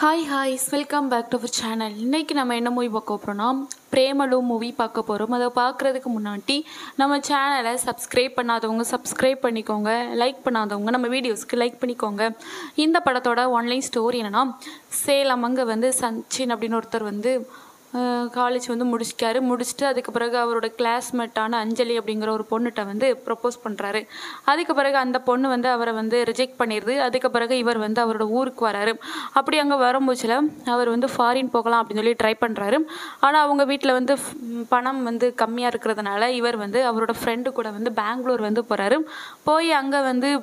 hi guys welcome back to our channel இன்றைக்கி நம்ம என்ன மூவி பார்க்க போகிறோம்னா பிரேமலு மூவி பார்க்க போகிறோம் அதை பார்க்குறதுக்கு முன்னாடி நம்ம சேனலை சப்ஸ்கிரைப் பண்ணாதவங்க சப்ஸ்கிரைப் பண்ணிக்கோங்க லைக் பண்ணாதவங்க நம்ம வீடியோஸ்க்கு லைக் பண்ணிக்கோங்க இந்த படத்தோட ஒன்லைன் ஸ்டோரி என்னென்னா சேலம் அங்கே வந்து சச்சின் அப்படின்னு ஒருத்தர் வந்து காலேஜ் வந்து முடிச்சிட்டாரு முடிச்சுட்டு அதுக்கு பிறகு அவரோட கிளாஸ்மேட்டான அஞ்சலி அப்படிங்கிற ஒரு பொண்ணுகிட்ட வந்து ப்ரப்போஸ் பண்ணுறாரு அதுக்கு பிறகு அந்த பொண்ணு வந்து அவரை வந்து ரிஜெக்ட் பண்ணிடுது அதுக்கு பிறகு இவர் வந்து அவரோட ஊருக்கு வராரு அப்படி அங்கே வரும்போச்சில் அவர் வந்து ஃபாரின் போகலாம் அப்படின்னு சொல்லி ட்ரை பண்ணுறாரு ஆனால் அவங்க வீட்டில் வந்து ஃப்- பணம் வந்து கம்மியாக இருக்கிறதுனால இவர் வந்து அவரோட ஃப்ரெண்டு கூட வந்து பெங்களூர் வந்து போகிறாரு போய் அங்கே வந்து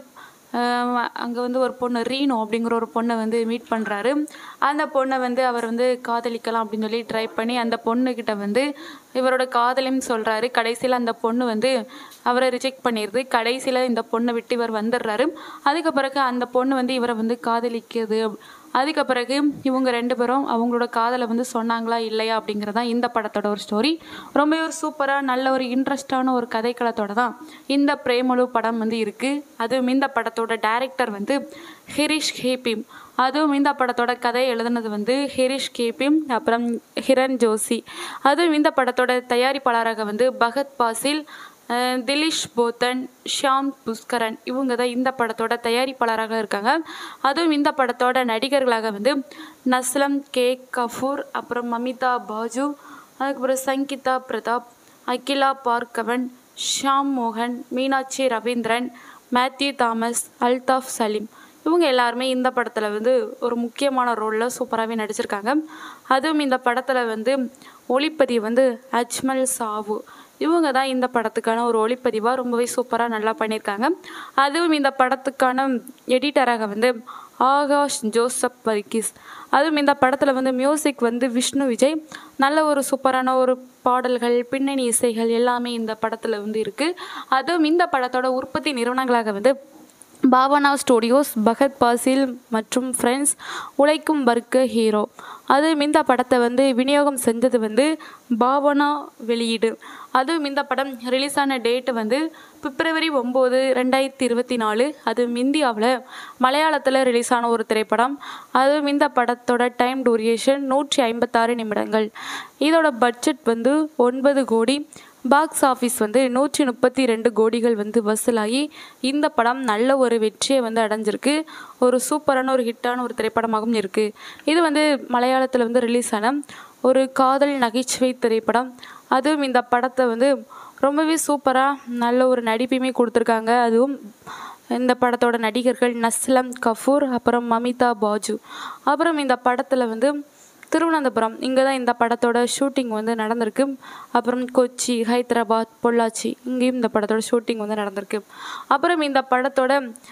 அங்கே வந்து ஒரு பொண்ணு ரீனோ அப்படிங்கிற ஒரு பொண்ணை வந்து மீட் பண்ணுறாரு அந்த பொண்ணை வந்து அவர் வந்து காதலிக்கலாம் அப்படின்னு சொல்லி ட்ரை பண்ணி அந்த பொண்ணுக்கிட்ட வந்து இவரோட காதலையும் சொல்கிறாரு கடைசியில் அந்த பொண்ணு வந்து அவரை ரிஜெக்ட் பண்ணிடுது கடைசியில் இந்த பொண்ணை விட்டு இவர் வந்துடுறாரு அதுக்கு பிறகு அந்த பொண்ணு வந்து இவரை வந்து காதலிக்குது அதுக்கு பிறகு இவங்க ரெண்டு பேரும் அவங்களோட காதலை வந்து சொன்னாங்களா இல்லையா அப்படிங்கிறதான் இந்த படத்தோட ஒரு ஸ்டோரி ரொம்ப ஒரு சூப்பராக நல்ல ஒரு இன்ட்ரெஸ்டான ஒரு கதைக்களத்தோட தான் இந்த பிரேமலு படம் வந்து இருக்குது அதுவும் இந்த படத்தோட டைரக்டர் வந்து ஹிரிஷ் ஹேபிம் அதுவும் இந்த படத்தோட கதை எழுதுனது வந்து ஹிரிஷ் கேபிம் அப்புறம் ஹிரண் ஜோஷி அதுவும் இந்த படத்தோட தயாரிப்பாளராக வந்து பகத் பாசில் அஹ் திலீஷ் போத்தன் ஷியாம் புஷ்கரன் இவங்க தான் இந்த படத்தோட தயாரிப்பாளராக இருக்காங்க அதுவும் இந்த படத்தோட நடிகர்களாக வந்து நஸ்லம் கே கஃபூர் அப்புறம் மமிதா பாஜு அதுக்கப்புறம் சங்கீதா பிரதாப் அகிலா பார்கவன் ஷியாம் மோகன் மீனாட்சி ரவீந்திரன் மேத்யூ தாமஸ் அல்தாஃப் சலீம் இவங்க எல்லாருமே இந்த படத்தில் வந்து ஒரு முக்கியமான ரோலில் சூப்பராகவே நடிச்சிருக்காங்க அதுவும் இந்த படத்தில் வந்து ஒளிப்பதிவு வந்து அஜ்மல் சாவு இவங்க தான் இந்த படத்துக்கான ஒரு ஒளிப்பதிவாக ரொம்பவே சூப்பராக நல்லா பண்ணியிருக்காங்க அதுவும் இந்த படத்துக்கான எடிட்டராக வந்து ஆகாஷ் ஜோசப் வர்கீஸ் அதுவும் இந்த படத்தில் வந்து மியூசிக் வந்து விஷ்ணு விஜய் நல்ல ஒரு சூப்பரான ஒரு பாடல்கள் பின்னணி இசைகள் எல்லாமே இந்த படத்தில் வந்து இருக்குது அதுவும் இந்த படத்தோட உற்பத்தி நிறுவனங்களாக வந்து பாவனா ஸ்டுடியோஸ் பகத் பாசில் மற்றும் ஃப்ரெண்ட்ஸ் உழைக்கும் வர்க்க ஹீரோ அதுவும் இந்த படத்தை வந்து விநியோகம் செஞ்சது வந்து பாவனா வெளியீடு அதுவும் இந்த படம் ரிலீஸ் ஆன டேட்டு வந்து பிப்ரவரி ஒம்பது ரெண்டாயிரத்தி இருபத்தி நாலு அதுவும் இந்தியாவில் மலையாளத்தில் ரிலீஸ் ஆன ஒரு திரைப்படம் அதுவும் இந்த படத்தோட டைம் டூரியேஷன் நூற்றி ஐம்பத்தாறு நிமிடங்கள் இதோட பட்ஜெட் வந்து ஒன்பது கோடி பாக்ஸ் ஆஃபீஸ் வந்து நூற்றி முப்பத்தி ரெண்டு கோடிகள் வந்து வசூலாகி இந்த படம் நல்ல ஒரு வெற்றியை வந்து அடைஞ்சிருக்கு ஒரு சூப்பரான ஒரு ஹிட்டான ஒரு திரைப்படமாகவும் இருக்குது இது வந்து மலையாளத்தில் வந்து ரிலீஸ் ஆன ஒரு காதல் நகைச்சுவை திரைப்படம் அதுவும் இந்த படத்தை வந்து ரொம்பவே சூப்பராக நல்ல ஒரு நடிப்பையுமே கொடுத்துருக்காங்க அதுவும் இந்த படத்தோட நடிகர்கள் நஸ்லம் கஃபூர் அப்புறம் மமிதா பாஜு அப்புறம் இந்த படத்தில் வந்து திருவனந்தபுரம் இங்கே தான் இந்த படத்தோட ஷூட்டிங் வந்து நடந்திருக்கு அப்புறம் கொச்சி ஹைதராபாத் பொள்ளாச்சி இங்கேயும் இந்த படத்தோட ஷூட்டிங் வந்து நடந்திருக்கு அப்புறம் இந்த படத்தோட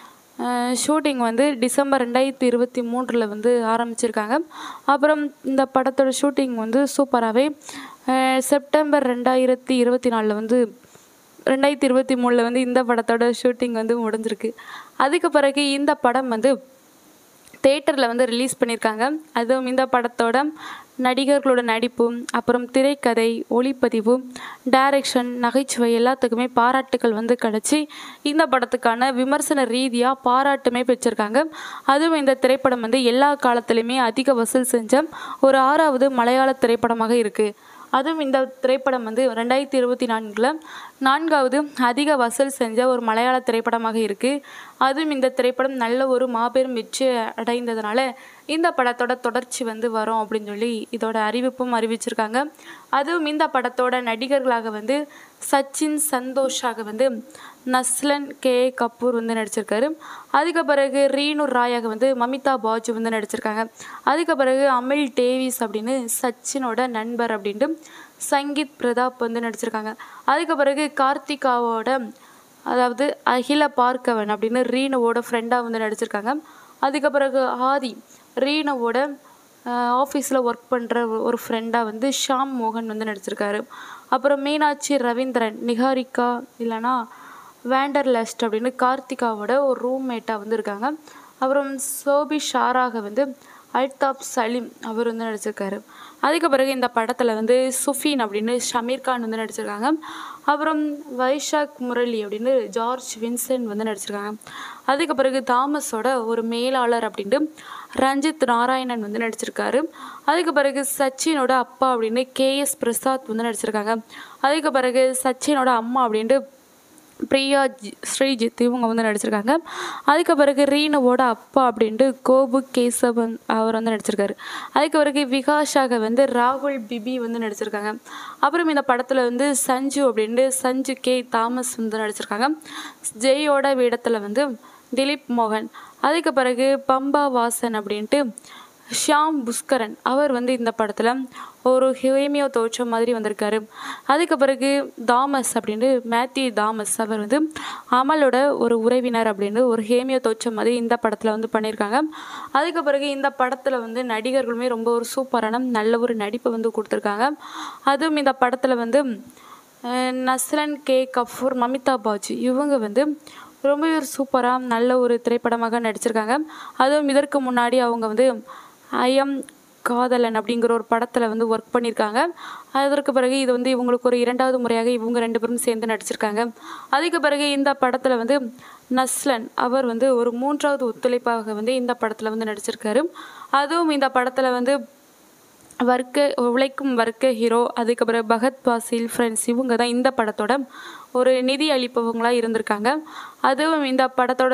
ஷூட்டிங் வந்து டிசம்பர் ரெண்டாயிரத்தி இருபத்தி மூன்றில் வந்து ஆரம்பிச்சிருக்காங்க அப்புறம் இந்த படத்தோட ஷூட்டிங் வந்து சூப்பராகவே செப்டம்பர் ரெண்டாயிரத்தி இருபத்தி நாலில் வந்து ரெண்டாயிரத்தி இருபத்தி மூணில் வந்து இந்த படத்தோட ஷூட்டிங் வந்து முடிஞ்சிருக்கு அதுக்கு பிறகு இந்த படம் வந்து தேட்டரில் வந்து ரிலீஸ் பண்ணியிருக்காங்க அதுவும் இந்த படத்தோட நடிகர்களோட நடிப்பு அப்புறம் திரைக்கதை ஒளிப்பதிவு டைரக்ஷன் நகைச்சுவை எல்லாத்துக்குமே பாராட்டுகள் வந்து கிடச்சி இந்த படத்துக்கான விமர்சன ரீதியாக பாராட்டுமே பெற்றிருக்காங்க அதுவும் இந்த திரைப்படம் வந்து எல்லா காலத்துலேயுமே அதிக வசூல் செஞ்ச ஒரு ஆறாவது மலையாள திரைப்படமாக இருக்குது அதுவும் இந்த திரைப்படம் வந்து ரெண்டாயிரத்தி இருபத்தி நான்கில் நான்காவது அதிக வசூல் செஞ்ச ஒரு மலையாள திரைப்படமாக இருக்குது அதுவும் இந்த திரைப்படம் நல்ல ஒரு மாபெரும் வெற்றி அடைந்ததுனால இந்த படத்தோட தொடர்ச்சி வந்து வரும் அப்படின்னு சொல்லி இதோட அறிவிப்பும் அறிவிச்சிருக்காங்க அதுவும் இந்த படத்தோட நடிகர்களாக வந்து சச்சின் சந்தோஷாக வந்து நஸ்லன் கே கபூர் வந்து நடிச்சிருக்காரு அதுக்கு பிறகு ரீனு ராயாக வந்து மமிதா பாஜு வந்து நடிச்சிருக்காங்க அதுக்கு பிறகு அமில் டேவிஸ் அப்படின்னு சச்சினோட நண்பர் அப்படின்ட்டு சங்கீத் பிரதாப் வந்து நடிச்சிருக்காங்க அதுக்கு பிறகு கார்த்திகாவோட அதாவது அகில பார்க்கவன் அப்படின்னு ரீனுவோட ஃப்ரெண்டாக வந்து நடிச்சிருக்காங்க அதுக்கு பிறகு ஆதி ரீனுவோட ஆஃபீஸில் ஒர்க் பண்ணுற ஒரு ஃப்ரெண்டாக வந்து ஷாம் மோகன் வந்து நடிச்சிருக்காரு அப்புறம் மீனாட்சி ரவீந்திரன் நிகாரிகா இல்லைனா வேண்டர்லஸ்ட் அப்படின்னு கார்த்திகாவோட ஒரு ரூம்மேட்டாக வந்து இருக்காங்க அப்புறம் சோபி ஷாராக வந்து அல்தாப் சலீம் அவர் வந்து நடிச்சிருக்காரு அதுக்கு பிறகு இந்த படத்தில் வந்து சுஃபீன் அப்படின்னு ஷமீர் கான் வந்து நடிச்சிருக்காங்க அப்புறம் வைஷாக் முரளி அப்படின்னு ஜார்ஜ் வின்சென்ட் வந்து நடிச்சிருக்காங்க அதுக்கு பிறகு தாமஸோட ஒரு மேலாளர் அப்படின்ட்டு ரஞ்சித் நாராயணன் வந்து நடிச்சிருக்காரு அதுக்கு பிறகு சச்சினோட அப்பா அப்படின்னு கேஎஸ் பிரசாத் வந்து நடிச்சிருக்காங்க அதுக்கு பிறகு சச்சினோட அம்மா அப்படின்ட்டு பிரியா ஜி- ஸ்ரீஜித் இவங்க வந்து நடிச்சிருக்காங்க அதுக்கு பிறகு ரீனுவோட அப்பா அப்படின்ட்டு கோபு கேசவன் அவர் வந்து நடிச்சிருக்காரு அதுக்கு பிறகு விகாஷாக வந்து ராகுல் பிபி வந்து நடிச்சிருக்காங்க அப்புறம் இந்த படத்தில் வந்து சஞ்சு அப்படின்ட்டு சஞ்சு கே தாமஸ் வந்து நடிச்சிருக்காங்க ஜெயோட வேடத்தில் வந்து திலீப் மோகன் அதுக்கு பிறகு பம்பா வாசன் அப்படின்ட்டு ஷியாம் புஷ்கரன் அவர் வந்து இந்த படத்தில் ஒரு ஹேமியோ தோற்றம் மாதிரி வந்திருக்காரு அதுக்கு பிறகு தாமஸ் அப்படின்ட்டு மேத்யூ தாமஸ் அவர் வந்து அமலோட ஒரு உறவினர் அப்படின்னு ஒரு ஹேமியோ தோற்றம் மாதிரி இந்த படத்தில் வந்து பண்ணியிருக்காங்க அதுக்கு பிறகு இந்த படத்தில் வந்து நடிகர்களுமே ரொம்ப ஒரு சூப்பரான நல்ல ஒரு நடிப்பை வந்து கொடுத்துருக்காங்க அதுவும் இந்த படத்தில் வந்து அஹ், நஸ்லன் கே கஃபூர் மமிதா பாஜி இவங்க வந்து ரொம்பவே ஒரு சூப்பராக நல்ல ஒரு திரைப்படமாக நடிச்சிருக்காங்க அதுவும் இதற்கு முன்னாடி அவங்க வந்து ஐஎம் காதலன் அப்படிங்கிற ஒரு படத்தில் வந்து ஒர்க் பண்ணியிருக்காங்க அதற்கு பிறகு இது வந்து இவங்களுக்கு ஒரு இரண்டாவது முறையாக இவங்க ரெண்டு பேரும் சேர்ந்து நடிச்சிருக்காங்க அதுக்கு பிறகு இந்த படத்தில் வந்து நஸ்லன் அவர் வந்து ஒரு மூன்றாவது ஒத்துழைப்பாக வந்து இந்த படத்தில் வந்து நடிச்சிருக்காரு அதுவும் இந்த படத்தில் வந்து வர்க்க உழைக்கும் வர்க்க ஹீரோ அதுக்கப்புறம் பகத் பாசில் ஃப்ரெண்ட்ஸ் இவங்க தான் இந்த படத்தோட ஒரு நிதி அளிப்பவங்களாக இருந்திருக்காங்க அதுவும் இந்த படத்தோட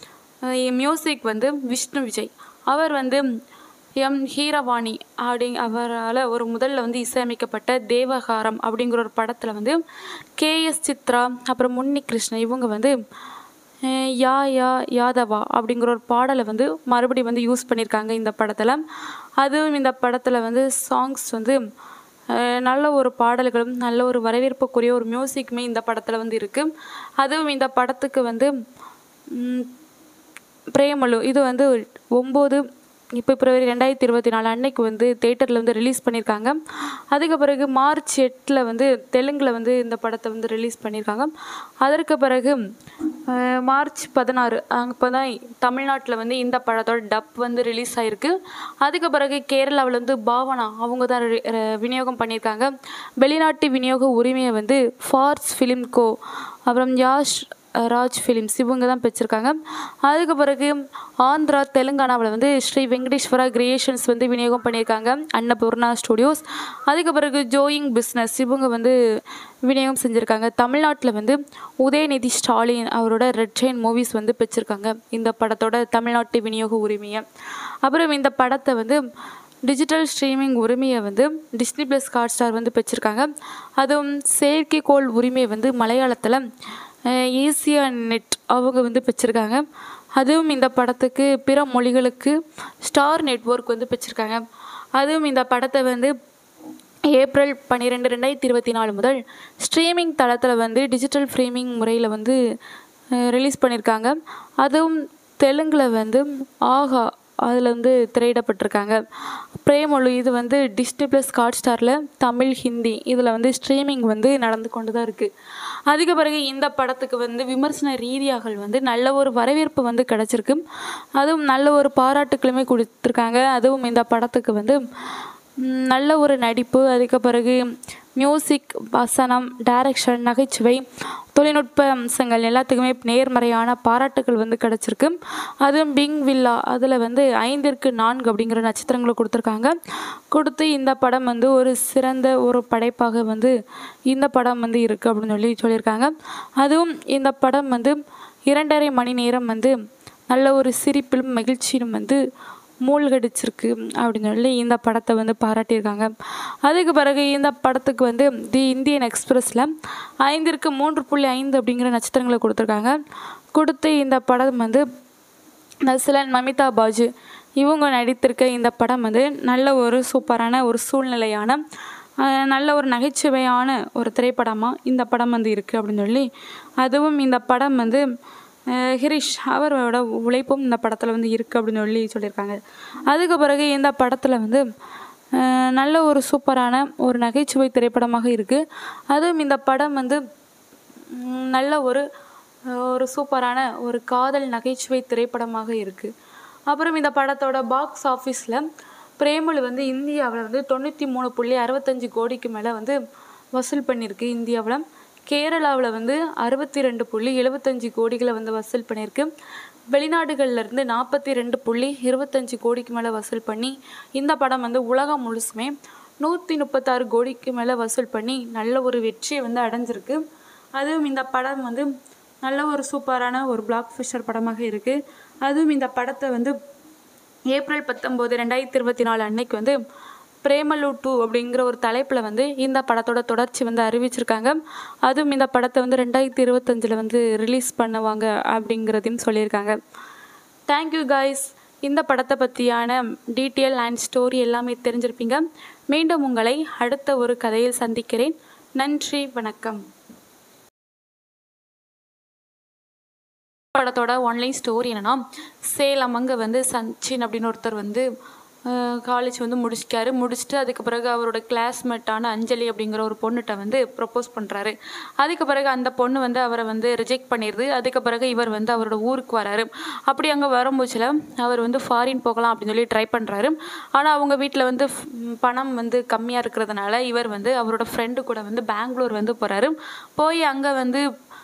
மியூசிக் வந்து விஷ்ணு விஜய் அவர் வந்து எம் ஹீரவாணி அப்படி அவரால் ஒரு முதல்ல வந்து இசையமைக்கப்பட்ட தேவகாரம் அப்படிங்கிற ஒரு படத்தில் வந்து கேஎஸ் சித்ரா அப்புறம் முன்னி கிருஷ்ணன் இவங்க வந்து அஹ் யா யா யாதவா அப்படிங்கிற ஒரு பாடலை வந்து மறுபடியும் வந்து யூஸ் பண்ணியிருக்காங்க இந்த படத்தில் அதுவும் இந்த படத்தில் வந்து சாங்ஸ் வந்து அஹ் நல்ல ஒரு பாடல்களும் நல்ல ஒரு வரவேற்புக்குரிய ஒரு மியூசிக்குமே இந்த படத்தில் வந்து இருக்குது அதுவும் இந்த படத்துக்கு வந்து ம், பிரேமலு இது வந்து ஒம்பது இப்போ பிப்ரவரி ரெண்டாயிரத்தி இருபத்தி நாலு அன்னைக்கு வந்து தேட்டரில் வந்து ரிலீஸ் பண்ணியிருக்காங்க அதுக்கு பிறகு மார்ச் எட்டில் வந்து தெலுங்கில் வந்து இந்த படத்தை வந்து ரிலீஸ் பண்ணியிருக்காங்க அதற்கு பிறகு அஹ், மார்ச் பதினாறு அப்போ தான் தமிழ்நாட்டில் வந்து இந்த படத்தோட டப் வந்து ரிலீஸ் ஆகிருக்கு அதுக்கு பிறகு கேரளாவில் வந்து பாவனா அவங்க தான் ரி- ர- விநியோகம் பண்ணியிருக்காங்க வெளிநாட்டு விநியோக உரிமையை வந்து ஃபார்ஸ் ஃபிலிம் கோ அப்புறம் யாஷ் ராஜ் ஃபிலிம்ஸ் இவங்க தான் பெற்றிருக்காங்க அதுக்கு பிறகு ஆந்திரா தெலுங்கானாவில் வந்து ஸ்ரீ வெங்கடேஸ்வரா கிரியேஷன்ஸ் வந்து விநியோகம் பண்ணியிருக்காங்க அன்னபூர்ணா ஸ்டுடியோஸ் அதுக்கு பிறகு ஜோயிங் பிஸ்னஸ் இவங்க வந்து விநியோகம் செஞ்சுருக்காங்க தமிழ்நாட்டில் வந்து உதயநிதி ஸ்டாலின் அவரோட ரெட் செயின் மூவிஸ் வந்து பெற்றிருக்காங்க இந்த படத்தோட தமிழ்நாட்டு விநியோக உரிமையை அப்புறம் இந்த படத்தை வந்து டிஜிட்டல் ஸ்ட்ரீமிங் உரிமையை வந்து டிஸ்னி ப்ளஸ் ஹாட் ஸ்டார் வந்து பெற்றிருக்காங்க அதுவும் செயற்கைக்கோள் உரிமையை வந்து மலையாளத்தில் ஏசியா நெட் அவங்க வந்து பெற்றிருக்காங்க அதுவும் இந்த படத்துக்கு பிற மொழிகளுக்கு ஸ்டார் நெட்வொர்க் வந்து பெற்றிருக்காங்க அதுவும் இந்த படத்தை வந்து ஏப்ரல் பன்னிரெண்டு ரெண்டாயிரத்தி இருபத்தி நாலு முதல் ஸ்ட்ரீமிங் தளத்தில் வந்து டிஜிட்டல் ஃப்ரீமிங் முறையில் வந்து ரிலீஸ் பண்ணியிருக்காங்க அதுவும் தெலுங்கில் வந்து ஆஹா அதில் வந்து திரையிடப்பட்டிருக்காங்க பிரேமொழி இது வந்து டிஸ்னி ப்ளஸ் ஹாட் ஸ்டாரில் தமிழ் ஹிந்தி இதில் வந்து ஸ்ட்ரீமிங் வந்து நடந்து கொண்டு தான் இருக்குது அதுக்கு பிறகு இந்த படத்துக்கு வந்து விமர்சன ரீதியாக வந்து நல்ல ஒரு வரவேற்பு வந்து கிடச்சிருக்கு அதுவும் நல்ல ஒரு பாராட்டுக்களுமே கொடுத்துருக்காங்க அதுவும் இந்த படத்துக்கு வந்து ம், நல்ல ஒரு நடிப்பு அதுக்கு பிறகு மியூசிக் வசனம் டைரக்ஷன் நகைச்சுவை தொழில்நுட்ப அம்சங்கள் எல்லாத்துக்குமே நேர்மறையான பாராட்டுகள் வந்து கிடச்சிருக்கு அதுவும் பிங் வில்லா அதில் வந்து ஐந்திற்கு நான்கு அப்படிங்கிற நட்சத்திரங்களை கொடுத்துருக்காங்க கொடுத்து இந்த படம் வந்து ஒரு சிறந்த ஒரு படைப்பாக வந்து இந்த படம் வந்து இருக்குது அப்படின்னு சொல்லி சொல்லியிருக்காங்க அதுவும் இந்த படம் வந்து இரண்டரை மணி நேரம் வந்து நல்ல ஒரு சிரிப்பிலும் மகிழ்ச்சியிலும் வந்து மூழ்கடிச்சிருக்கு அப்படின்னு சொல்லி இந்த படத்தை வந்து பாராட்டியிருக்காங்க அதுக்கு பிறகு இந்த படத்துக்கு வந்து தி இந்தியன் எக்ஸ்பிரஸில் ஐந்திற்கு மூன்று புள்ளி ஐந்து அப்படிங்கிற நட்சத்திரங்களை கொடுத்துருக்காங்க கொடுத்து இந்த படம் வந்து நஸ்லன் மமிதா பாஜு இவங்க நடித்திருக்க இந்த படம் வந்து நல்ல ஒரு சூப்பரான ஒரு சூழ்நிலையான அஹ், நல்ல ஒரு நகைச்சுவையான ஒரு திரைப்படமாக இந்த படம் வந்து இருக்குது அப்படின்னு சொல்லி அதுவும் இந்த படம் வந்து அஹ், ஹிரிஷ் அவரோட உழைப்பும் இந்த படத்தில் வந்து இருக்குது அப்படின்னு சொல்லி சொல்லியிருக்காங்க அதுக்கு பிறகு இந்த படத்தில் வந்து அஹ், நல்ல ஒரு சூப்பரான ஒரு நகைச்சுவை திரைப்படமாக இருக்குது அதுவும் இந்த படம் வந்து ம், நல்ல ஒரு ஒரு சூப்பரான ஒரு காதல் நகைச்சுவை திரைப்படமாக இருக்குது அப்புறம் இந்த படத்தோட பாக்ஸ் ஆஃபீஸில் பிரேமலு வந்து இந்தியாவில் வந்து தொண்ணூற்றி மூணு புள்ளி அறுபத்தஞ்சு கோடிக்கு மேலே வந்து வசூல் பண்ணியிருக்கு இந்தியாவில் கேரளாவில் வந்து அறுபத்தி ரெண்டு புள்ளி எழுபத்தஞ்சு கோடிகளை வந்து வசூல் பண்ணியிருக்கு வெளிநாடுகள்ல இருந்து நாற்பத்தி ரெண்டு புள்ளி இருபத்தஞ்சு கோடிக்கு மேலே வசூல் பண்ணி இந்த படம் வந்து உலகம் முழுசுமே நூற்றி முப்பத்தாறு கோடிக்கு மேலே வசூல் பண்ணி நல்ல ஒரு வெற்றியை வந்து அடைஞ்சிருக்கு அதுவும் இந்த படம் வந்து நல்ல ஒரு சூப்பரான ஒரு பிளாக் ஃபிஷர் படமாக இருக்குது அதுவும் இந்த படத்தை வந்து ஏப்ரல் பத்தொம்போது ரெண்டாயிரத்தி இருபத்தி நாலு அன்னைக்கு வந்து பிரேமலு டூ அப்படிங்கிற ஒரு தலைப்பில் வந்து இந்த படத்தோட தொடர்ச்சி வந்து அறிவிச்சிருக்காங்க அதுவும் இந்த படத்தை வந்து ரெண்டாயிரத்தி இருபத்தஞ்சில் வந்து ரிலீஸ் பண்ணுவாங்க அப்படிங்கிறதையும் சொல்லியிருக்காங்க தேங்க்யூ காய்ஸ் இந்த படத்தை பற்றியான டீட்டெயில் அண்ட் ஸ்டோரி எல்லாமே தெரிஞ்சிருப்பீங்க மீண்டும் உங்களை அடுத்த ஒரு கதையில் சந்திக்கிறேன் நன்றி வணக்கம் படத்தோட ஒன்லைன் ஸ்டோரி என்னன்னா சேலம் அங்கே வந்து சச்சின் அப்படின்னு ஒருத்தர் வந்து காலேஜ் வந்து முடிச்சிட்டாரு முடிச்சுட்டு அதுக்கு பிறகு அவரோட கிளாஸ்மேட்டான அஞ்சலி அப்படிங்கிற ஒரு பொண்ணுகிட்ட வந்து ப்ரப்போஸ் பண்ணுறாரு அதுக்கு பிறகு அந்த பொண்ணு வந்து அவரை வந்து ரிஜெக்ட் பண்ணிடுது அதுக்கு பிறகு இவர் வந்து அவரோட ஊருக்கு வராரு அப்படி அங்கே வரும்போதுல அவர் வந்து ஃபாரின் போகலாம் அப்படின்னு சொல்லி ட்ரை பண்ணுறாரு ஆனால் அவங்க வீட்டில் வந்து ஃப்- பணம் வந்து கம்மியாக இருக்கிறதுனால இவர் வந்து அவரோட ஃப்ரெண்டு கூட வந்து பெங்களூர் வந்து போகிறாரு போய் அங்கே வந்து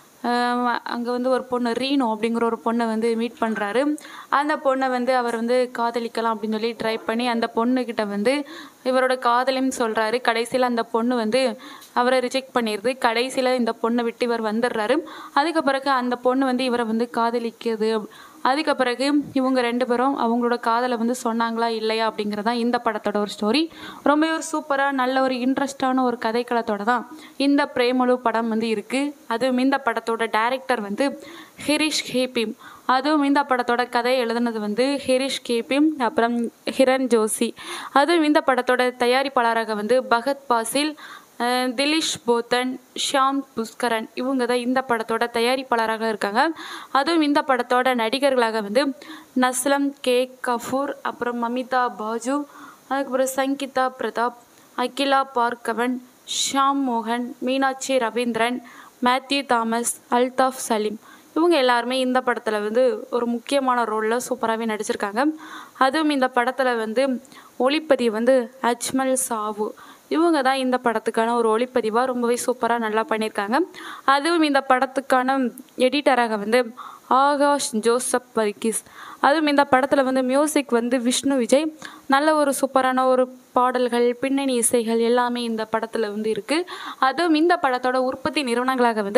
அங்கே வந்து ஒரு பொண்ணு ரீனோ அப்படிங்கிற ஒரு பொண்ணை வந்து மீட் பண்ணுறாரு அந்த பொண்ணை வந்து அவர் வந்து காதலிக்கலாம் அப்படின்னு சொல்லி ட்ரை பண்ணி அந்த பொண்ணுக்கிட்ட வந்து இவரோட காதலையும் சொல்கிறாரு கடைசியில் அந்த பொண்ணு வந்து அவரை ரிஜெக்ட் பண்ணிடுது கடைசியில் இந்த பொண்ணை விட்டு இவர் வந்துடுறாரு அதுக்கு பிறகு அந்த பொண்ணு வந்து இவரை வந்து காதலிக்குது அதுக்கு பிறகு இவங்க ரெண்டு பேரும் அவங்களோட காதலை வந்து சொன்னாங்களா இல்லையா அப்படிங்கிறது தான் இந்த படத்தோட ஒரு ஸ்டோரி ரொம்பவே ஒரு சூப்பராக நல்ல ஒரு இன்ட்ரெஸ்டான ஒரு கதைக்களத்தோட தான் இந்த பிரேமலு படம் வந்து இருக்குது அதுவும் இந்த படத்தோட டைரக்டர் வந்து ஹிரிஷ் ஹேபிம் அதுவும் இந்த படத்தோட கதை எழுதுனது வந்து ஹிரிஷ் கேபிம் அப்புறம் ஹிரண் ஜோஷி அதுவும் இந்த படத்தோட தயாரிப்பாளராக வந்து பகத் பாசில் அஹ் திலீஷ் போத்தன் ஷியாம் புஷ்கரன் இவங்க தான் இந்த படத்தோட தயாரிப்பாளராக இருக்காங்க அதுவும் இந்த படத்தோட நடிகர்களாக வந்து நஸ்லம் கே கஃபூர் அப்புறம் மமிதா பாஜு அதுக்கப்புறம் சங்கீதா பிரதாப் அகிலா பார்கவன் ஷாம் மோகன் மீனாட்சி ரவீந்திரன் மேத்யூ தாமஸ் அல்தாஃப் சலீம் இவங்க எல்லாருமே இந்த படத்தில் வந்து ஒரு முக்கியமான ரோலில் சூப்பராகவே நடிச்சிருக்காங்க அதுவும் இந்த படத்தில் வந்து ஒளிப்பதிவு வந்து அஜ்மல் சாவு இவங்க தான் இந்த படத்துக்கான ஒரு ஒளிப்பதிவாக ரொம்பவே சூப்பராக நல்லா பண்ணியிருக்காங்க அதுவும் இந்த படத்துக்கான எடிட்டராக வந்து ஆகாஷ் ஜோசப் வர்கீஸ் அதுவும் இந்த படத்தில் வந்து மியூசிக் வந்து விஷ்ணு விஜய் நல்ல ஒரு சூப்பரான ஒரு பாடல்கள் பின்னணி இசைகள் எல்லாமே இந்த படத்தில் வந்து இருக்குது அதுவும் இந்த படத்தோட உற்பத்தி நிறுவனங்களாக வந்து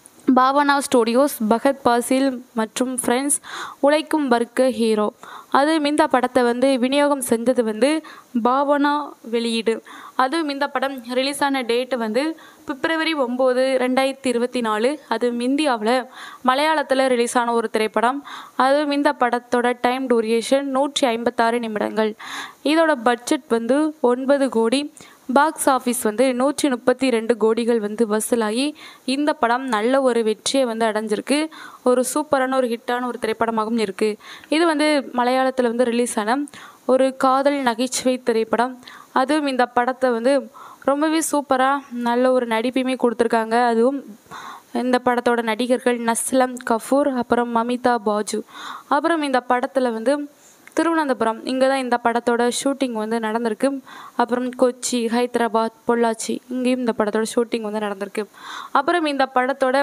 பாவனா ஸ்டுடியோஸ் பகத் பாசில் மற்றும் ஃப்ரெண்ட்ஸ் உழைக்கும் வர்க்க ஹீரோ அதுவும் இந்த படத்தை வந்து விநியோகம் செஞ்சது வந்து பாவனா வெளியீடு அதுவும் இந்த படம் ரிலீஸ் ஆன டேட்டு வந்து பிப்ரவரி ஒம்பது ரெண்டாயிரத்தி இருபத்தி நாலு அதுவும் இந்தியாவில் மலையாளத்தில் ரிலீஸ் ஆன ஒரு திரைப்படம் அதுவும் இந்த படத்தோட டைம் டூரியேஷன் நூற்றி ஐம்பத்தாறு நிமிடங்கள் இதோட பட்ஜெட் வந்து ஒன்பது கோடி பாக்ஸ் ஆஃபீஸ் வந்து நூற்றி முப்பத்தி ரெண்டு கோடிகள் வந்து வசூலாகி இந்த படம் நல்ல ஒரு வெற்றியை வந்து அடைஞ்சிருக்கு ஒரு சூப்பரான ஒரு ஹிட்டான ஒரு திரைப்படமாகவும் இருக்குது இது வந்து மலையாளத்தில் வந்து ரிலீஸ் ஆன ஒரு காதல் நகைச்சுவை திரைப்படம் அதுவும் இந்த படத்தை வந்து ரொம்பவே சூப்பராக நல்ல ஒரு நடிப்பையுமே கொடுத்துருக்காங்க அதுவும் இந்த படத்தோட நடிகர்கள் நஸ்லம் கஃபூர் அப்புறம் மமிதா பாஜு அப்புறம் இந்த படத்தில் வந்து திருவனந்தபுரம் இங்கே தான் இந்த படத்தோட ஷூட்டிங் வந்து நடந்திருக்கு அப்புறம் கொச்சி ஹைதராபாத் பொள்ளாச்சி இங்கேயும் இந்த படத்தோட ஷூட்டிங் வந்து நடந்திருக்கு அப்புறம் இந்த படத்தோட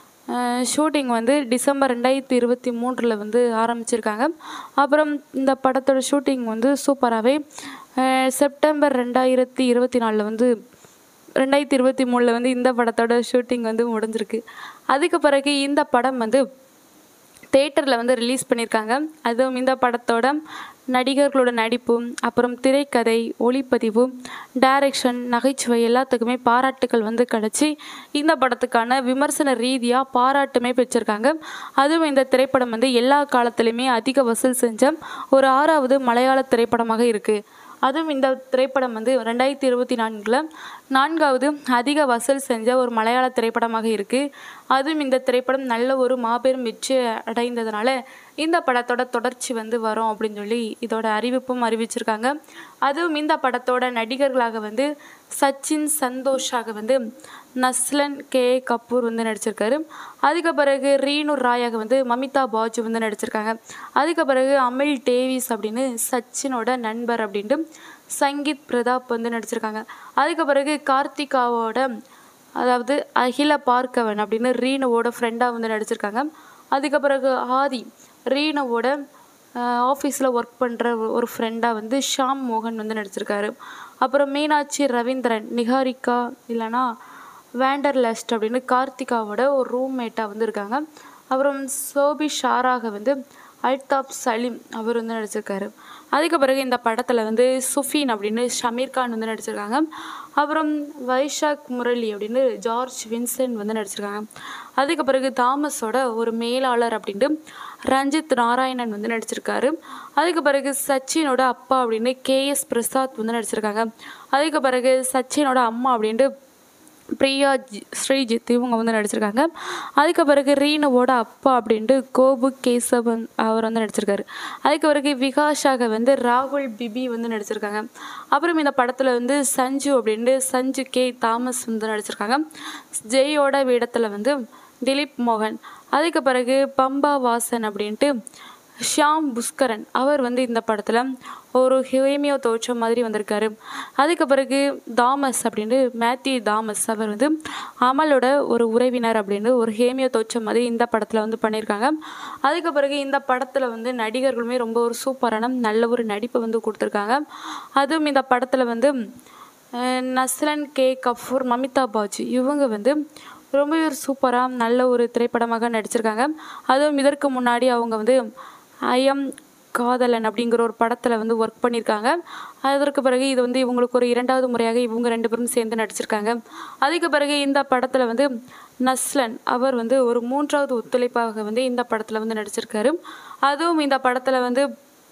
ஷூட்டிங் வந்து டிசம்பர் ரெண்டாயிரத்தி இருபத்தி மூன்றில் வந்து ஆரம்பிச்சிருக்காங்க அப்புறம் இந்த படத்தோட ஷூட்டிங் வந்து சூப்பராகவே செப்டம்பர் ரெண்டாயிரத்தி இருபத்தி நாலில் வந்து ரெண்டாயிரத்தி இருபத்தி மூணில் வந்து இந்த படத்தோட ஷூட்டிங் வந்து முடிஞ்சிருக்கு அதுக்கு பிறகு இந்த படம் வந்து தேட்டரில் வந்து ரிலீஸ் பண்ணியிருக்காங்க அதுவும் இந்த படத்தோட நடிகர்களோட நடிப்பு அப்புறம் திரைக்கதை ஒளிப்பதிவு டைரக்ஷன் நகைச்சுவை எல்லாத்துக்குமே பாராட்டுகள் வந்து கிடச்சி இந்த படத்துக்கான விமர்சன ரீதியாக பாராட்டுமே பெற்றிருக்காங்க அதுவும் இந்த திரைப்படம் வந்து எல்லா காலத்துலேயுமே அதிக வசூல் செஞ்ச ஒரு ஆறாவது மலையாள திரைப்படமாக இருக்குது அதுவும் இந்த திரைப்படம் வந்து ரெண்டாயிரத்தி இருபத்தி நான்கில் நான்காவது அதிக வசூல் செஞ்ச ஒரு மலையாள திரைப்படமாக இருக்குது அதுவும் இந்த திரைப்படம் நல்ல ஒரு மாபெரும் வெற்றி அடைந்ததுனால இந்த படத்தோட தொடர்ச்சி வந்து வரும் அப்படின்னு சொல்லி இதோட அறிவிப்பும் அறிவிச்சிருக்காங்க அதுவும் இந்த படத்தோட நடிகர்களாக வந்து சச்சின் சந்தோஷாக வந்து நஸ்லன் கே கபூர் வந்து நடிச்சிருக்காரு அதுக்கு பிறகு ரீனு ராயாக வந்து மமிதா பாஜு வந்து நடிச்சிருக்காங்க அதுக்கு பிறகு அமில் டேவிஸ் அப்படின்னு சச்சினோட நண்பர் அப்படின்ட்டு சங்கீத் பிரதாப் வந்து நடிச்சிருக்காங்க அதுக்கு பிறகு கார்த்திகாவோட அதாவது அகில பார்க்கவன் அப்படின்னு ரீனுவோட ஃப்ரெண்டாக வந்து நடிச்சிருக்காங்க அதுக்கு பிறகு ஆதி ரீனுவோட ஆஃபீஸில் ஒர்க் பண்ணுற ஒரு ஃப்ரெண்டாக வந்து ஷாம் மோகன் வந்து நடிச்சிருக்காரு அப்புறம் மீனாட்சி ரவீந்திரன் நிகாரிகா இல்லைன்னா வேண்டர்லஸ்ட் அப்படின்னு கார்த்திகாவோட ஒரு ரூம்மேட்டாக வந்து இருக்காங்க அப்புறம் சோபி ஷாராக வந்து அல்தாப் சலீம் அவர் வந்து நடிச்சிருக்காரு அதுக்கு பிறகு இந்த படத்தில் வந்து சுஃபீன் அப்படின்னு ஷமீர் கான் வந்து நடிச்சிருக்காங்க அப்புறம் வைஷாக் முரளி அப்படின்னு ஜார்ஜ் வின்சென்ட் வந்து நடிச்சிருக்காங்க அதுக்கு பிறகு தாமஸோட ஒரு மேலாளர் அப்படின்ட்டு ரஞ்சித் நாராயணன் வந்து நடிச்சிருக்காரு அதுக்கு பிறகு சச்சினோட அப்பா அப்படின்னு கேஎஸ் பிரசாத் வந்து நடிச்சிருக்காங்க அதுக்கு பிறகு சச்சினோட அம்மா அப்படின்ட்டு பிரியா ஜி- ஸ்ரீஜித் இவங்க வந்து நடிச்சிருக்காங்க அதுக்கு பிறகு ரீனுவோட அப்பா அப்படின்ட்டு கோபு கேசவன் அவர் வந்து நடிச்சிருக்காரு அதுக்கு பிறகு விகாஷாக வந்து ராகுல் பிபி வந்து நடிச்சிருக்காங்க அப்புறம் இந்த படத்தில் வந்து சஞ்சு அப்படின்ட்டு சஞ்சு கே தாமஸ் வந்து நடிச்சிருக்காங்க ஜெயோட வேடத்தில் வந்து திலீப் மோகன் அதுக்கு பிறகு பம்பா வாசன் அப்படின்ட்டு ஷியாம் புஷ்கரன் அவர் வந்து இந்த படத்தில் ஒரு ஹேமியோ தோற்றம் மாதிரி வந்திருக்காரு அதுக்கு பிறகு தாமஸ் அப்படின்ட்டு மேத்யூ தாமஸ் அவர் வந்து அமலோட ஒரு உறவினர் அப்படின்னு ஒரு ஹேமியோ தோற்றம் மாதிரி இந்த படத்தில் வந்து பண்ணியிருக்காங்க அதுக்கு பிறகு இந்த படத்தில் வந்து நடிகர்களுமே ரொம்ப ஒரு சூப்பரான நல்ல ஒரு நடிப்பை வந்து கொடுத்துருக்காங்க அதுவும் இந்த படத்தில் வந்து அஹ், நஸ்லன் கே கஃபூர் மமிதா பாஜி இவங்க வந்து ரொம்ப ஒரு சூப்பராக நல்ல ஒரு திரைப்படமாக நடிச்சிருக்காங்க அதுவும் இதற்கு முன்னாடி அவங்க வந்து ஐஎம் காதலன் அப்படிங்கிற ஒரு படத்தில் வந்து ஒர்க் பண்ணியிருக்காங்க அதற்கு பிறகு இது வந்து இவங்களுக்கு ஒரு இரண்டாவது முறையாக இவங்க ரெண்டு பேரும் சேர்ந்து நடிச்சிருக்காங்க அதுக்கு பிறகு இந்த படத்தில் வந்து நஸ்லன் அவர் வந்து ஒரு மூன்றாவது ஒத்துழைப்பாக வந்து இந்த படத்தில் வந்து நடிச்சிருக்காரு அதுவும் இந்த படத்தில் வந்து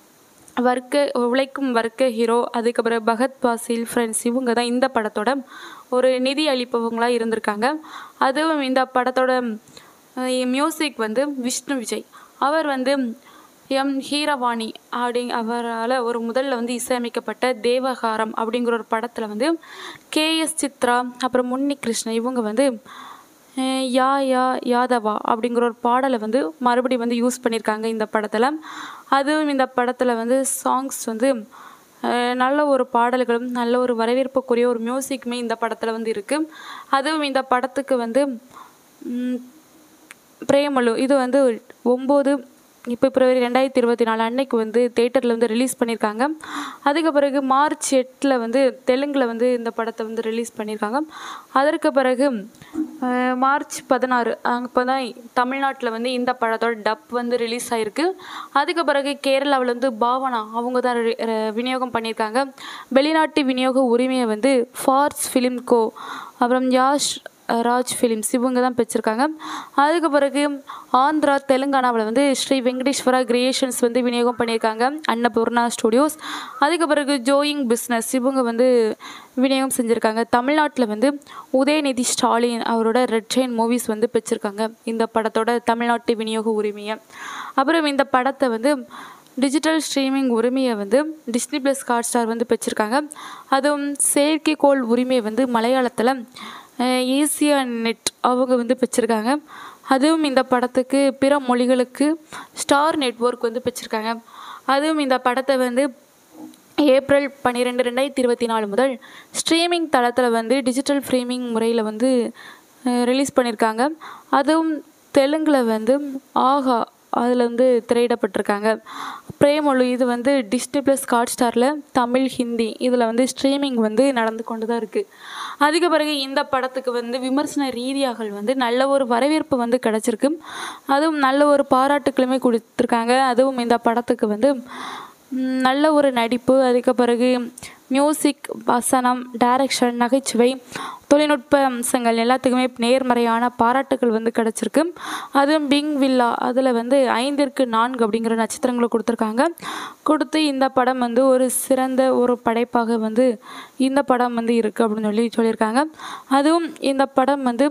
வர்க்க உழைக்கும் வர்க்க ஹீரோ அதுக்கப்புறம் பகத் பாசில் ஃப்ரெண்ட்ஸ் இவங்க தான் இந்த படத்தோட ஒரு நிதி அளிப்பவங்களாக இருந்திருக்காங்க அதுவும் இந்த படத்தோட மியூசிக் வந்து விஷ்ணு விஜய் அவர் வந்து எம் ஹீரவாணி அப்படி அவரால் ஒரு முதல்ல வந்து இசையமைக்கப்பட்ட தேவகாரம் அப்படிங்கிற ஒரு படத்தில் வந்து கேஎஸ் சித்ரா அப்புறம் முன்னி கிருஷ்ணன் இவங்க வந்து அஹ் யா யா யாதவா அப்படிங்கிற ஒரு பாடலை வந்து மறுபடியும் வந்து யூஸ் பண்ணியிருக்காங்க இந்த படத்தில் அதுவும் இந்த படத்தில் வந்து சாங்ஸ் வந்து அஹ் நல்ல ஒரு பாடல்களும் நல்ல ஒரு வரவேற்புக்குரிய ஒரு மியூசிக்குமே இந்த படத்தில் வந்து இருக்குது அதுவும் இந்த படத்துக்கு வந்து ம், பிரேமலு இது வந்து ஒம்பது இப்போ பிப்ரவரி ரெண்டாயிரத்தி இருபத்தி நாலு அன்னைக்கு வந்து தேட்டரில் வந்து ரிலீஸ் பண்ணியிருக்காங்க அதுக்கு பிறகு மார்ச் எட்டில் வந்து தெலுங்கில் வந்து இந்த படத்தை வந்து ரிலீஸ் பண்ணியிருக்காங்க அதற்கு பிறகு அஹ், மார்ச் பதினாறு அப்போ தான் தமிழ்நாட்டில் வந்து இந்த படத்தோட டப் வந்து ரிலீஸ் ஆகிருக்கு அதுக்கு பிறகு கேரளாவில் வந்து பாவனா அவங்க தான் ரி- ர- விநியோகம் பண்ணியிருக்காங்க வெளிநாட்டு விநியோக உரிமையை வந்து ஃபார்ஸ் ஃபிலிம் கோ அப்புறம் யாஷ் ராஜ் ஃபிலிம்ஸ் இவங்க தான் பெற்றிருக்காங்க அதுக்கு பிறகு ஆந்திரா தெலுங்கானாவில் வந்து ஸ்ரீ வெங்கடேஸ்வரா கிரியேஷன்ஸ் வந்து விநியோகம் பண்ணியிருக்காங்க அன்னபூர்ணா ஸ்டுடியோஸ் அதுக்கு பிறகு ஜோயிங் பிஸ்னஸ் இவங்க வந்து விநியோகம் செஞ்சுருக்காங்க தமிழ்நாட்டில் வந்து உதயநிதி ஸ்டாலின் அவரோட ரெட் ட்ரெயின் மூவிஸ் வந்து பெற்றிருக்காங்க இந்த படத்தோட தமிழ்நாட்டு விநியோக உரிமையை அப்புறம் இந்த படத்தை வந்து டிஜிட்டல் ஸ்ட்ரீமிங் உரிமையை வந்து டிஸ்னி ப்ளஸ் ஹாட் ஸ்டார் வந்து பெற்றிருக்காங்க அதுவும் செயற்கைக்கோள் உரிமையை வந்து மலையாளத்தில் ஏசியா நெட் அவங்க வந்து பெற்றிருக்காங்க அதுவும் இந்த படத்துக்கு பிற மொழிகளுக்கு ஸ்டார் நெட்வொர்க் வந்து பெற்றிருக்காங்க அதுவும் இந்த படத்தை வந்து ஏப்ரல் பன்னிரெண்டு ரெண்டாயிரத்தி இருபத்தி நாலு முதல் ஸ்ட்ரீமிங் தளத்தில் வந்து டிஜிட்டல் ஸ்ட்ரீமிங் முறையில் வந்து ரிலீஸ் பண்ணியிருக்காங்க அதுவும் தெலுங்கில் வந்து ஆஹா அதில் வந்து திரையிடப்பட்டிருக்காங்க பிரேமொழி இது வந்து டிஸ்னி ப்ளஸ் ஹாட் ஸ்டாரில் தமிழ் ஹிந்தி இதில் வந்து ஸ்ட்ரீமிங் வந்து நடந்து கொண்டு தான் இருக்குது அதுக்கு பிறகு இந்த படத்துக்கு வந்து விமர்சன ரீதியாக வந்து நல்ல ஒரு வரவேற்பு வந்து கிடச்சிருக்கு அதுவும் நல்ல ஒரு பாராட்டுக்களுமே கொடுத்துருக்காங்க அதுவும் இந்த படத்துக்கு வந்து ம், நல்ல ஒரு நடிப்பு அதுக்கு பிறகு மியூசிக் வசனம் டைரக்ஷன் நகைச்சுவை தொழில்நுட்ப அம்சங்கள் எல்லாத்துக்குமே நேர்மறையான பாராட்டுகள் வந்து கிடச்சிருக்கு அதுவும் பிங் வில்லா அதில் வந்து ஐந்திற்கு நான்கு அப்படிங்கிற நட்சத்திரங்களை கொடுத்துருக்காங்க கொடுத்து இந்த படம் வந்து ஒரு சிறந்த ஒரு படைப்பாக வந்து இந்த படம் வந்து இருக்குது அப்படின்னு சொல்லி சொல்லியிருக்காங்க அதுவும் இந்த படம் வந்து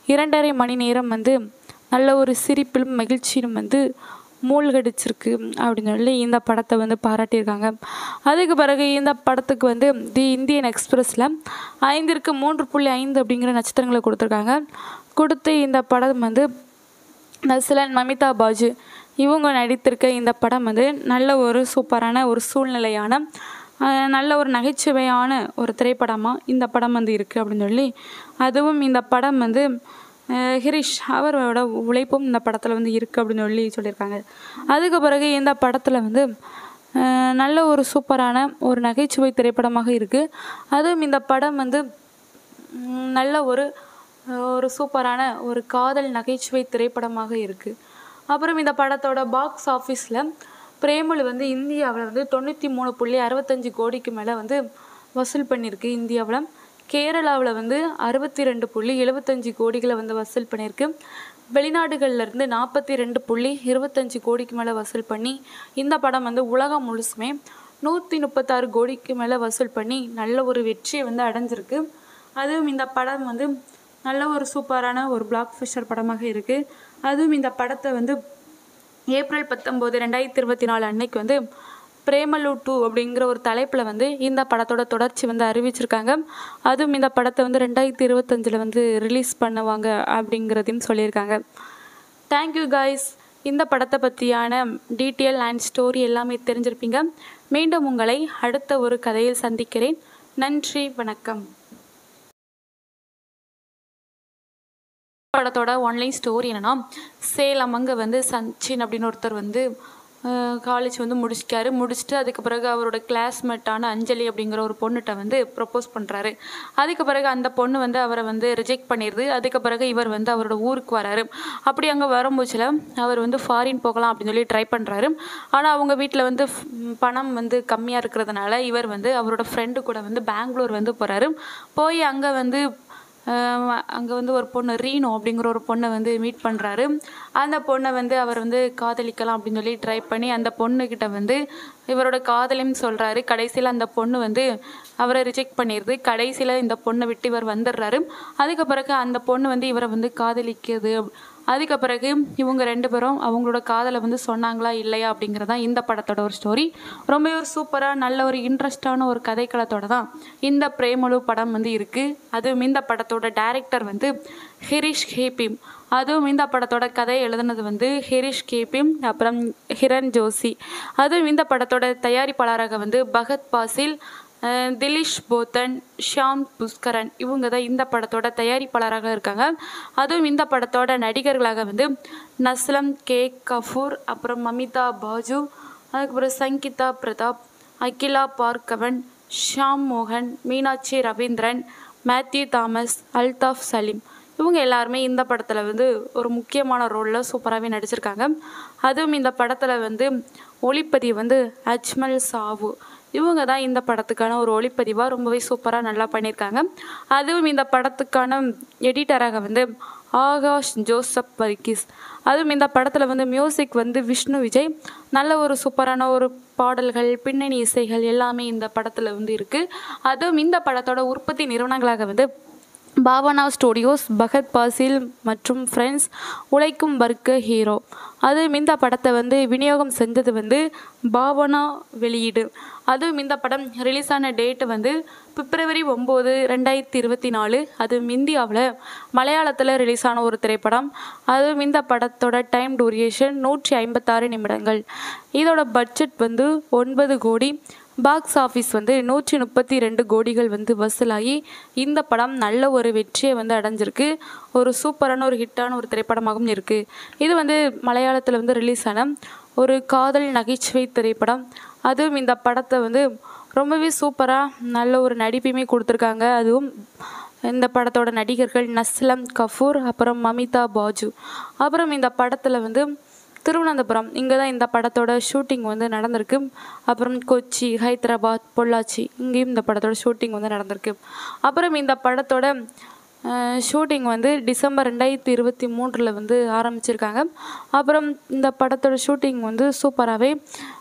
இரண்டரை மணி நேரம் வந்து நல்ல ஒரு சிரிப்பிலும் மகிழ்ச்சியிலும் வந்து மூழ்கடிச்சிருக்கு அப்படின்னு சொல்லி இந்த படத்தை வந்து பாராட்டியிருக்காங்க அதுக்கு பிறகு இந்த படத்துக்கு வந்து தி இந்தியன் எக்ஸ்பிரஸில் ஐந்திற்கு மூன்று புள்ளி ஐந்து அப்படிங்கிற நட்சத்திரங்களை கொடுத்துருக்காங்க கொடுத்து இந்த படம் வந்து நஸ்லன் மமிதா பாஜு இவங்க நடித்திருக்க இந்த படம் வந்து நல்ல ஒரு சூப்பரான ஒரு சூழ்நிலையான அஹ், நல்ல ஒரு நகைச்சுவையான ஒரு திரைப்படமாக இந்த படம் வந்து இருக்குது அப்படின்னு சொல்லி அதுவும் இந்த படம் வந்து அஹ், ஹிரிஷ் அவரோட உழைப்பும் இந்த படத்தில் வந்து இருக்குது அப்படின்னு சொல்லி சொல்லியிருக்காங்க அதுக்கு பிறகு இந்த படத்தில் வந்து அஹ், நல்ல ஒரு சூப்பரான ஒரு நகைச்சுவை திரைப்படமாக இருக்குது அதுவும் இந்த படம் வந்து ம், நல்ல ஒரு ஒரு சூப்பரான ஒரு காதல் நகைச்சுவை திரைப்படமாக இருக்குது அப்புறம் இந்த படத்தோட பாக்ஸ் ஆஃபீஸில் பிரேமலு வந்து இந்தியாவில் வந்து தொண்ணூற்றி மூணு புள்ளி அறுபத்தஞ்சு கோடிக்கு மேலே வந்து வசூல் பண்ணியிருக்கு இந்தியாவில் கேரளாவில் வந்து அறுபத்தி ரெண்டு புள்ளி எழுபத்தஞ்சு கோடிகளை வந்து வசூல் பண்ணியிருக்கு வெளிநாடுகள்ல இருந்து நாற்பத்தி ரெண்டு புள்ளி இருபத்தஞ்சு கோடிக்கு மேலே வசூல் பண்ணி இந்த படம் வந்து உலகம் முழுசுமே நூற்றி முப்பத்தாறு கோடிக்கு மேலே வசூல் பண்ணி நல்ல ஒரு வெற்றியை வந்து அடைஞ்சிருக்கு அதுவும் இந்த படம் வந்து நல்ல ஒரு சூப்பரான ஒரு பிளாக் ஃபிஷர் படமாக இருக்குது அதுவும் இந்த படத்தை வந்து ஏப்ரல் பத்தொம்போது ரெண்டாயிரத்தி இருபத்தி நாலு அன்னைக்கு வந்து பிரேமலு டூ அப்படிங்கிற ஒரு தலைப்பில் வந்து இந்த படத்தோட தொடர்ச்சி வந்து அறிவிச்சிருக்காங்க அதுவும் இந்த படத்தை வந்து ரெண்டாயிரத்தி இருபத்தஞ்சில் வந்து ரிலீஸ் பண்ணுவாங்க அப்படிங்கிறதையும் சொல்லியிருக்காங்க தேங்க்யூ காய்ஸ் இந்த படத்தை பற்றியான டீட்டெயில் அண்ட் ஸ்டோரி எல்லாமே தெரிஞ்சிருப்பீங்க மீண்டும் உங்களை அடுத்த ஒரு கதையில் சந்திக்கிறேன் நன்றி வணக்கம் படத்தோட ஒன்லைன் ஸ்டோரி என்னன்னா சேலம் அங்கே வந்து சச்சின் அப்படின்னு ஒருத்தர் வந்து காலேஜ் வந்து முடிச்சிட்டாரு முடிச்சுட்டு அதுக்கு பிறகு அவரோட கிளாஸ்மேட்டான அஞ்சலி அப்படிங்கிற ஒரு பொண்ணுகிட்ட வந்து ப்ரப்போஸ் பண்ணுறாரு அதுக்கு பிறகு அந்த பொண்ணு வந்து அவரை வந்து ரிஜெக்ட் பண்ணிடுது அதுக்கு பிறகு இவர் வந்து அவரோட ஊருக்கு வராரு அப்படி அங்கே வரும்போதுல அவர் வந்து ஃபாரின் போகலாம் அப்படின்னு சொல்லி ட்ரை பண்ணுறாரு ஆனால் அவங்க வீட்டில் வந்து ஃப்- பணம் வந்து கம்மியாக இருக்கிறதுனால இவர் வந்து அவரோட ஃப்ரெண்டு கூட வந்து பெங்களூர் வந்து போகிறாரு போய் அங்கே வந்து அங்கே வந்து ஒரு பொண்ணு ரீனோ அப்படிங்கிற ஒரு பொண்ணை வந்து மீட் பண்ணுறாரு அந்த பொண்ணை வந்து அவர் வந்து காதலிக்கலாம் அப்படின்னு சொல்லி ட்ரை பண்ணி அந்த பொண்ணுக்கிட்ட வந்து இவரோட காதலையும் சொல்கிறாரு கடைசியில் அந்த பொண்ணு வந்து அவரை ரிஜெக்ட் பண்ணிடுது கடைசியில் இந்த பொண்ணை விட்டு இவர் வந்துடுறாரு அதுக்கு பிறகு அந்த பொண்ணு வந்து இவரை வந்து காதலிக்குது அதுக்கு பிறகு இவங்க ரெண்டு பேரும் அவங்களோட காதலை வந்து சொன்னாங்களா இல்லையா அப்படிங்கிறது தான் இந்த படத்தோட ஒரு ஸ்டோரி ரொம்பவே ஒரு சூப்பராக நல்ல ஒரு இன்ட்ரெஸ்டான ஒரு கதைக்களத்தோட தான் இந்த பிரேமலு படம் வந்து இருக்குது அதுவும் இந்த படத்தோட டைரக்டர் வந்து ஹிரிஷ் ஹேபிம் அதுவும் இந்த படத்தோட கதை எழுதுனது வந்து ஹிரிஷ் கேபிம் அப்புறம் ஹிரண் ஜோஷி அதுவும் இந்த படத்தோட தயாரிப்பாளராக வந்து பகத் பாசில் அஹ் திலீஷ் போத்தன் ஷியாம் புஷ்கரன் இவங்க தான் இந்த படத்தோட தயாரிப்பாளராக இருக்காங்க அதுவும் இந்த படத்தோட நடிகர்களாக வந்து நஸ்லம் கே கஃபூர் அப்புறம் மமிதா பாஜு அதுக்கப்புறம் சங்கீதா பிரதாப் அகிலா பார்கவன் ஷாம் மோகன் மீனாட்சி ரவீந்திரன் மேத்யூ தாமஸ் அல்தாஃப் சலீம் இவங்க எல்லாருமே இந்த படத்தில் வந்து ஒரு முக்கியமான ரோலில் சூப்பராகவே நடிச்சிருக்காங்க அதுவும் இந்த படத்தில் வந்து ஒளிப்பதிவு வந்து அஜ்மல் சாவு இவங்க தான் இந்த படத்துக்கான ஒரு ஒளிப்பதிவாக ரொம்பவே சூப்பராக நல்லா பண்ணியிருக்காங்க அதுவும் இந்த படத்துக்கான எடிட்டராக வந்து ஆகாஷ் ஜோசப் வர்கீஸ் அதுவும் இந்த படத்தில் வந்து மியூசிக் வந்து விஷ்ணு விஜய் நல்ல ஒரு சூப்பரான ஒரு பாடல்கள் பின்னணி இசைகள் எல்லாமே இந்த படத்தில் வந்து இருக்குது அதுவும் இந்த படத்தோட உற்பத்தி நிறுவனங்களாக வந்து பாவனா ஸ்டுடியோஸ் பகத் பாசில் மற்றும் ஃப்ரெண்ட்ஸ் உழைக்கும் வர்க்க ஹீரோ அதுவும் இந்த படத்தை வந்து விநியோகம் செஞ்சது வந்து பாவனா வெளியீடு அதுவும் இந்த படம் ரிலீஸ் ஆன டேட்டு வந்து பிப்ரவரி ஒம்பது ரெண்டாயிரத்தி இருபத்தி நாலு அதுவும் இந்தியாவில் மலையாளத்தில் ரிலீஸ் ஆன ஒரு திரைப்படம் அதுவும் இந்த படத்தோட டைம் டூரியேஷன் நூற்றி ஐம்பத்தாறு நிமிடங்கள் இதோட பட்ஜெட் வந்து ஒன்பது கோடி பாக்ஸ் ஆஃபீஸ் வந்து நூற்றி முப்பத்தி ரெண்டு கோடிகள் வந்து வசூலாகி இந்த படம் நல்ல ஒரு வெற்றியை வந்து அடைஞ்சிருக்கு ஒரு சூப்பரான ஒரு ஹிட்டான ஒரு திரைப்படமாகவும் இருக்குது இது வந்து மலையாளத்தில் வந்து ரிலீஸ் ஆன ஒரு காதல் நகைச்சுவை திரைப்படம் அதுவும் இந்த படத்தை வந்து ரொம்பவே சூப்பராக நல்ல ஒரு நடிப்பையுமே கொடுத்துருக்காங்க அதுவும் இந்த படத்தோட நடிகர்கள் நஸ்லம் கஃபூர் அப்புறம் மமிதா பாஜு அப்புறம் இந்த படத்தில் வந்து திருவனந்தபுரம் இங்கே தான் இந்த படத்தோட ஷூட்டிங் வந்து நடந்திருக்கு அப்புறம் கொச்சி ஹைதராபாத் பொள்ளாச்சி இங்கேயும் இந்த படத்தோட ஷூட்டிங் வந்து நடந்திருக்கு அப்புறம் இந்த படத்தோட ஷூட்டிங் வந்து டிசம்பர் ரெண்டாயிரத்தி இருபத்தி மூன்றில் வந்து ஆரம்பிச்சிருக்காங்க அப்புறம் இந்த படத்தோட ஷூட்டிங் வந்து சூப்பராகவே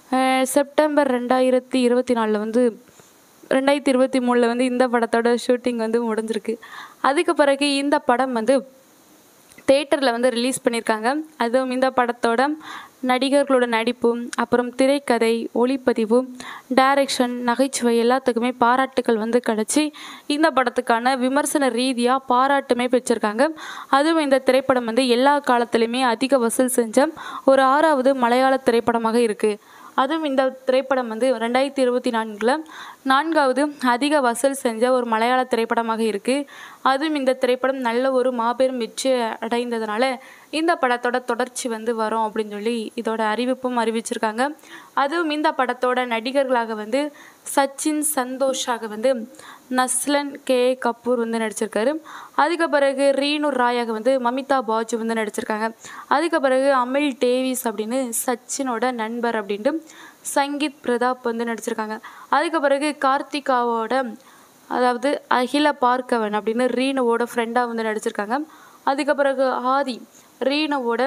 செப்டம்பர் ரெண்டாயிரத்தி இருபத்தி நாலில் வந்து ரெண்டாயிரத்தி இருபத்தி மூணில் வந்து இந்த படத்தோட ஷூட்டிங் வந்து முடிஞ்சிருக்கு அதுக்கு பிறகு இந்த படம் வந்து தேட்டரில் வந்து ரிலீஸ் பண்ணியிருக்காங்க அதுவும் இந்த படத்தோட நடிகர்களோட நடிப்பு அப்புறம் திரைக்கதை ஒளிப்பதிவு டைரக்ஷன் நகைச்சுவை எல்லாத்துக்குமே பாராட்டுகள் வந்து கிடச்சி இந்த படத்துக்கான விமர்சன ரீதியாக பாராட்டுமே பெற்றிருக்காங்க அதுவும் இந்த திரைப்படம் வந்து எல்லா காலத்துலேயுமே அதிக வசூல் செஞ்ச ஒரு ஆறாவது மலையாள திரைப்படமாக இருக்குது அதுவும் இந்த திரைப்படம் வந்து ரெண்டாயிரத்தி இருபத்தி நான்கில் நான்காவது அதிக வசூல் செஞ்ச ஒரு மலையாள திரைப்படமாக இருக்குது அதுவும் இந்த திரைப்படம் நல்ல ஒரு மாபெரும் வெற்றி அடைந்ததுனால இந்த படத்தோட தொடர்ச்சி வந்து வரும் அப்படின்னு சொல்லி இதோட அறிவிப்பும் அறிவிச்சிருக்காங்க அதுவும் இந்த படத்தோட நடிகர்களாக வந்து சச்சின் சந்தோஷாக வந்து நஸ்லன் கே கபூர் வந்து நடிச்சிருக்காரு அதுக்கு பிறகு ரீனு ராயாக வந்து மமிதா பாஜு வந்து நடிச்சிருக்காங்க அதுக்கு பிறகு அமில் டேவிஸ் அப்படின்னு சச்சினோட நண்பர் அப்படின்ட்டு சங்கீத் பிரதாப் வந்து நடிச்சிருக்காங்க அதுக்கு பிறகு கார்த்திகாவோட அதாவது அகில பார்க்கவன் அப்படின்னு ரீனுவோட ஃப்ரெண்டாக வந்து நடிச்சிருக்காங்க அதுக்கு பிறகு ஆதி ரீனுவோட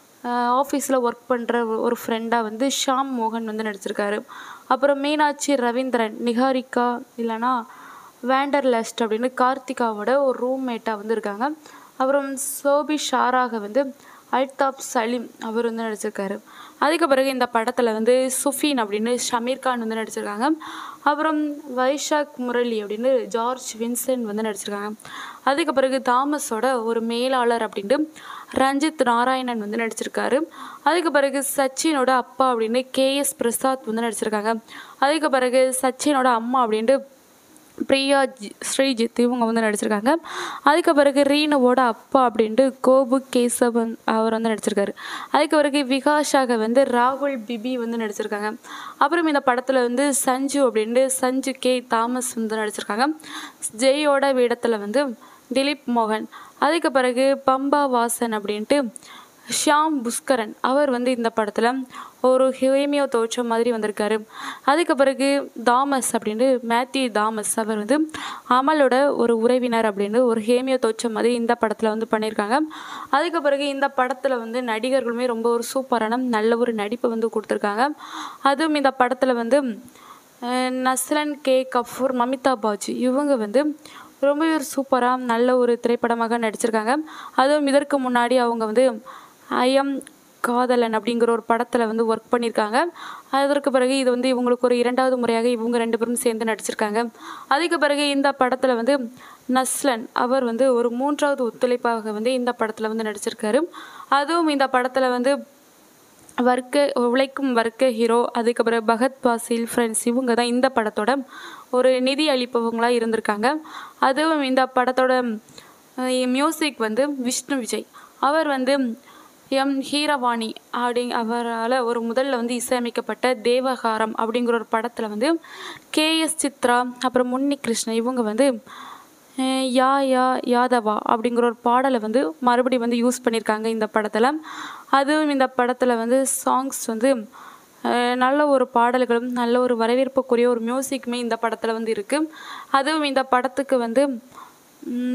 ஆஃபீஸில் ஒர்க் பண்ணுற ஒரு ஃப்ரெண்டாக வந்து ஷாம் மோகன் வந்து நடிச்சிருக்காரு அப்புறம் மீனாட்சி ரவீந்திரன் நிகாரிகா இல்லைனா வேண்டர்லஸ்ட் அப்படின்னு கார்த்திகாவோட ஒரு ரூம்மேட்டாக வந்து இருக்காங்க அப்புறம் சோபி ஷாராக வந்து அல்தாப் சலீம் அவர் வந்து நடிச்சிருக்காரு அதுக்கு பிறகு இந்த படத்தில் வந்து சுஃபீன் அப்படின்னு ஷமீர் கான் வந்து நடிச்சிருக்காங்க அப்புறம் வைஷாக் முரளி அப்படின்னு ஜார்ஜ் வின்சென்ட் வந்து நடிச்சிருக்காங்க அதுக்கு பிறகு தாமஸோட ஒரு மேலாளர் அப்படின்ட்டு ரஞ்சித் நாராயணன் வந்து நடிச்சிருக்காரு அதுக்கு பிறகு சச்சினோட அப்பா அப்படின்னு கேஎஸ் பிரசாத் வந்து நடிச்சிருக்காங்க அதுக்கு பிறகு சச்சினோட அம்மா அப்படின்ட்டு பிரியா ஜி- ஸ்ரீஜித் இவங்க வந்து நடிச்சிருக்காங்க அதுக்கு பிறகு ரீனுவோட அப்பா அப்படின்ட்டு கோபு கேசவன் அவர் வந்து நடிச்சிருக்காரு அதுக்கு பிறகு விகாஷாக வந்து ராகுல் பிபி வந்து நடிச்சிருக்காங்க அப்புறம் இந்த படத்தில் வந்து சஞ்சு அப்படின்ட்டு சஞ்சு கே தாமஸ் வந்து நடிச்சிருக்காங்க ஜெயோட வேடத்தில் வந்து திலீப் மோகன் அதுக்கு பிறகு பம்பா வாசன் அப்படின்ட்டு ஷியாம் புஷ்கரன் அவர் வந்து இந்த படத்தில் ஒரு ஹேமியோ தோற்றம் மாதிரி வந்திருக்காரு அதுக்கு பிறகு தாமஸ் அப்படின்ட்டு மேத்யூ தாமஸ் அவர் வந்து அமலோட ஒரு உறவினர் அப்படின்னு ஒரு ஹேமியோ தோற்றம் மாதிரி இந்த படத்தில் வந்து பண்ணியிருக்காங்க அதுக்கு பிறகு இந்த படத்தில் வந்து நடிகர்களுமே ரொம்ப ஒரு சூப்பரான நல்ல ஒரு நடிப்பை வந்து கொடுத்துருக்காங்க அதுவும் இந்த படத்தில் வந்து அஹ், நஸ்லன் கே கஃபூர் மமிதா பாஜி இவங்க வந்து ரொம்ப ஒரு சூப்பராக நல்ல ஒரு திரைப்படமாக நடிச்சிருக்காங்க அதுவும் இதற்கு முன்னாடி அவங்க வந்து ஐஎம் காதலன் அப்படிங்கிற ஒரு படத்தில் வந்து ஒர்க் பண்ணியிருக்காங்க அதற்கு பிறகு இது வந்து இவங்களுக்கு ஒரு இரண்டாவது முறையாக இவங்க ரெண்டு பேரும் சேர்ந்து நடிச்சிருக்காங்க அதுக்கு பிறகு இந்த படத்தில் வந்து நஸ்லன் அவர் வந்து ஒரு மூன்றாவது ஒத்துழைப்பாக வந்து இந்த படத்தில் வந்து நடிச்சிருக்காரு அதுவும் இந்த படத்தில் வந்து வர்க்க உழைக்கும் வர்க்க ஹீரோ அதுக்கப்புறம் பகத் பாசில் ஃப்ரெண்ட்ஸ் இவங்க தான் இந்த படத்தோட ஒரு நிதி அளிப்பவங்களாக இருந்திருக்காங்க அதுவும் இந்த படத்தோட மியூசிக் வந்து விஷ்ணு விஜய் அவர் வந்து எம் ஹீரவாணி அப்படி அவரால் ஒரு முதல்ல வந்து இசையமைக்கப்பட்ட தேவகாரம் அப்படிங்கிற ஒரு படத்தில் வந்து கேஎஸ் சித்ரா அப்புறம் முன்னி கிருஷ்ணன் இவங்க வந்து அஹ் யா யா யாதவா அப்படிங்கிற ஒரு பாடலை வந்து மறுபடியும் வந்து யூஸ் பண்ணியிருக்காங்க இந்த படத்தில் அதுவும் இந்த படத்தில் வந்து சாங்ஸ் வந்து அஹ் நல்ல ஒரு பாடல்களும் நல்ல ஒரு வரவேற்புக்குரிய ஒரு மியூசிக்குமே இந்த படத்தில் வந்து இருக்குது அதுவும் இந்த படத்துக்கு வந்து ம்,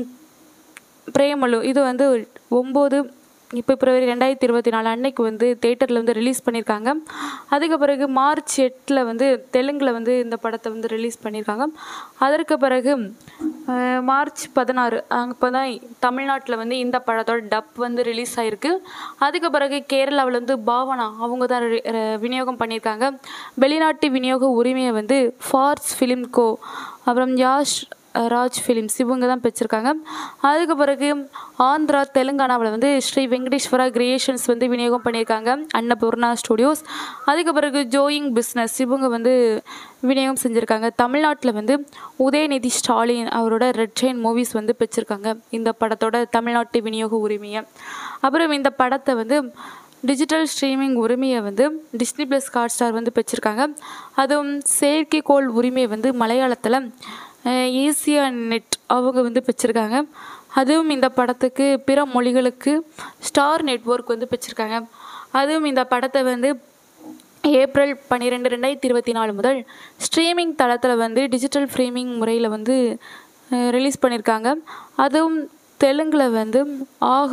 பிரேமலு இது வந்து ஒம்பது இப்போ பிப்ரவரி ரெண்டாயிரத்தி இருபத்தி நாலு அன்னைக்கு வந்து தேட்டரில் வந்து ரிலீஸ் பண்ணியிருக்காங்க அதுக்கு பிறகு மார்ச் எட்டில் வந்து தெலுங்கில் வந்து இந்த படத்தை வந்து ரிலீஸ் பண்ணியிருக்காங்க அதற்கு பிறகு அஹ், மார்ச் பதினாறு அப்போ தான் தமிழ்நாட்டில் வந்து இந்த படத்தோட டப் வந்து ரிலீஸ் ஆகிருக்கு அதுக்கு பிறகு கேரளாவில் வந்து பாவனா அவங்க தான் ரி- ர- விநியோகம் பண்ணியிருக்காங்க வெளிநாட்டு விநியோக உரிமையை வந்து ஃபார்ஸ் ஃபிலிம் கோ அப்புறம் யாஷ் ராஜ் ஃபிலிம்ஸ் இவங்க தான் பெற்றிருக்காங்க அதுக்கு பிறகு ஆந்திரா தெலுங்கானாவில் வந்து ஸ்ரீ வெங்கடேஸ்வரா கிரியேஷன்ஸ் வந்து விநியோகம் பண்ணியிருக்காங்க அன்னபூர்ணா ஸ்டுடியோஸ் அதுக்கு பிறகு ஜோயிங் பிஸ்னஸ் இவங்க வந்து விநியோகம் செஞ்சுருக்காங்க தமிழ்நாட்டில் வந்து உதயநிதி ஸ்டாலின் அவரோட ரெட் ட்ரெயின் மூவிஸ் வந்து பெற்றிருக்காங்க இந்த படத்தோட தமிழ்நாட்டு விநியோக உரிமையை அப்புறம் இந்த படத்தை வந்து டிஜிட்டல் ஸ்ட்ரீமிங் உரிமையை வந்து டிஸ்னி ப்ளஸ் ஹாட் ஸ்டார் வந்து பெற்றிருக்காங்க அதுவும் செயற்கைக்கோள் உரிமையை வந்து மலையாளத்தில் ஏசியா நெட் அவங்க வந்து பெற்றிருக்காங்க அதுவும் இந்த படத்துக்கு பிற மொழிகளுக்கு ஸ்டார் நெட்வொர்க் வந்து பெற்றிருக்காங்க அதுவும் இந்த படத்தை வந்து ஏப்ரல் பன்னிரெண்டு ரெண்டாயிரத்தி இருபத்தி நாலு முதல் ஸ்ட்ரீமிங் தளத்தில் வந்து டிஜிட்டல் ஸ்ட்ரீமிங் முறையில் வந்து ரிலீஸ் பண்ணியிருக்காங்க அதுவும் தெலுங்கில் வந்து ஆஹா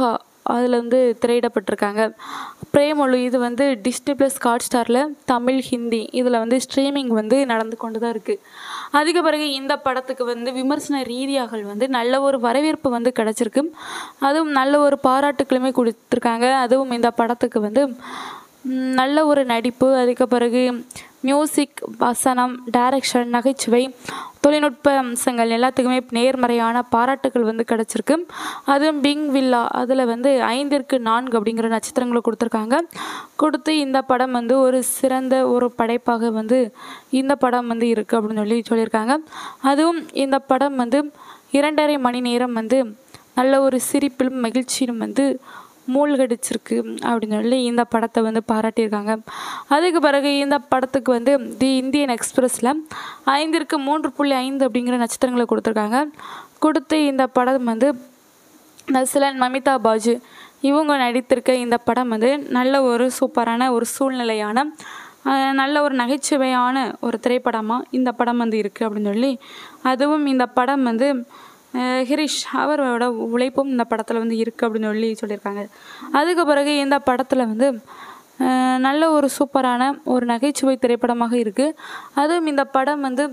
அதில் வந்து திரையிடப்பட்டிருக்காங்க பிரேமொழி இது வந்து டிஸ்னி ப்ளஸ் ஹாட் ஸ்டாரில் தமிழ் ஹிந்தி இதில் வந்து ஸ்ட்ரீமிங் வந்து நடந்து கொண்டு தான் இருக்குது அதுக்கு பிறகு இந்த படத்துக்கு வந்து விமர்சன ரீதியாக வந்து நல்ல ஒரு வரவேற்பு வந்து கிடச்சிருக்கு அதுவும் நல்ல ஒரு பாராட்டுக்களுமே கொடுத்துருக்காங்க அதுவும் இந்த படத்துக்கு வந்து ம், நல்ல ஒரு நடிப்பு அதுக்கு பிறகு மியூசிக் வசனம் டைரக்ஷன் நகைச்சுவை தொழில்நுட்ப அம்சங்கள் எல்லாத்துக்குமே நேர்மறையான பாராட்டுகள் வந்து கிடச்சிருக்கு அதுவும் பிங் வில்லா அதில் வந்து ஐந்திற்கு நான்கு அப்படிங்கிற நட்சத்திரங்களை கொடுத்துருக்காங்க கொடுத்து இந்த படம் வந்து ஒரு சிறந்த ஒரு படைப்பாக வந்து இந்த படம் வந்து இருக்குது அப்படின்னு சொல்லி சொல்லியிருக்காங்க அதுவும் இந்த படம் வந்து இரண்டரை மணி நேரம் வந்து நல்ல ஒரு சிரிப்பிலும் மகிழ்ச்சியிலும் வந்து மூழ்கடிச்சிருக்கு அப்படின்னு சொல்லி இந்த படத்தை வந்து பாராட்டியிருக்காங்க அதுக்கு பிறகு இந்த படத்துக்கு வந்து தி இந்தியன் எக்ஸ்பிரஸில் ஐந்திற்கு மூன்று புள்ளி ஐந்து அப்படிங்கிற நட்சத்திரங்களை கொடுத்துருக்காங்க கொடுத்து இந்த படம் வந்து நஸ்லன் மமிதா பாஜு இவங்க நடித்திருக்க இந்த படம் வந்து நல்ல ஒரு சூப்பரான ஒரு சூழ்நிலையான அஹ், நல்ல ஒரு நகைச்சுவையான ஒரு திரைப்படமாக இந்த படம் வந்து இருக்குது அப்படின்னு சொல்லி அதுவும் இந்த படம் வந்து அஹ், ஹிரிஷ் அவரோட உழைப்பும் இந்த படத்தில் வந்து இருக்குது அப்படின்னு சொல்லி சொல்லியிருக்காங்க அதுக்கு பிறகு இந்த படத்தில் வந்து அஹ், நல்ல ஒரு சூப்பரான ஒரு நகைச்சுவை திரைப்படமாக இருக்குது அதுவும் இந்த படம் வந்து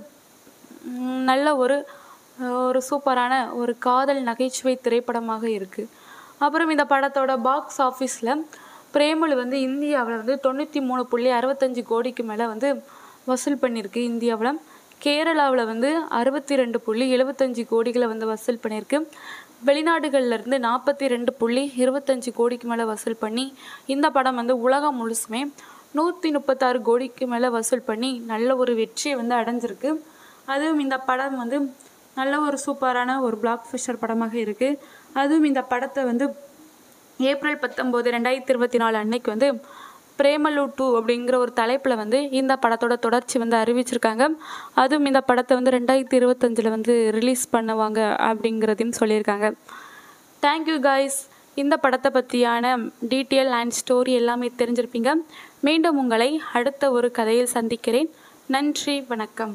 ம், நல்ல ஒரு ஒரு சூப்பரான ஒரு காதல் நகைச்சுவை திரைப்படமாக இருக்குது அப்புறம் இந்த படத்தோட பாக்ஸ் ஆஃபீஸில் பிரேமலு வந்து இந்தியாவில் வந்து தொண்ணூற்றி மூணு புள்ளி அறுபத்தஞ்சு கோடிக்கு மேலே வந்து வசூல் பண்ணியிருக்கு இந்தியாவில் கேரளாவில் வந்து அறுபத்தி ரெண்டு புள்ளி எழுபத்தஞ்சு கோடிகளை வந்து வசூல் பண்ணியிருக்கு வெளிநாடுகள்ல இருந்து நாற்பத்தி ரெண்டு புள்ளி இருபத்தஞ்சு கோடிக்கு மேலே வசூல் பண்ணி இந்த படம் வந்து உலகம் முழுசுமே நூற்றி முப்பத்தாறு கோடிக்கு மேலே வசூல் பண்ணி நல்ல ஒரு வெற்றியை வந்து அடைஞ்சிருக்கு அதுவும் இந்த படம் வந்து நல்ல ஒரு சூப்பரான ஒரு பிளாக் ஃபிஷர் படமாக இருக்குது அதுவும் இந்த படத்தை வந்து ஏப்ரல் பத்தொம்போது ரெண்டாயிரத்தி இருபத்தி நாலு அன்னைக்கு வந்து பிரேமலு டூ அப்படிங்கிற ஒரு தலைப்பில் வந்து இந்த படத்தோட தொடர்ச்சி வந்து அறிவிச்சிருக்காங்க அதுவும் இந்த படத்தை வந்து ரெண்டாயிரத்தி இருபத்தஞ்சில் வந்து ரிலீஸ் பண்ணுவாங்க அப்படிங்கிறதையும் சொல்லியிருக்காங்க தேங்க்யூ காய்ஸ் இந்த படத்தை பற்றியான டீட்டெயில் அண்ட் ஸ்டோரி எல்லாமே தெரிஞ்சிருப்பீங்க மீண்டும் உங்களை அடுத்த ஒரு கதையில் சந்திக்கிறேன் நன்றி வணக்கம்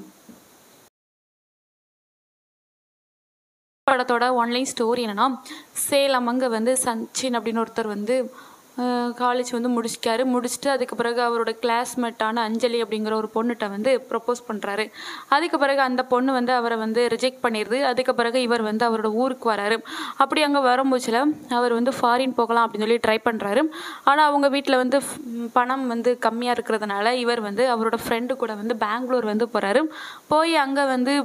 படத்தோட ஒன்லைன் ஸ்டோரி என்னன்னா சேலம் அங்கே வந்து சச்சின் அப்படின்னு ஒருத்தர் வந்து காலேஜ் வந்து முடிச்சிட்டாரு முடிச்சுட்டு அதுக்கு பிறகு அவரோட கிளாஸ்மேட்டான அஞ்சலி அப்படிங்கிற ஒரு பொண்ணுகிட்ட வந்து ப்ரப்போஸ் பண்ணுறாரு அதுக்கு பிறகு அந்த பொண்ணு வந்து அவரை வந்து ரிஜெக்ட் பண்ணிடுது அதுக்கு பிறகு இவர் வந்து அவரோட ஊருக்கு வராரு அப்படி அங்கே வரும்போதுல அவர் வந்து ஃபாரின் போகலாம் அப்படின்னு சொல்லி ட்ரை பண்ணுறாரு ஆனால் அவங்க வீட்டில் வந்து ஃப்- பணம் வந்து கம்மியாக இருக்கிறதுனால இவர் வந்து அவரோட ஃப்ரெண்டு கூட வந்து பெங்களூர் வந்து போகிறாரு போய் அங்கே வந்து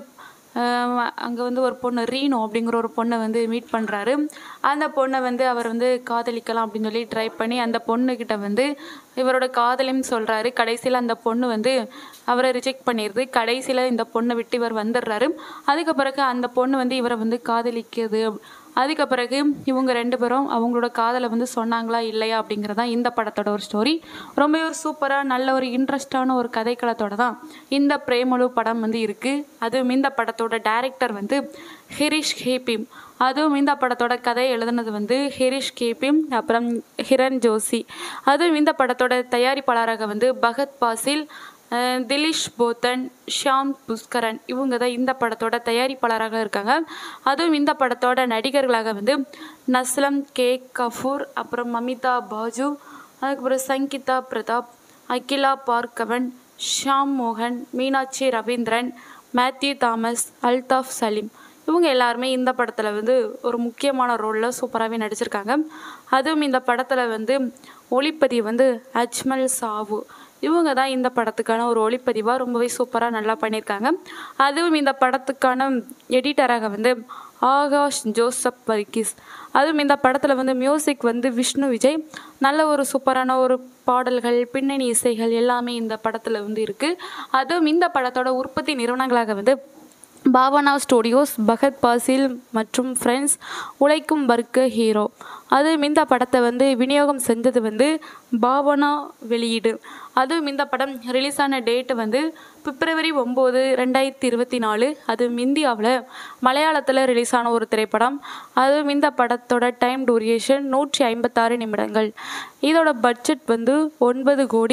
அங்கே வந்து ஒரு பொண்ணு ரீனோ அப்படிங்கிற ஒரு பொண்ணை வந்து மீட் பண்ணுறாரு அந்த பொண்ணை வந்து அவர் வந்து காதலிக்கலாம் அப்படின்னு சொல்லி ட்ரை பண்ணி அந்த பொண்ணுக்கிட்ட வந்து இவரோட காதலையும் சொல்கிறாரு கடைசியில் அந்த பொண்ணு வந்து அவரை ரிஜெக்ட் பண்ணிடுது கடைசியில் இந்த பொண்ணை விட்டு இவர் வந்துடுறாரு அதுக்கு பிறகு அந்த பொண்ணு வந்து இவரை வந்து காதலிக்குது அதுக்கு பிறகு இவங்க ரெண்டு பேரும் அவங்களோட காதலை வந்து சொன்னாங்களா இல்லையா அப்படிங்கிறதான் இந்த படத்தோட ஒரு ஸ்டோரி ரொம்ப ஒரு சூப்பராக நல்ல ஒரு இன்ட்ரெஸ்டான ஒரு கதைக்களத்தோட தான் இந்த பிரேமலு படம் வந்து இருக்குது அதுவும் இந்த படத்தோட டைரக்டர் வந்து ஹிரிஷ் ஹேபிம் அதுவும் இந்த படத்தோட கதையை எழுதுனது வந்து ஹிரிஷ் கேபிம் அப்புறம் ஹிரண் ஜோஷி அதுவும் இந்த படத்தோட தயாரிப்பாளராக வந்து பகத் பாசில் அஹ் திலீஷ் போத்தன் ஷியாம் புஷ்கரன் இவங்க தான் இந்த படத்தோட தயாரிப்பாளராக இருக்காங்க அதுவும் இந்த படத்தோட நடிகர்களாக வந்து நஸ்லம் கே கஃபூர் அப்புறம் மமிதா பாஜு அதுக்கப்புறம் சங்கீதா பிரதாப் அகிலா பார்கவன் ஷாம் மோகன் மீனாட்சி ரவீந்திரன் மேத்யூ தாமஸ் அல்தாஃப் சலீம் இவங்க எல்லாருமே இந்த படத்தில் வந்து ஒரு முக்கியமான ரோலில் சூப்பராகவே நடிச்சிருக்காங்க அதுவும் இந்த படத்தில் வந்து ஒளிப்பதிவு வந்து அஜ்மல் சாவு இவங்க தான் இந்த படத்துக்கான ஒரு ஒளிப்பதிவாக ரொம்பவே சூப்பராக நல்லா பண்ணியிருக்காங்க அதுவும் இந்த படத்துக்கான எடிட்டராக வந்து ஆகாஷ் ஜோசப் வர்கீஸ் அதுவும் இந்த படத்தில் வந்து மியூசிக் வந்து விஷ்ணு விஜய் நல்ல ஒரு சூப்பரான ஒரு பாடல்கள் பின்னணி இசைகள் எல்லாமே இந்த படத்தில் வந்து இருக்குது அதுவும் இந்த படத்தோட உற்பத்தி நிறுவனங்களாக வந்து பாவனா ஸ்டுடியோஸ் பகத் பாசில் மற்றும் ஃப்ரெண்ட்ஸ் உழைக்கும் வர்க்க ஹீரோ அதுவும் இந்த படத்தை வந்து விநியோகம் செஞ்சது வந்து பாவனா வெளியீடு அதுவும் இந்த படம் ரிலீஸ் ஆன டேட்டு வந்து பிப்ரவரி ஒம்பது ரெண்டாயிரத்தி இருபத்தி நாலு அதுவும் இந்தியாவில் மலையாளத்தில் ரிலீஸ் ஆன ஒரு திரைப்படம் அதுவும் இந்த படத்தோட டைம் டூரியேஷன் நூற்றி ஐம்பத்தாறு நிமிடங்கள் இதோட பட்ஜெட் வந்து ஒன்பது கோடி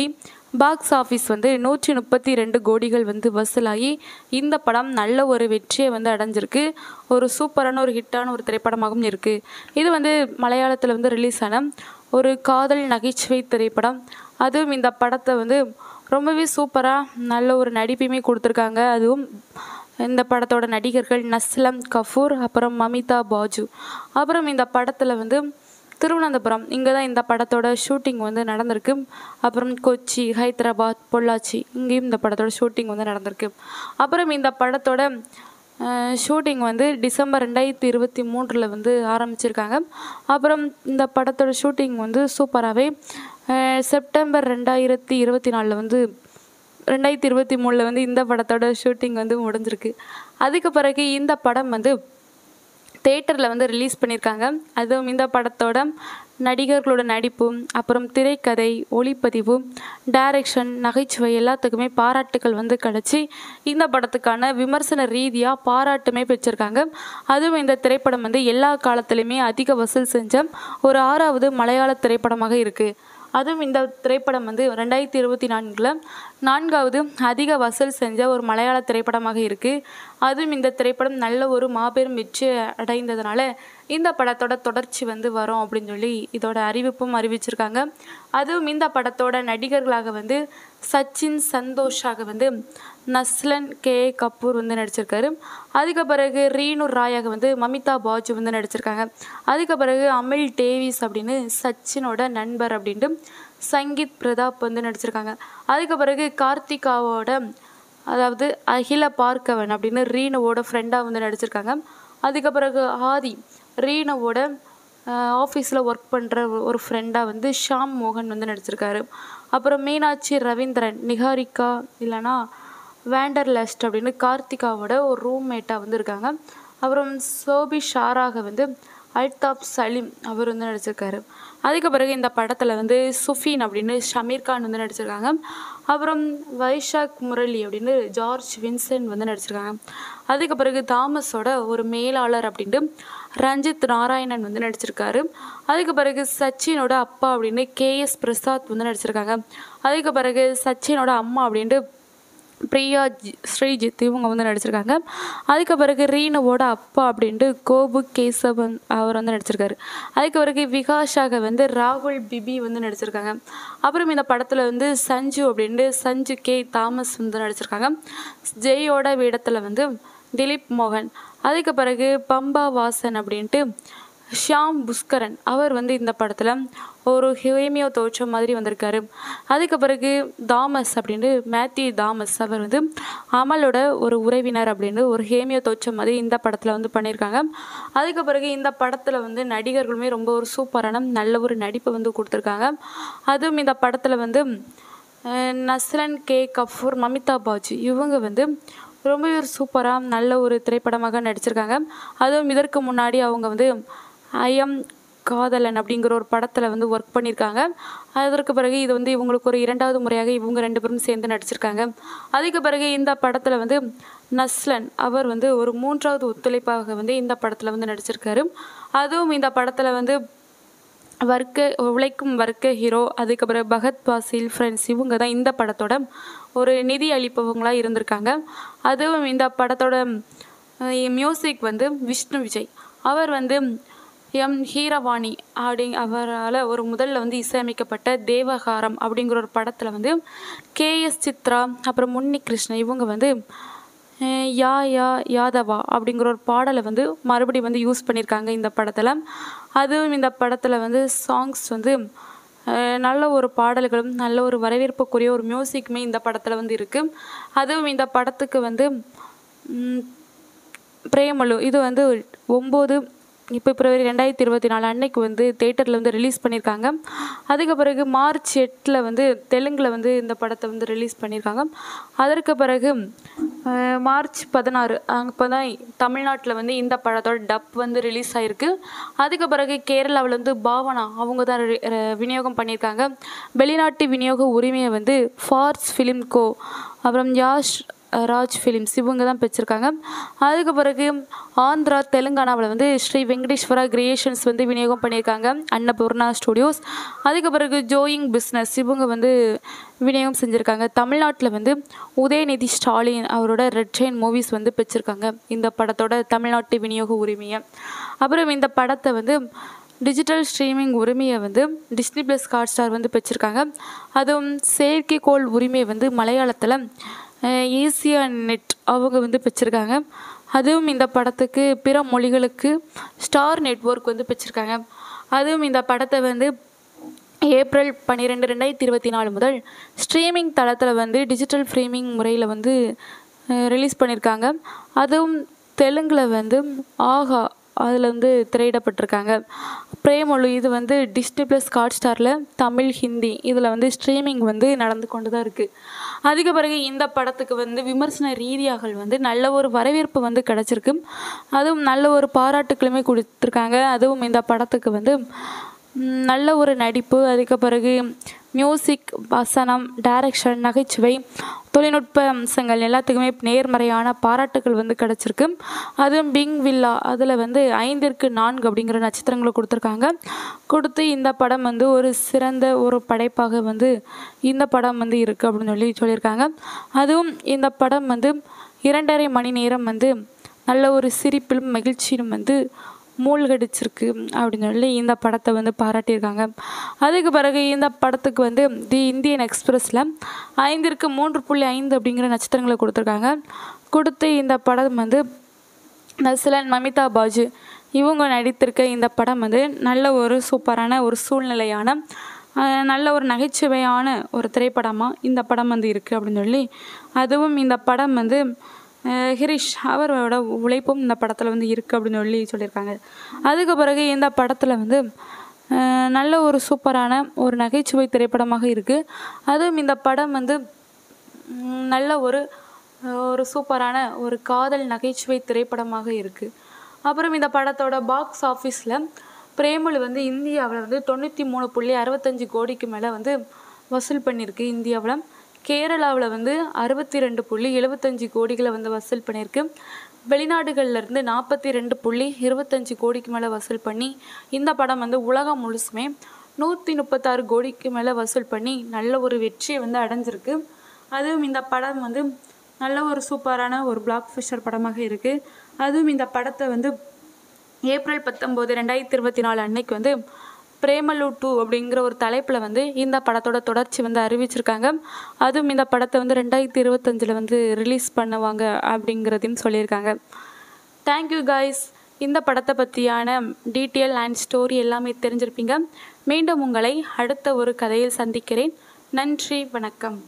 பாக்ஸ் ஆஃபீஸ் வந்து நூற்றி முப்பத்தி ரெண்டு கோடிகள் வந்து வசூலாகி இந்த படம் நல்ல ஒரு வெற்றியை வந்து அடைஞ்சிருக்கு ஒரு சூப்பரான ஒரு ஹிட்டான ஒரு திரைப்படமாகவும் இருக்குது இது வந்து மலையாளத்தில் வந்து ரிலீஸ் ஆன ஒரு காதல் நகைச்சுவை திரைப்படம் அதுவும் இந்த படத்தை வந்து ரொம்பவே சூப்பராக நல்ல ஒரு நடிப்பையுமே கொடுத்துருக்காங்க அதுவும் இந்த படத்தோட நடிகர்கள் நஸ்லம் கஃபூர் அப்புறம் மமிதா பாஜு அப்புறம் இந்த படத்தில் வந்து திருவனந்தபுரம் இங்கே தான் இந்த படத்தோட ஷூட்டிங் வந்து நடந்திருக்கு அப்புறம் கொச்சி ஹைதராபாத் பொள்ளாச்சி இங்கேயும் இந்த படத்தோட ஷூட்டிங் வந்து நடந்திருக்கு அப்புறம் இந்த படத்தோட ஷூட்டிங் வந்து டிசம்பர் ரெண்டாயிரத்தி இருபத்தி மூன்றில் வந்து ஆரம்பிச்சிருக்காங்க அப்புறம் இந்த படத்தோட ஷூட்டிங் வந்து சூப்பராகவே செப்டம்பர் ரெண்டாயிரத்தி இருபத்தி நாலில் வந்து ரெண்டாயிரத்தி இருபத்தி மூணில் வந்து இந்த படத்தோட ஷூட்டிங் வந்து முடிஞ்சிருக்கு அதுக்கு பிறகு இந்த படம் வந்து தேட்டரில் வந்து ரிலீஸ் பண்ணியிருக்காங்க அதுவும் இந்த படத்தோட நடிகர்களோட நடிப்பு அப்புறம் திரைக்கதை ஒளிப்பதிவு டைரக்ஷன் நகைச்சுவை எல்லாத்துக்குமே பாராட்டுகள் வந்து கிடச்சி இந்த படத்துக்கான விமர்சன ரீதியாக பாராட்டுமே பெற்றிருக்காங்க அதுவும் இந்த திரைப்படம் வந்து எல்லா காலத்துலேயுமே அதிக வசூல் செஞ்ச ஒரு ஆறாவது மலையாள திரைப்படமாக இருக்குது அதுவும் இந்த திரைப்படம் வந்து ரெண்டாயிரத்தி இருபத்தி நான்கில் நான்காவது அதிக வசூல் செஞ்ச ஒரு மலையாள திரைப்படமாக இருக்குது அதுவும் இந்த திரைப்படம் நல்ல ஒரு மாபெரும் வெற்றி அடைந்ததுனால இந்த படத்தோட தொடர்ச்சி வந்து வரும் அப்படின்னு சொல்லி இதோட அறிவிப்பும் அறிவிச்சிருக்காங்க அதுவும் இந்த படத்தோட நடிகர்களாக வந்து சச்சின் சந்தோஷாக வந்து நஸ்லன் கே கபூர் வந்து நடிச்சிருக்காரு அதுக்கு பிறகு ரீனு ராயாக வந்து மமிதா பாஜு வந்து நடிச்சிருக்காங்க அதுக்கு பிறகு அமில் டேவிஸ் அப்படின்னு சச்சினோட நண்பர் அப்படின்ட்டு சங்கீத் பிரதாப் வந்து நடிச்சிருக்காங்க அதுக்கு பிறகு கார்த்திகாவோட அதாவது அகில பார்க்கவன் அப்படின்னு ரீனுவோட ஃப்ரெண்டாக வந்து நடிச்சிருக்காங்க அதுக்கு பிறகு ஆதி ரீனுவோட ஆஃபீஸில் ஒர்க் பண்ணுற ஒரு ஃப்ரெண்டாக வந்து ஷாம் மோகன் வந்து நடிச்சிருக்காரு அப்புறம் மீனாட்சி ரவீந்திரன் நிகாரிகா இல்லைனா வேண்டர்லஸ்ட் அப்படின்னு கார்த்திகாவோட ஒரு ரூம்மேட்டாக வந்து இருக்காங்க அப்புறம் சோபி ஷாராக வந்து அல்தாப் சலீம் அவர் வந்து நடிச்சிருக்காரு அதுக்கு பிறகு இந்த படத்தில் வந்து சுஃபீன் அப்படின்னு ஷமீர் கான் வந்து நடிச்சிருக்காங்க அப்புறம் வைஷாக் முரளி அப்படின்னு ஜார்ஜ் வின்சென்ட் வந்து நடிச்சிருக்காங்க அதுக்கு பிறகு தாமஸோட ஒரு மேலாளர் அப்படின்ட்டு ரஞ்சித் நாராயணன் வந்து நடிச்சிருக்காரு அதுக்கு பிறகு சச்சினோட அப்பா அப்படின்னு கேஎஸ் பிரசாத் வந்து நடிச்சிருக்காங்க அதுக்கு பிறகு சச்சினோட அம்மா அப்படின்ட்டு பிரியா ஜி ஸ்ரீஜித் இவங்க வந்து நடிச்சிருக்காங்க அதுக்கு பிறகு ரீனுவோட அப்பா அப்படின்ட்டு கோபு கேசவன் அவர் வந்து நடிச்சிருக்காரு அதுக்கு பிறகு விகாஷாக வந்து ராகுல் பிபி வந்து நடிச்சிருக்காங்க அப்புறம் இந்த படத்தில் வந்து சஞ்சு அப்படின்ட்டு சஞ்சு கே தாமஸ் வந்து நடிச்சிருக்காங்க ஜெயோட வேடத்தில் வந்து திலீப் மோகன் அதுக்கு பிறகு பம்பா வாசன் அப்படின்ட்டு ஷியாம் புஷ்கரன் அவர் வந்து இந்த படத்தில் ஒரு ஹேமியோ தோற்றம் மாதிரி வந்திருக்காரு அதுக்கு பிறகு தாமஸ் அப்படின்ட்டு மேத்யூ தாமஸ் அவர் வந்து அமலோட ஒரு உறவினர் அப்படின்னு ஒரு ஹேமியோ தோற்றம் மாதிரி இந்த படத்தில் வந்து பண்ணியிருக்காங்க அதுக்கு பிறகு இந்த படத்தில் வந்து நடிகர்களுமே ரொம்ப ஒரு சூப்பரான நல்ல ஒரு நடிப்பை வந்து கொடுத்துருக்காங்க அதுவும் இந்த படத்தில் வந்து அஹ், நஸ்ரன் கே கஃபூர் மமிதா பாஜு இவங்க வந்து ரொம்பவே ஒரு சூப்பராக நல்ல ஒரு திரைப்படமாக நடிச்சிருக்காங்க அதுவும் இதற்கு முன்னாடி அவங்க வந்து ஐஎம் காதலன் அப்படிங்கிற ஒரு படத்தில் வந்து ஒர்க் பண்ணியிருக்காங்க அதற்கு பிறகு இது வந்து இவங்களுக்கு ஒரு இரண்டாவது முறையாக இவங்க ரெண்டு பேரும் சேர்ந்து நடிச்சிருக்காங்க அதுக்கு பிறகு இந்த படத்தில் வந்து நஸ்லன் அவர் வந்து ஒரு மூன்றாவது ஒத்துழைப்பாக வந்து இந்த படத்தில் வந்து நடிச்சிருக்காரு அதுவும் இந்த படத்தில் வந்து வர்க்க உழைக்கும் வர்க்க ஹீரோ அதுக்கப்புறம் பகத் பாசில் ஃப்ரெண்ட்ஸ் இவங்க தான் இந்த படத்தோட ஒரு நிதி அளிப்பவங்களாக இருந்திருக்காங்க அதுவும் இந்த படத்தோட மியூசிக் வந்து விஷ்ணு விஜய் அவர் வந்து எம் ஹீரவாணி அப்படி அவரால் ஒரு முதல்ல வந்து இசையமைக்கப்பட்ட தேவகாரம் அப்படிங்கிற ஒரு படத்தில் வந்து கேஎஸ் சித்ரா அப்புறம் முன்னி கிருஷ்ணன் இவங்க வந்து அஹ் யா யா யாதவா அப்படிங்கிற ஒரு பாடலை வந்து மறுபடியும் வந்து யூஸ் பண்ணியிருக்காங்க இந்த படத்தில் அதுவும் இந்த படத்தில் வந்து சாங்ஸ் வந்து அஹ் நல்ல ஒரு பாடல்களும் நல்ல ஒரு வரவேற்புக்குரிய ஒரு மியூசிக்குமே இந்த படத்தில் வந்து இருக்குது அதுவும் இந்த படத்துக்கு வந்து ம், பிரேமலு இது வந்து ஒம்பது இப்போ பிப்ரவரி ரெண்டாயிரத்தி இருபத்தி நாலு அன்னைக்கு வந்து தேட்டரில் வந்து ரிலீஸ் பண்ணியிருக்காங்க அதுக்கு பிறகு மார்ச் எட்டில் வந்து தெலுங்கில் வந்து இந்த படத்தை வந்து ரிலீஸ் பண்ணியிருக்காங்க அதற்கு பிறகு அஹ், மார்ச் பதினாறு அப்போ தான் தமிழ்நாட்டில் வந்து இந்த படத்தோட டப் வந்து ரிலீஸ் ஆகிருக்கு அதுக்கு பிறகு கேரளாவில் வந்து பாவனா அவங்க தான் ரி- ர- விநியோகம் பண்ணியிருக்காங்க வெளிநாட்டு விநியோக உரிமையை வந்து ஃபார்ஸ் ஃபிலிம் கோ அப்புறம் யாஷ் ராஜ் ஃபிலிம்ஸ் இவங்க தான் வச்சுருக்காங்க அதுக்கு பிறகு ஆந்திரா தெலுங்கானாவில் வந்து ஸ்ரீ வெங்கடேஸ்வரா கிரியேஷன்ஸ் வந்து விநியோகம் பண்ணியிருக்காங்க அன்னபூர்ணா ஸ்டுடியோஸ் அதுக்கு பிறகு ஜோயிங் பிஸ்னஸ் இவங்க வந்து விநியோகம் செஞ்சுருக்காங்க தமிழ்நாட்டில் வந்து உதயநிதி ஸ்டாலின் அவரோட ரெட் செயின் மூவிஸ் வந்து பெற்றிருக்காங்க இந்த படத்தோட தமிழ்நாட்டு விநியோக உரிமையை அப்புறம் இந்த படத்தை வந்து டிஜிட்டல் ஸ்ட்ரீமிங் உரிமையை வந்து டிஸ்னி ப்ளஸ் ஹாட் ஸ்டார் வந்து பெற்றிருக்காங்க அதுவும் செயற்கைக்கோள் உரிமையை வந்து மலையாளத்தில் ஏசியா நெட் அவங்க வந்து பெற்றிருக்காங்க அதுவும் இந்த படத்துக்கு பிற மொழிகளுக்கு ஸ்டார் நெட்வொர்க் வந்து பெற்றிருக்காங்க அதுவும் இந்த படத்தை வந்து ஏப்ரல் பன்னிரெண்டு ரெண்டாயிரத்தி இருபத்தி நாலு முதல் ஸ்ட்ரீமிங் தளத்தில் வந்து டிஜிட்டல் ஃப்ரீமிங் முறையில் வந்து ரிலீஸ் பண்ணியிருக்காங்க அதுவும் தெலுங்கில் வந்து ஆஹா அதில் வந்து திரையிடப்பட்டிருக்காங்க பிரேமொழி இது வந்து டிஸ்னி ப்ளஸ் ஹாட் ஸ்டாரில் தமிழ் ஹிந்தி இதில் வந்து ஸ்ட்ரீமிங் வந்து நடந்து கொண்டு தான் இருக்குது அதுக்கு பிறகு இந்த படத்துக்கு வந்து விமர்சன ரீதியாக வந்து நல்ல ஒரு வரவேற்பு வந்து கிடச்சிருக்கு அதுவும் நல்ல ஒரு பாராட்டுக்களுமே கொடுத்துருக்காங்க அதுவும் இந்த படத்துக்கு வந்து ம், நல்ல ஒரு நடிப்பு அதுக்கு பிறகு மியூசிக் வசனம் டைரக்ஷன் நகைச்சுவை தொழில்நுட்ப அம்சங்கள் எல்லாத்துக்குமே நேர்மறையான பாராட்டுகள் வந்து கிடச்சிருக்கு அதுவும் பிங் வில்லா அதில் வந்து ஐந்திற்கு நான்கு அப்படிங்கிற நட்சத்திரங்களை கொடுத்துருக்காங்க கொடுத்து இந்த படம் வந்து ஒரு சிறந்த ஒரு படைப்பாக வந்து இந்த படம் வந்து இருக்குது அப்படின்னு சொல்லி சொல்லியிருக்காங்க அதுவும் இந்த படம் வந்து இரண்டரை மணி நேரம் வந்து நல்ல ஒரு சிரிப்பிலும் மகிழ்ச்சியிலும் வந்து மூழ்கடிச்சிருக்கு அப்படின்னு சொல்லி இந்த படத்தை வந்து பாராட்டியிருக்காங்க அதுக்கு பிறகு இந்த படத்துக்கு வந்து தி இந்தியன் எக்ஸ்பிரஸில் ஐந்திற்கு மூன்று புள்ளி ஐந்து அப்படிங்கிற நட்சத்திரங்களை கொடுத்துருக்காங்க கொடுத்து இந்த படம் வந்து நஸ்லன் மமிதா பாஜு இவங்க நடித்திருக்க இந்த படம் வந்து நல்ல ஒரு சூப்பரான ஒரு சூழ்நிலையான அஹ், நல்ல ஒரு நகைச்சுவையான ஒரு திரைப்படமாக இந்த படம் வந்து இருக்குது அப்படின்னு சொல்லி அதுவும் இந்த படம் வந்து அஹ், ஹிரிஷ் அவரோட உழைப்பும் இந்த படத்தில் வந்து இருக்குது அப்படின்னு சொல்லி சொல்லியிருக்காங்க அதுக்கு பிறகு இந்த படத்தில் வந்து அஹ், நல்ல ஒரு சூப்பரான ஒரு நகைச்சுவை திரைப்படமாக இருக்குது அதுவும் இந்த படம் வந்து ம், நல்ல ஒரு ஒரு சூப்பரான ஒரு காதல் நகைச்சுவை திரைப்படமாக இருக்குது அப்புறம் இந்த படத்தோட பாக்ஸ் ஆஃபீஸில் பிரேமலு வந்து இந்தியாவில் வந்து தொண்ணூற்றி மூணு புள்ளி அறுபத்தஞ்சு கோடிக்கு மேலே வந்து வசூல் பண்ணியிருக்கு இந்தியாவில் கேரளாவில் வந்து அறுபத்தி ரெண்டு புள்ளி எழுபத்தஞ்சு கோடிகளை வந்து வசூல் பண்ணியிருக்கு வெளிநாடுகள்ல இருந்து நாற்பத்தி ரெண்டு புள்ளி இருபத்தஞ்சு கோடிக்கு மேலே வசூல் பண்ணி இந்த படம் வந்து உலகம் முழுசுமே நூற்றி முப்பத்தாறு கோடிக்கு மேலே வசூல் பண்ணி நல்ல ஒரு வெற்றியை வந்து அடைஞ்சிருக்கு அதுவும் இந்த படம் வந்து நல்ல ஒரு சூப்பரான ஒரு பிளாக் ஃபிஷர் படமாக இருக்குது அதுவும் இந்த படத்தை வந்து ஏப்ரல் பத்தொம்போது ரெண்டாயிரத்தி இருபத்தி நாலு அன்னைக்கு வந்து பிரேமலு டூ அப்படிங்கிற ஒரு தலைப்பில் வந்து இந்த படத்தோட தொடர்ச்சி வந்து அறிவிச்சிருக்காங்க அதுவும் இந்த படத்தை வந்து ரெண்டாயிரத்தி இருபத்தஞ்சில் வந்து ரிலீஸ் பண்ணுவாங்க அப்படிங்கிறதையும் சொல்லியிருக்காங்க தேங்க்யூ காய்ஸ் இந்த படத்தை பற்றியான டீட்டெயில் அண்ட் ஸ்டோரி எல்லாமே தெரிஞ்சிருப்பீங்க மீண்டும் உங்களை அடுத்த ஒரு கதையில் சந்திக்கிறேன் நன்றி வணக்கம்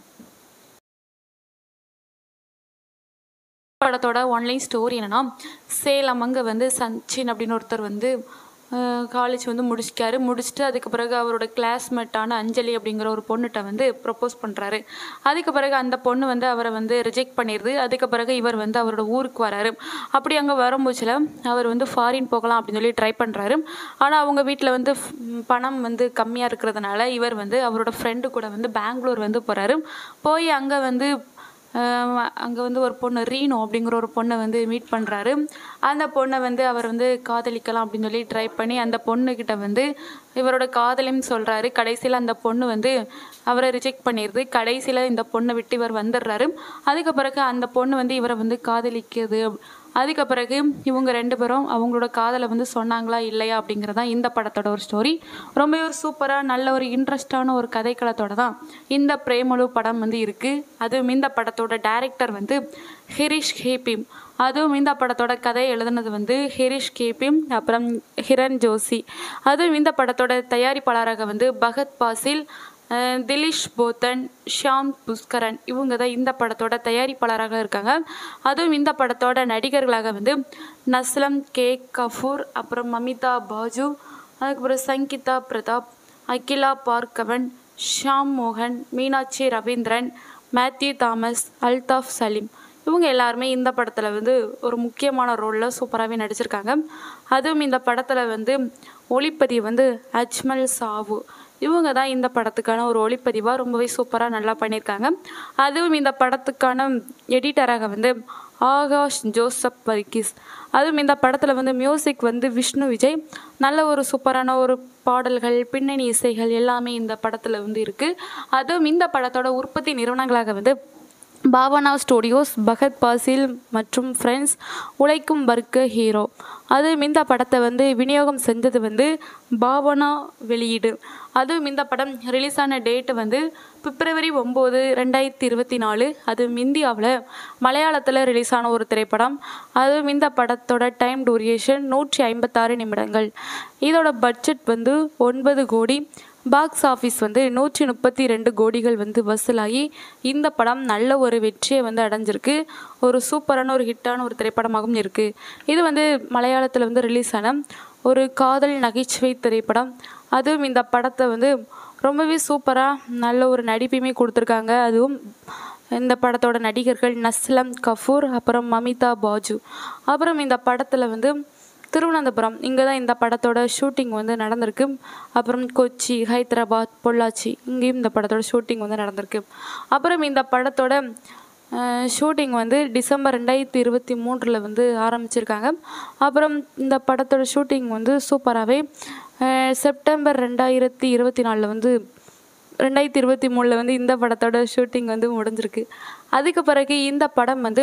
படத்தோட ஒன்லைன் ஸ்டோரி என்னன்னா சேலம் அங்கே வந்து சச்சின் அப்படின்னு ஒருத்தர் வந்து காலேஜ் வந்து முடிச்சிட்டாரு முடிச்சுட்டு அதுக்கு பிறகு அவரோட கிளாஸ்மேட்டான அஞ்சலி அப்படிங்கிற ஒரு பொண்ணுகிட்ட வந்து ப்ரப்போஸ் பண்ணுறாரு அதுக்கு பிறகு அந்த பொண்ணு வந்து அவரை வந்து ரிஜெக்ட் பண்ணிடுது அதுக்கு பிறகு இவர் வந்து அவரோட ஊருக்கு வராரு அப்படி அங்கே வரும்போதுல அவர் வந்து ஃபாரின் போகலாம் அப்படின்னு சொல்லி ட்ரை பண்ணுறாரு ஆனால் அவங்க வீட்டில் வந்து ஃப்- பணம் வந்து கம்மியாக இருக்கிறதுனால இவர் வந்து அவரோட ஃப்ரெண்டு கூட வந்து பெங்களூர் வந்து போகிறாரு போய் அங்கே வந்து அங்கே வந்து ஒரு பொண்ணு ரீனோ அப்படிங்கிற ஒரு பொண்ணை வந்து மீட் பண்ணுறாரு அந்த பொண்ணை வந்து அவர் வந்து காதலிக்கலாம் அப்படின்னு சொல்லி ட்ரை பண்ணி அந்த பொண்ணுக்கிட்ட வந்து இவரோட காதலையும் சொல்கிறாரு கடைசியில் அந்த பொண்ணு வந்து அவரை ரிஜெக்ட் பண்ணிடுது கடைசியில் இந்த பொண்ணை விட்டு இவர் வந்துடுறாரு அதுக்கு பிறகு அந்த பொண்ணு வந்து இவரை வந்து காதலிக்குது அதுக்கு பிறகு இவங்க ரெண்டு பேரும் அவங்களோட காதலை வந்து சொன்னாங்களா இல்லையா அப்படிங்கிறதான் இந்த படத்தோட ஒரு ஸ்டோரி ரொம்ப ஒரு சூப்பராக நல்ல ஒரு இன்ட்ரெஸ்டான ஒரு கதைக்களத்தோட தான் இந்த பிரேமலு படம் வந்து இருக்குது அதுவும் இந்த படத்தோட டைரக்டர் வந்து ஹிரிஷ் ஹேபிம் அதுவும் இந்த படத்தோட கதையை எழுதுனது வந்து ஹிரிஷ் கேபிம் அப்புறம் ஹிரண் ஜோஷி அதுவும் இந்த படத்தோட தயாரிப்பாளராக வந்து பகத் பாசில் அஹ் திலீஷ் போத்தன் ஷியாம் புஷ்கரன் இவங்க தான் இந்த படத்தோட தயாரிப்பாளராக இருக்காங்க அதுவும் இந்த படத்தோட நடிகர்களாக வந்து நஸ்லம் கே கஃபூர் அப்புறம் மமிதா பாஜு அதுக்கப்புறம் சங்கீதா பிரதாப் அகிலா பார்கவன் ஷாம் மோகன் மீனாட்சி ரவீந்திரன் மேத்யூ தாமஸ் அல்தாஃப் சலீம் இவங்க எல்லாருமே இந்த படத்தில் வந்து ஒரு முக்கியமான ரோலில் சூப்பராகவே நடிச்சிருக்காங்க அதுவும் இந்த படத்தில் வந்து ஒளிப்பதிவு வந்து அஜ்மல் சாவு இவங்க தான் இந்த படத்துக்கான ஒரு ஒளிப்பதிவாக ரொம்பவே சூப்பராக நல்லா பண்ணியிருக்காங்க அதுவும் இந்த படத்துக்கான எடிட்டராக வந்து ஆகாஷ் ஜோசப் வர்கீஸ் அதுவும் இந்த படத்தில் வந்து மியூசிக் வந்து விஷ்ணு விஜய் நல்ல ஒரு சூப்பரான ஒரு பாடல்கள் பின்னணி இசைகள் எல்லாமே இந்த படத்தில் வந்து இருக்குது அதுவும் இந்த படத்தோட உற்பத்தி நிறுவனங்களாக வந்து பாவனா ஸ்டுடியோஸ் பகத் பாசில் மற்றும் ஃப்ரெண்ட்ஸ் உழைக்கும் வர்க்க ஹீரோ அதுவும் இந்த படத்தை வந்து விநியோகம் செஞ்சது வந்து பாவனா வெளியீடு அதுவும் இந்த படம் ரிலீஸ் ஆன டேட்டு வந்து பிப்ரவரி ஒம்பது ரெண்டாயிரத்தி இருபத்தி நாலு அதுவும் இந்தியாவில் மலையாளத்தில் ரிலீஸ் ஆன ஒரு திரைப்படம் அதுவும் இந்த படத்தோட டைம் டூரியேஷன் நூற்றி ஐம்பத்தாறு நிமிடங்கள் இதோட பட்ஜெட் வந்து ஒன்பது கோடி பாக்ஸ் ஆஃபீஸ் வந்து நூற்றி முப்பத்தி ரெண்டு கோடிகள் வந்து வசூலாகி இந்த படம் நல்ல ஒரு வெற்றியை வந்து அடைஞ்சிருக்கு ஒரு சூப்பரான ஒரு ஹிட்டான ஒரு திரைப்படமாகவும் இருக்குது இது வந்து மலையாளத்தில் வந்து ரிலீஸ் ஆன ஒரு காதல் நகைச்சுவை திரைப்படம் அதுவும் இந்த படத்தை வந்து ரொம்பவே சூப்பராக நல்ல ஒரு நடிப்பையுமே கொடுத்துருக்காங்க அதுவும் இந்த படத்தோட நடிகர்கள் நஸ்லம் கஃபூர் அப்புறம் மமிதா பாஜு அப்புறம் இந்த படத்தில் வந்து திருவனந்தபுரம் இங்கே தான் இந்த படத்தோட ஷூட்டிங் வந்து நடந்திருக்கு அப்புறம் கொச்சி ஹைதராபாத் பொள்ளாச்சி இங்கேயும் இந்த படத்தோட ஷூட்டிங் வந்து நடந்திருக்கு அப்புறம் இந்த படத்தோட ஷூட்டிங் வந்து டிசம்பர் ரெண்டாயிரத்தி இருபத்தி மூன்றில் வந்து ஆரம்பிச்சிருக்காங்க அப்புறம் இந்த படத்தோட ஷூட்டிங் வந்து சூப்பராகவே செப்டம்பர் ரெண்டாயிரத்தி இருபத்தி நாலில் வந்து ரெண்டாயிரத்தி இருபத்தி மூணில் வந்து இந்த படத்தோட ஷூட்டிங் வந்து முடிஞ்சிருக்கு அதுக்கு பிறகு இந்த படம் வந்து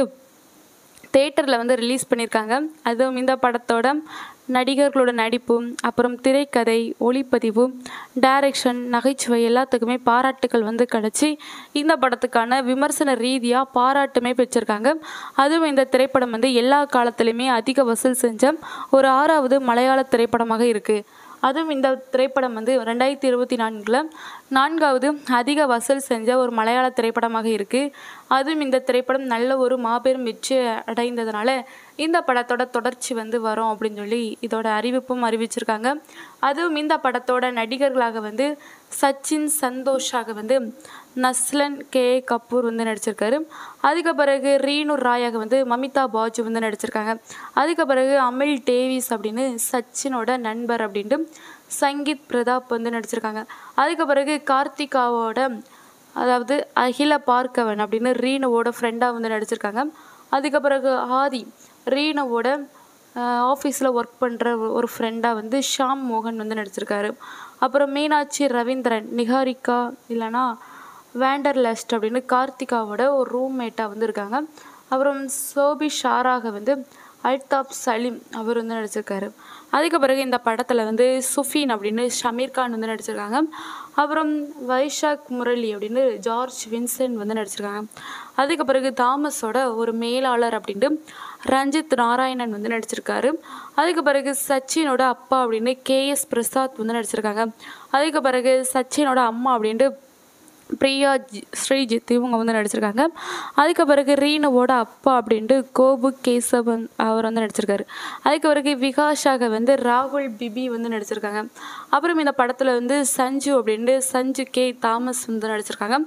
தேட்டரில் வந்து ரிலீஸ் பண்ணியிருக்காங்க அதுவும் இந்த படத்தோட நடிகர்களோட நடிப்பு அப்புறம் திரைக்கதை ஒளிப்பதிவு டைரக்ஷன் நகைச்சுவை எல்லாத்துக்குமே பாராட்டுகள் வந்து கிடச்சி இந்த படத்துக்கான விமர்சன ரீதியாக பாராட்டுமே பெற்றிருக்காங்க அதுவும் இந்த திரைப்படம் வந்து எல்லா காலத்துலேயுமே அதிக வசூல் செஞ்ச ஒரு ஆறாவது மலையாள திரைப்படமாக இருக்குது அதுவும் இந்த திரைப்படம் வந்து ரெண்டாயிரத்தி இருபத்தி நான்கில் நான்காவது அதிக வசூல் செஞ்ச ஒரு மலையாள திரைப்படமாக இருக்குது அதுவும் இந்த திரைப்படம் நல்ல ஒரு மாபெரும் வெற்றி அடைந்ததுனால இந்த படத்தோட தொடர்ச்சி வந்து வரும் அப்படின்னு சொல்லி இதோட அறிவிப்பும் அறிவிச்சிருக்காங்க அதுவும் இந்த படத்தோட நடிகர்களாக வந்து சச்சின் சந்தோஷாக வந்து நஸ்லன் கே கபூர் வந்து நடிச்சிருக்காரு அதுக்கு பிறகு ரீனு ராயாக வந்து மமிதா பாஜு வந்து நடிச்சிருக்காங்க அதுக்கு பிறகு அமில் டேவிஸ் அப்படின்னு சச்சினோட நண்பர் அப்படின்ட்டு சங்கீத் பிரதாப் வந்து நடிச்சிருக்காங்க அதுக்கு பிறகு கார்த்திகாவோட அதாவது அகில பார்க்கவன் அப்படின்னு ரீனுவோட ஃப்ரெண்டாக வந்து நடிச்சிருக்காங்க அதுக்கு பிறகு ஆதி ரீனுவோட ஆஃபீஸில் ஒர்க் பண்ணுற ஒரு ஃப்ரெண்டாக வந்து ஷாம் மோகன் வந்து நடிச்சிருக்காரு அப்புறம் மீனாட்சி ரவீந்திரன் நிகாரிகா இல்லைனா வேண்டர்லஸ்ட் அப்படின்னு கார்த்திகாவோட ஒரு ரூம்மேட்டாக வந்து இருக்காங்க அப்புறம் சோபி ஷாராக வந்து அல்தாப் சலீம் அவர் வந்து நடிச்சிருக்காரு அதுக்கு பிறகு இந்த படத்தில் வந்து சுஃபீன் அப்படின்னு ஷமீர் கான் வந்து நடிச்சிருக்காங்க அப்புறம் வைஷாக் முரளி அப்படின்னு ஜார்ஜ் வின்சென்ட் வந்து நடிச்சிருக்காங்க அதுக்கு பிறகு தாமஸோட ஒரு மேலாளர் அப்படின்ட்டு ரஞ்சித் நாராயணன் வந்து நடிச்சிருக்காரு அதுக்கு பிறகு சச்சினோட அப்பா அப்படின்னு கேஎஸ் பிரசாத் வந்து நடிச்சிருக்காங்க அதுக்கு பிறகு சச்சினோட அம்மா அப்படின்ட்டு பிரியா ஜி- ஸ்ரீஜித் இவங்க வந்து நடிச்சிருக்காங்க அதுக்கு பிறகு ரீனுவோட அப்பா அப்படின்ட்டு கோபு கேசவன் அவர் வந்து நடிச்சிருக்காரு அதுக்கு பிறகு விகாஷாக வந்து ராகுல் பிபி வந்து நடிச்சிருக்காங்க அப்புறம் இந்த படத்தில் வந்து சஞ்சு அப்படின்ட்டு சஞ்சு கே தாமஸ் வந்து நடிச்சிருக்காங்க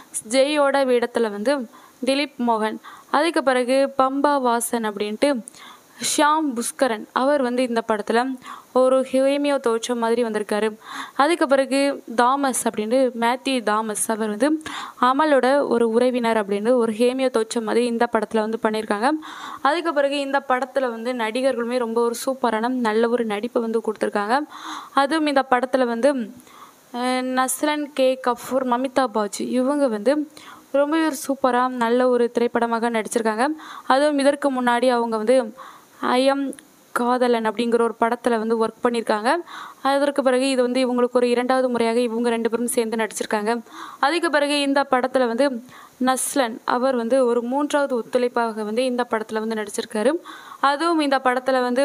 ஜெயோட வேடத்தில் வந்து திலீப் மோகன் அதுக்கு பிறகு பம்பா வாசன் அப்படின்ட்டு ஷியாம் புஷ்கரன் அவர் வந்து இந்த படத்தில் ஒரு ஹேமியோ தோற்றம் மாதிரி வந்திருக்காரு அதுக்கு பிறகு தாமஸ் அப்படின்ட்டு மேத்யூ தாமஸ் அவர் வந்து அமலோட ஒரு உறவினர் அப்படின்னு ஒரு ஹேமியோ தோற்றம் மாதிரி இந்த படத்தில் வந்து பண்ணியிருக்காங்க அதுக்கு பிறகு இந்த படத்தில் வந்து நடிகர்களுமே ரொம்ப ஒரு சூப்பரான நல்ல ஒரு நடிப்பை வந்து கொடுத்துருக்காங்க அதுவும் இந்த படத்தில் வந்து அஹ், நஸ்லன் கே கஃபூர் மமிதா பாஜு இவங்க வந்து ரொம்பவே ஒரு சூப்பராக நல்ல ஒரு திரைப்படமாக நடிச்சிருக்காங்க அதுவும் இதற்கு முன்னாடி அவங்க வந்து ஐஎம் காதலன் அப்படிங்கிற ஒரு படத்தில் வந்து ஒர்க் பண்ணியிருக்காங்க அதற்கு பிறகு இது வந்து இவங்களுக்கு ஒரு இரண்டாவது முறையாக இவங்க ரெண்டு பேரும் சேர்ந்து நடிச்சிருக்காங்க அதுக்கு பிறகு இந்த படத்தில் வந்து நஸ்லன் அவர் வந்து ஒரு மூன்றாவது ஒத்துழைப்பாக வந்து இந்த படத்தில் வந்து நடிச்சிருக்காரு அதுவும் இந்த படத்தில் வந்து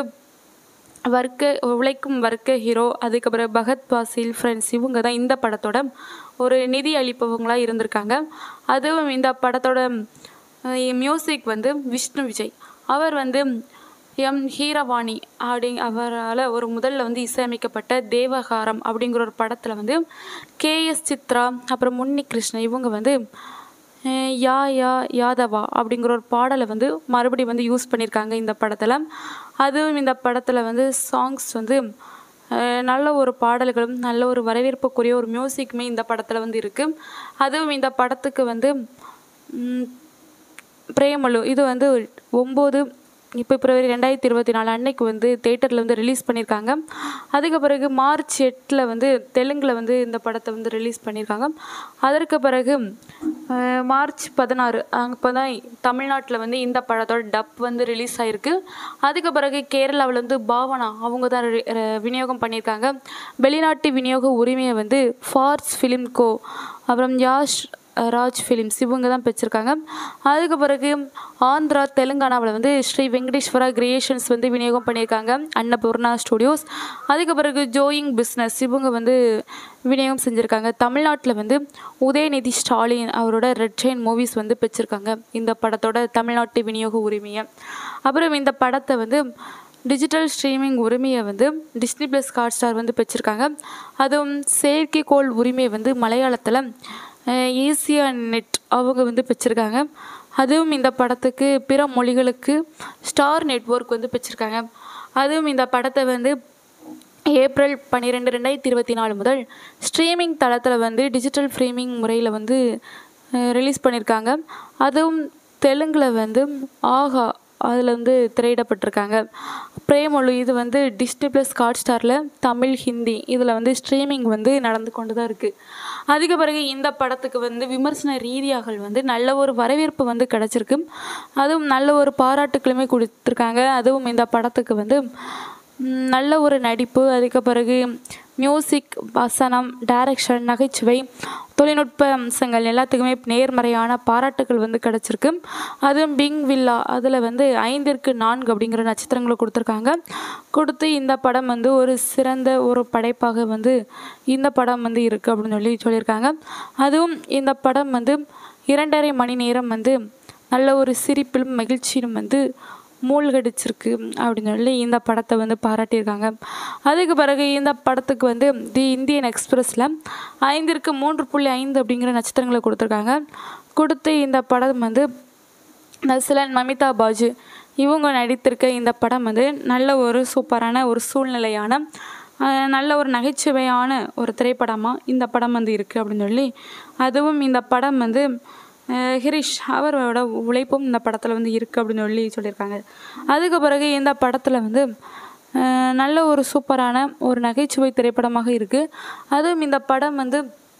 வர்க்க உழைக்கும் வர்க்க ஹீரோ அதுக்கப்புறம் பகத் பாசில் ஃப்ரெண்ட்ஸ் இவங்க தான் இந்த படத்தோட ஒரு நிதி அளிப்பவங்களாக இருந்திருக்காங்க அதுவும் இந்த படத்தோட மியூசிக் வந்து விஷ்ணு விஜய் அவர் வந்து எம் ஹீரவாணி அப்படி அவரால் ஒரு முதல்ல வந்து இசையமைக்கப்பட்ட தேவகாரம் அப்படிங்கிற ஒரு படத்தில் வந்து கேஎஸ் சித்ரா அப்புறம் முன்னி கிருஷ்ணன் இவங்க வந்து அஹ் யா யா யாதவா அப்படிங்கிற ஒரு பாடலை வந்து மறுபடியும் வந்து யூஸ் பண்ணியிருக்காங்க இந்த படத்தில் அதுவும் இந்த படத்தில் வந்து சாங்ஸ் வந்து அஹ் நல்ல ஒரு பாடல்களும் நல்ல ஒரு வரவேற்புக்குரிய ஒரு மியூசிக்குமே இந்த படத்தில் வந்து இருக்குது அதுவும் இந்த படத்துக்கு வந்து ம், பிரேமலு இது வந்து ஒம்பது இப்போ பிப்ரவரி ரெண்டாயிரத்தி இருபத்தி நாலு அன்னைக்கு வந்து தேட்டரில் வந்து ரிலீஸ் பண்ணியிருக்காங்க அதுக்கு பிறகு மார்ச் எட்டில் வந்து தெலுங்கில் வந்து இந்த படத்தை வந்து ரிலீஸ் பண்ணியிருக்காங்க அதற்கு பிறகு அஹ், மார்ச் பதினாறு அப்போ தான் தமிழ்நாட்டில் வந்து இந்த படத்தோட டப் வந்து ரிலீஸ் ஆகிருக்கு அதுக்கு பிறகு கேரளாவில் வந்து பாவனா அவங்க தான் ரி- ர- விநியோகம் பண்ணியிருக்காங்க வெளிநாட்டு விநியோக உரிமையை வந்து ஃபார்ஸ் ஃபிலிம் கோ அப்புறம் யாஷ் ராஜ் ஃபிலிம்ஸ் இவங்க தான் பெற்றிருக்காங்க அதுக்கு பிறகு ஆந்திரா தெலுங்கானாவில் வந்து ஸ்ரீ வெங்கடேஸ்வரா கிரியேஷன்ஸ் வந்து விநியோகம் பண்ணியிருக்காங்க அன்னபூர்ணா ஸ்டுடியோஸ் அதுக்கு பிறகு ஜோயிங் பிஸ்னஸ் இவங்க வந்து விநியோகம் செஞ்சுருக்காங்க தமிழ்நாட்டில் வந்து உதயநிதி ஸ்டாலின் அவரோட ரெட் செயின் மூவிஸ் வந்து பெற்றிருக்காங்க இந்த படத்தோட தமிழ்நாட்டு விநியோக உரிமையை அப்புறம் இந்த படத்தை வந்து டிஜிட்டல் ஸ்ட்ரீமிங் உரிமையை வந்து டிஸ்னி ப்ளஸ் ஹாட் ஸ்டார் வந்து பெற்றிருக்காங்க அதுவும் செயற்கைக்கோள் உரிமையை வந்து மலையாளத்தில் ஏசியா நெட் அவங்க வந்து பெற்றிருக்காங்க அதுவும் இந்த படத்துக்கு பிற மொழிகளுக்கு ஸ்டார் நெட்வொர்க் வந்து பெற்றிருக்காங்க அதுவும் இந்த படத்தை வந்து ஏப்ரல் பன்னிரெண்டு ரெண்டாயிரத்தி இருபத்தி நாலு முதல் ஸ்ட்ரீமிங் தளத்தில் வந்து டிஜிட்டல் ஃப்ரீமிங் முறையில் வந்து ரிலீஸ் பண்ணியிருக்காங்க அதுவும் தெலுங்கில் வந்து ஆஹா அதில் வந்து திரையிடப்பட்டிருக்காங்க பிரேமொழி இது வந்து டிஸ்னி ப்ளஸ் ஹாட் ஸ்டாரில் தமிழ் ஹிந்தி இதில் வந்து ஸ்ட்ரீமிங் வந்து நடந்து கொண்டு தான் இருக்குது அதுக்கு பிறகு இந்த படத்துக்கு வந்து விமர்சன ரீதியாக வந்து நல்ல ஒரு வரவேற்பு வந்து கிடச்சிருக்கு அதுவும் நல்ல ஒரு பாராட்டுக்களுமே கொடுத்துருக்காங்க அதுவும் இந்த படத்துக்கு வந்து ம், நல்ல ஒரு நடிப்பு அதுக்கு பிறகு மியூசிக் வசனம் டைரக்ஷன் நகைச்சுவை தொழில்நுட்ப அம்சங்கள் எல்லாத்துக்குமே நேர்மறையான பாராட்டுகள் வந்து கிடச்சிருக்கு அதுவும் பிங் வில்லா அதில் வந்து ஐந்திற்கு நான்கு அப்படிங்கிற நட்சத்திரங்களை கொடுத்துருக்காங்க கொடுத்து இந்த படம் வந்து ஒரு சிறந்த ஒரு படைப்பாக வந்து இந்த படம் வந்து இருக்குது அப்படின்னு சொல்லி சொல்லியிருக்காங்க அதுவும் இந்த படம் வந்து இரண்டரை மணி நேரம் வந்து நல்ல ஒரு சிரிப்பிலும் மகிழ்ச்சியிலும் வந்து மூழ்கடிச்சிருக்கு அப்படின்னு சொல்லி இந்த படத்தை வந்து பாராட்டியிருக்காங்க அதுக்கு பிறகு இந்த படத்துக்கு வந்து தி இந்தியன் எக்ஸ்பிரஸில் ஐந்திற்கு மூன்று புள்ளி ஐந்து அப்படிங்கிற நட்சத்திரங்களை கொடுத்துருக்காங்க கொடுத்து இந்த படம் வந்து நஸ்லன் மமிதா பாஜு இவங்க நடித்திருக்க இந்த படம் வந்து நல்ல ஒரு சூப்பரான ஒரு சூழ்நிலையான அஹ், நல்ல ஒரு நகைச்சுவையான ஒரு திரைப்படமாக இந்த படம் வந்து இருக்குது அப்படின்னு சொல்லி அதுவும் இந்த படம் வந்து அஹ், ஹிரிஷ் அவரோட உழைப்பும் இந்த படத்தில் வந்து இருக்குது அப்படின்னு சொல்லி சொல்லியிருக்காங்க அதுக்கு பிறகு இந்த படத்தில் வந்து அஹ், நல்ல ஒரு சூப்பரான ஒரு நகைச்சுவை திரைப்படமாக இருக்குது அதுவும் இந்த படம் வந்து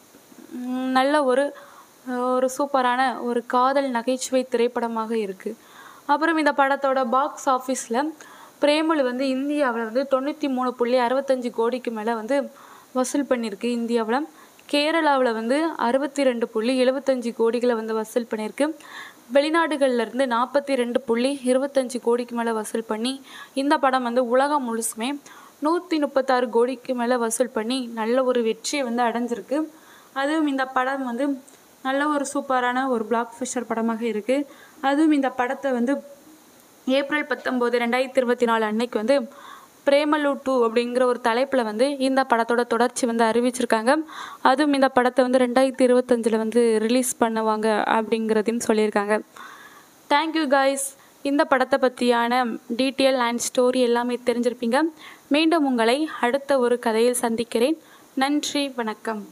ம், நல்ல ஒரு ஒரு சூப்பரான ஒரு காதல் நகைச்சுவை திரைப்படமாக இருக்குது அப்புறம் இந்த படத்தோட பாக்ஸ் ஆஃபீஸில் பிரேமலு வந்து இந்தியாவில் வந்து தொண்ணூற்றி மூணு புள்ளி அறுபத்தஞ்சு கோடிக்கு மேலே வந்து வசூல் பண்ணியிருக்கு இந்தியாவில் கேரளாவில் வந்து அறுபத்தி ரெண்டு புள்ளி எழுபத்தஞ்சு கோடிகளை வந்து வசூல் பண்ணியிருக்கு வெளிநாடுகள்ல இருந்து நாற்பத்தி ரெண்டு புள்ளி இருபத்தஞ்சு கோடிக்கு மேலே வசூல் பண்ணி இந்த படம் வந்து உலகம் முழுசுமே நூற்றி முப்பத்தாறு கோடிக்கு மேலே வசூல் பண்ணி நல்ல ஒரு வெற்றியை வந்து அடைஞ்சிருக்கு அதுவும் இந்த படம் வந்து நல்ல ஒரு சூப்பரான ஒரு பிளாக் ஃபிஷர் படமாக இருக்குது அதுவும் இந்த படத்தை வந்து ஏப்ரல் பத்தொம்போது ரெண்டாயிரத்தி இருபத்தி நாலு அன்னைக்கு வந்து பிரேமலு டூ அப்படிங்கிற ஒரு தலைப்பில் வந்து இந்த படத்தோட தொடர்ச்சி வந்து அறிவிச்சிருக்காங்க அதுவும் இந்த படத்தை வந்து ரெண்டாயிரத்தி இருபத்தஞ்சில் வந்து ரிலீஸ் பண்ணுவாங்க அப்படிங்கிறதையும் சொல்லியிருக்காங்க தேங்க்யூ காய்ஸ் இந்த படத்தை பற்றியான டீட்டெயில் அண்ட் ஸ்டோரி எல்லாமே தெரிஞ்சிருப்பீங்க மீண்டும் உங்களை அடுத்த ஒரு கதையில் சந்திக்கிறேன் நன்றி வணக்கம்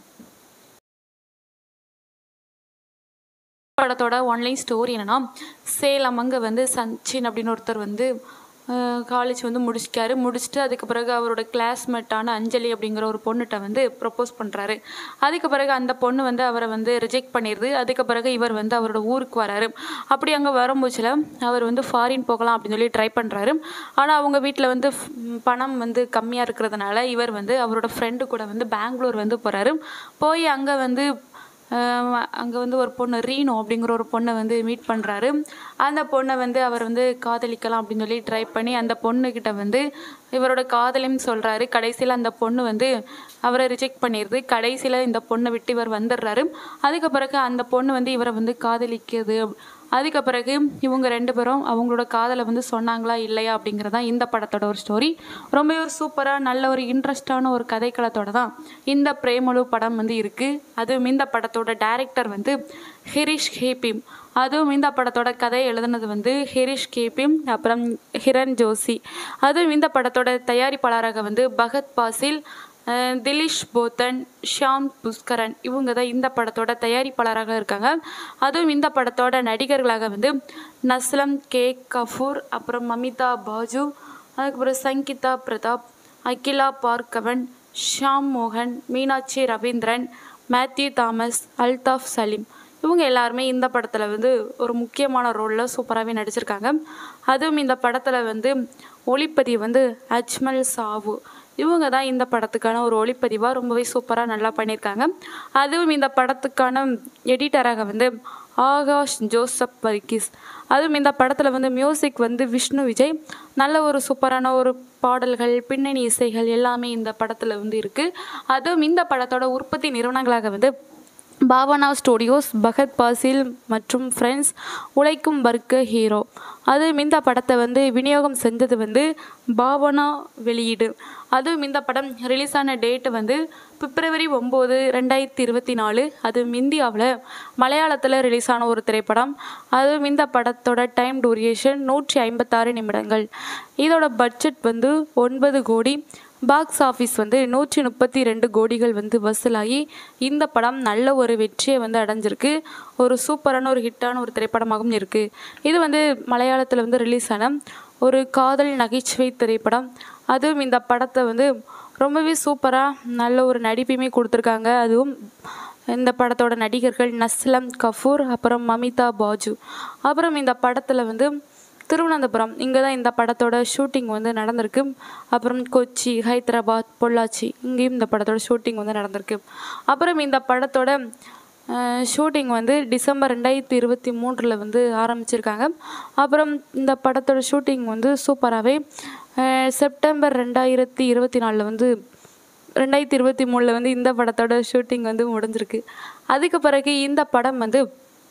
படத்தோட ஒன்லைன் ஸ்டோரி என்னன்னா சேலம் அங்கே வந்து சச்சின் அப்படின்னு ஒருத்தர் வந்து காலேஜ் வந்து முடிச்சிட்டாரு முடிச்சுட்டு அதுக்கு பிறகு அவரோட கிளாஸ்மேட்டான அஞ்சலி அப்படிங்கிற ஒரு பொண்ணுகிட்ட வந்து ப்ரப்போஸ் பண்ணுறாரு அதுக்கு பிறகு அந்த பொண்ணு வந்து அவரை வந்து ரிஜெக்ட் பண்ணிடுது அதுக்கு பிறகு இவர் வந்து அவரோட ஊருக்கு வராரு அப்படி அங்கே வரும்போதுல அவர் வந்து ஃபாரின் போகலாம் அப்படின்னு சொல்லி ட்ரை பண்ணுறாரு ஆனால் அவங்க வீட்டில் வந்து ஃப்- பணம் வந்து கம்மியாக இருக்கிறதுனால இவர் வந்து அவரோட ஃப்ரெண்டு கூட வந்து பெங்களூர் வந்து போகிறாரு போய் அங்கே வந்து அங்கே வந்து ஒரு பொண்ணு ரீனோ அப்படிங்கிற ஒரு பொண்ணை வந்து மீட் பண்ணுறாரு அந்த பொண்ணை வந்து அவர் வந்து காதலிக்கலாம் அப்படின்னு சொல்லி ட்ரை பண்ணி அந்த பொண்ணுக்கிட்ட வந்து இவரோட காதலையும் சொல்கிறாரு கடைசியில் அந்த பொண்ணு வந்து அவரை ரிஜெக்ட் பண்ணிடுது கடைசியில் இந்த பொண்ணை விட்டு இவர் வந்துடுறாரு அதுக்கு பிறகு அந்த பொண்ணு வந்து இவரை வந்து காதலிக்குது அதுக்கு பிறகு இவங்க ரெண்டு பேரும் அவங்களோட காதலை வந்து சொன்னாங்களா இல்லையா அப்படிங்கிறதான் இந்த படத்தோட ஒரு ஸ்டோரி ரொம்ப ஒரு சூப்பராக நல்ல ஒரு இன்ட்ரெஸ்டான ஒரு கதைக்களத்தோட தான் இந்த பிரேமலு படம் வந்து இருக்குது அதுவும் இந்த படத்தோட டைரக்டர் வந்து ஹிரிஷ் ஹேபிம் அதுவும் இந்த படத்தோட கதை எழுதுனது வந்து ஹிரிஷ் கேபி அப்புறம் ஹிரண் ஜோஷி அதுவும் இந்த படத்தோட தயாரிப்பாளராக வந்து பகத் பாசில் அஹ் திலீஷ் போத்தன் ஷியாம் புஷ்கரன் இவங்க தான் இந்த படத்தோட தயாரிப்பாளராக இருக்காங்க அதுவும் இந்த படத்தோட நடிகர்களாக வந்து நஸ்லம் கே கஃபூர் அப்புறம் மமிதா பாஜு அதுக்கப்புறம் சங்கீதா பிரதாப் அகிலா பார்கவன் ஷாம் மோகன் மீனாட்சி ரவீந்திரன் மேத்யூ தாமஸ் அல்தாஃப் சலீம் இவங்க எல்லாருமே இந்த படத்தில் வந்து ஒரு முக்கியமான ரோலில் சூப்பராகவே நடிச்சிருக்காங்க அதுவும் இந்த படத்தில் வந்து ஒளிப்பதிவு வந்து அஜ்மல் சாவு இவங்க தான் இந்த படத்துக்கான ஒரு ஒளிப்பதிவாக ரொம்பவே சூப்பராக நல்லா பண்ணியிருக்காங்க அதுவும் இந்த படத்துக்கான எடிட்டராக வந்து ஆகாஷ் ஜோசப் வர்கீஸ் அதுவும் இந்த படத்தில் வந்து மியூசிக் வந்து விஷ்ணு விஜய் நல்ல ஒரு சூப்பரான ஒரு பாடல்கள் பின்னணி இசைகள் எல்லாமே இந்த படத்தில் வந்து இருக்குது அதுவும் இந்த படத்தோட உற்பத்தி நிறுவனங்களாக வந்து பாவனா ஸ்டுடியோஸ் பகத் பாசில் மற்றும் ஃப்ரெண்ட்ஸ் உழைக்கும் வர்க்க ஹீரோ அதுவும் இந்த படத்தை வந்து விநியோகம் செஞ்சது வந்து பாவனா வெளியீடு அதுவும் இந்த படம் ரிலீஸ் ஆன டேட்டு வந்து பிப்ரவரி ஒம்பது ரெண்டாயிரத்தி இருபத்தி நாலு அதுவும் இந்தியாவில் மலையாளத்தில் ரிலீஸ் ஆன ஒரு திரைப்படம் அதுவும் இந்த படத்தோட டைம் டூரியேஷன் நூற்றி ஐம்பத்தாறு நிமிடங்கள் இதோட பட்ஜெட் வந்து ஒன்பது கோடி பாக்ஸ் ஆஃபீஸ் வந்து நூற்றி முப்பத்தி ரெண்டு கோடிகள் வந்து வசூலாகி இந்த படம் நல்ல ஒரு வெற்றியை வந்து அடைஞ்சிருக்கு ஒரு சூப்பரான ஒரு ஹிட்டான ஒரு திரைப்படமாகவும் இருக்குது இது வந்து மலையாளத்தில் வந்து ரிலீஸ் ஆன ஒரு காதல் நகைச்சுவை திரைப்படம் அதுவும் இந்த படத்தை வந்து ரொம்பவே சூப்பராக நல்ல ஒரு நடிப்பையுமே கொடுத்துருக்காங்க அதுவும் இந்த படத்தோட நடிகர்கள் நஸ்லம் கஃபூர் அப்புறம் மமிதா பாஜு அப்புறம் இந்த படத்தில் வந்து திருவனந்தபுரம் இங்கே தான் இந்த படத்தோட ஷூட்டிங் வந்து நடந்திருக்கு அப்புறம் கொச்சி ஹைதராபாத் பொள்ளாச்சி இங்கேயும் இந்த படத்தோட ஷூட்டிங் வந்து நடந்திருக்கு அப்புறம் இந்த படத்தோட ஷூட்டிங் வந்து டிசம்பர் ரெண்டாயிரத்தி இருபத்தி மூன்றில் வந்து ஆரம்பிச்சிருக்காங்க அப்புறம் இந்த படத்தோட ஷூட்டிங் வந்து சூப்பராகவே செப்டம்பர் ரெண்டாயிரத்தி இருபத்தி நாலில் வந்து ரெண்டாயிரத்தி இருபத்தி மூணில் வந்து இந்த படத்தோட ஷூட்டிங் வந்து முடிஞ்சிருக்கு அதுக்கு பிறகு இந்த படம் வந்து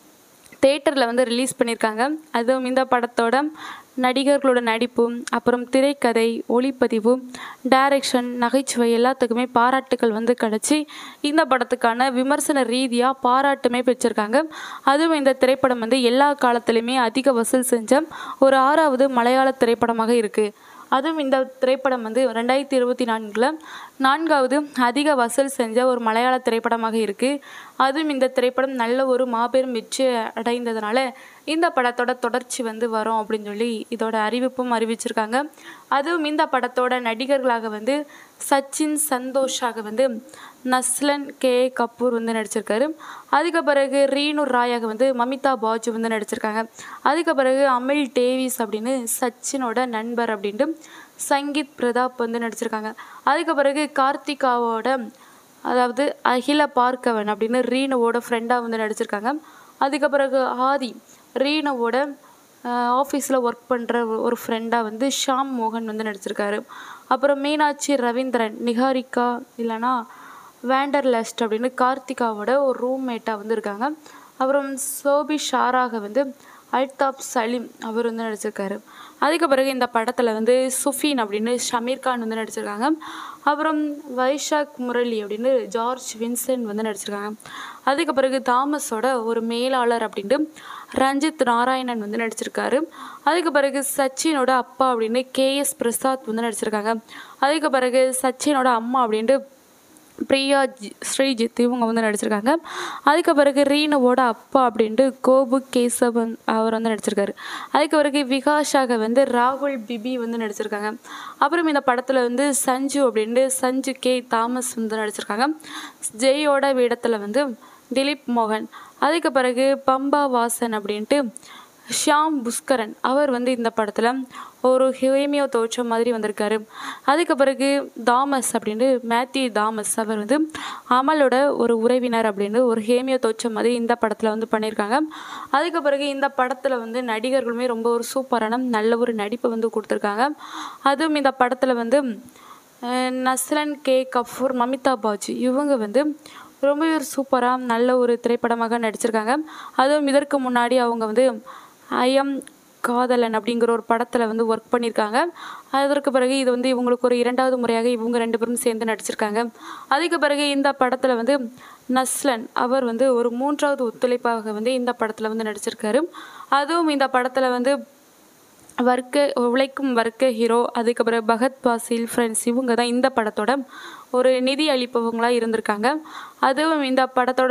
தேட்டரில் வந்து ரிலீஸ் பண்ணியிருக்காங்க அதுவும் இந்த படத்தோட நடிகர்களோட நடிப்பு அப்புறம் திரைக்கதை ஒளிப்பதிவு டைரக்ஷன் நகைச்சுவை எல்லாத்துக்குமே பாராட்டுகள் வந்து கிடச்சி இந்த படத்துக்கான விமர்சன ரீதியாக பாராட்டுமே பெற்றிருக்காங்க அதுவும் இந்த திரைப்படம் வந்து எல்லா காலத்துலேயுமே அதிக வசூல் செஞ்ச ஒரு ஆறாவது மலையாள திரைப்படமாக இருக்குது அதுவும் இந்த திரைப்படம் வந்து ரெண்டாயிரத்தி இருபத்தி நான்கில் நான்காவது அதிக வசூல் செஞ்ச ஒரு மலையாள திரைப்படமாக இருக்குது அதுவும் இந்த திரைப்படம் நல்ல ஒரு மாபெரும் வெற்றி அடைந்ததுனால இந்த படத்தோட தொடர்ச்சி வந்து வரும் அப்படின்னு சொல்லி இதோட அறிவிப்பும் அறிவிச்சிருக்காங்க அதுவும் இந்த படத்தோட நடிகர்களாக வந்து சச்சின் சந்தோஷாக வந்து நஸ்லன் கே கபூர் வந்து நடிச்சிருக்காரு அதுக்கு பிறகு ரீனு ராயாக வந்து மமிதா பாஜு வந்து நடிச்சிருக்காங்க அதுக்கு பிறகு அமில் டேவிஸ் அப்படின்னு சச்சினோட நண்பர் அப்படின்ட்டு சங்கீத் பிரதாப் வந்து நடிச்சிருக்காங்க அதுக்கு பிறகு கார்த்திகாவோட அதாவது அகில பார்க்கவன் அப்படின்னு ரீனுவோட ஃப்ரெண்டாக வந்து நடிச்சிருக்காங்க அதுக்கு பிறகு ஆதி ரீனுவோட ஆஃபீஸில் ஒர்க் பண்ணுற ஒரு ஃப்ரெண்டாக வந்து ஷாம் மோகன் வந்து நடிச்சிருக்காரு அப்புறம் மீனாட்சி ரவீந்திரன் நிகாரிகா இல்லைனா வேண்டர்லஸ்ட் அப்படின்னு கார்த்திகாவோட ஒரு ரூம்மேட்டாக வந்து இருக்காங்க அப்புறம் சோபி ஷாராக வந்து அல்தாப் சலீம் அவர் வந்து நடிச்சிருக்காரு அதுக்கு பிறகு இந்த படத்தில் வந்து சுஃபீன் அப்படின்னு ஷமீர் கான் வந்து நடிச்சிருக்காங்க அப்புறம் வைஷாக் முரளி அப்படின்னு ஜார்ஜ் வின்சென்ட் வந்து நடிச்சிருக்காங்க அதுக்கு பிறகு தாமஸோட ஒரு மேலாளர் அப்படின்ட்டு ரஞ்சித் நாராயணன் வந்து நடிச்சிருக்காரு அதுக்கு பிறகு சச்சினோட அப்பா அப்படின்னு கேஎஸ் பிரசாத் வந்து நடிச்சிருக்காங்க அதுக்கு பிறகு சச்சினோட அம்மா அப்படின்ட்டு பிரியா ஜி- ஸ்ரீஜித் இவங்க வந்து நடிச்சிருக்காங்க அதுக்கு பிறகு ரீனுவோட அப்பா அப்படின்ட்டு கோபு கேசவன் அவர் வந்து நடிச்சிருக்காரு அதுக்கு பிறகு விகாஷாக வந்து ராகுல் பிபி வந்து நடிச்சிருக்காங்க அப்புறம் இந்த படத்தில் வந்து சஞ்சு அப்படின்ட்டு சஞ்சு கே தாமஸ் வந்து நடிச்சிருக்காங்க ஜெயோட வேடத்தில் வந்து திலீப் மோகன் அதுக்கு பிறகு பம்பா வாசன் அப்படின்ட்டு ஷியாம் புஷ்கரன் அவர் வந்து இந்த படத்தில் ஒரு ஹேமியோ தோற்றம் மாதிரி வந்திருக்காரு அதுக்கு பிறகு தாமஸ் அப்படின்ட்டு மேத்யூ தாமஸ் அவர் வந்து அமலோட ஒரு உறவினர் அப்படின்னு ஒரு ஹேமியோ தோற்றம் மாதிரி இந்த படத்தில் வந்து பண்ணியிருக்காங்க அதுக்கு பிறகு இந்த படத்தில் வந்து நடிகர்களுமே ரொம்ப ஒரு சூப்பரான நல்ல ஒரு நடிப்பை வந்து கொடுத்துருக்காங்க அதுவும் இந்த படத்தில் வந்து அஹ், நஸ்ரன் கே கஃபூர் மமிதா பாஜி இவங்க வந்து ரொம்பவே ஒரு சூப்பராக நல்ல ஒரு திரைப்படமாக நடிச்சிருக்காங்க அதுவும் இதற்கு முன்னாடி அவங்க வந்து ஐஎம் காதலன் அப்படிங்கிற ஒரு படத்தில் வந்து ஒர்க் பண்ணியிருக்காங்க அதற்கு பிறகு இது வந்து இவங்களுக்கு ஒரு இரண்டாவது முறையாக இவங்க ரெண்டு பேரும் சேர்ந்து நடிச்சிருக்காங்க அதுக்கு பிறகு இந்த படத்தில் வந்து நஸ்லன் அவர் வந்து ஒரு மூன்றாவது ஒத்துழைப்பாக வந்து இந்த படத்தில் வந்து நடிச்சிருக்காரு அதுவும் இந்த படத்தில் வந்து வர்க்க உழைக்கும் வர்க்க ஹீரோ அதுக்கப்புறம் பகத் பாசில் ஃப்ரெண்ட்ஸ் இவங்க தான் இந்த படத்தோட ஒரு நிதி அளிப்பவங்களாக இருந்திருக்காங்க அதுவும் இந்த படத்தோட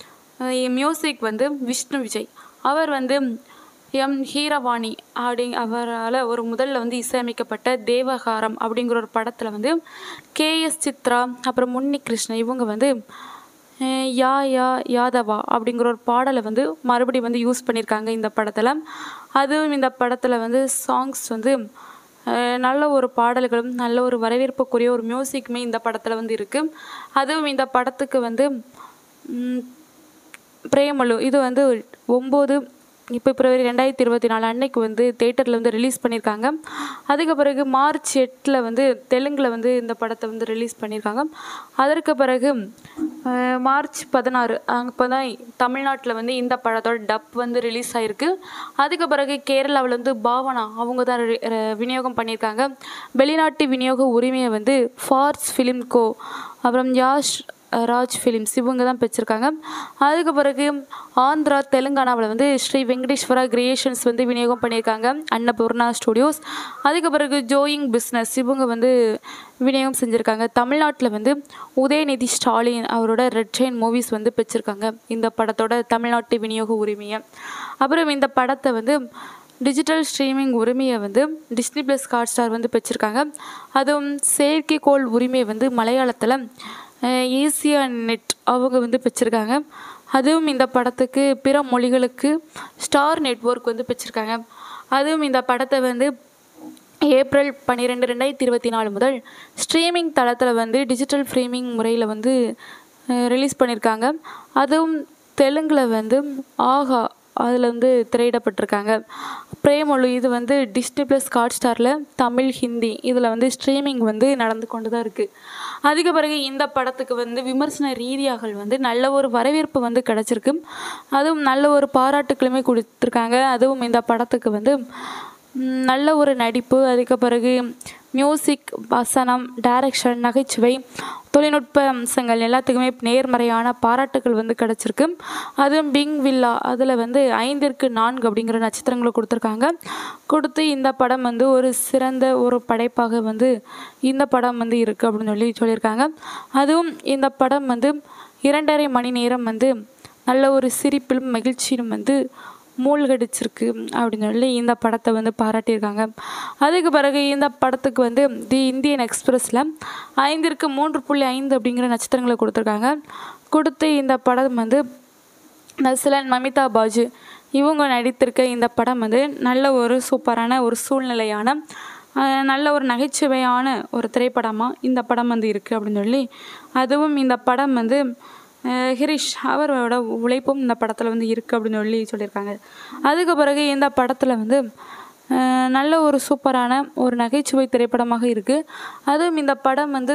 மியூசிக் வந்து விஷ்ணு விஜய் அவர் வந்து எம் ஹீரவாணி அப்படி அவரால் ஒரு முதல்ல வந்து இசையமைக்கப்பட்ட தேவகாரம் அப்படிங்கிற ஒரு படத்தில் வந்து கேஎஸ் சித்ரா அப்புறம் முன்னி கிருஷ்ணன் இவங்க வந்து அஹ் யா யா யாதவா அப்படிங்கிற ஒரு பாடலை வந்து மறுபடியும் வந்து யூஸ் பண்ணியிருக்காங்க இந்த படத்தில் அதுவும் இந்த படத்தில் வந்து சாங்ஸ் வந்து அஹ் நல்ல ஒரு பாடல்களும் நல்ல ஒரு வரவேற்புக்குரிய ஒரு மியூசிக்குமே இந்த படத்தில் வந்து இருக்குது அதுவும் இந்த படத்துக்கு வந்து ம், பிரேமலு இது வந்து ஒம்பது இப்போ பிப்ரவரி ரெண்டாயிரத்தி இருபத்தி நாலு அன்னைக்கு வந்து தேட்டரில் வந்து ரிலீஸ் பண்ணியிருக்காங்க அதுக்கு பிறகு மார்ச் எட்டில் வந்து தெலுங்கில் வந்து இந்த படத்தை வந்து ரிலீஸ் பண்ணியிருக்காங்க அதற்கு பிறகு அஹ், மார்ச் பதினாறு அப்போ தான் தமிழ்நாட்டில் வந்து இந்த படத்தோட டப் வந்து ரிலீஸ் ஆகிருக்கு அதுக்கு பிறகு கேரளாவில் வந்து பாவனா அவங்க தான் ரி- ர- விநியோகம் பண்ணியிருக்காங்க வெளிநாட்டு விநியோக உரிமையை வந்து ஃபார்ஸ் ஃபிலிம் கோ அப்புறம் யாஷ் ராஜ் ஃபிலிம்ஸ் இவங்க தான் பெற்றிருக்காங்க அதுக்கு பிறகு ஆந்திரா தெலுங்கானாவில் வந்து ஸ்ரீ வெங்கடேஸ்வரா கிரியேஷன்ஸ் வந்து விநியோகம் பண்ணியிருக்காங்க அன்னபூர்ணா ஸ்டுடியோஸ் அதுக்கு பிறகு ஜோயிங் பிஸ்னஸ் இவங்க வந்து விநியோகம் செஞ்சுருக்காங்க தமிழ்நாட்டில் வந்து உதயநிதி ஸ்டாலின் அவரோட ரெட் செயின் மூவிஸ் வந்து பெற்றிருக்காங்க இந்த படத்தோட தமிழ்நாட்டு விநியோக உரிமையை அப்புறம் இந்த படத்தை வந்து டிஜிட்டல் ஸ்ட்ரீமிங் உரிமையை வந்து டிஸ்னி ப்ளஸ் ஹாட் ஸ்டார் வந்து பெற்றிருக்காங்க அதுவும் செயற்கைக்கோள் உரிமையை வந்து மலையாளத்தில் ஏசியா நெட் அவங்க வந்து பெற்றிருக்காங்க அதுவும் இந்த படத்துக்கு பிற மொழிகளுக்கு ஸ்டார் நெட்வொர்க் வந்து பெற்றிருக்காங்க அதுவும் இந்த படத்தை வந்து ஏப்ரல் பன்னிரெண்டு ரெண்டாயிரத்தி இருபத்தி நாலு முதல் ஸ்ட்ரீமிங் தளத்தில் வந்து டிஜிட்டல் ஃப்ரீமிங் முறையில் வந்து ரிலீஸ் பண்ணியிருக்காங்க அதுவும் தெலுங்கில் வந்து ஆஹா அதில் வந்து திரையிடப்பட்டிருக்காங்க பிரேமொழு இது வந்து டிஸ்னி ப்ளஸ் ஹாட் ஸ்டாரில் தமிழ் ஹிந்தி இதில் வந்து ஸ்ட்ரீமிங் வந்து நடந்து கொண்டு தான் இருக்குது அதுக்கு பிறகு இந்த படத்துக்கு வந்து விமர்சன ரீதியாக வந்து நல்ல ஒரு வரவேற்பு வந்து கிடச்சிருக்கு அதுவும் நல்ல ஒரு பாராட்டுக்களுமே கொடுத்துருக்காங்க அதுவும் இந்த படத்துக்கு வந்து ம், நல்ல ஒரு நடிப்பு அதுக்கு பிறகு மியூசிக் வசனம் டைரக்ஷன் நகைச்சுவை தொழில்நுட்ப அம்சங்கள் எல்லாத்துக்குமே நேர்மறையான பாராட்டுகள் வந்து கிடச்சிருக்கு அதுவும் பிங் வில்லா அதில் வந்து ஐந்திற்கு நான்கு அப்படிங்கிற நட்சத்திரங்களை கொடுத்துருக்காங்க கொடுத்து இந்த படம் வந்து ஒரு சிறந்த ஒரு படைப்பாக வந்து இந்த படம் வந்து இருக்குது அப்படின்னு சொல்லி சொல்லியிருக்காங்க அதுவும் இந்த படம் வந்து இரண்டரை மணி நேரம் வந்து நல்ல ஒரு சிரிப்பிலும் மகிழ்ச்சியிலும் வந்து மூழ்கடிச்சிருக்கு அப்படின்னு சொல்லி இந்த படத்தை வந்து பாராட்டியிருக்காங்க அதுக்கு பிறகு இந்த படத்துக்கு வந்து தி இந்தியன் எக்ஸ்பிரஸில் ஐந்திற்கு மூன்று புள்ளி ஐந்து அப்படிங்கிற நட்சத்திரங்களை கொடுத்துருக்காங்க கொடுத்து இந்த படம் வந்து நஸ்லன் மமிதா பாஜு இவங்க நடித்திருக்க இந்த படம் வந்து நல்ல ஒரு சூப்பரான ஒரு சூழ்நிலையான அஹ், நல்ல ஒரு நகைச்சுவையான ஒரு திரைப்படமாக இந்த படம் வந்து இருக்குது அப்படின்னு சொல்லி அதுவும் இந்த படம் வந்து அஹ், ஹிரிஷ் அவரோட உழைப்பும் இந்த படத்தில் வந்து இருக்குது அப்படின்னு சொல்லி சொல்லியிருக்காங்க அதுக்கு பிறகு இந்த படத்தில் வந்து அஹ், நல்ல ஒரு சூப்பரான ஒரு நகைச்சுவை திரைப்படமாக இருக்குது அதுவும் இந்த படம் வந்து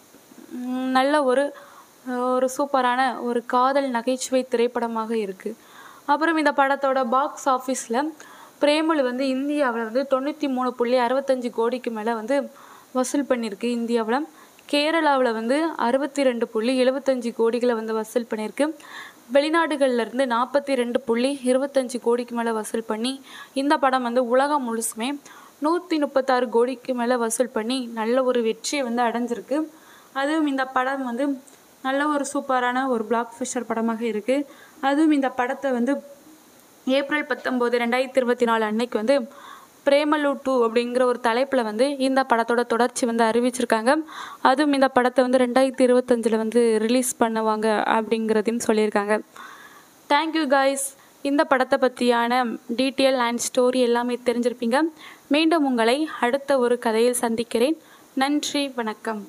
ம், நல்ல ஒரு ஒரு சூப்பரான ஒரு காதல் நகைச்சுவை திரைப்படமாக இருக்குது அப்புறம் இந்த படத்தோட பாக்ஸ் ஆஃபீஸில் பிரேமலு வந்து இந்தியாவில் வந்து தொண்ணூற்றி மூணு புள்ளி அறுபத்தஞ்சு கோடிக்கு மேலே வந்து வசூல் பண்ணியிருக்கு இந்தியாவில் கேரளாவில் வந்து அறுபத்தி ரெண்டு புள்ளி எழுபத்தஞ்சு கோடிகளை வந்து வசூல் பண்ணியிருக்கு வெளிநாடுகள்ல இருந்து நாற்பத்தி ரெண்டு புள்ளி இருபத்தஞ்சு கோடிக்கு மேலே வசூல் பண்ணி இந்த படம் வந்து உலகம் முழுசுமே நூற்றி முப்பத்தாறு கோடிக்கு மேலே வசூல் பண்ணி நல்ல ஒரு வெற்றியை வந்து அடைஞ்சிருக்கு அதுவும் இந்த படம் வந்து நல்ல ஒரு சூப்பரான ஒரு பிளாக் ஃபிஷர் படமாக இருக்குது அதுவும் இந்த படத்தை வந்து ஏப்ரல் பத்தொம்போது ரெண்டாயிரத்தி இருபத்தி நாலு அன்னைக்கு வந்து பிரேமலு டூ அப்படிங்கிற ஒரு தலைப்பில் வந்து இந்த படத்தோட தொடர்ச்சி வந்து அறிவிச்சிருக்காங்க அதுவும் இந்த படத்தை வந்து ரெண்டாயிரத்தி இருபத்தஞ்சில் வந்து ரிலீஸ் பண்ணுவாங்க அப்படிங்கிறதையும் சொல்லியிருக்காங்க தேங்க்யூ காய்ஸ் இந்த படத்தை பற்றியான டீட்டெயில் அண்ட் ஸ்டோரி எல்லாமே தெரிஞ்சிருப்பீங்க மீண்டும் உங்களை அடுத்த ஒரு கதையில் சந்திக்கிறேன் நன்றி வணக்கம்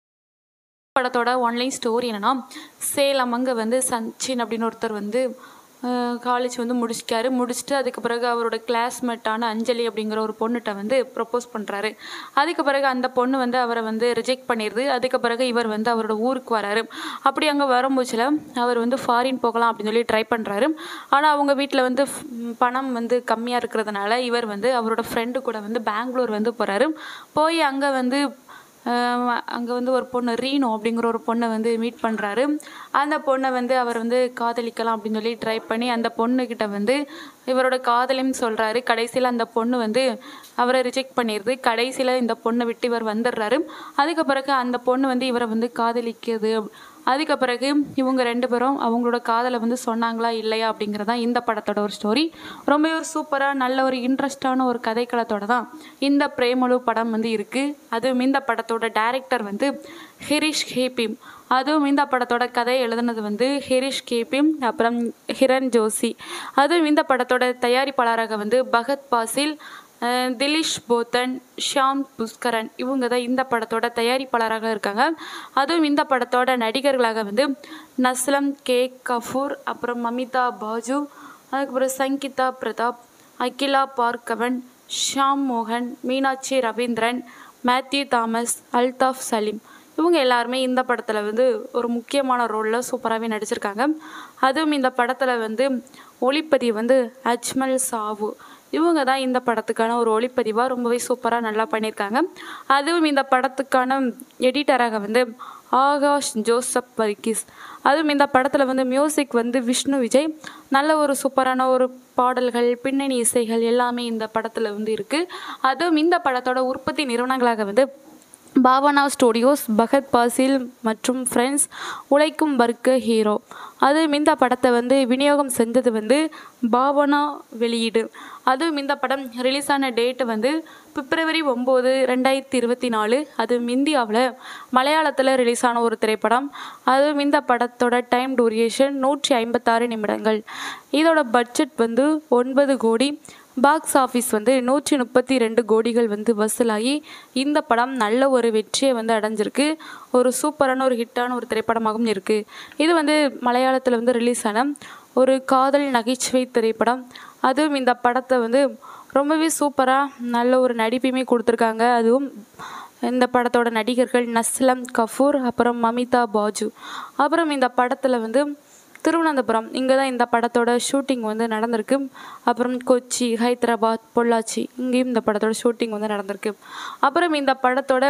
படத்தோட ஒன்லைன் ஸ்டோரி என்னன்னா சேலம் அங்கே வந்து சச்சின் அப்படின்னு ஒருத்தர் வந்து காலேஜ் வந்து முடிச்சிட்டாரு முடிச்சுட்டு அதுக்கு பிறகு அவரோட கிளாஸ்மேட்டான அஞ்சலி அப்படிங்கிற ஒரு பொண்ணுகிட்ட வந்து ப்ரப்போஸ் பண்ணுறாரு அதுக்கு பிறகு அந்த பொண்ணு வந்து அவரை வந்து ரிஜெக்ட் பண்ணிடுது அதுக்கு பிறகு இவர் வந்து அவரோட ஊருக்கு வராரு அப்படி அங்கே வரும்போச்சில் அவர் வந்து ஃபாரின் போகலாம் அப்படின்னு சொல்லி ட்ரை பண்ணுறாரு ஆனால் அவங்க வீட்டில் வந்து ஃப்- பணம் வந்து கம்மியாக இருக்கிறதுனால இவர் வந்து அவரோட ஃப்ரெண்டு கூட வந்து பெங்களூர் வந்து போகிறாரு போய் அங்கே வந்து அங்கே வந்து ஒரு பொண்ணு ரீனோ அப்படிங்கிற ஒரு பொண்ணை வந்து மீட் பண்ணுறாரு அந்த பொண்ணை வந்து அவர் வந்து காதலிக்கலாம் அப்படின்னு சொல்லி ட்ரை பண்ணி அந்த பொண்ணுக்கிட்ட வந்து இவரோட காதலையும் சொல்கிறாரு கடைசியில் அந்த பொண்ணு வந்து அவரை ரிஜெக்ட் பண்ணிடுது கடைசியில் இந்த பொண்ணை விட்டு இவர் வந்துடுறாரு அதுக்கு பிறகு அந்த பொண்ணு வந்து இவரை வந்து காதலிக்குது அதுக்கு பிறகு இவங்க ரெண்டு பேரும் அவங்களோட காதலை வந்து சொன்னாங்களா இல்லையா அப்படிங்கிறது தான் இந்த படத்தோட ஒரு ஸ்டோரி ரொம்பவே ஒரு சூப்பராக நல்ல ஒரு இன்ட்ரெஸ்டான ஒரு கதைக்களத்தோட தான் இந்த பிரேமலு படம் வந்து இருக்குது அதுவும் இந்த படத்தோட டைரக்டர் வந்து ஹிரிஷ் ஹேபிம் அதுவும் இந்த படத்தோட கதை எழுதுனது வந்து ஹிரிஷ் கேபிம் அப்புறம் ஹிரண் ஜோஷி அதுவும் இந்த படத்தோட தயாரிப்பாளராக வந்து பகத் பாசில் அஹ் திலீஷ் போத்தன் ஷியாம் புஷ்கரன் இவங்க தான் இந்த படத்தோட தயாரிப்பாளராக இருக்காங்க அதுவும் இந்த படத்தோட நடிகர்களாக வந்து நஸ்லம் கே கஃபூர் அப்புறம் மமிதா பாஜு அதுக்கப்புறம் சங்கீதா பிரதாப் அகிலா பார்கவன் ஷாம் மோகன் மீனாட்சி ரவீந்திரன் மேத்யூ தாமஸ் அல்தாஃப் சலீம் இவங்க எல்லாருமே இந்த படத்தில் வந்து ஒரு முக்கியமான ரோலில் சூப்பராகவே நடிச்சிருக்காங்க அதுவும் இந்த படத்தில் வந்து ஒளிப்பதிவு வந்து அஜ்மல் சாவு இவங்க தான் இந்த படத்துக்கான ஒரு ஒளிப்பதிவாக ரொம்பவே சூப்பராக நல்லா பண்ணியிருக்காங்க அதுவும் இந்த படத்துக்கான எடிட்டராக வந்து ஆகாஷ் ஜோசப் வர்கீஸ் அதுவும் இந்த படத்தில் வந்து மியூசிக் வந்து விஷ்ணு விஜய் நல்ல ஒரு சூப்பரான ஒரு பாடல்கள் பின்னணி இசைகள் எல்லாமே இந்த படத்தில் வந்து இருக்குது அதுவும் இந்த படத்தோட உற்பத்தி நிறுவனங்களாக வந்து பாவனா ஸ்டுடியோஸ் பகத் பாசில் மற்றும் ஃப்ரெண்ட்ஸ் உழைக்கும் வர்க்க ஹீரோ அதுவும் இந்த படத்தை வந்து விநியோகம் செஞ்சது வந்து பாவனா வெளியீடு அதுவும் இந்த படம் ரிலீஸ் ஆன டேட்டு வந்து பிப்ரவரி ஒம்பது ரெண்டாயிரத்தி இருபத்தி நாலு அதுவும் இந்தியாவில் மலையாளத்தில் ரிலீஸ் ஆன ஒரு திரைப்படம் அதுவும் இந்த படத்தோட டைம் டூரியேஷன் நூற்றி ஐம்பத்தாறு நிமிடங்கள் இதோட பட்ஜெட் வந்து ஒன்பது கோடி பாக்ஸ் ஆஃபீஸ் வந்து நூற்றி முப்பத்தி ரெண்டு கோடிகள் வந்து வசூலாகி இந்த படம் நல்ல ஒரு வெற்றியை வந்து அடைஞ்சிருக்கு ஒரு சூப்பரான ஒரு ஹிட்டான ஒரு திரைப்படமாகவும் இருக்குது இது வந்து மலையாளத்தில் வந்து ரிலீஸ் ஆன ஒரு காதல் நகைச்சுவை திரைப்படம் அதுவும் இந்த படத்தை வந்து ரொம்பவே சூப்பராக நல்ல ஒரு நடிப்பையுமே கொடுத்துருக்காங்க அதுவும் இந்த படத்தோட நடிகர்கள் நஸ்லம் கஃபூர் அப்புறம் மமிதா பாஜு அப்புறம் இந்த படத்தில் வந்து திருவனந்தபுரம் இங்கே தான் இந்த படத்தோட ஷூட்டிங் வந்து நடந்திருக்கு அப்புறம் கொச்சி ஹைதராபாத் பொள்ளாச்சி இங்கேயும் இந்த படத்தோட ஷூட்டிங் வந்து நடந்திருக்கு அப்புறம் இந்த படத்தோட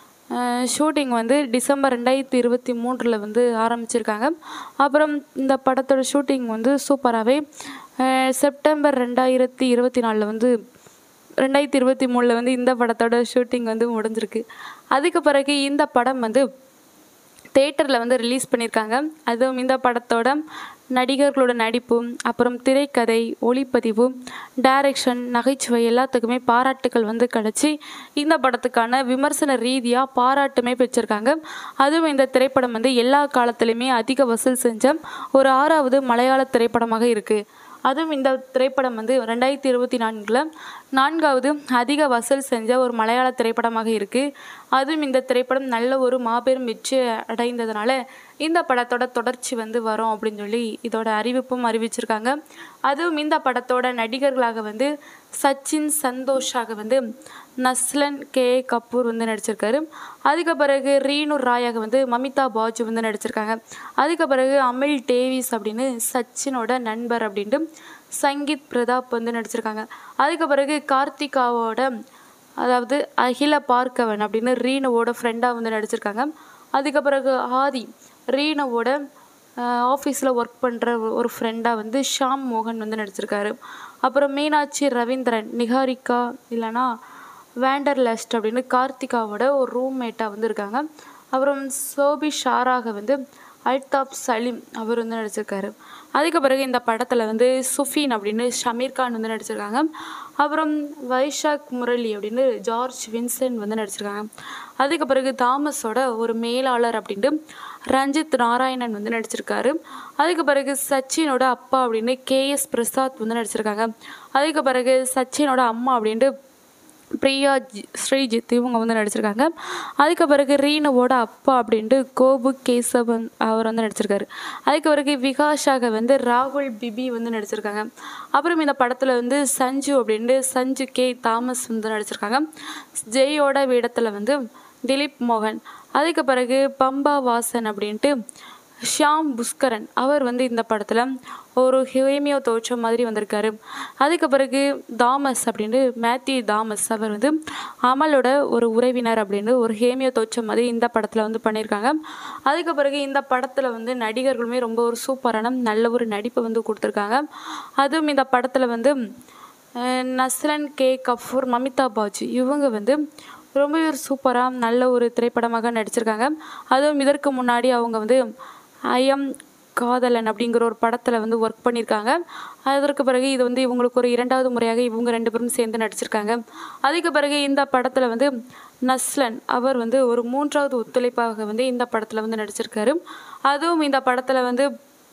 ஷூட்டிங் வந்து டிசம்பர் ரெண்டாயிரத்தி இருபத்தி மூன்றில் வந்து ஆரம்பிச்சிருக்காங்க அப்புறம் இந்த படத்தோட ஷூட்டிங் வந்து சூப்பராகவே செப்டம்பர் ரெண்டாயிரத்தி இருபத்தி நாலில் வந்து ரெண்டாயிரத்தி இருபத்தி மூணில் வந்து இந்த படத்தோட ஷூட்டிங் வந்து முடிஞ்சிருக்கு அதுக்கு பிறகு இந்த படம் வந்து தேட்டரில் வந்து ரிலீஸ் பண்ணியிருக்காங்க அதுவும் இந்த படத்தோட நடிகர்களோட நடிப்பு அப்புறம் திரைக்கதை ஒளிப்பதிவு டைரக்ஷன் நகைச்சுவை எல்லாத்துக்குமே பாராட்டுகள் வந்து கிடச்சி இந்த படத்துக்கான விமர்சன ரீதியாக பாராட்டுமே பெற்றிருக்காங்க அதுவும் இந்த திரைப்படம் வந்து எல்லா காலத்துலேயுமே அதிக வசூல் செஞ்ச ஒரு ஆறாவது மலையாள திரைப்படமாக இருக்குது அதுவும் இந்த திரைப்படம் வந்து ரெண்டாயிரத்தி இருபத்தி நான்கில் நான்காவது அதிக வசூல் செஞ்ச ஒரு மலையாள திரைப்படமாக இருக்குது அதுவும் இந்த திரைப்படம் நல்ல ஒரு மாபெரும் வெற்றி அடைந்ததுனால இந்த படத்தோட தொடர்ச்சி வந்து வரும் அப்படின்னு சொல்லி இதோட அறிவிப்பும் அறிவிச்சிருக்காங்க அதுவும் இந்த படத்தோட நடிகர்களாக வந்து சச்சின் சந்தோஷாக வந்து நஸ்லன் கே கபூர் வந்து நடிச்சிருக்காரு அதுக்கு பிறகு ரீனு ராயாக வந்து மமிதா பாஜு வந்து நடிச்சிருக்காங்க அதுக்கு பிறகு அமில் டேவிஸ் அப்படின்னு சச்சினோட நண்பர் அப்படின்ட்டு சங்கீத் பிரதாப் வந்து நடிச்சிருக்காங்க அதுக்கு பிறகு கார்த்திகாவோட அதாவது அகில பார்க்கவன் அப்படின்னு ரீனுவோட ஃப்ரெண்டாக வந்து நடிச்சிருக்காங்க அதுக்கு பிறகு ஆதி ரீனுவோட ஆஃபீஸில் ஒர்க் பண்ணுற ஒரு ஃப்ரெண்டாக வந்து ஷாம் மோகன் வந்து நடிச்சிருக்காரு அப்புறம் மீனாட்சி ரவீந்திரன் நிகாரிகா இல்லைன்னா வேண்டர்லஸ்ட் அப்படின்னு கார்த்திகாவோட ஒரு ரூம்மேட்டாக வந்து இருக்காங்க அப்புறம் சோபி ஷாராக வந்து அல்தாப் சலீம் அவர் வந்து நடிச்சிருக்காரு அதுக்கு பிறகு இந்த படத்தில் வந்து சுஃபீன் அப்படின்னு ஷமீர் கான் வந்து நடிச்சிருக்காங்க அப்புறம் வைஷாக் முரளி அப்படின்னு ஜார்ஜ் வின்சென்ட் வந்து நடிச்சிருக்காங்க அதுக்கு பிறகு தாமஸோட ஒரு மேலாளர் அப்படின்ட்டு ரஞ்சித் நாராயணன் வந்து நடிச்சிருக்காரு அதுக்கு பிறகு சச்சினோட அப்பா அப்படின்னு கேஎஸ் பிரசாத் வந்து நடிச்சிருக்காங்க அதுக்கு பிறகு சச்சினோட அம்மா அப்படின்ட்டு பிரியா ஜி- ஸ்ரீஜித் இவங்க வந்து நடிச்சிருக்காங்க அதுக்கு பிறகு ரீனுவோட அப்பா அப்படின்ட்டு கோபு கேசவன் அவர் வந்து நடிச்சிருக்காரு அதுக்கு பிறகு விகாஷாக வந்து ராகுல் பிபி வந்து நடிச்சிருக்காங்க அப்புறம் இந்த படத்தில் வந்து சஞ்சு அப்படின்ட்டு சஞ்சு கே தாமஸ் வந்து நடிச்சிருக்காங்க ஜெயோட வேடத்தில் வந்து திலீப் மோகன் அதுக்கு பிறகு பம்பா வாசன் அப்படின்ட்டு ஷியாம் புஷ்கரன் அவர் வந்து இந்த படத்தில் ஒரு ஹேமியோ தோற்றம் மாதிரி வந்திருக்காரு அதுக்கு பிறகு தாமஸ் அப்படின்ட்டு மேத்யூ தாமஸ் அவர் வந்து அமலோட ஒரு உறவினர் அப்படின்னு ஒரு ஹேமியோ தோற்றம் மாதிரி இந்த படத்தில் வந்து பண்ணியிருக்காங்க அதுக்கு பிறகு இந்த படத்தில் வந்து நடிகர்களுமே ரொம்ப ஒரு சூப்பரான நல்ல ஒரு நடிப்பை வந்து கொடுத்துருக்காங்க அதுவும் இந்த படத்தில் வந்து அஹ், நஸ்லன் கே கஃபூர் மமிதா பாஜி இவங்க வந்து ரொம்ப ஒரு சூப்பராக நல்ல ஒரு திரைப்படமாக நடிச்சிருக்காங்க அதுவும் இதற்கு முன்னாடி அவங்க வந்து ஐஎம் காதலன் அப்படிங்கிற ஒரு படத்தில் வந்து ஒர்க் பண்ணியிருக்காங்க அதற்கு பிறகு இது வந்து இவங்களுக்கு ஒரு இரண்டாவது முறையாக இவங்க ரெண்டு பேரும் சேர்ந்து நடிச்சிருக்காங்க அதுக்கு பிறகு இந்த படத்தில் வந்து நஸ்லன் அவர் வந்து ஒரு மூன்றாவது ஒத்துழைப்பாக வந்து இந்த படத்தில் வந்து நடிச்சிருக்காரு அதுவும் இந்த படத்தில் வந்து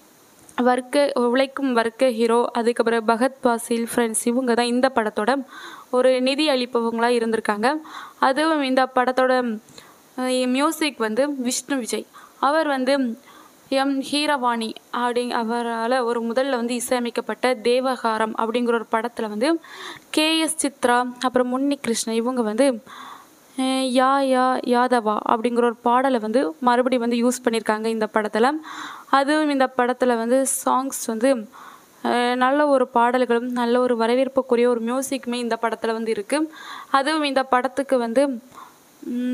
வர்க்க உழைக்கும் வர்க்க ஹீரோ அதுக்கப்புறம் பகத் பாசில் ஃப்ரெண்ட்ஸ் இவங்க தான் இந்த படத்தோட ஒரு நிதி அளிப்பவங்களாக இருந்திருக்காங்க அதுவும் இந்த படத்தோட மியூசிக் வந்து விஷ்ணு விஜய் அவர் வந்து எம் ஹீரவாணி அப்படி அவரால் ஒரு முதல்ல வந்து இசையமைக்கப்பட்ட தேவகாரம் அப்படிங்கிற ஒரு படத்தில் வந்து கேஎஸ் சித்ரா அப்புறம் முன்னி கிருஷ்ணன் இவங்க வந்து அஹ் யா யா யாதவா அப்படிங்கிற ஒரு பாடலை வந்து மறுபடியும் வந்து யூஸ் பண்ணியிருக்காங்க இந்த படத்தில் அதுவும் இந்த படத்தில் வந்து சாங்ஸ் வந்து அஹ் நல்ல ஒரு பாடல்களும் நல்ல ஒரு வரவேற்புக்குரிய ஒரு மியூசிக்குமே இந்த படத்தில் வந்து இருக்குது அதுவும் இந்த படத்துக்கு வந்து ம்,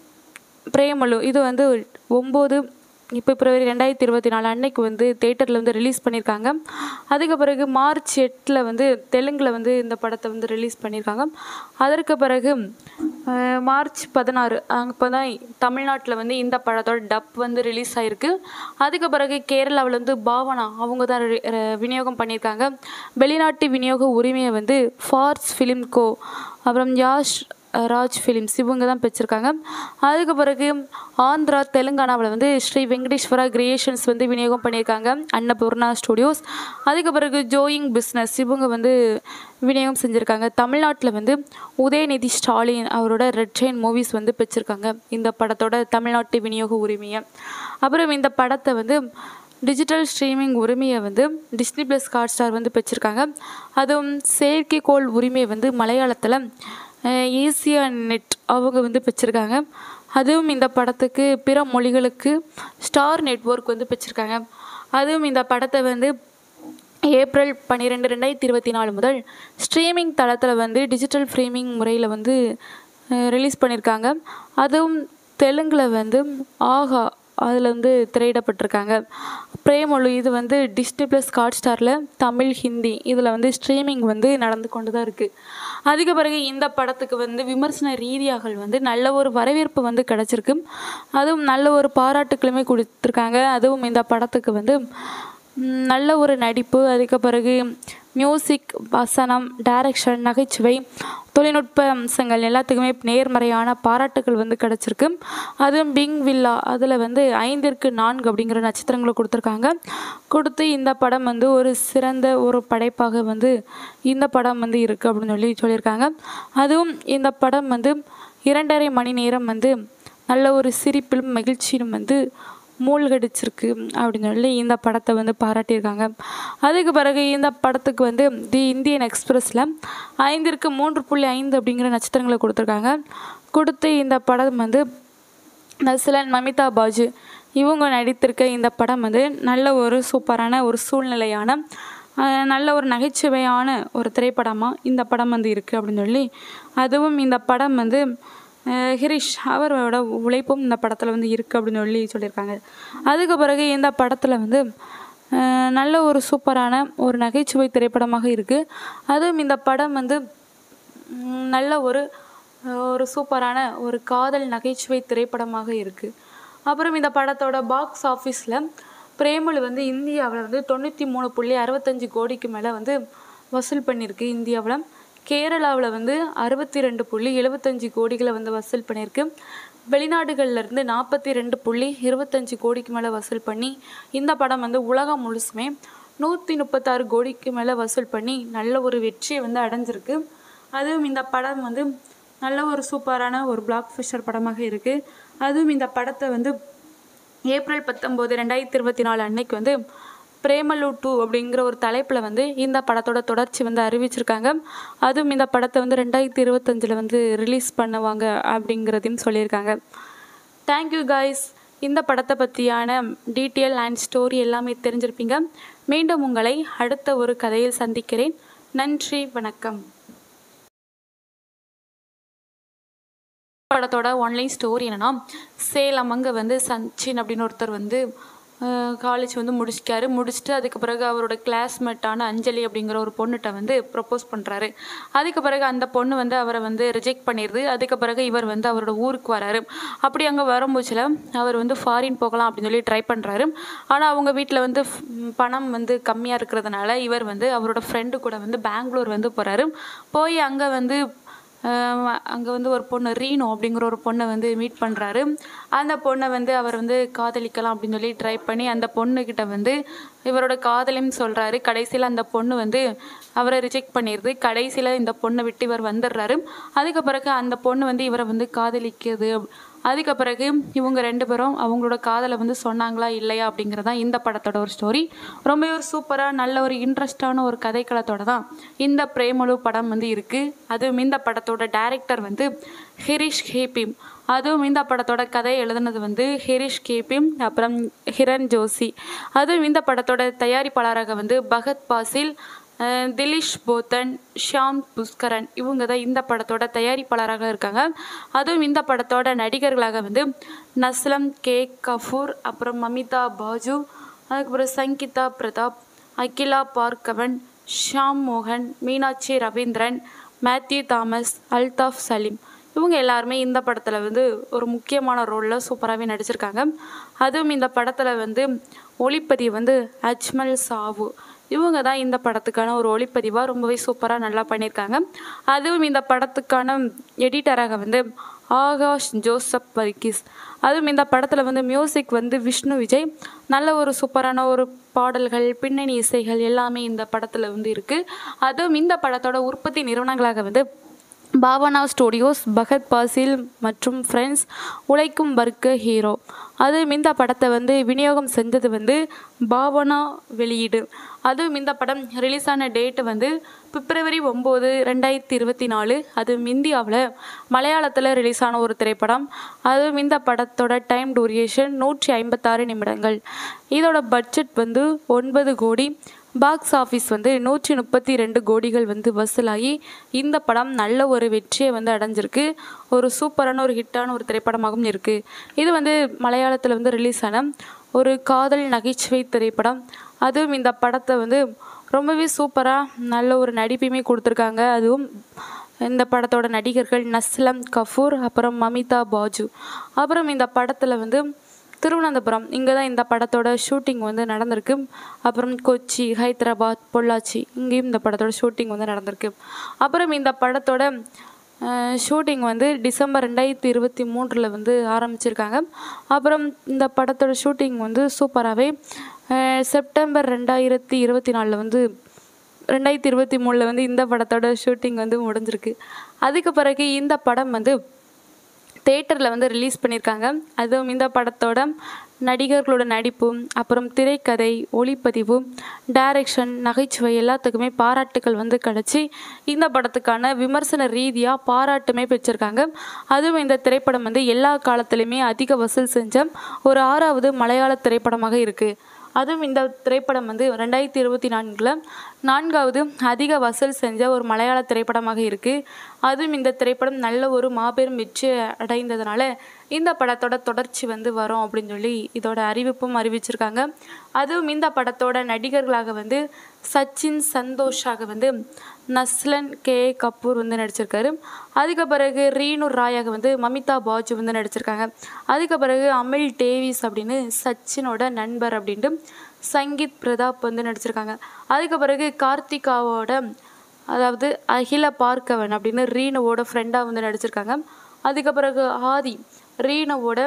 பிரேமலு இது வந்து ஒம்பது இப்போ பிப்ரவரி ரெண்டாயிரத்தி இருபத்தி நாலு அன்னைக்கு வந்து தேட்டரில் வந்து ரிலீஸ் பண்ணியிருக்காங்க அதுக்கு பிறகு மார்ச் எட்டில் வந்து தெலுங்கில் வந்து இந்த படத்தை வந்து ரிலீஸ் பண்ணியிருக்காங்க அதற்கு பிறகு அஹ், மார்ச் பதினாறு அப்போ தான் தமிழ்நாட்டில் வந்து இந்த படத்தோட டப் வந்து ரிலீஸ் ஆகிருக்கு அதுக்கு பிறகு கேரளாவில் வந்து பாவனா அவங்க தான் ரி- ர- விநியோகம் பண்ணியிருக்காங்க வெளிநாட்டு விநியோக உரிமையை வந்து ஃபார்ஸ் ஃபிலிம் கோ அப்புறம் யாஷ் ராஜ் ஃபிலிம்ஸ் இவங்க தான் பெற்றிருக்காங்க அதுக்கு பிறகு ஆந்திரா தெலுங்கானாவில் வந்து ஸ்ரீ வெங்கடேஸ்வரா கிரியேஷன்ஸ் வந்து விநியோகம் பண்ணியிருக்காங்க அன்னபூர்ணா ஸ்டுடியோஸ் அதுக்கு பிறகு ஜோயிங் பிஸ்னஸ் இவங்க வந்து விநியோகம் செஞ்சுருக்காங்க தமிழ்நாட்டில் வந்து உதயநிதி ஸ்டாலின் அவரோட ரெட் ட்ரெயின் மூவிஸ் வந்து பெற்றிருக்காங்க இந்த படத்தோட தமிழ்நாட்டு விநியோக உரிமையை அப்புறம் இந்த படத்தை வந்து டிஜிட்டல் ஸ்ட்ரீமிங் உரிமையை வந்து டிஸ்னி ப்ளஸ் ஹாட் ஸ்டார் வந்து பெற்றிருக்காங்க அதுவும் செயற்கைக்கோள் உரிமையை வந்து மலையாளத்தில் ஏசியா நெட் அவங்க வந்து பெற்றிருக்காங்க அதுவும் இந்த படத்துக்கு பிற மொழிகளுக்கு ஸ்டார் நெட்வொர்க் வந்து பெற்றிருக்காங்க அதுவும் இந்த படத்தை வந்து ஏப்ரல் பன்னிரெண்டு ரெண்டாயிரத்தி இருபத்தி நாலு முதல் ஸ்ட்ரீமிங் தளத்தில் வந்து டிஜிட்டல் ஃப்ரீமிங் முறையில் வந்து ரிலீஸ் பண்ணியிருக்காங்க அதுவும் தெலுங்கில் வந்து ஆஹா அதில் வந்து திரையிடப்பட்டிருக்காங்க பிரேமொழி இது வந்து டிஸ்னி ப்ளஸ் ஹாட் ஸ்டாரில் தமிழ் ஹிந்தி இதில் வந்து ஸ்ட்ரீமிங் வந்து நடந்து கொண்டு தான் இருக்குது அதுக்கு பிறகு இந்த படத்துக்கு வந்து விமர்சன ரீதியாக வந்து நல்ல ஒரு வரவேற்பு வந்து கிடச்சிருக்கு அதுவும் நல்ல ஒரு பாராட்டுக்களுமே கொடுத்துருக்காங்க அதுவும் இந்த படத்துக்கு வந்து ம், நல்ல ஒரு நடிப்பு அதுக்கு பிறகு மியூசிக் வசனம் டைரக்ஷன் நகைச்சுவை தொழில்நுட்ப அம்சங்கள் எல்லாத்துக்குமே நேர்மறையான பாராட்டுகள் வந்து கிடச்சிருக்கு அதுவும் பிங் வில்லா அதில் வந்து ஐந்திற்கு நான்கு அப்படிங்கிற நட்சத்திரங்களை கொடுத்துருக்காங்க கொடுத்து இந்த படம் வந்து ஒரு சிறந்த ஒரு படைப்பாக வந்து இந்த படம் வந்து இருக்குது அப்படின்னு சொல்லி சொல்லியிருக்காங்க அதுவும் இந்த படம் வந்து இரண்டரை மணி நேரம் வந்து நல்ல ஒரு சிரிப்பிலும் மகிழ்ச்சியிலும் வந்து மூழ்கடிச்சிருக்கு அப்படின்னு சொல்லி இந்த படத்தை வந்து பாராட்டியிருக்காங்க அதுக்கு பிறகு இந்த படத்துக்கு வந்து தி இந்தியன் எக்ஸ்பிரஸில் ஐந்திற்கு மூன்று புள்ளி ஐந்து அப்படிங்கிற நட்சத்திரங்களை கொடுத்துருக்காங்க கொடுத்து இந்த படம் வந்து நஸ்லன் மமிதா பாஜு இவங்க நடித்திருக்க இந்த படம் வந்து நல்ல ஒரு சூப்பரான ஒரு சூழ்நிலையான அஹ், நல்ல ஒரு நகைச்சுவையான ஒரு திரைப்படமாக இந்த படம் வந்து இருக்குது அப்படின்னு சொல்லி அதுவும் இந்த படம் வந்து அஹ், ஹிரிஷ் அவரோட உழைப்பும் இந்த படத்தில் வந்து இருக்குது அப்படின்னு சொல்லி சொல்லியிருக்காங்க அதுக்கு பிறகு இந்த படத்தில் வந்து அஹ், நல்ல ஒரு சூப்பரான ஒரு நகைச்சுவை திரைப்படமாக இருக்குது அதுவும் இந்த படம் வந்து ம், நல்ல ஒரு ஒரு சூப்பரான ஒரு காதல் நகைச்சுவை திரைப்படமாக இருக்குது அப்புறம் இந்த படத்தோட பாக்ஸ் ஆஃபீஸில் பிரேமலு வந்து இந்தியாவில் வந்து தொண்ணூற்றி மூணு புள்ளி அறுபத்தஞ்சு கோடிக்கு மேலே வந்து வசூல் பண்ணியிருக்கு இந்தியாவில் கேரளாவில் வந்து அறுபத்தி ரெண்டு புள்ளி எழுபத்தஞ்சு கோடிகளை வந்து வசூல் பண்ணியிருக்கு வெளிநாடுகள்ல இருந்து நாற்பத்தி ரெண்டு புள்ளி இருபத்தஞ்சு கோடிக்கு மேலே வசூல் பண்ணி இந்த படம் வந்து உலகம் முழுசுமே நூற்றி முப்பத்தாறு கோடிக்கு மேலே வசூல் பண்ணி நல்ல ஒரு வெற்றியை வந்து அடைஞ்சிருக்கு அதுவும் இந்த படம் வந்து நல்ல ஒரு சூப்பரான ஒரு பிளாக் ஃபிஷர் படமாக இருக்குது அதுவும் இந்த படத்தை வந்து ஏப்ரல் பத்தொம்போது ரெண்டாயிரத்தி இருபத்தி நாலு அன்னைக்கு வந்து பிரேமலு டூ அப்படிங்கிற ஒரு தலைப்பில் வந்து இந்த படத்தோட தொடர்ச்சி வந்து அறிவிச்சிருக்காங்க அதுவும் இந்த படத்தை வந்து ரெண்டாயிரத்தி இருபத்தஞ்சில் வந்து ரிலீஸ் பண்ணுவாங்க அப்படிங்கிறதையும் சொல்லியிருக்காங்க தேங்க்யூ காய்ஸ் இந்த படத்தை பற்றியான டீட்டெயில் அண்ட் ஸ்டோரி எல்லாமே தெரிஞ்சிருப்பீங்க மீண்டும் உங்களை அடுத்த ஒரு கதையில் சந்திக்கிறேன் நன்றி வணக்கம் படத்தோட ஒன்லைன் ஸ்டோரி என்னன்னா சேலம் அங்கே வந்து சச்சின் அப்படின்னு ஒருத்தர் வந்து காலேஜ் வந்து முடிச்சிட்டாரு முடிச்சுட்டு அதுக்கு பிறகு அவரோட கிளாஸ்மேட்டான அஞ்சலி அப்படிங்கிற ஒரு பொண்ணுகிட்ட வந்து ப்ரப்போஸ் பண்ணுறாரு அதுக்கு பிறகு அந்த பொண்ணு வந்து அவரை வந்து ரிஜெக்ட் பண்ணிடுது அதுக்கு பிறகு இவர் வந்து அவரோட ஊருக்கு வராரு அப்படி அங்கே வரும்போச்சில் அவர் வந்து ஃபாரின் போகலாம் அப்படின்னு சொல்லி ட்ரை பண்ணுறாரு ஆனால் அவங்க வீட்டில் வந்து ஃப்- பணம் வந்து கம்மியாக இருக்கிறதுனால இவர் வந்து அவரோட ஃப்ரெண்டு கூட வந்து பெங்களூர் வந்து போகிறாரு போய் அங்கே வந்து அங்கே வந்து ஒரு பொண்ணு ரீனோ அப்படிங்கிற ஒரு பொண்ணை வந்து மீட் பண்ணுறாரு அந்த பொண்ணை வந்து அவர் வந்து காதலிக்கலாம் அப்படின்னு சொல்லி ட்ரை பண்ணி அந்த பொண்ணுக்கிட்ட வந்து இவரோட காதலையும் சொல்கிறாரு கடைசியில் அந்த பொண்ணு வந்து அவரை ரிஜெக்ட் பண்ணிடுது கடைசியில் இந்த பொண்ணை விட்டு இவர் வந்துடுறாரு அதுக்கு பிறகு அந்த பொண்ணு வந்து இவரை வந்து காதலிக்குது அதுக்கு பிறகு இவங்க ரெண்டு பேரும் அவங்களோட காதலை வந்து சொன்னாங்களா இல்லையா அப்படிங்கிறது தான் இந்த படத்தோட ஒரு ஸ்டோரி ரொம்பவே ஒரு சூப்பராக நல்ல ஒரு இன்ட்ரெஸ்டான ஒரு கதைக்களத்தோட தான் இந்த பிரேமலு படம் வந்து இருக்குது அதுவும் இந்த படத்தோட டைரக்டர் வந்து ஹிரிஷ் ஹேபிம் அதுவும் இந்த படத்தோட கதை எழுதுனது வந்து ஹிரிஷ் கேபிம் அப்புறம் ஹிரண் ஜோஷி அதுவும் இந்த படத்தோட தயாரிப்பாளராக வந்து பகத் பாசில் அஹ் திலீஷ் போத்தன் ஷாம் புஷ்கரன் இவங்க தான் இந்த படத்தோட தயாரிப்பாளராக இருக்காங்க அதுவும் இந்த படத்தோட நடிகர்களாக வந்து நஸ்லம் கே கஃபூர் அப்புறம் மமிதா பாஜு அதுக்கப்புறம் சங்கீதா பிரதாப் அகிலா பார்கவன் ஷாம் மோகன் மீனாட்சி ரவீந்திரன் மேத்யூ தாமஸ் அல்தாஃப் சலீம் இவங்க எல்லாருமே இந்த படத்தில் வந்து ஒரு முக்கியமான ரோலில் சூப்பராகவே நடிச்சிருக்காங்க அதுவும் இந்த படத்தில் வந்து ஒளிப்பதிவு வந்து அஜ்மல் சாவு இவங்க தான் இந்த படத்துக்கான ஒரு ஒளிப்பதிவாக ரொம்பவே சூப்பராக நல்லா பண்ணியிருக்காங்க அதுவும் இந்த படத்துக்கான எடிட்டராக வந்து ஆகாஷ் ஜோசப் வர்கீஸ் அதுவும் இந்த படத்தில் வந்து மியூசிக் வந்து விஷ்ணு விஜய் நல்ல ஒரு சூப்பரான ஒரு பாடல்கள் பின்னணி இசைகள் எல்லாமே இந்த படத்தில் வந்து இருக்குது அதுவும் இந்த படத்தோட உற்பத்தி நிறுவனங்களாக வந்து பாவனா ஸ்டுடியோஸ் பகத் பாசில் மற்றும் ஃப்ரெண்ட்ஸ் உழைக்கும் வர்க்க ஹீரோ அதுவும் இந்த படத்தை வந்து விநியோகம் செஞ்சது வந்து பாவனா வெளியீடு அதுவும் இந்த படம் ரிலீஸ் ஆன டேட்டு வந்து பிப்ரவரி ஒம்பது ரெண்டாயிரத்தி இருபத்தி நாலு அதுவும் இந்தியாவில் மலையாளத்தில் ரிலீஸ் ஆன ஒரு திரைப்படம் அதுவும் இந்த படத்தோட டைம் டூரியேஷன் நூற்றி ஐம்பத்தாறு நிமிடங்கள் இதோட பட்ஜெட் வந்து ஒன்பது கோடி பாக்ஸ் ஆஃபீஸ் வந்து நூற்றி முப்பத்தி ரெண்டு கோடிகள் வந்து வசூலாகி இந்த படம் நல்ல ஒரு வெற்றியை வந்து அடைஞ்சிருக்கு ஒரு சூப்பரான ஒரு ஹிட்டான ஒரு திரைப்படமாகவும் இருக்குது இது வந்து மலையாளத்தில் வந்து ரிலீஸ் ஆன ஒரு காதல் நகைச்சுவை திரைப்படம் அதுவும் இந்த படத்தை வந்து ரொம்பவே சூப்பராக நல்ல ஒரு நடிப்பையுமே கொடுத்துருக்காங்க அதுவும் இந்த படத்தோட நடிகர்கள் நஸ்லம் கஃபூர் அப்புறம் மமிதா பாஜு அப்புறம் இந்த படத்தில் வந்து திருவனந்தபுரம் இங்கே தான் இந்த படத்தோட ஷூட்டிங் வந்து நடந்திருக்கு அப்புறம் கொச்சி ஹைதராபாத் பொள்ளாச்சி இங்கேயும் இந்த படத்தோட ஷூட்டிங் வந்து நடந்திருக்கு அப்புறம் இந்த படத்தோட ஷூட்டிங் வந்து டிசம்பர் ரெண்டாயிரத்தி இருபத்தி மூன்றில் வந்து ஆரம்பிச்சிருக்காங்க அப்புறம் இந்த படத்தோட ஷூட்டிங் வந்து சூப்பராகவே செப்டம்பர் ரெண்டாயிரத்தி இருபத்தி நாலில் வந்து ரெண்டாயிரத்தி இருபத்தி மூணில் வந்து இந்த படத்தோட ஷூட்டிங் வந்து முடிஞ்சிருக்கு அதுக்கு பிறகு இந்த படம் வந்து தேட்டரில் வந்து ரிலீஸ் பண்ணியிருக்காங்க அதுவும் இந்த படத்தோட நடிகர்களோட நடிப்பு அப்புறம் திரைக்கதை ஒளிப்பதிவு டைரக்ஷன் நகைச்சுவை எல்லாத்துக்குமே பாராட்டுகள் வந்து கிடச்சி இந்த படத்துக்கான விமர்சன ரீதியாக பாராட்டுமே பெற்றிருக்காங்க அதுவும் இந்த திரைப்படம் வந்து எல்லா காலத்துலேயுமே அதிக வசூல் செஞ்ச ஒரு ஆறாவது மலையாள திரைப்படமாக இருக்குது அதுவும் இந்த திரைப்படம் வந்து ரெண்டாயிரத்தி இருபத்தி நான்கில் நான்காவது அதிக வசூல் செஞ்ச ஒரு மலையாள திரைப்படமாக இருக்குது அதுவும் இந்த திரைப்படம் நல்ல ஒரு மாபெரும் வெற்றி அடைந்ததுனால இந்த படத்தோட தொடர்ச்சி வந்து வரும் அப்படின்னு சொல்லி இதோட அறிவிப்பும் அறிவிச்சிருக்காங்க அதுவும் இந்த படத்தோட நடிகர்களாக வந்து சச்சின் சந்தோஷாக வந்து நஸ்லன் கே கபூர் வந்து நடிச்சிருக்காரு அதுக்கு பிறகு ரீனு ராயாக வந்து மமிதா பாஜு வந்து நடிச்சிருக்காங்க அதுக்கு பிறகு அமில் டேவிஸ் அப்படின்னு சச்சினோட நண்பர் அப்படின்ட்டு சங்கீத் பிரதாப் வந்து நடிச்சிருக்காங்க அதுக்கு பிறகு கார்த்திகாவோட அதாவது அகில பார்க்கவன் அப்படின்னு ரீனுவோட ஃப்ரெண்டாக வந்து நடிச்சிருக்காங்க அதுக்கு பிறகு ஆதி ரீனுவோட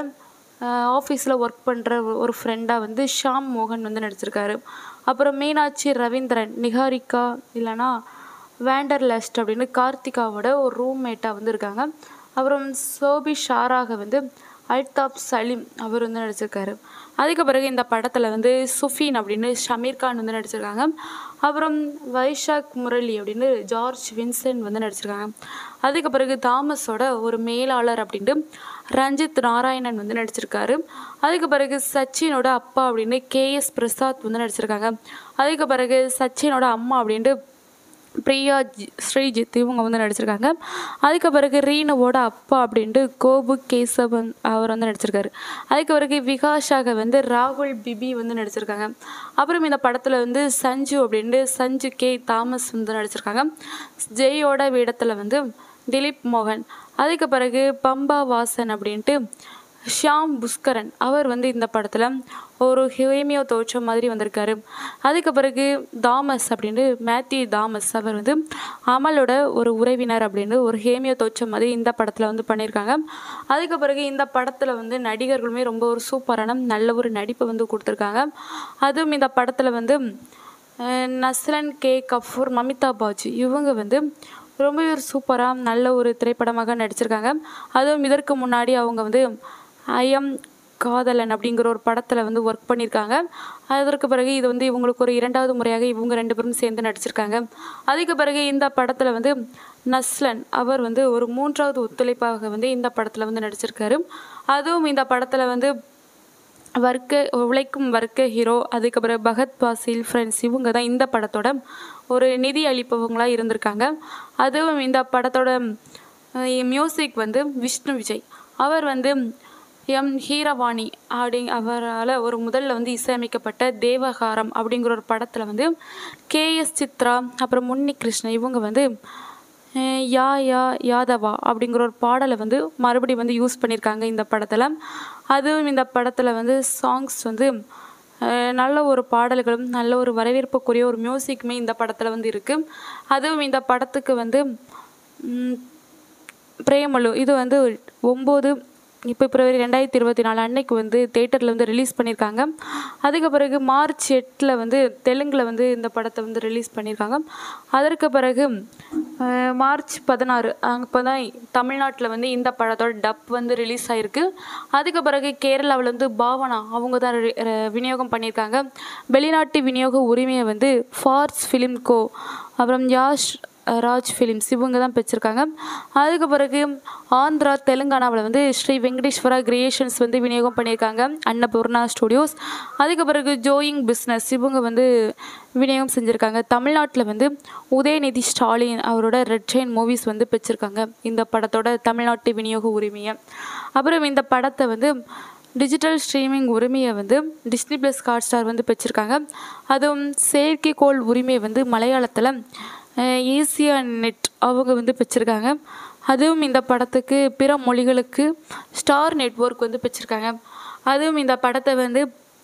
ஆஃபீஸில் ஒர்க் பண்ணுற ஒரு ஃப்ரெண்டாக வந்து ஷாம் மோகன் வந்து நடிச்சிருக்காரு அப்புறம் மீனாட்சி ரவீந்திரன் நிகாரிகா இல்லைனா வேண்டர்லஸ்ட் அப்படின்னு கார்த்திகாவோட ஒரு ரூம்மேட்டாக வந்து இருக்காங்க அப்புறம் சோபி ஷாராக வந்து அல்தாப் சலீம் அவர் வந்து நடிச்சிருக்காரு அதுக்கு பிறகு இந்த படத்தில் வந்து சுஃபீன் அப்படின்னு ஷமீர் கான் வந்து நடிச்சிருக்காங்க அப்புறம் வைஷாக் முரளி அப்படின்னு ஜார்ஜ் வின்சென்ட் வந்து நடிச்சிருக்காங்க அதுக்கு பிறகு தாமஸோட ஒரு மேலாளர் அப்படின்ட்டு ரஞ்சித் நாராயணன் வந்து நடிச்சிருக்காரு அதுக்கு பிறகு சச்சினோட அப்பா அப்படின்னு கேஎஸ் பிரசாத் வந்து நடிச்சிருக்காங்க அதுக்கு பிறகு சச்சினோட அம்மா அப்படின்ட்டு பிரியா ஜி- ஸ்ரீஜித் இவங்க வந்து நடிச்சிருக்காங்க அதுக்கு பிறகு ரீனுவோட அப்பா அப்படின்ட்டு கோபு கேசவன் அவர் வந்து நடிச்சிருக்காரு அதுக்கு பிறகு விகாஷாக வந்து ராகுல் பிபி வந்து நடிச்சிருக்காங்க அப்புறம் இந்த படத்தில் வந்து சஞ்சு அப்படின்ட்டு சஞ்சு கே தாமஸ் வந்து நடிச்சிருக்காங்க ஜெயோட வேடத்தில் வந்து திலீப் மோகன் அதுக்கு பிறகு பம்பா வாசன் அப்படின்ட்டு ஷியாம் புஷ்கரன் அவர் வந்து இந்த படத்தில் ஒரு ஹேமியோ தோற்றம் மாதிரி வந்திருக்காரு அதுக்கு பிறகு தாமஸ் அப்படின்ட்டு மேத்யூ தாமஸ் அவர் வந்து அமலோட ஒரு உறவினர் அப்படின்னு ஒரு ஹேமியோ தோற்றம் மாதிரி இந்த படத்தில் வந்து பண்ணியிருக்காங்க அதுக்கு பிறகு இந்த படத்தில் வந்து நடிகர்களுமே ரொம்ப ஒரு சூப்பரான நல்ல ஒரு நடிப்பை வந்து கொடுத்துருக்காங்க அதுவும் இந்த படத்தில் வந்து அஹ், நஸ்லன் கே கஃபூர் மமிதா பாஜி இவங்க வந்து ரொம்ப ஒரு சூப்பராக நல்ல ஒரு திரைப்படமாக நடிச்சிருக்காங்க அதுவும் இதற்கு முன்னாடி அவங்க வந்து ஐஎம் காதலன் அப்படிங்கிற ஒரு படத்தில் வந்து ஒர்க் பண்ணியிருக்காங்க அதற்கு பிறகு இது வந்து இவங்களுக்கு ஒரு இரண்டாவது முறையாக இவங்க ரெண்டு பேரும் சேர்ந்து நடிச்சிருக்காங்க அதுக்கு பிறகு இந்த படத்தில் வந்து நஸ்லன் அவர் வந்து ஒரு மூன்றாவது ஒத்துழைப்பாக வந்து இந்த படத்தில் வந்து நடிச்சிருக்காரு அதுவும் இந்த படத்தில் வந்து வர்க்க உழைக்கும் வர்க்க ஹீரோ அதுக்கப்புறம் பகத் பாசில் ஃப்ரெண்ட்ஸ் இவங்க தான் இந்த படத்தோட ஒரு நிதி அளிப்பவங்களாக இருந்திருக்காங்க அதுவும் இந்த படத்தோட மியூசிக் வந்து விஷ்ணு விஜய் அவர் வந்து எம் ஹீரவாணி அப்படி அவரால் ஒரு முதல்ல வந்து இசையமைக்கப்பட்ட தேவகாரம் அப்படிங்கிற ஒரு படத்தில் வந்து கேஎஸ் சித்ரா அப்புறம் முன்னி கிருஷ்ணன் இவங்க வந்து அஹ் யா யா யாதவா அப்படிங்கிற ஒரு பாடலை வந்து மறுபடியும் வந்து யூஸ் பண்ணியிருக்காங்க இந்த படத்தில் அதுவும் இந்த படத்தில் வந்து சாங்ஸ் வந்து அஹ் நல்ல ஒரு பாடல்களும் நல்ல ஒரு வரவேற்புக்குரிய ஒரு மியூசிக்குமே இந்த படத்தில் வந்து இருக்குது அதுவும் இந்த படத்துக்கு வந்து ம், பிரேமலு இது வந்து ஒம்பது இப்போ பிப்ரவரி ரெண்டாயிரத்தி இருபத்தி நாலு அன்னைக்கு வந்து தேட்டரில் வந்து ரிலீஸ் பண்ணியிருக்காங்க அதுக்கு பிறகு மார்ச் எட்டில் வந்து தெலுங்கில் வந்து இந்த படத்தை வந்து ரிலீஸ் பண்ணியிருக்காங்க அதற்கு பிறகு அஹ், மார்ச் பதினாறு அப்போ தான் தமிழ்நாட்டில் வந்து இந்த படத்தோட டப் வந்து ரிலீஸ் ஆகிருக்கு அதுக்கு பிறகு கேரளாவில் வந்து பாவனா அவங்க தான் ரி- ர- விநியோகம் பண்ணியிருக்காங்க வெளிநாட்டு விநியோக உரிமையை வந்து ஃபார்ஸ் ஃபிலிம் கோ அப்புறம் யாஷ் ராஜ் ஃபிலிம்ஸ் இவங்க தான் பெற்றிருக்காங்க அதுக்கு பிறகு ஆந்திரா தெலுங்கானாவில் வந்து ஸ்ரீ வெங்கடேஸ்வரா கிரியேஷன்ஸ் வந்து விநியோகம் பண்ணியிருக்காங்க அன்னபூர்ணா ஸ்டுடியோஸ் அதுக்கு பிறகு ஜோயிங் பிஸ்னஸ் இவங்க வந்து விநியோகம் செஞ்சுருக்காங்க தமிழ்நாட்டில் வந்து உதயநிதி ஸ்டாலின் அவரோட ரெட் ட்ரெயின் மூவிஸ் வந்து பெற்றிருக்காங்க இந்த படத்தோட தமிழ்நாட்டு விநியோக உரிமையை அப்புறம் இந்த படத்தை வந்து டிஜிட்டல் ஸ்ட்ரீமிங் உரிமையை வந்து டிஸ்னி ப்ளஸ் ஹாட் ஸ்டார் வந்து பெற்றிருக்காங்க அதுவும் செயற்கைக்கோள் உரிமையை வந்து மலையாளத்தில் ஏசியா நெட் அவங்க வந்து பெற்றிருக்காங்க அதுவும் இந்த படத்துக்கு பிற மொழிகளுக்கு ஸ்டார் நெட்வொர்க் வந்து பெற்றிருக்காங்க அதுவும் இந்த படத்தை வந்து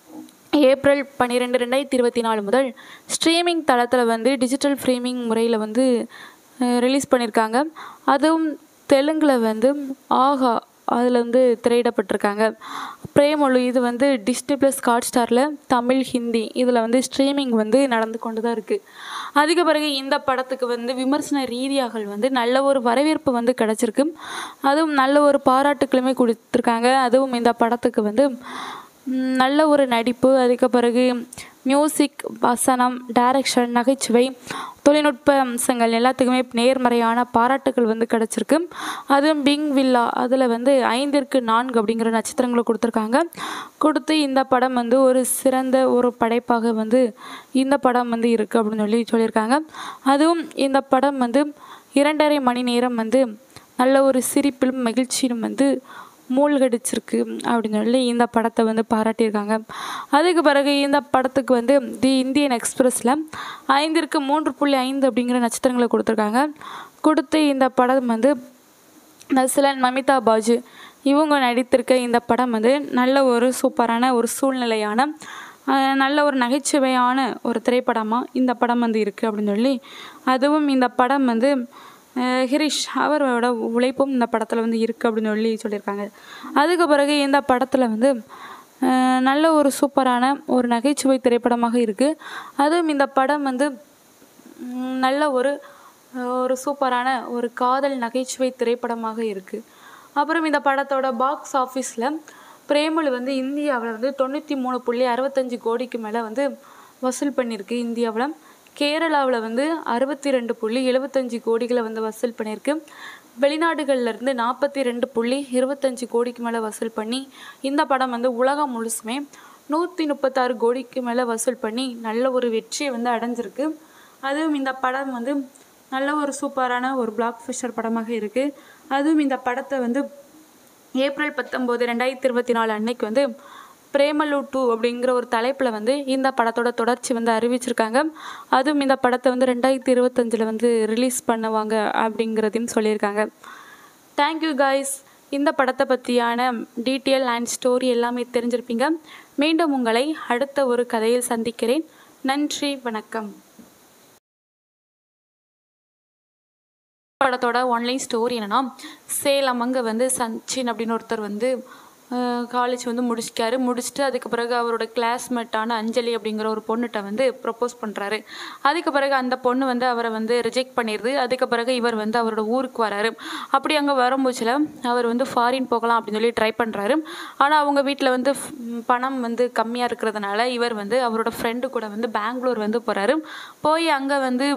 ஏப்ரல் பன்னிரெண்டு ரெண்டாயிரத்தி இருபத்தி நாலு முதல் ஸ்ட்ரீமிங் தளத்தில் வந்து டிஜிட்டல் ஸ்ட்ரீமிங் முறையில் வந்து ரிலீஸ் பண்ணியிருக்காங்க அதுவும் தெலுங்கில் வந்து ஆஹா அதில் வந்து திரையிடப்பட்டிருக்காங்க பிரேமொழி இது வந்து டிஸ்னி ப்ளஸ் ஹாட் ஸ்டாரில் தமிழ் ஹிந்தி இதில் வந்து ஸ்ட்ரீமிங் வந்து நடந்து கொண்டு தான் இருக்குது அதுக்கு பிறகு இந்த படத்துக்கு வந்து விமர்சன ரீதியாக வந்து நல்ல ஒரு வரவேற்பு வந்து கிடச்சிருக்கு அதுவும் நல்ல ஒரு பாராட்டுக்களுமே கொடுத்துருக்காங்க அதுவும் இந்த படத்துக்கு வந்து ம், நல்ல ஒரு நடிப்பு அதுக்கு பிறகு மியூசிக் வசனம் டைரக்ஷன் நகைச்சுவை தொழில்நுட்ப அம்சங்கள் எல்லாத்துக்குமே நேர்மறையான பாராட்டுகள் வந்து கிடச்சிருக்கு அதுவும் பிங் வில்லா அதில் வந்து ஐந்திற்கு நான்கு அப்படிங்கிற நட்சத்திரங்களை கொடுத்துருக்காங்க கொடுத்து இந்த படம் வந்து ஒரு சிறந்த ஒரு படைப்பாக வந்து இந்த படம் வந்து இருக்குது அப்படின்னு சொல்லி சொல்லியிருக்காங்க அதுவும் இந்த படம் வந்து இரண்டரை மணி நேரம் வந்து நல்ல ஒரு சிரிப்பிலும் மகிழ்ச்சியிலும் வந்து மூழ்கடிச்சிருக்கு அப்படின்னு சொல்லி இந்த படத்தை வந்து பாராட்டியிருக்காங்க அதுக்கு பிறகு இந்த படத்துக்கு வந்து தி இந்தியன் எக்ஸ்பிரஸில் ஐந்திற்கு மூன்று புள்ளி ஐந்து அப்படிங்கிற நட்சத்திரங்களை கொடுத்துருக்காங்க கொடுத்து இந்த படம் வந்து நஸ்லன் மமிதா பாஜு இவங்க நடித்திருக்க இந்த படம் வந்து நல்ல ஒரு சூப்பரான ஒரு சூழ்நிலையான அஹ், நல்ல ஒரு நகைச்சுவையான ஒரு திரைப்படமாக இந்த படம் வந்து இருக்குது அப்படின்னு சொல்லி அதுவும் இந்த படம் வந்து அஹ், ஹிரிஷ் அவரோட உழைப்பும் இந்த படத்தில் வந்து இருக்குது அப்படின்னு சொல்லி சொல்லியிருக்காங்க அதுக்கு பிறகு இந்த படத்தில் வந்து அஹ், நல்ல ஒரு சூப்பரான ஒரு நகைச்சுவை திரைப்படமாக இருக்குது அதுவும் இந்த படம் வந்து ம், நல்ல ஒரு ஒரு சூப்பரான ஒரு காதல் நகைச்சுவை திரைப்படமாக இருக்குது அப்புறம் இந்த படத்தோட பாக்ஸ் ஆஃபீஸில் பிரேமலு வந்து இந்தியாவில் வந்து தொண்ணூற்றி மூணு புள்ளி அறுபத்தஞ்சு கோடிக்கு மேலே வந்து வசூல் பண்ணியிருக்கு இந்தியாவில் கேரளாவில் வந்து அறுபத்தி ரெண்டு புள்ளி எழுபத்தஞ்சு கோடிகளை வந்து வசூல் பண்ணியிருக்கு வெளிநாடுகள்ல இருந்து நாற்பத்தி ரெண்டு புள்ளி இருபத்தஞ்சு கோடிக்கு மேலே வசூல் பண்ணி இந்த படம் வந்து உலகம் முழுசுமே நூற்றி முப்பத்தாறு கோடிக்கு மேலே வசூல் பண்ணி நல்ல ஒரு வெற்றியை வந்து அடைஞ்சிருக்கு அதுவும் இந்த படம் வந்து நல்ல ஒரு சூப்பரான ஒரு பிளாக் ஃபிஷர் படமாக இருக்குது அதுவும் இந்த படத்தை வந்து ஏப்ரல் பத்தொம்போது ரெண்டாயிரத்தி இருபத்தி நாலு அன்னைக்கு வந்து பிரேமலு டூ அப்படிங்கிற ஒரு தலைப்பில் வந்து இந்த படத்தோட தொடர்ச்சி வந்து அறிவிச்சிருக்காங்க அதுவும் இந்த படத்தை வந்து ரெண்டாயிரத்தி இருபத்தஞ்சில் வந்து ரிலீஸ் பண்ணுவாங்க அப்படிங்கிறதையும் சொல்லியிருக்காங்க தேங்க்யூ காய்ஸ் இந்த படத்தை பற்றியான டீட்டெயில் அண்ட் ஸ்டோரி எல்லாமே தெரிஞ்சிருப்பீங்க மீண்டும் உங்களை அடுத்த ஒரு கதையில் சந்திக்கிறேன் நன்றி வணக்கம் படத்தோட ஒன்லைன் ஸ்டோரி என்னன்னா சேலம் அங்கே வந்து சச்சின் அப்படின்னு ஒருத்தர் வந்து காலேஜ் வந்து முடிச்சிட்டாரு முடிச்சுட்டு அதுக்கு பிறகு அவரோட கிளாஸ்மேட்டான அஞ்சலி அப்படிங்கிற ஒரு பொண்ணுகிட்ட வந்து ப்ரப்போஸ் பண்ணுறாரு அதுக்கு பிறகு அந்த பொண்ணு வந்து அவரை வந்து ரிஜெக்ட் பண்ணிடுது அதுக்கு பிறகு இவர் வந்து அவரோட ஊருக்கு வராரு அப்படி அங்கே வரும்போச்சில் அவர் வந்து ஃபாரின் போகலாம் அப்படின்னு சொல்லி ட்ரை பண்ணுறாரு ஆனால் அவங்க வீட்டில் வந்து ஃப்- பணம் வந்து கம்மியாக இருக்கிறதுனால இவர் வந்து அவரோட ஃப்ரெண்டு கூட வந்து பெங்களூர் வந்து போகிறாரு போய் அங்கே வந்து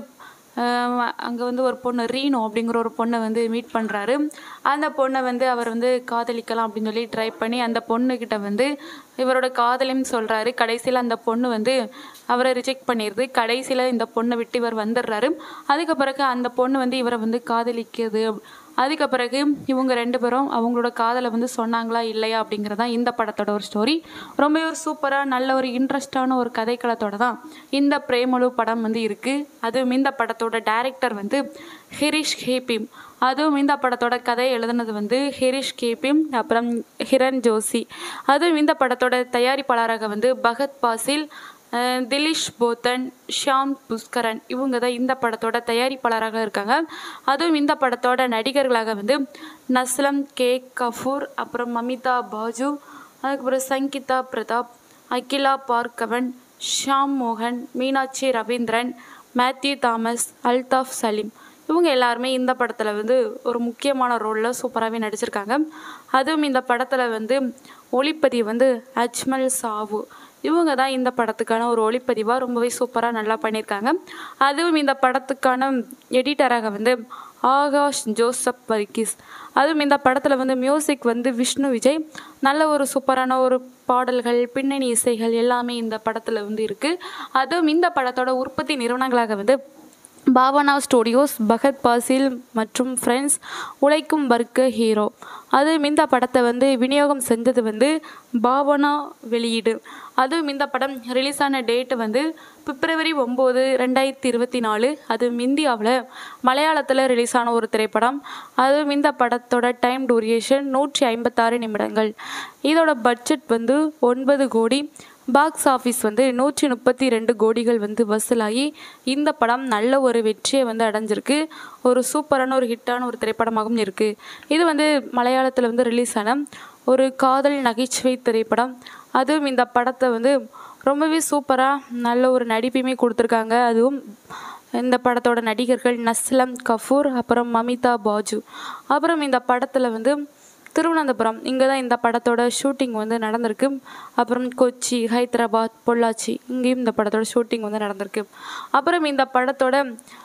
அங்கே வந்து ஒரு பொண்ணு ரீனோ அப்படிங்கிற ஒரு பொண்ணை வந்து மீட் பண்ணுறாரு அந்த பொண்ணை வந்து அவர் வந்து காதலிக்கலாம் அப்படின்னு சொல்லி ட்ரை பண்ணி அந்த பொண்ணுக்கிட்ட வந்து இவரோட காதலையும் சொல்கிறாரு கடைசியில் அந்த பொண்ணு வந்து அவரை ரிஜெக்ட் பண்ணிடுது கடைசியில் இந்த பொண்ணை விட்டு இவர் வந்துடுறாரு அதுக்கு பிறகு அந்த பொண்ணு வந்து இவரை வந்து காதலிக்குது அதுக்கு பிறகு இவங்க ரெண்டு பேரும் அவங்களோட காதலை வந்து சொன்னாங்களா இல்லையா அப்படிங்கிறது தான் இந்த படத்தோட ஒரு ஸ்டோரி ரொம்பவே ஒரு சூப்பராக நல்ல ஒரு இன்ட்ரெஸ்டான ஒரு கதைக்களத்தோட தான் இந்த பிரேமலு படம் வந்து இருக்குது அதுவும் இந்த படத்தோட டைரக்டர் வந்து ஹிரிஷ் ஹேபிம் அதுவும் இந்த படத்தோட கதை எழுதுனது வந்து ஹிரிஷ் கேபிம் அப்புறம் ஹிரண் ஜோஷி அதுவும் இந்த படத்தோட தயாரிப்பாளராக வந்து பகத் பாசில் அஹ் திலீஷ் போத்தன் ஷியாம் புஷ்கரன் இவங்க தான் இந்த படத்தோட தயாரிப்பாளராக இருக்காங்க அதுவும் இந்த படத்தோட நடிகர்களாக வந்து நஸ்லம் கே கஃபூர் அப்புறம் மமிதா பாஜு அதுக்கப்புறம் சங்கீதா பிரதாப் அகிலா பார்கவன் ஷாம் மோகன் மீனாட்சி ரவீந்திரன் மேத்யூ தாமஸ் அல்தாஃப் சலீம் இவங்க எல்லாருமே இந்த படத்தில் வந்து ஒரு முக்கியமான ரோலில் சூப்பராகவே நடிச்சிருக்காங்க அதுவும் இந்த படத்தில் வந்து ஒளிப்பதிவு வந்து அஜ்மல் சாவு இவங்க தான் இந்த படத்துக்கான ஒரு ஒளிப்பதிவாக ரொம்பவே சூப்பராக நல்லா பண்ணியிருக்காங்க அதுவும் இந்த படத்துக்கான எடிட்டராக வந்து ஆகாஷ் ஜோசப் வர்கீஸ் அதுவும் இந்த படத்தில் வந்து மியூசிக் வந்து விஷ்ணு விஜய் நல்ல ஒரு சூப்பரான ஒரு பாடல்கள் பின்னணி இசைகள் எல்லாமே இந்த படத்தில் வந்து இருக்குது அதுவும் இந்த படத்தோட உற்பத்தி நிறுவனங்களாக வந்து பாவனா ஸ்டுடியோஸ் பகத் பாசில் மற்றும் ஃப்ரெண்ட்ஸ் உழைக்கும் வர்க்க ஹீரோ அதுவும் இந்த படத்தை வந்து விநியோகம் செஞ்சது வந்து பாவனா வெளியீடு அதுவும் இந்த படம் ரிலீஸ் ஆன டேட்டு வந்து பிப்ரவரி ஒம்பது ரெண்டாயிரத்தி இருபத்தி நாலு அதுவும் இந்தியாவில் மலையாளத்தில் ரிலீஸ் ஆன ஒரு திரைப்படம் அதுவும் இந்த படத்தோட டைம் டூரியேஷன் நூற்றி ஐம்பத்தாறு நிமிடங்கள் இதோட பட்ஜெட் வந்து ஒன்பது கோடி பாக்ஸ் ஆஃபீஸ் வந்து நூற்றி முப்பத்தி ரெண்டு கோடிகள் வந்து வசூலாகி இந்த படம் நல்ல ஒரு வெற்றியை வந்து அடைஞ்சிருக்கு ஒரு சூப்பரான ஒரு ஹிட்டான ஒரு திரைப்படமாகவும் இருக்குது இது வந்து மலையாளத்தில் வந்து ரிலீஸ் ஆன ஒரு காதல் நகைச்சுவை திரைப்படம் அதுவும் இந்த படத்தை வந்து ரொம்பவே சூப்பராக நல்ல ஒரு நடிப்பையுமே கொடுத்துருக்காங்க அதுவும் இந்த படத்தோட நடிகர்கள் நஸ்லம் கஃபூர் அப்புறம் மமிதா பாஜு அப்புறம் இந்த படத்தில் வந்து திருவனந்தபுரம் இங்கே தான் இந்த படத்தோட ஷூட்டிங் வந்து நடந்திருக்கு அப்புறம் கொச்சி ஹைதராபாத் பொள்ளாச்சி இங்கேயும் இந்த படத்தோட ஷூட்டிங் வந்து நடந்திருக்கு அப்புறம் இந்த படத்தோட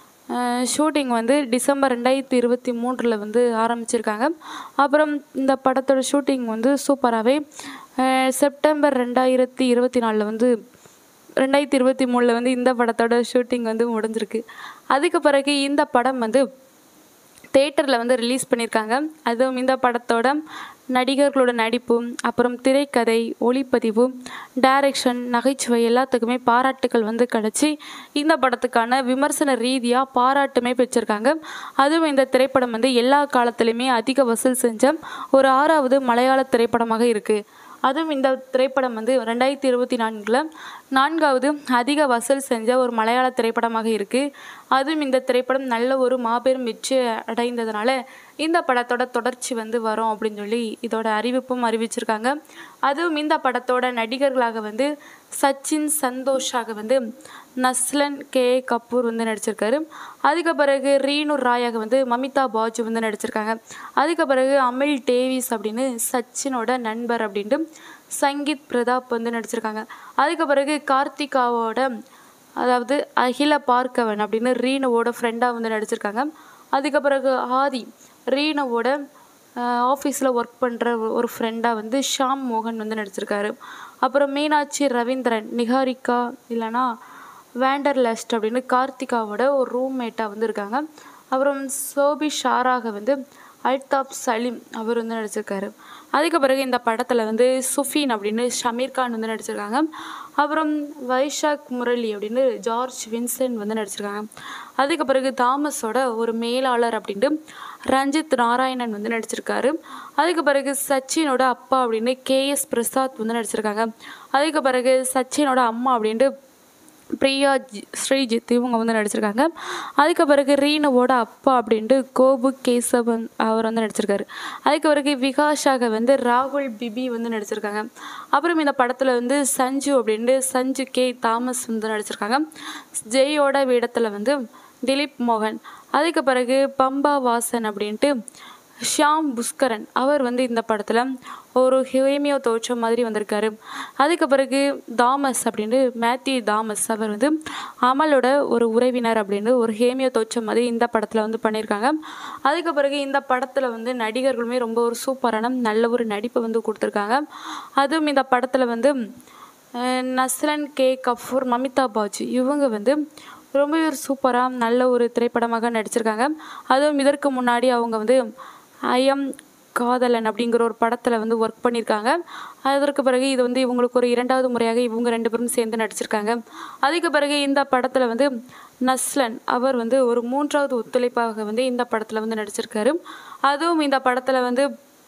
ஷூட்டிங் வந்து டிசம்பர் ரெண்டாயிரத்தி இருபத்தி மூன்றில் வந்து ஆரம்பிச்சிருக்காங்க அப்புறம் இந்த படத்தோட ஷூட்டிங் வந்து சூப்பராகவே செப்டம்பர் ரெண்டாயிரத்தி இருபத்தி நாலில் வந்து ரெண்டாயிரத்தி இருபத்தி மூணில் வந்து இந்த படத்தோட ஷூட்டிங் வந்து முடிஞ்சிருக்கு அதுக்கு பிறகு இந்த படம் வந்து தேட்டரில் வந்து ரிலீஸ் பண்ணியிருக்காங்க அதுவும் இந்த படத்தோட நடிகர்களோட நடிப்பு அப்புறம் திரைக்கதை ஒளிப்பதிவு டைரக்ஷன் நகைச்சுவை எல்லாத்துக்குமே பாராட்டுகள் வந்து கிடச்சி இந்த படத்துக்கான விமர்சன ரீதியாக பாராட்டுமே பெற்றிருக்காங்க அதுவும் இந்த திரைப்படம் வந்து எல்லா காலத்துலேயுமே அதிக வசூல் செஞ்ச ஒரு ஆறாவது மலையாள திரைப்படமாக இருக்குது அதுவும் இந்த திரைப்படம் வந்து ரெண்டாயிரத்தி இருபத்தி நான்கில் நான்காவது அதிக வசூல் செஞ்ச ஒரு மலையாள திரைப்படமாக இருக்குது அதுவும் இந்த திரைப்படம் நல்ல ஒரு மாபெரும் வெற்றி அடைந்ததுனால இந்த படத்தோட தொடர்ச்சி வந்து வரும் அப்படின்னு சொல்லி இதோட அறிவிப்பும் அறிவிச்சிருக்காங்க அதுவும் இந்த படத்தோட நடிகர்களாக வந்து சச்சின் சந்தோஷாக வந்து நஸ்லன் கே கபூர் வந்து நடிச்சிருக்காரு அதுக்கு பிறகு ரீனு ராயாக வந்து மமிதா பாஜு வந்து நடிச்சிருக்காங்க அதுக்கு பிறகு அமில் டேவிஸ் அப்படின்னு சச்சினோட நண்பர் அப்படின்ட்டு சங்கீத் பிரதாப் வந்து நடிச்சிருக்காங்க அதுக்கு பிறகு கார்த்திகாவோட அதாவது அகில பார்க்கவன் அப்படின்னு ரீனுவோட ஃப்ரெண்டாக வந்து நடிச்சிருக்காங்க அதுக்கு பிறகு ஆதி ரீனுவோட ஆஃபீஸில் ஒர்க் பண்ணுற ஒரு ஃப்ரெண்டாக வந்து ஷாம் மோகன் வந்து நடிச்சிருக்காரு அப்புறம் மீனாட்சி ரவீந்திரன் நிகாரிகா இல்லைன்னா வேண்டர்லஸ்ட் அப்படின்னு கார்த்திகாவோட ஒரு ரூம்மேட்டாக வந்து இருக்காங்க அப்புறம் சோபி ஷாராக வந்து அல்தாப் சலீம் அவர் வந்து நடிச்சிருக்காரு அதுக்கு பிறகு இந்த படத்தில் வந்து சுஃபீன் அப்படின்னு ஷமீர் கான் வந்து நடிச்சிருக்காங்க அப்புறம் வைஷாக் முரளி அப்படின்னு ஜார்ஜ் வின்சென்ட் வந்து நடிச்சிருக்காங்க அதுக்கு பிறகு தாமஸோட ஒரு மேலாளர் அப்படின்ட்டு ரஞ்சித் நாராயணன் வந்து நடிச்சிருக்காரு அதுக்கு பிறகு சச்சினோட அப்பா அப்படின்னு கேஎஸ் பிரசாத் வந்து நடிச்சிருக்காங்க அதுக்கு பிறகு சச்சினோட அம்மா அப்படின்ட்டு பிரியா ஜி- ஸ்ரீஜித் இவங்க வந்து நடிச்சிருக்காங்க அதுக்கு பிறகு ரீனுவோட அப்பா அப்படின்ட்டு கோபு கேசவன் அவர் வந்து நடிச்சிருக்காரு அதுக்கு பிறகு விகாஷாக வந்து ராகுல் பிபி வந்து நடிச்சிருக்காங்க அப்புறம் இந்த படத்தில் வந்து சஞ்சு அப்படின்ட்டு சஞ்சு கே தாமஸ் வந்து நடிச்சிருக்காங்க ஜெயோட வேடத்தில் வந்து திலீப் மோகன் அதுக்கு பிறகு பம்பா வாசன் அப்படின்ட்டு ஷியாம் புஷ்கரன் அவர் வந்து இந்த படத்தில் ஒரு ஹேமியோ தோற்றம் மாதிரி வந்திருக்காரு அதுக்கு பிறகு தாமஸ் அப்படின்ட்டு மேத்யூ தாமஸ் அவர் வந்து அமலோட ஒரு உறவினர் அப்படின்னு ஒரு ஹேமியோ தோற்றம் மாதிரி இந்த படத்தில் வந்து பண்ணியிருக்காங்க அதுக்கு பிறகு இந்த படத்தில் வந்து நடிகர்களுமே ரொம்ப ஒரு சூப்பரான நல்ல ஒரு நடிப்பை வந்து கொடுத்துருக்காங்க அதுவும் இந்த படத்தில் வந்து அஹ், நஸ்லன் கே கஃபூர் மமிதா பாஜி இவங்க வந்து ரொம்ப ஒரு சூப்பராக நல்ல ஒரு திரைப்படமாக நடிச்சிருக்காங்க அதுவும் இதற்கு முன்னாடி அவங்க வந்து ஐஎம் காதலன் அப்படிங்கிற ஒரு படத்தில் வந்து ஒர்க் பண்ணியிருக்காங்க அதற்கு பிறகு இது வந்து இவங்களுக்கு ஒரு இரண்டாவது முறையாக இவங்க ரெண்டு பேரும் சேர்ந்து நடிச்சிருக்காங்க அதுக்கு பிறகு இந்த படத்தில் வந்து நஸ்லன் அவர் வந்து ஒரு மூன்றாவது ஒத்துழைப்பாக வந்து இந்த படத்தில் வந்து நடிச்சிருக்காரு அதுவும் இந்த படத்தில் வந்து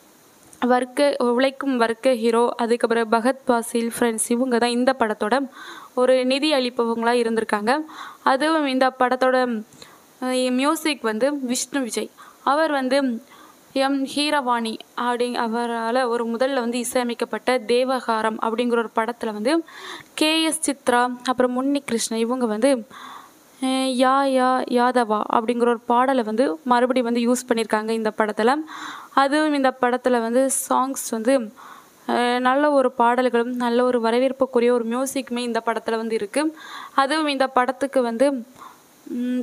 வர்க்க உழைக்கும் வர்க்க ஹீரோ அதுக்கப்புறம் பகத் பாசில் ஃப்ரெண்ட்ஸ் இவங்க தான் இந்த படத்தோட ஒரு நிதி அளிப்பவங்களாக இருந்திருக்காங்க அதுவும் இந்த படத்தோட மியூசிக் வந்து விஷ்ணு விஜய் அவர் வந்து எம் ஹீரவாணி அப்படி அவரால் ஒரு முதல்ல வந்து இசையமைக்கப்பட்ட தேவகாரம் அப்படிங்கிற ஒரு படத்தில் வந்து கேஎஸ் சித்ரா அப்புறம் முன்னி கிருஷ்ணன் இவங்க வந்து அஹ் யா யா யாதவா அப்படிங்கிற ஒரு பாடலை வந்து மறுபடியும் வந்து யூஸ் பண்ணியிருக்காங்க இந்த படத்தில் அதுவும் இந்த படத்தில் வந்து சாங்ஸ் வந்து அஹ் நல்ல ஒரு பாடல்களும் நல்ல ஒரு வரவேற்புக்குரிய ஒரு மியூசிக்குமே இந்த படத்தில் வந்து இருக்குது அதுவும் இந்த படத்துக்கு வந்து ம்,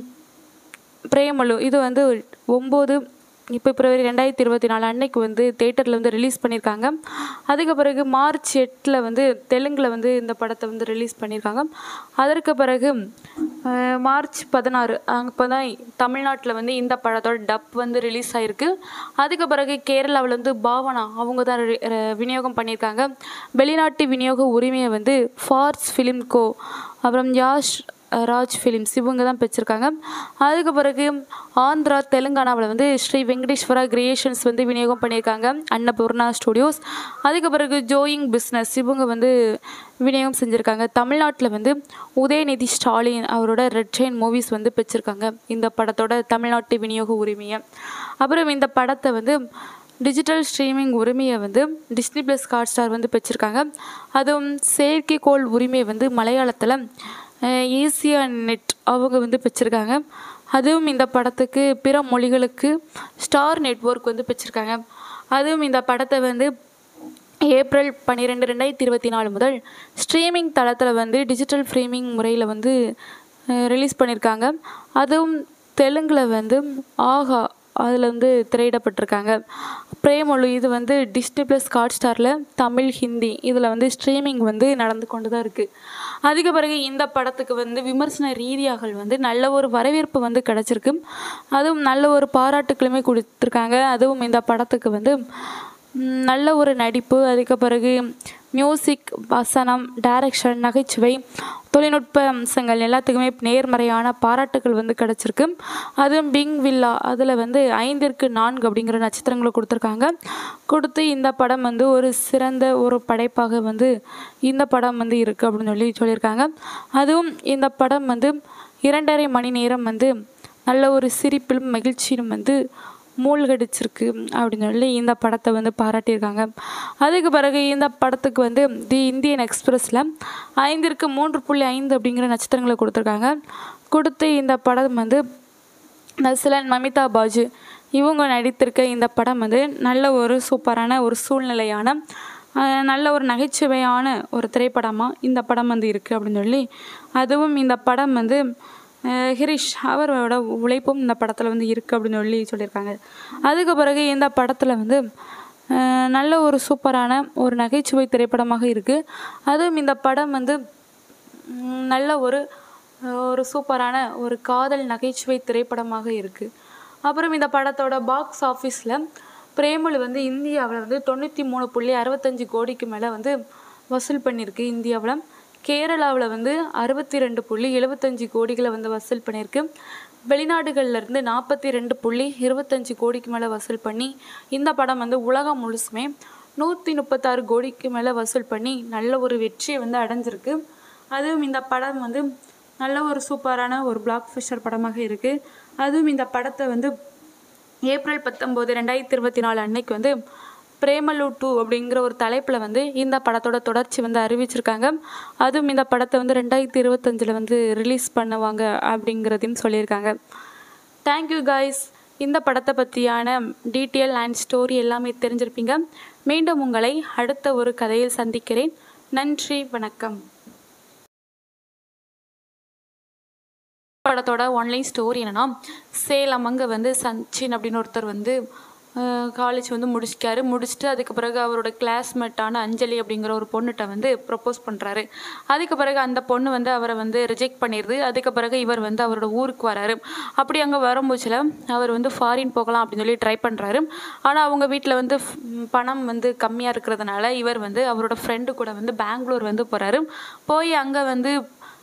பிரேமலு இது வந்து ஒம்பது இப்போ பிப்ரவரி ரெண்டாயிரத்தி இருபத்தி நாலு அன்னைக்கு வந்து தேட்டரில் வந்து ரிலீஸ் பண்ணியிருக்காங்க அதுக்கு பிறகு மார்ச் எட்டில் வந்து தெலுங்கில் வந்து இந்த படத்தை வந்து ரிலீஸ் பண்ணியிருக்காங்க அதற்கு பிறகு அஹ், மார்ச் பதினாறு அப்போ தான் தமிழ்நாட்டில் வந்து இந்த படத்தோட டப் வந்து ரிலீஸ் ஆகிருக்கு அதுக்கு பிறகு கேரளாவில் வந்து பாவனா அவங்க தான் ரி- ர- விநியோகம் பண்ணியிருக்காங்க வெளிநாட்டு விநியோக உரிமையை வந்து ஃபார்ஸ் ஃபிலிம் கோ அப்புறம் யாஷ் ராஜ் ஃபிலிம்ஸ் இவங்க தான் பெற்றிருக்காங்க அதுக்கு பிறகு ஆந்திரா தெலுங்கானாவில் வந்து ஸ்ரீ வெங்கடேஸ்வரா கிரியேஷன்ஸ் வந்து விநியோகம் பண்ணியிருக்காங்க அன்னபூர்ணா ஸ்டுடியோஸ் அதுக்கு பிறகு ஜோயிங் பிஸ்னஸ் இவங்க வந்து விநியோகம் செஞ்சுருக்காங்க தமிழ்நாட்டில் வந்து உதயநிதி ஸ்டாலின் அவரோட ரெட் ட்ரெயின் மூவிஸ் வந்து பெற்றிருக்காங்க இந்த படத்தோட தமிழ்நாட்டு விநியோக உரிமையை அப்புறம் இந்த படத்தை வந்து டிஜிட்டல் ஸ்ட்ரீமிங் உரிமையை வந்து டிஸ்னி ப்ளஸ் ஹாட் ஸ்டார் வந்து பெற்றிருக்காங்க அதுவும் செயற்கைக்கோள் உரிமையை வந்து மலையாளத்தில் ஏசியா நெட் அவங்க வந்து பெற்றிருக்காங்க அதுவும் இந்த படத்துக்கு பிற மொழிகளுக்கு ஸ்டார் நெட்வொர்க் வந்து பெற்றிருக்காங்க அதுவும் இந்த படத்தை வந்து ஏப்ரல் பன்னிரெண்டு ரெண்டாயிரத்தி இருபத்தி நாலு முதல் ஸ்ட்ரீமிங் தளத்தில் வந்து டிஜிட்டல் ஸ்ட்ரீமிங் முறையில் வந்து ரிலீஸ் பண்ணியிருக்காங்க அதுவும் தெலுங்கில் வந்து ஆஹா அதில் வந்து திரையிடப்பட்டிருக்காங்க பிரேமொழி இது வந்து டிஸ்னி ப்ளஸ் ஹாட் ஸ்டாரில் தமிழ் ஹிந்தி இதில் வந்து ஸ்ட்ரீமிங் வந்து நடந்து கொண்டு தான் இருக்குது அதுக்கு பிறகு இந்த படத்துக்கு வந்து விமர்சன ரீதியாக வந்து நல்ல ஒரு வரவேற்பு வந்து கிடச்சிருக்கு அதுவும் நல்ல ஒரு பாராட்டுக்களுமே கொடுத்துருக்காங்க அதுவும் இந்த படத்துக்கு வந்து ம், நல்ல ஒரு நடிப்பு அதுக்கு பிறகு மியூசிக் வசனம் டைரக்ஷன் நகைச்சுவை தொழில்நுட்ப அம்சங்கள் எல்லாத்துக்குமே நேர்மறையான பாராட்டுகள் வந்து கிடச்சிருக்கு அதுவும் பிங் வில்லா அதில் வந்து ஐந்திற்கு நான்கு அப்படிங்கிற நட்சத்திரங்களை கொடுத்துருக்காங்க கொடுத்து இந்த படம் வந்து ஒரு சிறந்த ஒரு படைப்பாக வந்து இந்த படம் வந்து இருக்குது அப்படின்னு சொல்லி சொல்லியிருக்காங்க அதுவும் இந்த படம் வந்து இரண்டரை மணி நேரம் வந்து நல்ல ஒரு சிரிப்பிலும் மகிழ்ச்சியிலும் வந்து மூழ்கடிச்சிருக்கு அப்படின்னு சொல்லி இந்த படத்தை வந்து பாராட்டியிருக்காங்க அதுக்கு பிறகு இந்த படத்துக்கு வந்து தி இந்தியன் எக்ஸ்பிரஸில் ஐந்திற்கு மூன்று புள்ளி ஐந்து அப்படிங்கிற நட்சத்திரங்களை கொடுத்துருக்காங்க கொடுத்து இந்த படம் வந்து நஸ்லன் மமிதா பாஜு இவங்க நடித்திருக்க இந்த படம் வந்து நல்ல ஒரு சூப்பரான ஒரு சூழ்நிலையான அஹ், நல்ல ஒரு நகைச்சுவையான ஒரு திரைப்படமாக இந்த படம் வந்து இருக்குது அப்படின்னு சொல்லி அதுவும் இந்த படம் வந்து அஹ், ஹிரிஷ் அவரோட உழைப்பும் இந்த படத்தில் வந்து இருக்குது அப்படின்னு சொல்லி சொல்லியிருக்காங்க அதுக்கு பிறகு இந்த படத்தில் வந்து அஹ், நல்ல ஒரு சூப்பரான ஒரு நகைச்சுவை திரைப்படமாக இருக்குது அதுவும் இந்த படம் வந்து ம், நல்ல ஒரு ஒரு சூப்பரான ஒரு காதல் நகைச்சுவை திரைப்படமாக இருக்குது அப்புறம் இந்த படத்தோட பாக்ஸ் ஆஃபீஸில் பிரேமலு வந்து இந்தியாவில் வந்து தொண்ணூற்றி மூணு புள்ளி அறுபத்தஞ்சு கோடிக்கு மேலே வந்து வசூல் பண்ணியிருக்கு இந்தியாவில் கேரளாவில் வந்து அறுபத்தி ரெண்டு புள்ளி எழுபத்தஞ்சு கோடிகளை வந்து வசூல் பண்ணியிருக்கு வெளிநாடுகள்ல இருந்து நாற்பத்தி ரெண்டு புள்ளி இருபத்தஞ்சு கோடிக்கு மேலே வசூல் பண்ணி இந்த படம் வந்து உலகம் முழுசுமே நூற்றி முப்பத்தாறு கோடிக்கு மேலே வசூல் பண்ணி நல்ல ஒரு வெற்றியை வந்து அடைஞ்சிருக்கு அதுவும் இந்த படம் வந்து நல்ல ஒரு சூப்பரான ஒரு பிளாக் ஃபிஷர் படமாக இருக்குது அதுவும் இந்த படத்தை வந்து ஏப்ரல் பத்தொம்போது ரெண்டாயிரத்தி இருபத்தி நாலு அன்னைக்கு வந்து பிரேமலு டூ அப்படிங்கிற ஒரு தலைப்பில் வந்து இந்த படத்தோட தொடர்ச்சி வந்து அறிவிச்சிருக்காங்க அதுவும் இந்த படத்தை வந்து ரெண்டாயிரத்தி இருபத்தஞ்சில் வந்து ரிலீஸ் பண்ணுவாங்க அப்படிங்கிறதையும் சொல்லியிருக்காங்க தேங்க்யூ காய்ஸ் இந்த படத்தை பற்றியான டீட்டெயில் அண்ட் ஸ்டோரி எல்லாமே தெரிஞ்சிருப்பீங்க மீண்டும் உங்களை அடுத்த ஒரு கதையில் சந்திக்கிறேன் நன்றி வணக்கம் படத்தோட ஒன்லைன் ஸ்டோரி என்னன்னா சேலம் அங்கே வந்து சச்சின் அப்படின்னு ஒருத்தர் வந்து காலேஜ் வந்து முடிச்சிட்டாரு முடிச்சுட்டு அதுக்கு பிறகு அவரோட கிளாஸ்மேட்டான அஞ்சலி அப்படிங்கிற ஒரு பொண்ணுகிட்ட வந்து ப்ரப்போஸ் பண்ணுறாரு அதுக்கு பிறகு அந்த பொண்ணு வந்து அவரை வந்து ரிஜெக்ட் பண்ணிடுது அதுக்கு பிறகு இவர் வந்து அவரோட ஊருக்கு வராரு அப்படி அங்கே வரும்போதுல அவர் வந்து ஃபாரின் போகலாம் அப்படின்னு சொல்லி ட்ரை பண்ணுறாரு ஆனால் அவங்க வீட்டில் வந்து ஃப்- பணம் வந்து கம்மியாக இருக்கிறதுனால இவர் வந்து அவரோட ஃப்ரெண்டு கூட வந்து பெங்களூர் வந்து போகிறாரு போய் அங்கே வந்து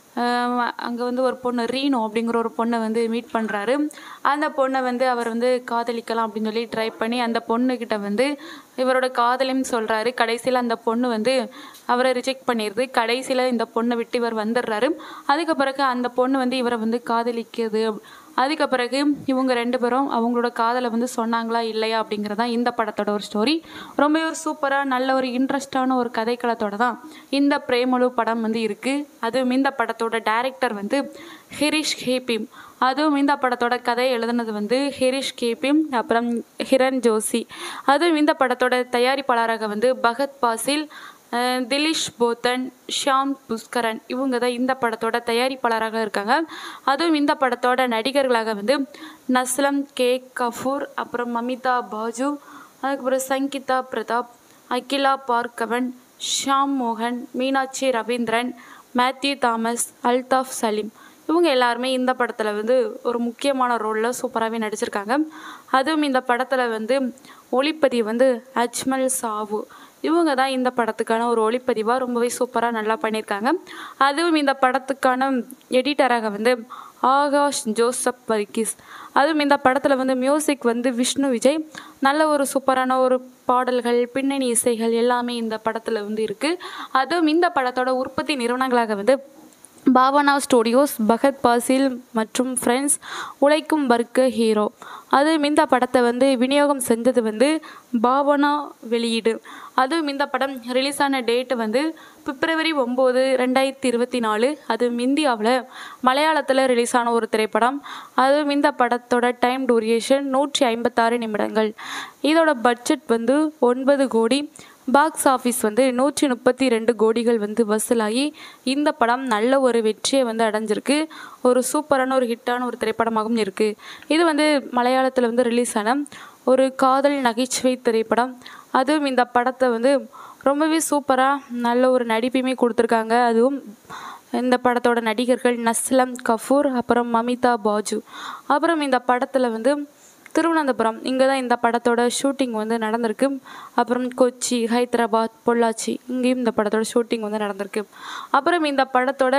அங்கே வந்து ஒரு பொண்ணு ரீனோ அப்படிங்கிற ஒரு பொண்ணை வந்து மீட் பண்ணுறாரு அந்த பொண்ணை வந்து அவர் வந்து காதலிக்கலாம் அப்படின்னு சொல்லி ட்ரை பண்ணி அந்த பொண்ணுக்கிட்ட வந்து இவரோட காதலையும் சொல்கிறாரு கடைசியில் அந்த பொண்ணு வந்து அவரை ரிஜெக்ட் பண்ணிடுது கடைசியில் இந்த பொண்ணை விட்டு இவர் வந்துடுறாரு அதுக்கு பிறகு அந்த பொண்ணு வந்து இவரை வந்து காதலிக்குது அதுக்கு பிறகு இவங்க ரெண்டு பேரும் அவங்களோட காதலை வந்து சொன்னாங்களா இல்லையா அப்படிங்கிறதான் இந்த படத்தோட ஒரு ஸ்டோரி ரொம்ப ஒரு சூப்பராக நல்ல ஒரு இன்ட்ரெஸ்டான ஒரு கதைக்களத்தோட தான் இந்த பிரேமலு படம் வந்து இருக்குது அதுவும் இந்த படத்தோட டைரக்டர் வந்து ஹிரிஷ் ஹேபிம் அதுவும் இந்த படத்தோட கதையை எழுதுனது வந்து ஹிரிஷ் கேபிம் அப்புறம் ஹிரண் ஜோஷி அதுவும் இந்த படத்தோட தயாரிப்பாளராக வந்து பகத் பாசில் அஹ் திலீஷ் போத்தன் ஷியாம் புஷ்கரன் இவங்க தான் இந்த படத்தோட தயாரிப்பாளராக இருக்காங்க அதுவும் இந்த படத்தோட நடிகர்களாக வந்து நஸ்லம் கே கஃபூர் அப்புறம் மமிதா பாஜு அதுக்கப்புறம் சங்கீதா பிரதாப் அகிலா பார்கவன் ஷாம் மோகன் மீனாட்சி ரவீந்திரன் மேத்யூ தாமஸ் அல்தாஃப் சலீம் இவங்க எல்லாருமே இந்த படத்தில் வந்து ஒரு முக்கியமான ரோலில் சூப்பராகவே நடிச்சிருக்காங்க அதுவும் இந்த படத்தில் வந்து ஒளிப்பதிவு வந்து அஜ்மல் சாவு இவங்க தான் இந்த படத்துக்கான ஒரு ஒளிப்பதிவாக ரொம்பவே சூப்பராக நல்லா பண்ணியிருக்காங்க அதுவும் இந்த படத்துக்கான எடிட்டராக வந்து ஆகாஷ் ஜோசப் வர்கீஸ் அதுவும் இந்த படத்தில் வந்து மியூசிக் வந்து விஷ்ணு விஜய் நல்ல ஒரு சூப்பரான ஒரு பாடல்கள் பின்னணி இசைகள் எல்லாமே இந்த படத்தில் வந்து இருக்குது அதுவும் இந்த படத்தோட உற்பத்தி நிறுவனங்களாக வந்து பாவனா ஸ்டுடியோஸ் பகத் பாசில் மற்றும் ஃப்ரெண்ட்ஸ் உழைக்கும் வர்க்க ஹீரோ அதுவும் இந்த படத்தை வந்து விநியோகம் செஞ்சது வந்து பாவனா வெளியீடு அதுவும் இந்த படம் ரிலீஸ் ஆன டேட்டு வந்து பிப்ரவரி ஒம்பது ரெண்டாயிரத்தி இருபத்தி நாலு அதுவும் இந்தியாவில் மலையாளத்தில் ரிலீஸ் ஆன ஒரு திரைப்படம் அதுவும் இந்த படத்தோட டைம் டூரியேஷன் நூற்றி ஐம்பத்தாறு நிமிடங்கள் இதோட பட்ஜெட் வந்து ஒன்பது கோடி பாக்ஸ் ஆஃபீஸ் வந்து நூற்றி முப்பத்தி ரெண்டு கோடிகள் வந்து வசூலாகி இந்த படம் நல்ல ஒரு வெற்றியை வந்து அடைஞ்சிருக்கு ஒரு சூப்பரான ஒரு ஹிட்டான ஒரு திரைப்படமாகவும் இருக்குது இது வந்து மலையாளத்தில் வந்து ரிலீஸ் ஆன ஒரு காதல் நகைச்சுவை திரைப்படம் அதுவும் இந்த படத்தை வந்து ரொம்பவே சூப்பராக நல்ல ஒரு நடிப்பையுமே கொடுத்துருக்காங்க அதுவும் இந்த படத்தோட நடிகர்கள் நஸ்லம் கஃபூர் அப்புறம் மமிதா பாஜு அப்புறம் இந்த படத்தில் வந்து திருவனந்தபுரம் இங்கே தான் இந்த படத்தோட ஷூட்டிங் வந்து நடந்திருக்கு அப்புறம் கொச்சி ஹைதராபாத் பொள்ளாச்சி இங்கேயும் இந்த படத்தோட ஷூட்டிங் வந்து நடந்திருக்கு அப்புறம் இந்த படத்தோட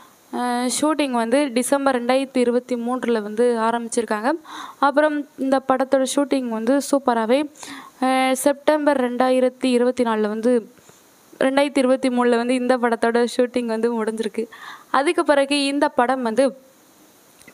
ஷூட்டிங் வந்து டிசம்பர் ரெண்டாயிரத்தி இருபத்தி மூன்றில் வந்து ஆரம்பிச்சிருக்காங்க அப்புறம் இந்த படத்தோட ஷூட்டிங் வந்து சூப்பராகவே செப்டம்பர் ரெண்டாயிரத்தி இருபத்தி நாலில் வந்து ரெண்டாயிரத்தி இருபத்தி மூணில் வந்து இந்த படத்தோட ஷூட்டிங் வந்து முடிஞ்சிருக்கு அதுக்கு பிறகு இந்த படம் வந்து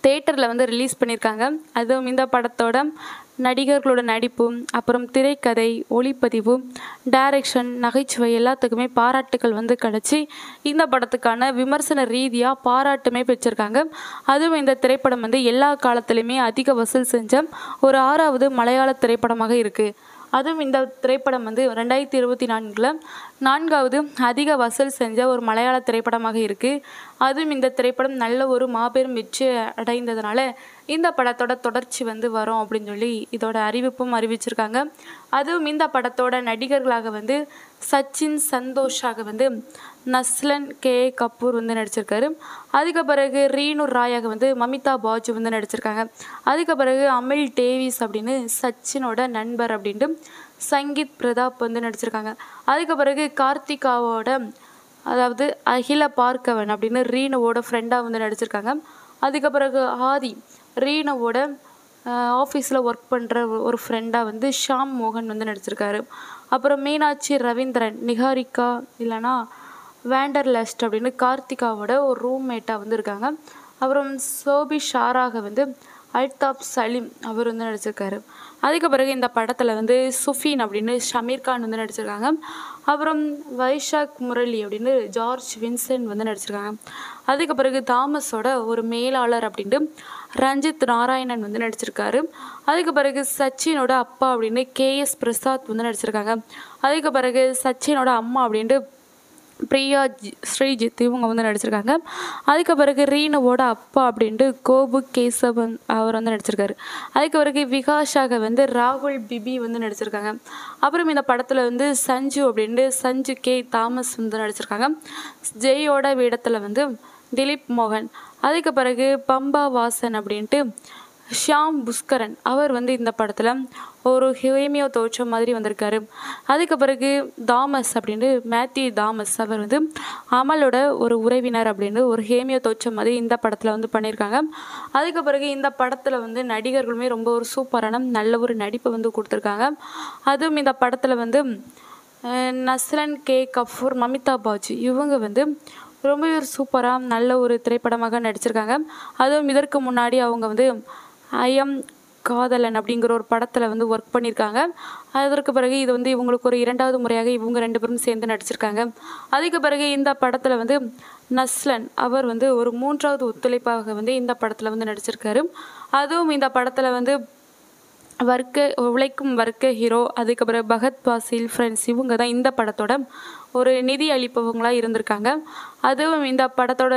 தேட்டரில் வந்து ரிலீஸ் பண்ணியிருக்காங்க அதுவும் இந்த படத்தோட நடிகர்களோட நடிப்பு அப்புறம் திரைக்கதை ஒளிப்பதிவு டைரக்ஷன் நகைச்சுவை எல்லாத்துக்குமே பாராட்டுகள் வந்து கிடச்சி இந்த படத்துக்கான விமர்சன ரீதியாக பாராட்டுமே பெற்றிருக்காங்க அதுவும் இந்த திரைப்படம் வந்து எல்லா காலத்துலேயுமே அதிக வசூல் செஞ்ச ஒரு ஆறாவது மலையாள திரைப்படமாக இருக்குது அதுவும் இந்த திரைப்படம் வந்து ரெண்டாயிரத்தி இருபத்தி நான்கில் நான்காவது அதிக வசூல் செஞ்ச ஒரு மலையாள திரைப்படமாக இருக்குது அதுவும் இந்த திரைப்படம் நல்ல ஒரு மாபெரும் வெற்றி அடைந்ததுனால இந்த படத்தோட தொடர்ச்சி வந்து வரும் அப்படின்னு சொல்லி இதோட அறிவிப்பும் அறிவிச்சிருக்காங்க அதுவும் இந்த படத்தோட நடிகர்களாக வந்து சச்சின் சந்தோஷாக வந்து நஸ்லன் கே கபூர் வந்து நடிச்சிருக்காரு அதுக்கு பிறகு ரீனு ராயாக வந்து மமிதா பாஜு வந்து நடிச்சிருக்காங்க அதுக்கு பிறகு அமில் டேவிஸ் அப்படின்னு சச்சினோட நண்பர் அப்படின்ட்டு சங்கீத் பிரதாப் வந்து நடிச்சிருக்காங்க அதுக்கு பிறகு கார்த்திகாவோட அதாவது அகில பார்க்கவன் அப்படின்னு ரீனுவோட ஃப்ரெண்டாக வந்து நடிச்சிருக்காங்க அதுக்கு பிறகு ஆதி ரீனுவோட ஆஃபீஸில் ஒர்க் பண்ணுற ஒரு ஃப்ரெண்டாக வந்து ஷாம் மோகன் வந்து நடிச்சிருக்காரு அப்புறம் மீனாட்சி ரவீந்திரன் நிகாரிகா இல்லைனா வேண்டர்லஸ்ட் அப்படின்னு கார்த்திகாவோட ஒரு ரூம்மேட்டாக வந்து இருக்காங்க அப்புறம் சோபி ஷாராக வந்து அல்தாப் சலீம் அவர் வந்து நடிச்சிருக்காரு அதுக்கு பிறகு இந்த படத்தில் வந்து சுஃபீன் அப்படின்னு ஷமீர் கான் வந்து நடிச்சிருக்காங்க அப்புறம் வைஷாக் முரளி அப்படின்னு ஜார்ஜ் வின்சென்ட் வந்து நடிச்சிருக்காங்க அதுக்கு பிறகு தாமஸோட ஒரு மேலாளர் அப்படின்ட்டு ரஞ்சித் நாராயணன் வந்து நடிச்சிருக்காரு அதுக்கு பிறகு சச்சினோட அப்பா அப்படின்னு கேஎஸ் பிரசாத் வந்து நடிச்சிருக்காங்க அதுக்கு பிறகு சச்சினோட அம்மா அப்படின்ட்டு பிரியா ஜி- ஸ்ரீஜித் இவங்க வந்து நடிச்சிருக்காங்க அதுக்கு பிறகு ரீனுவோட அப்பா அப்படின்ட்டு கோபு கேசவன் அவர் வந்து நடிச்சிருக்காரு அதுக்கு பிறகு விகாஷாக வந்து ராகுல் பிபி வந்து நடிச்சிருக்காங்க அப்புறம் இந்த படத்தில் வந்து சஞ்சு அப்படின்ட்டு சஞ்சு கே தாமஸ் வந்து நடிச்சிருக்காங்க ஜெயோட வேடத்தில் வந்து திலீப் மோகன் அதுக்கு பிறகு பம்பா வாசன் அப்படின்ட்டு ஷியாம் புஷ்கரன் அவர் வந்து இந்த படத்தில் ஒரு ஹேமியோ தோற்றம் மாதிரி வந்திருக்காரு அதுக்கு பிறகு தாமஸ் அப்படின்ட்டு மேத்யூ தாமஸ் அவர் வந்து அமலோட ஒரு உறவினர் அப்படின்னு ஒரு ஹேமியோ தோற்றம் மாதிரி இந்த படத்தில் வந்து பண்ணியிருக்காங்க அதுக்கு பிறகு இந்த படத்தில் வந்து நடிகர்களுமே ரொம்ப ஒரு சூப்பரான நல்ல ஒரு நடிப்பை வந்து கொடுத்துருக்காங்க அதுவும் இந்த படத்தில் வந்து அஹ், நஸ்ரன் கே கஃபூர் மமிதா பாஜி இவங்க வந்து ரொம்பவே ஒரு சூப்பராக நல்ல ஒரு திரைப்படமாக நடிச்சிருக்காங்க அதுவும் இதற்கு முன்னாடி அவங்க வந்து ஐஎம் காதலன் அப்படிங்கிற ஒரு படத்தில் வந்து ஒர்க் பண்ணியிருக்காங்க அதற்கு பிறகு இது வந்து இவங்களுக்கு ஒரு இரண்டாவது முறையாக இவங்க ரெண்டு பேரும் சேர்ந்து நடிச்சிருக்காங்க அதுக்கு பிறகு இந்த படத்தில் வந்து நஸ்லன் அவர் வந்து ஒரு மூன்றாவது ஒத்துழைப்பாக வந்து இந்த படத்தில் வந்து நடிச்சிருக்காரு அதுவும் இந்த படத்தில் வந்து வர்க்க உழைக்கும் வர்க்க ஹீரோ அதுக்கப்புறம் பகத் பாசில் ஃப்ரெண்ட்ஸ் இவங்க தான் இந்த படத்தோட ஒரு நிதி அளிப்பவங்களாக இருந்திருக்காங்க அதுவும் இந்த படத்தோட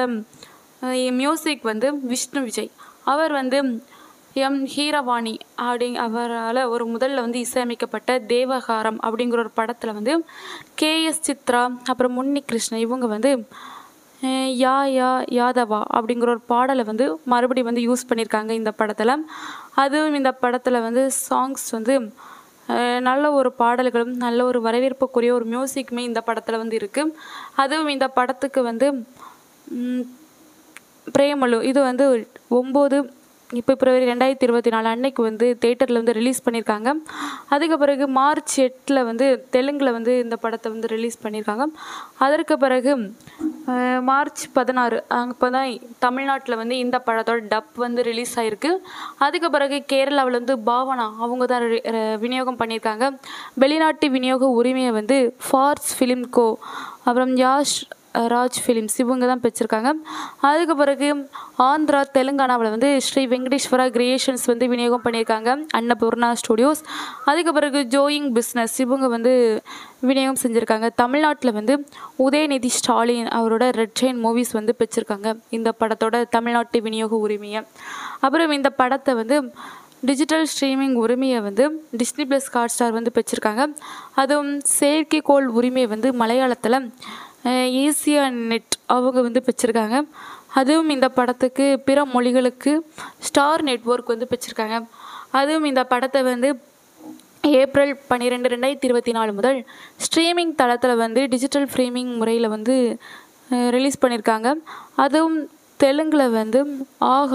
மியூசிக் வந்து விஷ்ணு விஜய் அவர் வந்து எம் ஹீரவாணி அப்படி அவரால் ஒரு முதல்ல வந்து இசையமைக்கப்பட்ட தேவகாரம் அப்படிங்கிற ஒரு படத்தில் வந்து கேஎஸ் சித்ரா அப்புறம் முன்னி கிருஷ்ணன் இவங்க வந்து அஹ் யா யா யாதவா அப்படிங்கிற ஒரு பாடலை வந்து மறுபடியும் வந்து யூஸ் பண்ணியிருக்காங்க இந்த படத்தில் அதுவும் இந்த படத்தில் வந்து சாங்ஸ் வந்து அஹ் நல்ல ஒரு பாடல்களும் நல்ல ஒரு வரவேற்புக்குரிய ஒரு மியூசிக்குமே இந்த படத்தில் வந்து இருக்குது அதுவும் இந்த படத்துக்கு வந்து ம், பிரேமலு இது வந்து ஒம்பது இப்போ பிப்ரவரி ரெண்டாயிரத்தி இருபத்தி நாலு அன்னைக்கு வந்து தேட்டரில் வந்து ரிலீஸ் பண்ணியிருக்காங்க அதுக்கு பிறகு மார்ச் எட்டில் வந்து தெலுங்கில் வந்து இந்த படத்தை வந்து ரிலீஸ் பண்ணியிருக்காங்க அதற்கு பிறகு அஹ், மார்ச் பதினாறு அப்போ தான் தமிழ்நாட்டில் வந்து இந்த படத்தோட டப் வந்து ரிலீஸ் ஆகிருக்கு அதுக்கு பிறகு கேரளாவில் வந்து பாவனா அவங்க தான் ரி- ர- விநியோகம் பண்ணியிருக்காங்க வெளிநாட்டு விநியோக உரிமையை வந்து ஃபார்ஸ் ஃபிலிம் கோ அப்புறம் யாஷ் ராஜ் ஃபிலிம்ஸ் இவங்க தான் பெற்றிருக்காங்க அதுக்கு பிறகு ஆந்திரா தெலுங்கானாவில் வந்து ஸ்ரீ வெங்கடேஸ்வரா கிரியேஷன்ஸ் வந்து விநியோகம் பண்ணியிருக்காங்க அன்னபூர்ணா ஸ்டுடியோஸ் அதுக்கு பிறகு ஜோயிங் பிஸ்னஸ் இவங்க வந்து விநியோகம் செஞ்சுருக்காங்க தமிழ்நாட்டில் வந்து உதயநிதி ஸ்டாலின் அவரோட ரெட் செயின் மூவிஸ் வந்து பெற்றிருக்காங்க இந்த படத்தோட தமிழ்நாட்டு விநியோக உரிமையை அப்புறம் இந்த படத்தை வந்து டிஜிட்டல் ஸ்ட்ரீமிங் உரிமையை வந்து டிஸ்னி ப்ளஸ் ஹாட் ஸ்டார் வந்து பெற்றிருக்காங்க அதுவும் செயற்கைக்கோள் உரிமையை வந்து மலையாளத்தில் ஏசியா நெட் அவங்க வந்து பெற்றிருக்காங்க அதுவும் இந்த படத்துக்கு பிற மொழிகளுக்கு ஸ்டார் நெட்வொர்க் வந்து பெற்றிருக்காங்க அதுவும் இந்த படத்தை வந்து ஏப்ரல் பன்னிரெண்டு ரெண்டாயிரத்தி இருபத்தி நாலு முதல் ஸ்ட்ரீமிங் தளத்தில் வந்து டிஜிட்டல் ஸ்ட்ரீமிங் முறையில் வந்து ரிலீஸ் பண்ணியிருக்காங்க அதுவும் தெலுங்கில் வந்து ஆஹா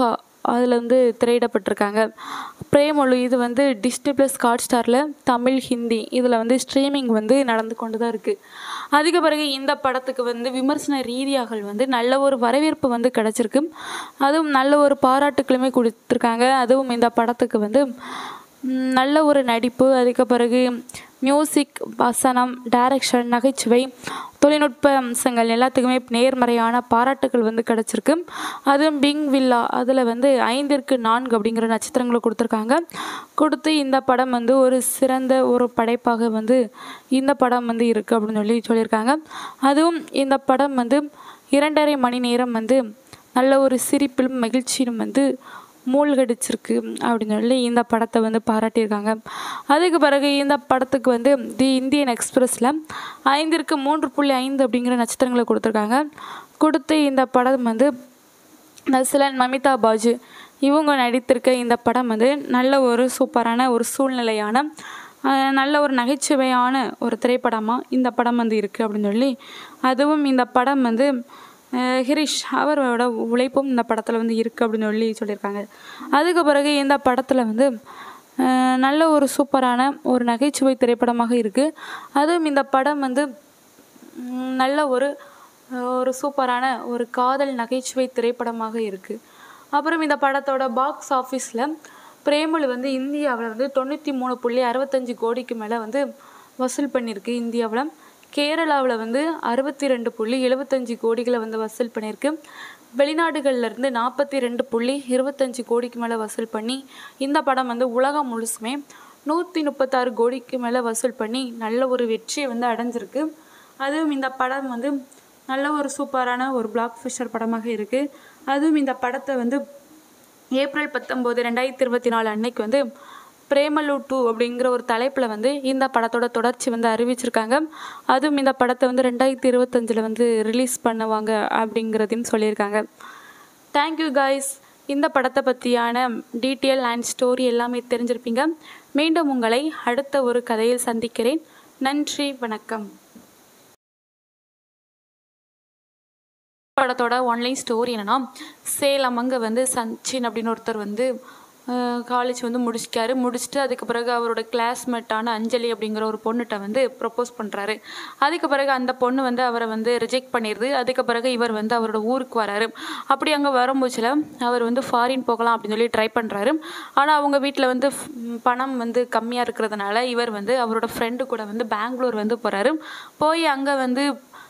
அதில் வந்து திரையிடப்பட்டிருக்காங்க பிரேமொழி இது வந்து டிஸ்னி ப்ளஸ் ஹாட் ஸ்டாரில் தமிழ் ஹிந்தி இதில் வந்து ஸ்ட்ரீமிங் வந்து நடந்து கொண்டு தான் இருக்குது அதுக்கு பிறகு இந்த படத்துக்கு வந்து விமர்சன ரீதியாக வந்து நல்ல ஒரு வரவேற்பு வந்து கிடச்சிருக்கு அதுவும் நல்ல ஒரு பாராட்டுக்களுமே கொடுத்துருக்காங்க அதுவும் இந்த படத்துக்கு வந்து ம், நல்ல ஒரு நடிப்பு அதுக்கு பிறகு மியூசிக் வசனம் டைரக்ஷன் நகைச்சுவை தொழில்நுட்ப அம்சங்கள் எல்லாத்துக்குமே நேர்மறையான பாராட்டுகள் வந்து கிடச்சிருக்கு அதுவும் பிங் வில்லா அதில் வந்து ஐந்திற்கு நான்கு அப்படிங்கிற நட்சத்திரங்களை கொடுத்துருக்காங்க கொடுத்து இந்த படம் வந்து ஒரு சிறந்த ஒரு படைப்பாக வந்து இந்த படம் வந்து இருக்குது அப்படின்னு சொல்லி சொல்லியிருக்காங்க அதுவும் இந்த படம் வந்து இரண்டரை மணி நேரம் வந்து நல்ல ஒரு சிரிப்பிலும் மகிழ்ச்சியிலும் வந்து மூழ்கடிச்சிருக்கு அப்படின்னு சொல்லி இந்த படத்தை வந்து பாராட்டியிருக்காங்க அதுக்கு பிறகு இந்த படத்துக்கு வந்து தி இந்தியன் எக்ஸ்பிரஸில் ஐந்திற்கு மூன்று புள்ளி ஐந்து அப்படிங்கிற நட்சத்திரங்களை கொடுத்துருக்காங்க கொடுத்து இந்த படம் வந்து நஸ்லன் மமிதா பாஜு இவங்க நடித்திருக்க இந்த படம் வந்து நல்ல ஒரு சூப்பரான ஒரு சூழ்நிலையான அஹ், நல்ல ஒரு நகைச்சுவையான ஒரு திரைப்படமாக இந்த படம் வந்து இருக்குது அப்படின்னு சொல்லி அதுவும் இந்த படம் வந்து அஹ், ஹிரிஷ் அவரோட உழைப்பும் இந்த படத்தில் வந்து இருக்குது அப்படின்னு சொல்லி சொல்லியிருக்காங்க அதுக்கு பிறகு இந்த படத்தில் வந்து அஹ், நல்ல ஒரு சூப்பரான ஒரு நகைச்சுவை திரைப்படமாக இருக்குது அதுவும் இந்த படம் வந்து ம், நல்ல ஒரு ஒரு சூப்பரான ஒரு காதல் நகைச்சுவை திரைப்படமாக இருக்குது அப்புறம் இந்த படத்தோட பாக்ஸ் ஆஃபீஸில் பிரேமலு வந்து இந்தியாவில் வந்து தொண்ணூற்றி மூணு புள்ளி அறுபத்தஞ்சு கோடிக்கு மேலே வந்து வசூல் பண்ணியிருக்கு இந்தியாவில் கேரளாவில் வந்து அறுபத்தி ரெண்டு புள்ளி எழுபத்தஞ்சு கோடிகளை வந்து வசூல் பண்ணியிருக்கு வெளிநாடுகள்ல இருந்து நாற்பத்தி ரெண்டு புள்ளி இருபத்தஞ்சு கோடிக்கு மேலே வசூல் பண்ணி இந்த படம் வந்து உலகம் முழுசுமே நூற்றி முப்பத்தாறு கோடிக்கு மேலே வசூல் பண்ணி நல்ல ஒரு வெற்றியை வந்து அடைஞ்சிருக்கு அதுவும் இந்த படம் வந்து நல்ல ஒரு சூப்பரான ஒரு பிளாக் ஃபிஷர் படமாக இருக்குது அதுவும் இந்த படத்தை வந்து ஏப்ரல் பத்தொம்போது ரெண்டாயிரத்தி இருபத்தி நாலு அன்னைக்கு வந்து பிரேமலு டூ அப்படிங்கிற ஒரு தலைப்பில் வந்து இந்த படத்தோட தொடர்ச்சி வந்து அறிவிச்சிருக்காங்க அதுவும் இந்த படத்தை வந்து ரெண்டாயிரத்தி இருபத்தஞ்சில் வந்து ரிலீஸ் பண்ணுவாங்க அப்படிங்கிறதையும் சொல்லியிருக்காங்க தேங்க்யூ காய்ஸ் இந்த படத்தை பற்றியான டீட்டெயில் அண்ட் ஸ்டோரி எல்லாமே தெரிஞ்சிருப்பீங்க மீண்டும் உங்களை அடுத்த ஒரு கதையில் சந்திக்கிறேன் நன்றி வணக்கம் படத்தோட ஒன்லைன் ஸ்டோரி என்னன்னா சேலம் அங்கே வந்து சச்சின் அப்படின்னு ஒருத்தர் வந்து காலேஜ் வந்து முடிச்சிட்டாரு முடிச்சுட்டு அதுக்கு பிறகு அவரோட கிளாஸ்மேட்டான அஞ்சலி அப்படிங்கிற ஒரு பொண்ணுகிட்ட வந்து ப்ரப்போஸ் பண்ணுறாரு அதுக்கு பிறகு அந்த பொண்ணு வந்து அவரை வந்து ரிஜெக்ட் பண்ணிடுது அதுக்கு பிறகு இவர் வந்து அவரோட ஊருக்கு வராரு அப்படி அங்கே வரும்போதுல அவர் வந்து ஃபாரின் போகலாம் அப்படின்னு சொல்லி ட்ரை பண்ணுறாரு ஆனால் அவங்க வீட்டில் வந்து ஃப்- பணம் வந்து கம்மியாக இருக்கிறதுனால இவர் வந்து அவரோட ஃப்ரெண்டு கூட வந்து பெங்களூர் வந்து போகிறாரு போய் அங்கே வந்து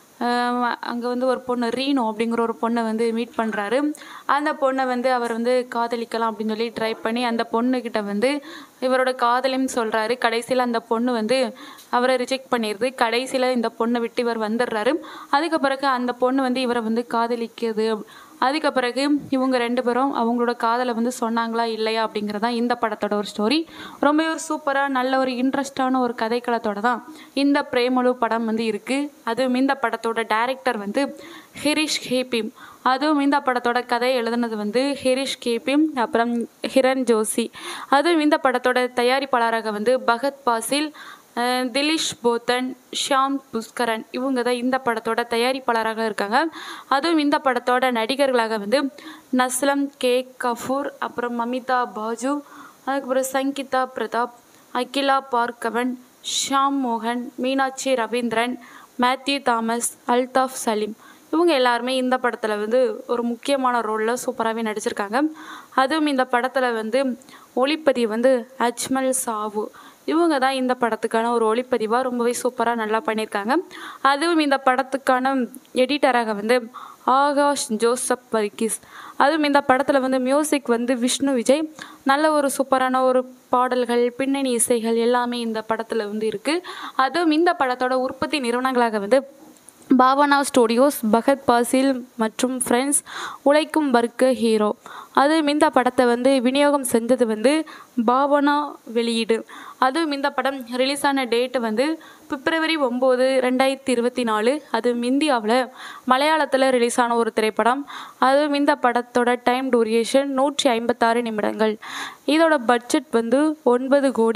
அங்கே வந்து ஒரு பொண்ணு ரீனோ அப்படிங்கிற ஒரு பொண்ணை வந்து மீட் பண்ணுறாரு அந்த பொண்ணை வந்து அவர் வந்து காதலிக்கலாம் அப்படின்னு சொல்லி ட்ரை பண்ணி அந்த பொண்ணுக்கிட்ட வந்து இவரோட காதலையும் சொல்கிறாரு கடைசியில் அந்த பொண்ணு வந்து அவரை ரிஜெக்ட் பண்ணிடுது கடைசியில் இந்த பொண்ணை விட்டு இவர் வந்துடுறாரு அதுக்கு பிறகு அந்த பொண்ணு வந்து இவரை வந்து காதலிக்குது அதுக்கு பிறகு இவங்க ரெண்டு பேரும் அவங்களோட காதலை வந்து சொன்னாங்களா இல்லையா அப்படிங்கிறதான் இந்த படத்தோட ஒரு ஸ்டோரி ரொம்ப ஒரு சூப்பராக நல்ல ஒரு இன்ட்ரெஸ்டான ஒரு கதைக்களத்தோட தான் இந்த பிரேமலு படம் வந்து இருக்குது அதுவும் இந்த படத்தோட டைரக்டர் வந்து ஹிரிஷ் ஹேபிம் அதுவும் இந்த படத்தோட கதை எழுதுனது வந்து ஹிரிஷ் கேபிம் அப்புறம் ஹிரண் ஜோஷி அதுவும் இந்த படத்தோட தயாரிப்பாளராக வந்து பகத் பாசில் அஹ் திலீஷ் போத்தன் ஷியாம் புஷ்கரன் இவங்க தான் இந்த படத்தோட தயாரிப்பாளராக இருக்காங்க அதுவும் இந்த படத்தோட நடிகர்களாக வந்து நஸ்லம் கே கஃபூர் அப்புறம் மமிதா பாஜு அதுக்கப்புறம் சங்கீதா பிரதாப் அகிலா பார்கவன் ஷாம் மோகன் மீனாட்சி ரவீந்திரன் மேத்யூ தாமஸ் அல்தாஃப் சலீம் இவங்க எல்லாருமே இந்த படத்தில் வந்து ஒரு முக்கியமான ரோலில் சூப்பராகவே நடிச்சிருக்காங்க அதுவும் இந்த படத்தில் வந்து ஒளிப்பதிவு வந்து அஜ்மல் சாவு இவங்க தான் இந்த படத்துக்கான ஒரு ஒளிப்பதிவாக ரொம்பவே சூப்பராக நல்லா பண்ணியிருக்காங்க அதுவும் இந்த படத்துக்கான எடிட்டராக வந்து ஆகாஷ் ஜோசப் வர்கீஸ் அதுவும் இந்த படத்தில் வந்து மியூசிக் வந்து விஷ்ணு விஜய் நல்ல ஒரு சூப்பரான ஒரு பாடல்கள் பின்னணி இசைகள் எல்லாமே இந்த படத்தில் வந்து இருக்குது அதுவும் இந்த படத்தோட உற்பத்தி நிறுவனங்களாக வந்து பாவனா ஸ்டுடியோஸ் பகத் பாசில் மற்றும் ஃப்ரெண்ட்ஸ் உழைக்கும் வர்க்க ஹீரோ அதுவும் இந்த படத்தை வந்து விநியோகம் செஞ்சது வந்து பாவனா வெளியீடு அதுவும் இந்த படம் ரிலீஸ் ஆன டேட்டு வந்து பிப்ரவரி ஒம்பது ரெண்டாயிரத்தி இருபத்தி நாலு அதுவும் இந்தியாவில் மலையாளத்தில் ரிலீஸ் ஆன ஒரு திரைப்படம் அதுவும் இந்த படத்தோட டைம் டூரியேஷன் நூற்றி ஐம்பத்தாறு நிமிடங்கள் இதோட பட்ஜெட் வந்து ஒன்பது கோடி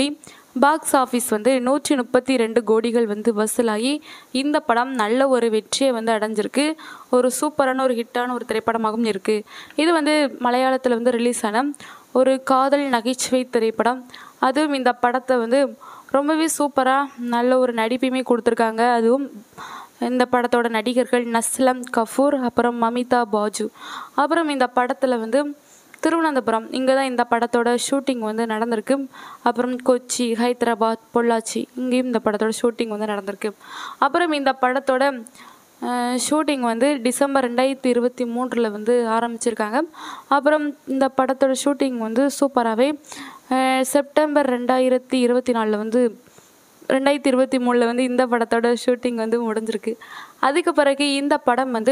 பாக்ஸ் ஆஃபீஸ் வந்து நூற்றி முப்பத்தி ரெண்டு கோடிகள் வந்து வசூலாகி இந்த படம் நல்ல ஒரு வெற்றியை வந்து அடைஞ்சிருக்கு ஒரு சூப்பரான ஒரு ஹிட்டான ஒரு திரைப்படமாகவும் இருக்குது இது வந்து மலையாளத்தில் வந்து ரிலீஸ் ஆன ஒரு காதல் நகைச்சுவை திரைப்படம் அதுவும் இந்த படத்தை வந்து ரொம்பவே சூப்பராக நல்ல ஒரு நடிப்பையுமே கொடுத்துருக்காங்க அதுவும் இந்த படத்தோட நடிகர்கள் நஸ்லம் கஃபூர் அப்புறம் மமிதா பாஜு அப்புறம் இந்த படத்தில் வந்து திருவனந்தபுரம் இங்கே தான் இந்த படத்தோட ஷூட்டிங் வந்து நடந்திருக்கு அப்புறம் கொச்சி ஹைதராபாத் பொள்ளாச்சி இங்கேயும் இந்த படத்தோட ஷூட்டிங் வந்து நடந்திருக்கு அப்புறம் இந்த படத்தோட ஷூட்டிங் வந்து டிசம்பர் ரெண்டாயிரத்தி இருபத்தி மூன்றில் வந்து ஆரம்பிச்சிருக்காங்க அப்புறம் இந்த படத்தோட ஷூட்டிங் வந்து சூப்பராகவே செப்டம்பர் ரெண்டாயிரத்தி இருபத்தி நாலில் வந்து ரெண்டாயிரத்தி இருபத்தி மூணில் வந்து இந்த படத்தோட ஷூட்டிங் வந்து முடிஞ்சிருக்கு அதுக்கு பிறகு இந்த படம் வந்து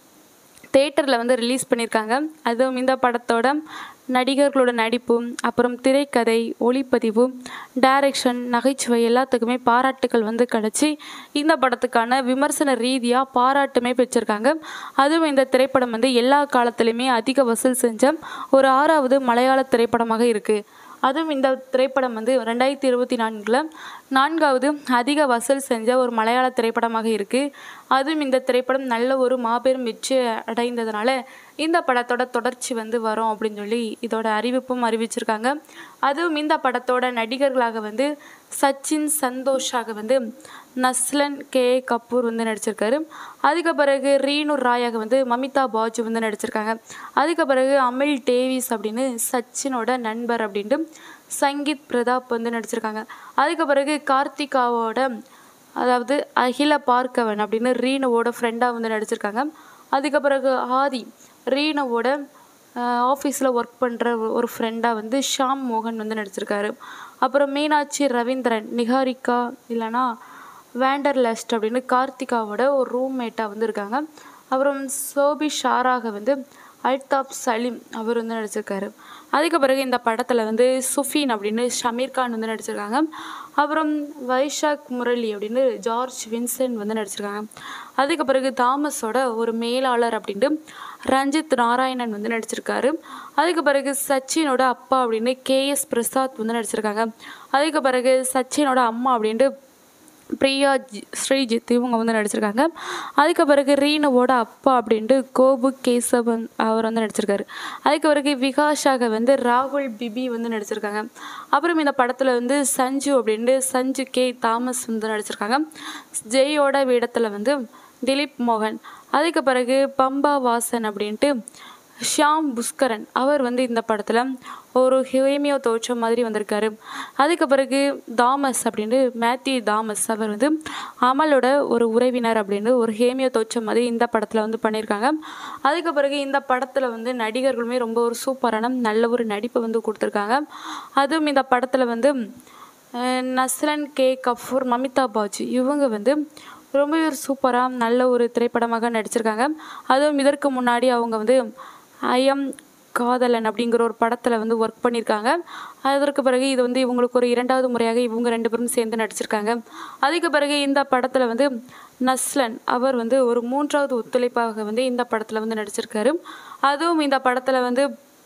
தேட்டரில் வந்து ரிலீஸ் பண்ணியிருக்காங்க அதுவும் இந்த படத்தோட நடிகர்களோட நடிப்பு அப்புறம் திரைக்கதை ஒளிப்பதிவு டைரக்ஷன் நகைச்சுவை எல்லாத்துக்குமே பாராட்டுகள் வந்து கிடச்சி இந்த படத்துக்கான விமர்சன ரீதியாக பாராட்டுமே பெற்றிருக்காங்க அதுவும் இந்த திரைப்படம் வந்து எல்லா காலத்துலேயுமே அதிக வசூல் செஞ்ச ஒரு ஆறாவது மலையாள திரைப்படமாக இருக்குது அதுவும் இந்த திரைப்படம் வந்து ரெண்டாயிரத்தி இருபத்தி நான்கில் நான்காவது அதிக வசூல் செஞ்ச ஒரு மலையாள திரைப்படமாக இருக்குது அதுவும் இந்த திரைப்படம் நல்ல ஒரு மாபெரும் வெற்றி அடைந்ததுனால இந்த படத்தோட தொடர்ச்சி வந்து வரும் அப்படின்னு சொல்லி இதோட அறிவிப்பும் அறிவிச்சிருக்காங்க அதுவும் இந்த படத்தோட நடிகர்களாக வந்து சச்சின் சந்தோஷாக வந்து நஸ்லன் கே கபூர் வந்து நடிச்சிருக்காரு அதுக்கு பிறகு ரீனு ராயாக வந்து மமிதா பாஜு வந்து நடிச்சிருக்காங்க அதுக்கு பிறகு அமில் டேவிஸ் அப்படின்னு சச்சினோட நண்பர் அப்படின்ட்டு சங்கீத் பிரதாப் வந்து நடிச்சிருக்காங்க அதுக்கு பிறகு கார்த்திகாவோட அதாவது அகில பார்க்கவன் அப்படின்னு ரீனுவோட ஃப்ரெண்டாக வந்து நடிச்சிருக்காங்க அதுக்கு பிறகு ஆதி ரீனுவோட ஆஃபீஸில் ஒர்க் பண்ணுற ஒரு ஃப்ரெண்டாக வந்து ஷாம் மோகன் வந்து நடிச்சிருக்காரு அப்புறம் மீனாட்சி ரவீந்திரன் நிகாரிகா இல்லைனா வேண்டர்லஸ்ட் அப்படின்னு கார்த்திகாவோட ஒரு ரூம்மேட்டாக வந்து இருக்காங்க அப்புறம் சோபி ஷாராக வந்து அல்தாப் சலீம் அவர் வந்து நடிச்சிருக்காரு அதுக்கு பிறகு இந்த படத்தில் வந்து சுஃபீன் அப்படின்னு ஷமீர் கான் வந்து நடிச்சிருக்காங்க அப்புறம் வைஷாக் முரளி அப்படின்னு ஜார்ஜ் வின்சென்ட் வந்து நடிச்சிருக்காங்க அதுக்கு பிறகு தாமஸோட ஒரு மேலாளர் அப்படின்ட்டு ரஞ்சித் நாராயணன் வந்து நடிச்சிருக்காரு அதுக்கு பிறகு சச்சினோட அப்பா அப்படின்னு கேஎஸ் பிரசாத் வந்து நடிச்சிருக்காங்க அதுக்கு பிறகு சச்சினோட அம்மா அப்படின்ட்டு பிரியா ஜி- ஸ்ரீஜித் இவங்க வந்து நடிச்சிருக்காங்க அதுக்கு பிறகு ரீனுவோட அப்பா அப்படின்ட்டு கோபு கேசவன் அவர் வந்து நடிச்சிருக்காரு அதுக்கு பிறகு விகாஷாக வந்து ராகுல் பிபி வந்து நடிச்சிருக்காங்க அப்புறம் இந்த படத்தில் வந்து சஞ்சு அப்படின்ட்டு சஞ்சு கே தாமஸ் வந்து நடிச்சிருக்காங்க ஜெயோட வேடத்தில் வந்து திலீப் மோகன் அதுக்கு பிறகு பம்பா வாசன் அப்படின்ட்டு ஷியாம் புஷ்கரன் அவர் வந்து இந்த படத்தில் ஒரு ஹேமியோ தோற்றம் மாதிரி வந்திருக்காரு அதுக்கு பிறகு தாமஸ் அப்படின்ட்டு மேத்யூ தாமஸ் அவர் வந்து அமலோட ஒரு உறவினர் அப்படின்னு ஒரு ஹேமியோ தோற்றம் மாதிரி இந்த படத்தில் வந்து பண்ணியிருக்காங்க அதுக்கு பிறகு இந்த படத்தில் வந்து நடிகர்களுமே ரொம்ப ஒரு சூப்பரான நல்ல ஒரு நடிப்பை வந்து கொடுத்துருக்காங்க அதுவும் இந்த படத்தில் வந்து அஹ், நஸ்ரன் கே கஃபூர் மமிதா பாஜு இவங்க வந்து ரொம்பவே ஒரு சூப்பராக நல்ல ஒரு திரைப்படமாக நடிச்சிருக்காங்க அதுவும் இதற்கு முன்னாடி அவங்க வந்து ஐஎம் காதலன் அப்படிங்கிற ஒரு படத்தில் வந்து ஒர்க் பண்ணியிருக்காங்க அதற்கு பிறகு இது வந்து இவங்களுக்கு ஒரு இரண்டாவது முறையாக இவங்க ரெண்டு பேரும் சேர்ந்து நடிச்சிருக்காங்க அதுக்கு பிறகு இந்த படத்தில் வந்து நஸ்லன் அவர் வந்து ஒரு மூன்றாவது ஒத்துழைப்பாக வந்து இந்த படத்தில் வந்து நடிச்சிருக்காரு அதுவும் இந்த படத்தில் வந்து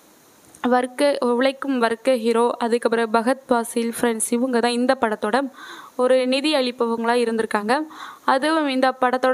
வர்க்க உழைக்கும் வர்க்க ஹீரோ அதுக்கப்புறம் பகத் பாசில் ஃப்ரெண்ட்ஸ் இவங்க தான் இந்த படத்தோட ஒரு நிதி அளிப்பவங்களாக இருந்திருக்காங்க அதுவும் இந்த படத்தோட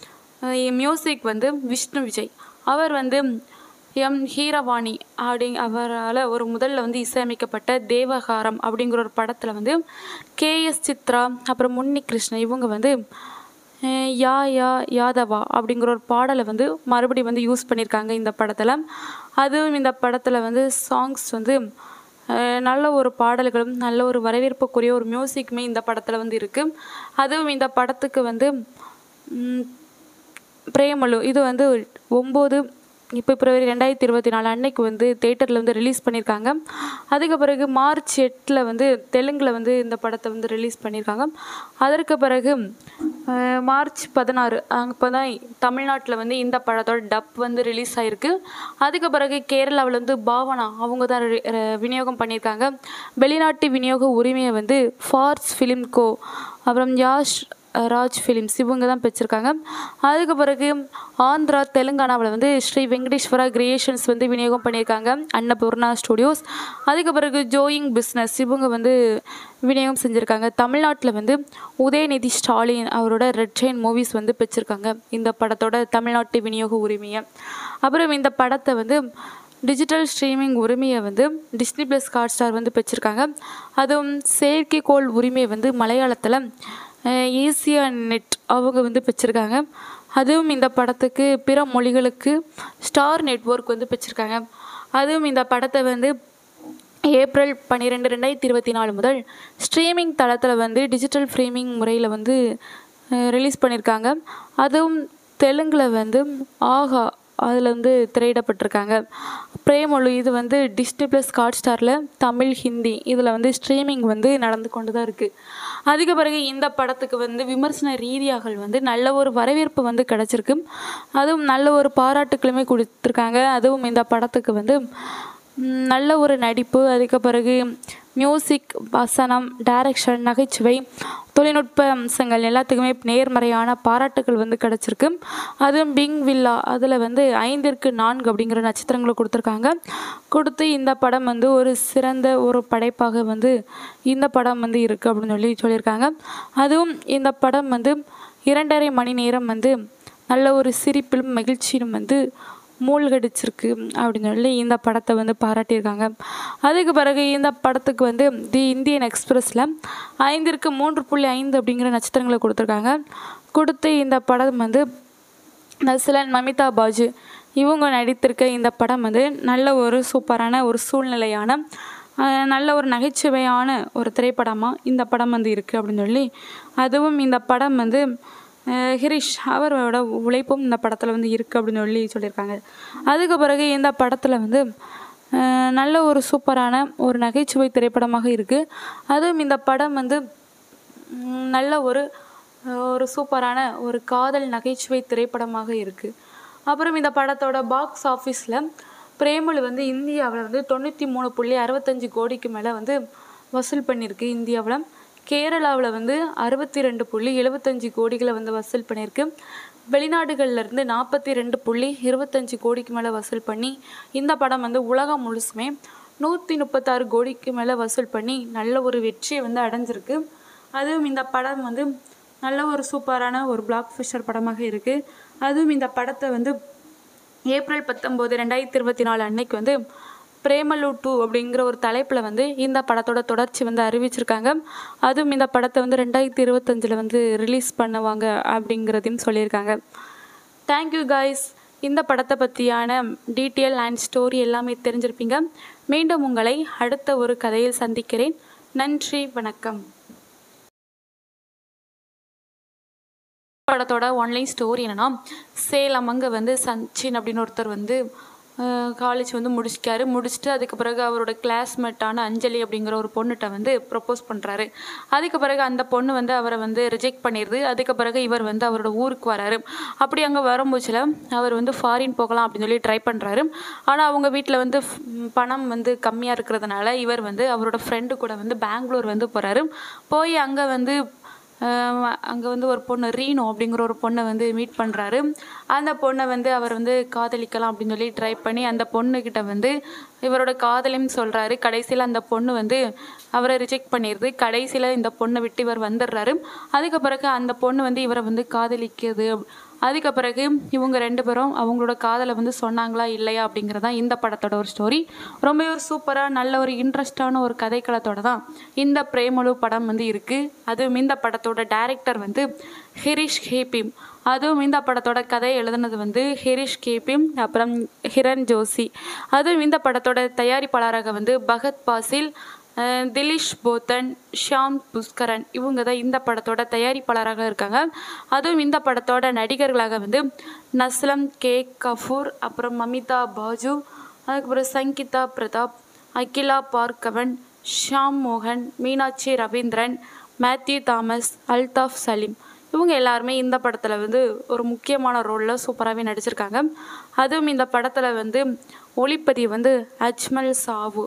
மியூசிக் வந்து விஷ்ணு விஜய் அவர் வந்து எம் ஹீரவாணி அப்படி அவரால் ஒரு முதல்ல வந்து இசையமைக்கப்பட்ட தேவகாரம் அப்படிங்கிற ஒரு படத்தில் வந்து கேஎஸ் சித்ரா அப்புறம் முன்னி கிருஷ்ணன் இவங்க வந்து அஹ் யா யா யாதவா அப்படிங்கிற ஒரு பாடலை வந்து மறுபடியும் வந்து யூஸ் பண்ணியிருக்காங்க இந்த படத்தில் அதுவும் இந்த படத்தில் வந்து சாங்ஸ் வந்து அஹ் நல்ல ஒரு பாடல்களும் நல்ல ஒரு வரவேற்புக்குரிய ஒரு மியூசிக்குமே இந்த படத்தில் வந்து இருக்குது அதுவும் இந்த படத்துக்கு வந்து ம், பிரேமலு இது வந்து ஒம்பது இப்போ பிப்ரவரி ரெண்டாயிரத்தி இருபத்தி நாலு அன்னைக்கு வந்து தேட்டரில் வந்து ரிலீஸ் பண்ணியிருக்காங்க அதுக்கு பிறகு மார்ச் எட்டில் வந்து தெலுங்கில் வந்து இந்த படத்தை வந்து ரிலீஸ் பண்ணியிருக்காங்க அதற்கு பிறகு அஹ், மார்ச் பதினாறு அப்போ தான் தமிழ்நாட்டில் வந்து இந்த படத்தோட டப் வந்து ரிலீஸ் ஆகிருக்கு அதுக்கு பிறகு கேரளாவில் வந்து பாவனா அவங்க தான் ரி- ர- விநியோகம் பண்ணியிருக்காங்க வெளிநாட்டு விநியோக உரிமையை வந்து ஃபார்ஸ் ஃபிலிம் கோ அப்புறம் யாஷ் ராஜ் ஃபிலிம்ஸ் இவங்க தான் வச்சுருக்காங்க அதுக்கு பிறகு ஆந்திரா தெலுங்கானாவில் வந்து ஸ்ரீ வெங்கடேஸ்வரா கிரியேஷன்ஸ் வந்து விநியோகம் பண்ணியிருக்காங்க அன்னபூர்ணா ஸ்டுடியோஸ் அதுக்கு பிறகு ஜோயிங் பிஸ்னஸ் இவங்க வந்து விநியோகம் செஞ்சுருக்காங்க தமிழ்நாட்டில் வந்து உதயநிதி ஸ்டாலின் அவரோட ரெட் செயின் மூவிஸ் வந்து பெற்றிருக்காங்க இந்த படத்தோட தமிழ்நாட்டு விநியோக உரிமையை அப்புறம் இந்த படத்தை வந்து டிஜிட்டல் ஸ்ட்ரீமிங் உரிமையை வந்து டிஸ்னி ப்ளஸ் ஹாட் ஸ்டார் வந்து பெற்றிருக்காங்க அதுவும் செயற்கைக்கோள் உரிமையை வந்து மலையாளத்தில் ஏசியா நெட் அவங்க வந்து பெற்றிருக்காங்க அதுவும் இந்த படத்துக்கு பிற மொழிகளுக்கு ஸ்டார் நெட்வொர்க் வந்து பெற்றிருக்காங்க அதுவும் இந்த படத்தை வந்து ஏப்ரல் பன்னிரெண்டு ரெண்டாயிரத்தி இருபத்தி நாலு முதல் ஸ்ட்ரீமிங் தளத்தில் வந்து டிஜிட்டல் ஃப்ரீமிங் முறையில் வந்து ரிலீஸ் பண்ணியிருக்காங்க அதுவும் தெலுங்கில் வந்து ஆஹா அதில் வந்து திரையிடப்பட்டிருக்காங்க பிரேமொழி இது வந்து டிஸ்னி ப்ளஸ் ஹாட் ஸ்டாரில் தமிழ் ஹிந்தி இதில் வந்து ஸ்ட்ரீமிங் வந்து நடந்து கொண்டு தான் இருக்குது அதுக்கு பிறகு இந்த படத்துக்கு வந்து விமர்சன ரீதியாக வந்து நல்ல ஒரு வரவேற்பு வந்து கிடச்சிருக்கு அதுவும் நல்ல ஒரு பாராட்டுக்களுமே கொடுத்துருக்காங்க அதுவும் இந்த படத்துக்கு வந்து ம், நல்ல ஒரு நடிப்பு அதுக்கு பிறகு மியூசிக் வசனம் டைரக்ஷன் நகைச்சுவை தொழில்நுட்ப அம்சங்கள் எல்லாத்துக்குமே நேர்மறையான பாராட்டுகள் வந்து கிடச்சிருக்கு அதுவும் பிங் வில்லா அதில் வந்து ஐந்திற்கு நான்கு அப்படிங்கிற நட்சத்திரங்களை கொடுத்துருக்காங்க கொடுத்து இந்த படம் வந்து ஒரு சிறந்த ஒரு படைப்பாக வந்து இந்த படம் வந்து இருக்குது அப்படின்னு சொல்லி சொல்லியிருக்காங்க அதுவும் இந்த படம் வந்து இரண்டரை மணி நேரம் வந்து நல்ல ஒரு சிரிப்பிலும் மகிழ்ச்சியிலும் வந்து மூழ்கடிச்சிருக்கு அப்படின்னு சொல்லி இந்த படத்தை வந்து பாராட்டியிருக்காங்க அதுக்கு பிறகு இந்த படத்துக்கு வந்து தி இந்தியன் எக்ஸ்பிரஸில் ஐந்திற்கு மூன்று புள்ளி ஐந்து அப்படிங்கிற நட்சத்திரங்களை கொடுத்துருக்காங்க கொடுத்து இந்த படம் வந்து நஸ்லன் மமிதா பாஜு இவங்க நடித்திருக்க இந்த படம் வந்து நல்ல ஒரு சூப்பரான ஒரு சூழ்நிலையான அஹ், நல்ல ஒரு நகைச்சுவையான ஒரு திரைப்படமாக இந்த படம் வந்து இருக்குது அப்படின்னு சொல்லி அதுவும் இந்த படம் வந்து அஹ், ஹிரிஷ் அவரோட உழைப்பும் இந்த படத்தில் வந்து இருக்குது அப்படின்னு சொல்லி சொல்லியிருக்காங்க அதுக்கு பிறகு இந்த படத்தில் வந்து அஹ், நல்ல ஒரு சூப்பரான ஒரு நகைச்சுவை திரைப்படமாக இருக்குது அதுவும் இந்த படம் வந்து ம், நல்ல ஒரு ஒரு சூப்பரான ஒரு காதல் நகைச்சுவை திரைப்படமாக இருக்குது அப்புறம் இந்த படத்தோட பாக்ஸ் ஆஃபீஸில் பிரேமலு வந்து இந்தியாவில் வந்து தொண்ணூற்றி மூணு புள்ளி அறுபத்தஞ்சு கோடிக்கு மேலே வந்து வசூல் பண்ணியிருக்கு இந்தியாவில் கேரளாவில் வந்து அறுபத்தி ரெண்டு புள்ளி எழுபத்தஞ்சு கோடிகளை வந்து வசூல் பண்ணியிருக்கு வெளிநாடுகள்ல இருந்து நாற்பத்தி ரெண்டு புள்ளி இருபத்தஞ்சு கோடிக்கு மேலே வசூல் பண்ணி இந்த படம் வந்து உலகம் முழுசுமே நூற்றி முப்பத்தாறு கோடிக்கு மேலே வசூல் பண்ணி நல்ல ஒரு வெற்றியை வந்து அடைஞ்சிருக்கு அதுவும் இந்த படம் வந்து நல்ல ஒரு சூப்பரான ஒரு பிளாக் ஃபிஷர் படமாக இருக்குது அதுவும் இந்த படத்தை வந்து ஏப்ரல் பத்தொம்போது ரெண்டாயிரத்தி இருபத்தி நாலு அன்னைக்கு வந்து பிரேமலு டூ அப்படிங்கிற ஒரு தலைப்பில் வந்து இந்த படத்தோட தொடர்ச்சி வந்து அறிவிச்சிருக்காங்க அதுவும் இந்த படத்தை வந்து ரெண்டாயிரத்தி இருபத்தஞ்சில் வந்து ரிலீஸ் பண்ணுவாங்க அப்படிங்கிறதையும் சொல்லியிருக்காங்க தேங்க்யூ காய்ஸ் இந்த படத்தை பற்றியான டீட்டெயில் அண்ட் ஸ்டோரி எல்லாமே தெரிஞ்சிருப்பீங்க மீண்டும் உங்களை அடுத்த ஒரு கதையில் சந்திக்கிறேன் நன்றி வணக்கம் படத்தோட ஒன்லைன் ஸ்டோரி என்னன்னா சேலம் அங்கே வந்து சச்சின் அப்படின்னு ஒருத்தர் வந்து காலேஜ் வந்து முடிச்சிட்டாரு முடிச்சுட்டு அதுக்கு பிறகு அவரோட கிளாஸ்மேட்டான அஞ்சலி அப்படிங்கிற ஒரு பொண்ணுகிட்ட வந்து ப்ரப்போஸ் பண்ணுறாரு அதுக்கு பிறகு அந்த பொண்ணு வந்து அவரை வந்து ரிஜெக்ட் பண்ணிடுது அதுக்கு பிறகு இவர் வந்து அவரோட ஊருக்கு வராரு அப்படி அங்கே வரும்போதுல அவர் வந்து ஃபாரின் போகலாம் அப்படின்னு சொல்லி ட்ரை பண்ணுறாரு ஆனால் அவங்க வீட்டில் வந்து ஃப்- பணம் வந்து கம்மியாக இருக்கிறதுனால இவர் வந்து அவரோட ஃப்ரெண்டு கூட வந்து பெங்களூர் வந்து போகிறாரு போய் அங்கே வந்து அங்கே வந்து ஒரு பொண்ணு ரீனோ அப்படிங்கிற ஒரு பொண்ணை வந்து மீட் பண்ணுறாரு அந்த பொண்ணை வந்து அவர் வந்து காதலிக்கலாம் அப்படின்னு சொல்லி ட்ரை பண்ணி அந்த பொண்ணுக்கிட்ட வந்து இவரோட காதலையும் சொல்கிறாரு கடைசியில் அந்த பொண்ணு வந்து அவரை ரிஜெக்ட் பண்ணிடுது கடைசியில் இந்த பொண்ணை விட்டு இவர் வந்துடுறாரு அதுக்கு பிறகு அந்த பொண்ணு வந்து இவரை வந்து காதலிக்குது அதுக்கு பிறகு இவங்க ரெண்டு பேரும் அவங்களோட காதலை வந்து சொன்னாங்களா இல்லையா அப்படிங்கிறதான் இந்த படத்தோட ஒரு ஸ்டோரி ரொம்ப ஒரு சூப்பராக நல்ல ஒரு இன்ட்ரெஸ்டான ஒரு கதைக்களத்தோட தான் இந்த பிரேமலு படம் வந்து இருக்குது அதுவும் இந்த படத்தோட டைரக்டர் வந்து ஹிரிஷ் ஹேபிம் அதுவும் இந்த படத்தோட கதை எழுதுனது வந்து ஹிரிஷ் கேபிம் அப்புறம் ஹிரண் ஜோஷி அதுவும் இந்த படத்தோட தயாரிப்பாளராக வந்து பகத் பாசில் அஹ் திலீஷ் போத்தன் ஷியாம் புஷ்கரன் இவங்க தான் இந்த படத்தோட தயாரிப்பாளராக இருக்காங்க அதுவும் இந்த படத்தோட நடிகர்களாக வந்து நஸ்லம் கே கஃபூர் அப்புறம் மமிதா பாஜு அதுக்கப்புறம் சங்கீதா பிரதாப் அகிலா பார்கவன் ஷாம் மோகன் மீனாட்சி ரவீந்திரன் மேத்யூ தாமஸ் அல்தாஃப் சலீம் இவங்க எல்லாருமே இந்த படத்தில் வந்து ஒரு முக்கியமான ரோலில் சூப்பராகவே நடிச்சிருக்காங்க அதுவும் இந்த படத்தில் வந்து ஒளிப்பதிவு வந்து அஜ்மல் சாவு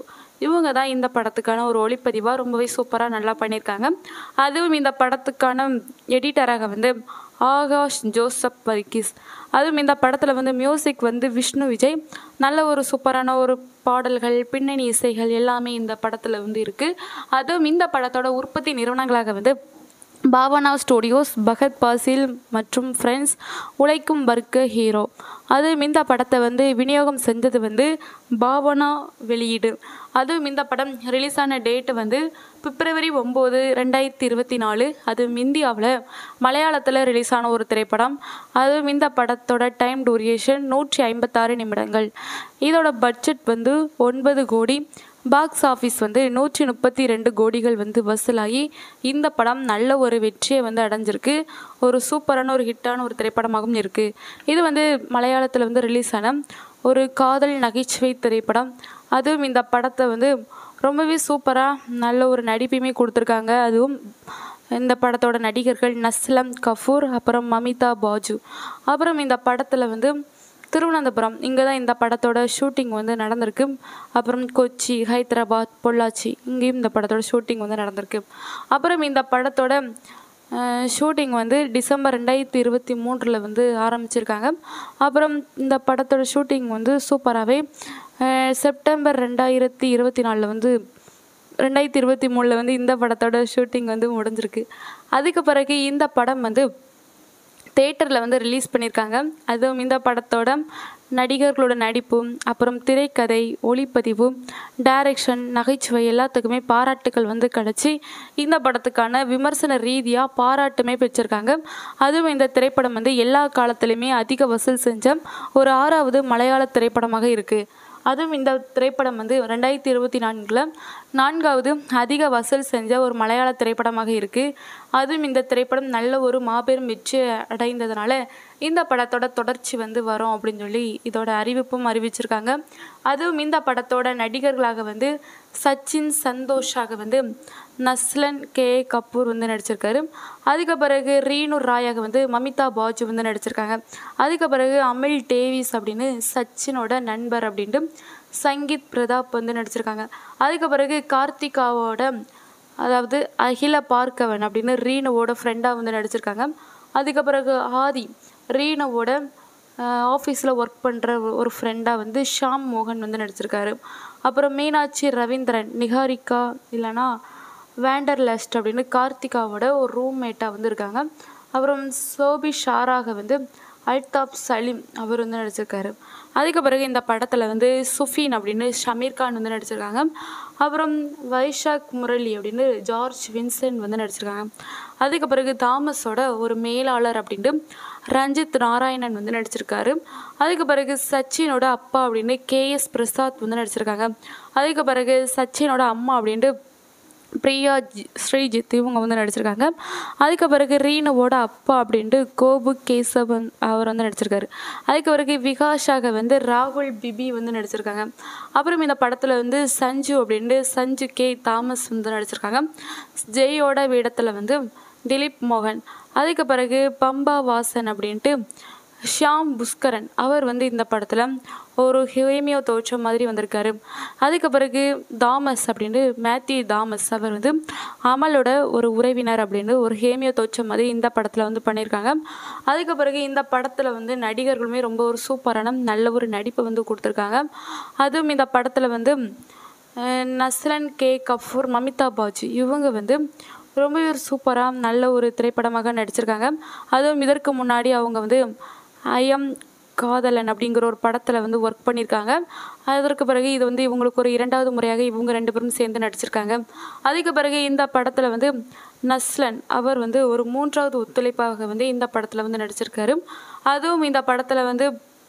இவங்க தான் இந்த படத்துக்கான ஒரு ஒளிப்பதிவாக ரொம்பவே சூப்பராக நல்லா பண்ணியிருக்காங்க அதுவும் இந்த படத்துக்கான எடிட்டராக வந்து ஆகாஷ் ஜோசப் வர்கீஸ் அதுவும் இந்த படத்தில் வந்து மியூசிக் வந்து விஷ்ணு விஜய் நல்ல ஒரு சூப்பரான ஒரு பாடல்கள் பின்னணி இசைகள் எல்லாமே இந்த படத்தில் வந்து இருக்குது அதுவும் இந்த படத்தோட உற்பத்தி நிறுவனங்களாக வந்து பாவனா ஸ்டுடியோஸ் பகத் பாசில் மற்றும் ஃப்ரெண்ட்ஸ் உழைக்கும் வர்க்க ஹீரோ அதுவும் இந்த படத்தை வந்து விநியோகம் செஞ்சது வந்து பாவனா வெளியீடு அதுவும் இந்த படம் ரிலீஸ் ஆன டேட்டு வந்து பிப்ரவரி ஒம்பது ரெண்டாயிரத்தி இருபத்தி நாலு அதுவும் இந்தியாவில் மலையாளத்தில் ரிலீஸ் ஆன ஒரு திரைப்படம் அதுவும் இந்த படத்தோட டைம் டூரியேஷன் நூற்றி ஐம்பத்தாறு நிமிடங்கள் இதோட பட்ஜெட் வந்து ஒன்பது கோடி பாக்ஸ் ஆஃபீஸ் வந்து நூற்றி முப்பத்தி ரெண்டு கோடிகள் வந்து வசூலாகி இந்த படம் நல்ல ஒரு வெற்றியை வந்து அடைஞ்சிருக்கு ஒரு சூப்பரான ஒரு ஹிட்டான ஒரு திரைப்படமாகவும் இருக்குது இது வந்து மலையாளத்தில் வந்து ரிலீஸ் ஆன ஒரு காதல் நகைச்சுவை திரைப்படம் அதுவும் இந்த படத்தை வந்து ரொம்பவே சூப்பராக நல்ல ஒரு நடிப்பையுமே கொடுத்துருக்காங்க அதுவும் இந்த படத்தோட நடிகர்கள் நஸ்லம் கஃபூர் அப்புறம் மமிதா பாஜு அப்புறம் இந்த படத்தில் வந்து திருவனந்தபுரம் இங்கே தான் இந்த படத்தோட ஷூட்டிங் வந்து நடந்திருக்கு அப்புறம் கொச்சி ஹைதராபாத் பொள்ளாச்சி இங்கேயும் இந்த படத்தோட ஷூட்டிங் வந்து நடந்திருக்கு அப்புறம் இந்த படத்தோட ஷூட்டிங் வந்து டிசம்பர் ரெண்டாயிரத்தி இருபத்தி மூன்றில் வந்து ஆரம்பிச்சிருக்காங்க அப்புறம் இந்த படத்தோட ஷூட்டிங் வந்து சூப்பராகவே செப்டம்பர் ரெண்டாயிரத்தி இருபத்தி நாலில் வந்து ரெண்டாயிரத்தி இருபத்தி மூணில் வந்து இந்த படத்தோட ஷூட்டிங் வந்து முடிஞ்சிருக்கு அதுக்கு பிறகு இந்த படம் வந்து தேட்டரில் வந்து ரிலீஸ் பண்ணியிருக்காங்க அதுவும் இந்த படத்தோட நடிகர்களோட நடிப்பு அப்புறம் திரைக்கதை ஒளிப்பதிவு டைரக்ஷன் நகைச்சுவை எல்லாத்துக்குமே பாராட்டுகள் வந்து கிடச்சி இந்த படத்துக்கான விமர்சன ரீதியாக பாராட்டுமே பெற்றிருக்காங்க அதுவும் இந்த திரைப்படம் வந்து எல்லா காலத்துலேயுமே அதிக வசூல் செஞ்ச ஒரு ஆறாவது மலையாள திரைப்படமாக இருக்குது அதுவும் இந்த திரைப்படம் வந்து ரெண்டாயிரத்தி இருபத்தி நான்கில் நான்காவது அதிக வசூல் செஞ்ச ஒரு மலையாள திரைப்படமாக இருக்குது அதுவும் இந்த திரைப்படம் நல்ல ஒரு மாபெரும் வெற்றி அடைந்ததுனால இந்த படத்தோட தொடர்ச்சி வந்து வரும் அப்படின்னு சொல்லி இதோட அறிவிப்பும் அறிவிச்சிருக்காங்க அதுவும் இந்த படத்தோட நடிகர்களாக வந்து சச்சின் சந்தோஷாக வந்து நஸ்லன் கே கபூர் வந்து நடிச்சிருக்காரு அதுக்கு பிறகு ரீனு ராயாக வந்து மமிதா பாஜு வந்து நடிச்சிருக்காங்க அதுக்கு பிறகு அமில் டேவிஸ் அப்படின்னு சச்சினோட நண்பர் அப்படின்ட்டு சங்கீத் பிரதாப் வந்து நடிச்சிருக்காங்க அதுக்கு பிறகு கார்த்திகாவோட அதாவது அகில பார்க்கவன் அப்படின்னு ரீனுவோட ஃப்ரெண்டாக வந்து நடிச்சிருக்காங்க அதுக்கு பிறகு ஆதி ரீனுவோட ஆஃபீஸில் ஒர்க் பண்ணுற ஒரு ஃப்ரெண்டாக வந்து ஷாம் மோகன் வந்து நடிச்சிருக்காரு அப்புறம் மீனாட்சி ரவீந்திரன் நிகாரிகா இல்லைனா வேண்டர்லஸ்ட் அப்படின்னு கார்த்திகாவோட ஒரு ரூம்மேட்டாக வந்து இருக்காங்க அப்புறம் சோபி ஷாராக வந்து அல்தாப் சலீம் அவர் வந்து நடிச்சிருக்காரு அதுக்கு பிறகு இந்த படத்தில் வந்து சுஃபீன் அப்படின்னு ஷமீர் கான் வந்து நடிச்சிருக்காங்க அப்புறம் வைஷாக் முரளி அப்படின்னு ஜார்ஜ் வின்சென்ட் வந்து நடிச்சிருக்காங்க அதுக்கு பிறகு தாமஸோட ஒரு மேலாளர் அப்படின்ட்டு ரஞ்சித் நாராயணன் வந்து நடிச்சிருக்காரு அதுக்கு பிறகு சச்சினோட அப்பா அப்படின்னு கேஎஸ் பிரசாத் வந்து நடிச்சிருக்காங்க அதுக்கு பிறகு சச்சினோட அம்மா அப்படின்ட்டு பிரியா ஜி- ஸ்ரீஜித் இவங்க வந்து நடிச்சிருக்காங்க அதுக்கு பிறகு ரீனுவோட அப்பா அப்படின்ட்டு கோபு கேசவன் அவர் வந்து நடிச்சிருக்காரு அதுக்கு பிறகு விகாஷாக வந்து ராகுல் பிபி வந்து நடிச்சிருக்காங்க அப்புறம் இந்த படத்தில் வந்து சஞ்சு அப்படின்ட்டு சஞ்சு கே தாமஸ் வந்து நடிச்சிருக்காங்க ஜெயோட வேடத்தில் வந்து திலீப் மோகன் அதுக்கு பிறகு பம்பா வாசன் அப்படின்ட்டு ஷியாம் புஷ்கரன் அவர் வந்து இந்த படத்தில் ஒரு ஹேமியோ தோற்றம் மாதிரி வந்திருக்காரு அதுக்கு பிறகு தாமஸ் அப்படின்ட்டு மேத்யூ தாமஸ் அவர் வந்து அமலோட ஒரு உறவினர் அப்படின்னு ஒரு ஹேமியோ தோற்றம் மாதிரி இந்த படத்தில் வந்து பண்ணியிருக்காங்க அதுக்கு பிறகு இந்த படத்தில் வந்து நடிகர்களுமே ரொம்ப ஒரு சூப்பரான நல்ல ஒரு நடிப்பை வந்து கொடுத்துருக்காங்க அதுவும் இந்த படத்தில் வந்து அஹ், நஸ்ரன் கே கஃபூர் மமிதா பாஜி இவங்க வந்து ரொம்பவே ஒரு சூப்பராக நல்ல ஒரு திரைப்படமாக நடிச்சிருக்காங்க அதுவும் இதற்கு முன்னாடி அவங்க வந்து ஐஎம் காதலன் அப்படிங்கிற ஒரு படத்தில் வந்து ஒர்க் பண்ணியிருக்காங்க அதற்கு பிறகு இது வந்து இவங்களுக்கு ஒரு இரண்டாவது முறையாக இவங்க ரெண்டு பேரும் சேர்ந்து நடிச்சிருக்காங்க அதுக்கு பிறகு இந்த படத்தில் வந்து நஸ்லன் அவர் வந்து ஒரு மூன்றாவது ஒத்துழைப்பாக வந்து இந்த படத்தில் வந்து நடிச்சிருக்காரு அதுவும் இந்த படத்தில் வந்து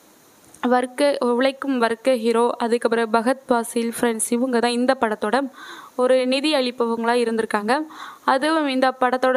வர்க்க உழைக்கும் வர்க்க ஹீரோ அதுக்கப்புறம் பகத் பாசில் ஃப்ரெண்ட்ஸ் இவங்க தான் இந்த படத்தோட ஒரு நிதி அளிப்பவங்களாக இருந்திருக்காங்க அதுவும் இந்த படத்தோட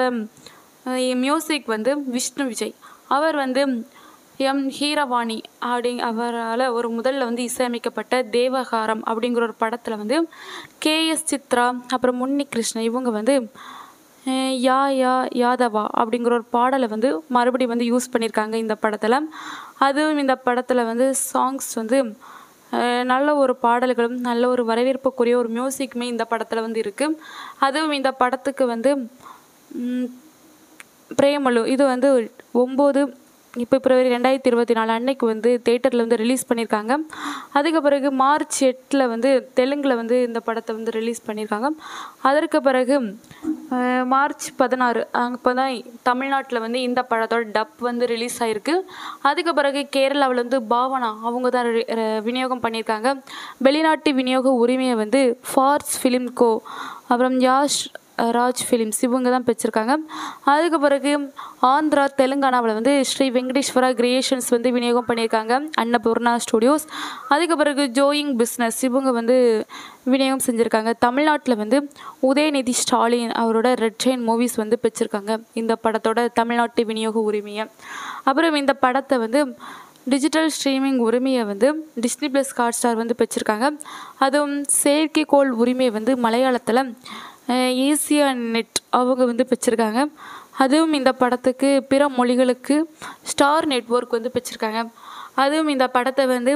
மியூசிக் வந்து விஷ்ணு விஜய் அவர் வந்து எம் ஹீரவாணி அப்படி அவரால் ஒரு முதல்ல வந்து இசையமைக்கப்பட்ட தேவகாரம் அப்படிங்கிற ஒரு படத்தில் வந்து கேஎஸ் சித்ரா அப்புறம் முன்னி கிருஷ்ணன் இவங்க வந்து அஹ் யா யா யாதவா அப்படிங்கிற ஒரு பாடலை வந்து மறுபடியும் வந்து யூஸ் பண்ணியிருக்காங்க இந்த படத்தில் அதுவும் இந்த படத்தில் வந்து சாங்ஸ் வந்து அஹ் நல்ல ஒரு பாடல்களும் நல்ல ஒரு வரவேற்புக்குரிய ஒரு மியூசிக்குமே இந்த படத்தில் வந்து இருக்குது அதுவும் இந்த படத்துக்கு வந்து ம், பிரேமலு இது வந்து ஒம்பது இப்போ பிப்ரவரி ரெண்டாயிரத்தி இருபத்தி நாலு அன்னைக்கு வந்து தேட்டரில் வந்து ரிலீஸ் பண்ணியிருக்காங்க அதுக்கு பிறகு மார்ச் எட்டில் வந்து தெலுங்கில் வந்து இந்த படத்தை வந்து ரிலீஸ் பண்ணியிருக்காங்க அதற்கு பிறகு அஹ், மார்ச் பதினாறு அப்போ தான் தமிழ்நாட்டில் வந்து இந்த படத்தோட டப் வந்து ரிலீஸ் ஆகிருக்கு அதுக்கு பிறகு கேரளாவில் வந்து பாவனா அவங்க தான் ரி- ர- விநியோகம் பண்ணியிருக்காங்க வெளிநாட்டு விநியோக உரிமையை வந்து ஃபார்ஸ் ஃபிலிம் கோ அப்புறம் யாஷ் ராஜ் ஃபிலிம்ஸ் இவங்க தான் பெற்றிருக்காங்க அதுக்கு பிறகு ஆந்திரா தெலுங்கானாவில் வந்து ஸ்ரீ வெங்கடேஸ்வரா கிரியேஷன்ஸ் வந்து விநியோகம் பண்ணியிருக்காங்க அன்னபூர்ணா ஸ்டுடியோஸ் அதுக்கு பிறகு ஜோயிங் பிஸ்னஸ் இவங்க வந்து விநியோகம் செஞ்சுருக்காங்க தமிழ்நாட்டில் வந்து உதயநிதி ஸ்டாலின் அவரோட ரெட் செயின் மூவிஸ் வந்து பெற்றிருக்காங்க இந்த படத்தோட தமிழ்நாட்டு விநியோக உரிமையை அப்புறம் இந்த படத்தை வந்து டிஜிட்டல் ஸ்ட்ரீமிங் உரிமையை வந்து டிஸ்னி ப்ளஸ் ஹாட் ஸ்டார் வந்து பெற்றிருக்காங்க அதுவும் செயற்கைக்கோள் உரிமையை வந்து மலையாளத்தில் ஏசியா நெட் அவங்க வந்து பெற்றிருக்காங்க அதுவும் இந்த படத்துக்கு பிற மொழிகளுக்கு ஸ்டார் நெட்வொர்க் வந்து பெற்றிருக்காங்க அதுவும் இந்த படத்தை வந்து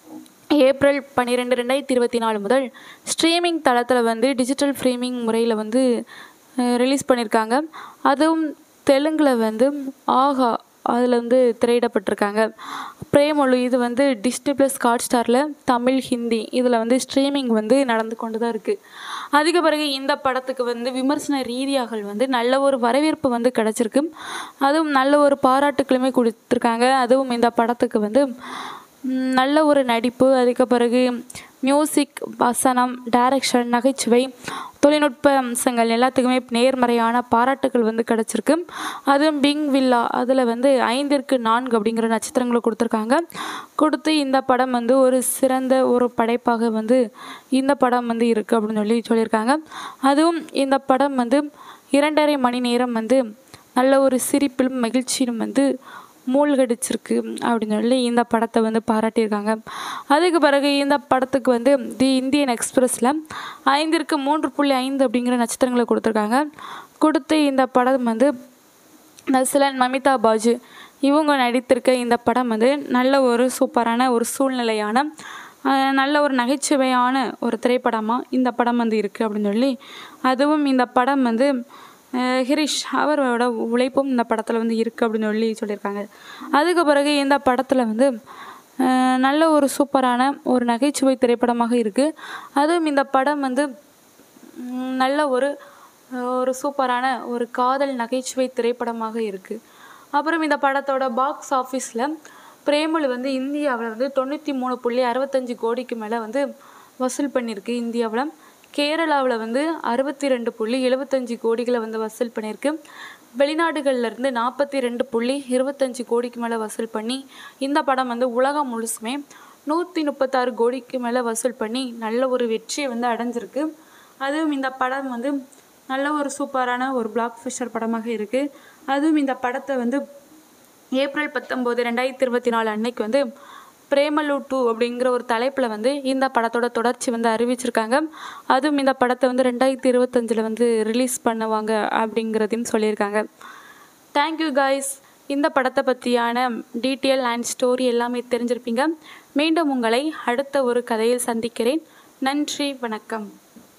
ஏப்ரல் பன்னிரெண்டு ரெண்டாயிரத்தி இருபத்தி நாலு முதல் ஸ்ட்ரீமிங் தளத்தில் வந்து டிஜிட்டல் ஃப்ரீமிங் முறையில் வந்து ரிலீஸ் பண்ணியிருக்காங்க அதுவும் தெலுங்கில் வந்து ஆஹா அதில் வந்து திரையிடப்பட்டிருக்காங்க பிரேமொழு இது வந்து டிஸ்னி ப்ளஸ் ஹாட் ஸ்டாரில் தமிழ் ஹிந்தி இதில் வந்து ஸ்ட்ரீமிங் வந்து நடந்து கொண்டு தான் இருக்குது அதுக்கு பிறகு இந்த படத்துக்கு வந்து விமர்சன ரீதியாக வந்து நல்ல ஒரு வரவேற்பு வந்து கிடச்சிருக்கு அதுவும் நல்ல ஒரு பாராட்டுக்களுமே கொடுத்துருக்காங்க அதுவும் இந்த படத்துக்கு வந்து ம், நல்ல ஒரு நடிப்பு அதுக்கு பிறகு மியூசிக் வசனம் டைரக்ஷன் நகைச்சுவை தொழில்நுட்ப அம்சங்கள் எல்லாத்துக்குமே நேர்மறையான பாராட்டுகள் வந்து கிடச்சிருக்கு அதுவும் பிங் வில்லா அதில் வந்து ஐந்திற்கு நான்கு அப்படிங்கிற நட்சத்திரங்களை கொடுத்துருக்காங்க கொடுத்து இந்த படம் வந்து ஒரு சிறந்த ஒரு படைப்பாக வந்து இந்த படம் வந்து இருக்குது அப்படின்னு சொல்லி சொல்லியிருக்காங்க அதுவும் இந்த படம் வந்து இரண்டரை மணி நேரம் வந்து நல்ல ஒரு சிரிப்பிலும் மகிழ்ச்சியிலும் வந்து மூழ்கடிச்சிருக்கு அப்படின்னு சொல்லி இந்த படத்தை வந்து பாராட்டியிருக்காங்க அதுக்கு பிறகு இந்த படத்துக்கு வந்து தி இந்தியன் எக்ஸ்பிரஸில் ஐந்திற்கு மூன்று புள்ளி ஐந்து அப்படிங்கிற நட்சத்திரங்களை கொடுத்துருக்காங்க கொடுத்து இந்த படம் வந்து நஸ்லன் மமிதா பாஜு இவங்க நடித்திருக்க இந்த படம் வந்து நல்ல ஒரு சூப்பரான ஒரு சூழ்நிலையான அஹ், நல்ல ஒரு நகைச்சுவையான ஒரு திரைப்படமாக இந்த படம் வந்து இருக்குது அப்படின்னு சொல்லி அதுவும் இந்த படம் வந்து அஹ், ஹிரிஷ் அவரோட உழைப்பும் இந்த படத்தில் வந்து இருக்குது அப்படின்னு சொல்லி சொல்லியிருக்காங்க அதுக்கு பிறகு இந்த படத்தில் வந்து அஹ், நல்ல ஒரு சூப்பரான ஒரு நகைச்சுவை திரைப்படமாக இருக்குது அதுவும் இந்த படம் வந்து ம், நல்ல ஒரு ஒரு சூப்பரான ஒரு காதல் நகைச்சுவை திரைப்படமாக இருக்குது அப்புறம் இந்த படத்தோட பாக்ஸ் ஆஃபீஸில் பிரேமலு வந்து இந்தியாவில் வந்து தொண்ணூற்றி மூணு புள்ளி அறுபத்தஞ்சு கோடிக்கு மேலே வந்து வசூல் பண்ணியிருக்கு இந்தியாவில் கேரளாவில் வந்து அறுபத்தி ரெண்டு புள்ளி எழுபத்தஞ்சு கோடிகளை வந்து வசூல் பண்ணியிருக்கு வெளிநாடுகள்ல இருந்து நாற்பத்தி ரெண்டு புள்ளி இருபத்தஞ்சு கோடிக்கு மேலே வசூல் பண்ணி இந்த படம் வந்து உலகம் முழுசுமே நூற்றி முப்பத்தாறு கோடிக்கு மேலே வசூல் பண்ணி நல்ல ஒரு வெற்றியை வந்து அடைஞ்சிருக்கு அதுவும் இந்த படம் வந்து நல்ல ஒரு சூப்பரான ஒரு பிளாக் ஃபிஷர் படமாக இருக்குது அதுவும் இந்த படத்தை வந்து ஏப்ரல் பத்தொம்போது ரெண்டாயிரத்தி இருபத்தி நாலு அன்னைக்கு வந்து பிரேமலு டூ அப்படிங்கிற ஒரு தலைப்பில் வந்து இந்த படத்தோட தொடர்ச்சி வந்து அறிவிச்சிருக்காங்க அதுவும் இந்த படத்தை வந்து ரெண்டாயிரத்தி இருபத்தஞ்சில் வந்து ரிலீஸ் பண்ணுவாங்க அப்படிங்கிறதையும் சொல்லியிருக்காங்க தேங்க்யூ காய்ஸ் இந்த படத்தை பற்றியான டீட்டெயில் அண்ட் ஸ்டோரி எல்லாமே தெரிஞ்சிருப்பீங்க மீண்டும் உங்களை அடுத்த ஒரு கதையில் சந்திக்கிறேன் நன்றி வணக்கம்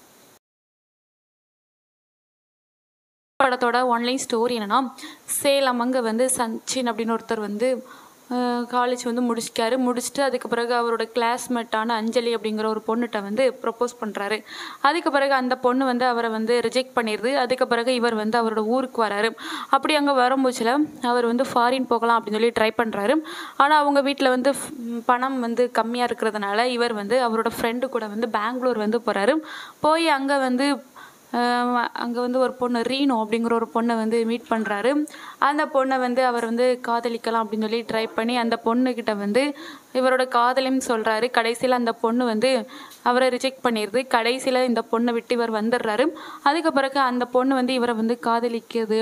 படத்தோட ஒன்லைன் ஸ்டோரி என்னன்னா சேலம் அங்கே வந்து சச்சின் அப்படின்னு ஒருத்தர் வந்து காலேஜ் வந்து முடிச்சிட்டாரு முடிச்சுட்டு அதுக்கு பிறகு அவரோட கிளாஸ்மேட்டான அஞ்சலி அப்படிங்கிற ஒரு பொண்ணுகிட்ட வந்து ப்ரப்போஸ் பண்ணுறாரு அதுக்கு பிறகு அந்த பொண்ணு வந்து அவரை வந்து ரிஜெக்ட் பண்ணிடுது அதுக்கு பிறகு இவர் வந்து அவரோட ஊருக்கு வராரு அப்படி அங்கே வரும்போதுல அவர் வந்து ஃபாரின் போகலாம் அப்படின்னு சொல்லி ட்ரை பண்ணுறாரு ஆனால் அவங்க வீட்டில் வந்து ஃப்- பணம் வந்து கம்மியாக இருக்கிறதுனால இவர் வந்து அவரோட ஃப்ரெண்டு கூட வந்து பெங்களூர் வந்து போகிறாரு போய் அங்கே வந்து அங்கே வந்து ஒரு பொண்ணு ரீனோ அப்படிங்கிற ஒரு பொண்ணை வந்து மீட் பண்ணுறாரு அந்த பொண்ணை வந்து அவர் வந்து காதலிக்கலாம் அப்படின்னு சொல்லி ட்ரை பண்ணி அந்த பொண்ணுக்கிட்ட வந்து இவரோட காதலையும் சொல்கிறாரு கடைசியில் அந்த பொண்ணு வந்து அவரை ரிஜெக்ட் பண்ணிடுது கடைசியில் இந்த பொண்ணை விட்டு இவர் வந்துடுறாரு அதுக்கு பிறகு அந்த பொண்ணு வந்து இவரை வந்து காதலிக்குது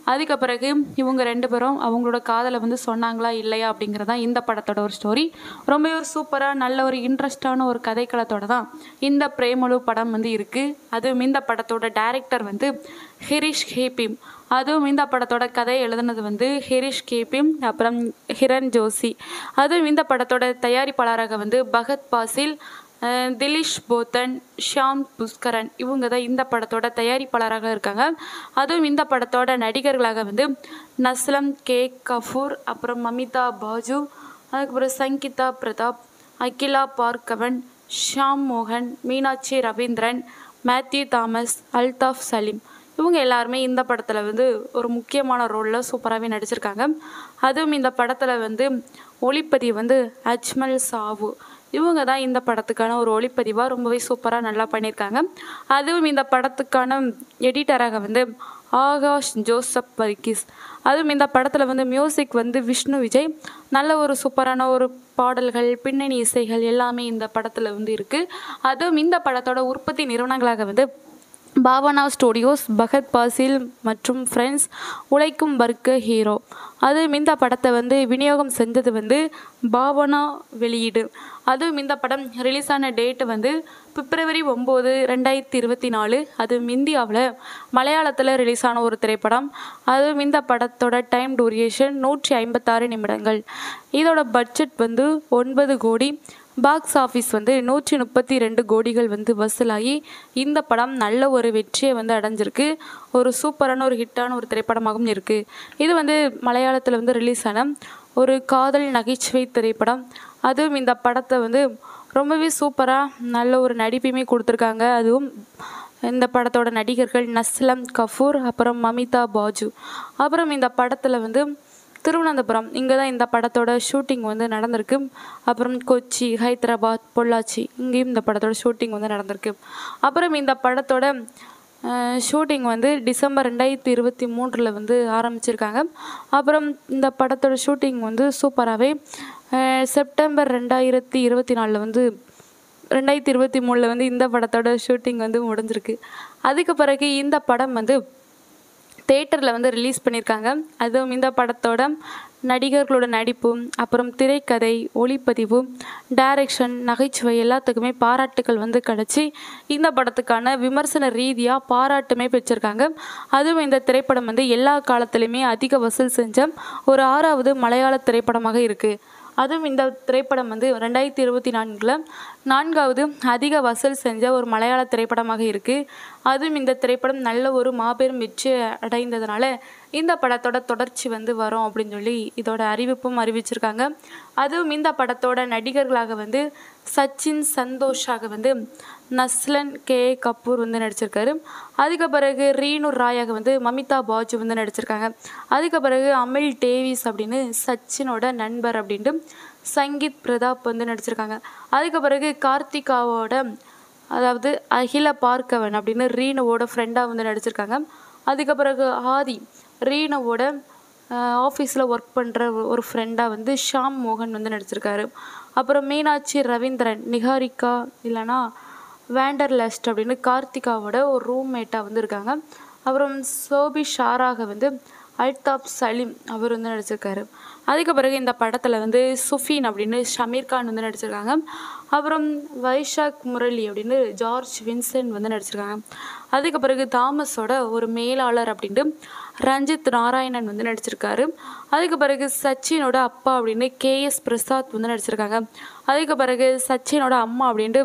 அதுக்கு பிறகு இவங்க ரெண்டு பேரும் அவங்களோட காதலை வந்து சொன்னாங்களா இல்லையா அப்படிங்கிறதான் இந்த படத்தோட ஒரு ஸ்டோரி ரொம்பவே ஒரு சூப்பராக நல்ல ஒரு இன்ட்ரெஸ்டான ஒரு கதைக்களத்தோட தான் இந்த பிரேமலு படம் வந்து இருக்குது அதுவும் இந்த படத்தோட டைரக்டர் வந்து ஹிரிஷ் ஹேபிம் அதுவும் இந்த படத்தோட கதை எழுதுனது வந்து ஹிரிஷ் கேபிம் அப்புறம் ஹிரண் ஜோஷி அதுவும் இந்த படத்தோட தயாரிப்பாளராக வந்து பகத் பாசில் அஹ் திலீஷ் போத்தன் ஷியாம் புஷ்கரன் இவங்க தான் இந்த படத்தோட தயாரிப்பாளராக இருக்காங்க அதுவும் இந்த படத்தோட நடிகர்களாக வந்து நஸ்லம் கே கஃபூர் அப்புறம் மமிதா பாஜு அதுக்கப்புறம் சங்கீதா பிரதாப் அகிலா பார்கவன் ஷாம் மோகன் மீனாட்சி ரவீந்திரன் மேத்யூ தாமஸ் அல்தாஃப் சலீம் இவங்க எல்லாருமே இந்த படத்தில் வந்து ஒரு முக்கியமான ரோலில் சூப்பராகவே நடிச்சிருக்காங்க அதுவும் இந்த படத்தில் வந்து ஒளிப்பதிவு வந்து அஜ்மல் சாவு இவங்க தான் இந்த படத்துக்கான ஒரு ஒளிப்பதிவாக ரொம்பவே சூப்பராக நல்லா பண்ணியிருக்காங்க அதுவும் இந்த படத்துக்கான எடிட்டராக வந்து ஆகாஷ் ஜோசப் வர்கீஸ் அதுவும் இந்த படத்தில் வந்து மியூசிக் வந்து விஷ்ணு விஜய் நல்ல ஒரு சூப்பரான ஒரு பாடல்கள் பின்னணி இசைகள் எல்லாமே இந்த படத்தில் வந்து இருக்குது அதுவும் இந்த படத்தோட உற்பத்தி நிறுவனங்களாக வந்து பாவனா ஸ்டுடியோஸ் பகத் பாசில் மற்றும் ஃப்ரெண்ட்ஸ் உழைக்கும் வர்க்க ஹீரோ அதுவும் இந்த படத்தை வந்து விநியோகம் செஞ்சது வந்து பாவனா வெளியீடு அதுவும் இந்த படம் ரிலீஸ் ஆன டேட்டு வந்து பிப்ரவரி ஒம்பது ரெண்டாயிரத்தி இருபத்தி நாலு அதுவும் இந்தியாவில் மலையாளத்தில் ரிலீஸ் ஆன ஒரு திரைப்படம் அதுவும் இந்த படத்தோட டைம் டூரியேஷன் நூற்றி ஐம்பத்தாறு நிமிடங்கள் இதோட பட்ஜெட் வந்து ஒன்பது கோடி பாக்ஸ் ஆஃபீஸ் வந்து நூற்றி முப்பத்தி ரெண்டு கோடிகள் வந்து வசூலாகி இந்த படம் நல்ல ஒரு வெற்றியை வந்து அடைஞ்சிருக்கு ஒரு சூப்பரான ஒரு ஹிட்டான ஒரு திரைப்படமாகவும் இருக்குது இது வந்து மலையாளத்தில் வந்து ரிலீஸ் ஆன ஒரு காதல் நகைச்சுவை திரைப்படம் அதுவும் இந்த படத்தை வந்து ரொம்பவே சூப்பராக நல்ல ஒரு நடிப்பையுமே கொடுத்துருக்காங்க அதுவும் இந்த படத்தோட நடிகர்கள் நஸ்லம் கஃபூர் அப்புறம் மமிதா பாஜு அப்புறம் இந்த படத்தில் வந்து திருவனந்தபுரம் இங்கே தான் இந்த படத்தோட ஷூட்டிங் வந்து நடந்திருக்கு அப்புறம் கொச்சி ஹைதராபாத் பொள்ளாச்சி இங்கேயும் இந்த படத்தோட ஷூட்டிங் வந்து நடந்திருக்கு அப்புறம் இந்த படத்தோட ஷூட்டிங் வந்து டிசம்பர் ரெண்டாயிரத்தி இருபத்தி மூன்றில் வந்து ஆரம்பிச்சிருக்காங்க அப்புறம் இந்த படத்தோட ஷூட்டிங் வந்து சூப்பராகவே செப்டம்பர் ரெண்டாயிரத்தி இருபத்தி நாலில் வந்து ரெண்டாயிரத்தி இருபத்தி மூணில் வந்து இந்த படத்தோட ஷூட்டிங் வந்து முடிஞ்சிருக்கு அதுக்கு பிறகு இந்த படம் வந்து தேட்டரில் வந்து ரிலீஸ் பண்ணியிருக்காங்க அதுவும் இந்த படத்தோட நடிகர்களோட நடிப்பு அப்புறம் திரைக்கதை ஒளிப்பதிவு டைரக்ஷன் நகைச்சுவை எல்லாத்துக்குமே பாராட்டுகள் வந்து கிடச்சி இந்த படத்துக்கான விமர்சன ரீதியாக பாராட்டுமே பெற்றிருக்காங்க அதுவும் இந்த திரைப்படம் வந்து எல்லா காலத்துலேயுமே அதிக வசூல் செஞ்ச ஒரு ஆறாவது மலையாள திரைப்படமாக இருக்குது அதுவும் இந்த திரைப்படம் வந்து ரெண்டாயிரத்தி இருபத்தி நான்கில் நான்காவது அதிக வசூல் செஞ்ச ஒரு மலையாள திரைப்படமாக இருக்குது அதுவும் இந்த திரைப்படம் நல்ல ஒரு மாபெரும் வெற்றி அடைந்ததுனால இந்த படத்தோட தொடர்ச்சி வந்து வரும் அப்படின்னு சொல்லி இதோட அறிவிப்பும் அறிவிச்சிருக்காங்க அதுவும் இந்த படத்தோட நடிகர்களாக வந்து சச்சின் சந்தோஷாக வந்து நஸ்லன் கே கபூர் வந்து நடிச்சிருக்காரு அதுக்கு பிறகு ரீனு ராயாக வந்து மமிதா பாஜு வந்து நடிச்சிருக்காங்க அதுக்கு பிறகு அமில் டேவிஸ் அப்படின்னு சச்சினோட நண்பர் அப்படின்ட்டு சங்கீத் பிரதாப் வந்து நடிச்சிருக்காங்க அதுக்கு பிறகு கார்த்திகாவோட அதாவது அகில பார்க்கவன் அப்படின்னு ரீனுவோட ஃப்ரெண்டாக வந்து நடிச்சிருக்காங்க அதுக்கு பிறகு ஆதி ரீனுவோட ஆஃபீஸில் ஒர்க் பண்ணுற ஒரு ஃப்ரெண்டாக வந்து ஷாம் மோகன் வந்து நடிச்சிருக்காரு அப்புறம் மீனாட்சி ரவீந்திரன் நிகாரிகா இல்லைனா வேண்டர்லஸ்ட் அப்படின்னு கார்த்திகாவோட ஒரு ரூம்மேட்டாக வந்து இருக்காங்க அப்புறம் சோபி ஷாராக வந்து அல்தாப் சலீம் அவர் வந்து நடிச்சிருக்காரு அதுக்கு பிறகு இந்த படத்தில் வந்து சுஃபீன் அப்படின்னு ஷமீர் கான் வந்து நடிச்சிருக்காங்க அப்புறம் வைஷாக் முரளி அப்படின்னு ஜார்ஜ் வின்சென்ட் வந்து நடிச்சிருக்காங்க அதுக்கு பிறகு தாமஸோட ஒரு மேலாளர் அப்படின்ட்டு ரஞ்சித் நாராயணன் வந்து நடிச்சிருக்காரு அதுக்கு பிறகு சச்சினோட அப்பா அப்படின்னு கேஎஸ் பிரசாத் வந்து நடிச்சிருக்காங்க அதுக்கு பிறகு சச்சினோட அம்மா அப்படின்ட்டு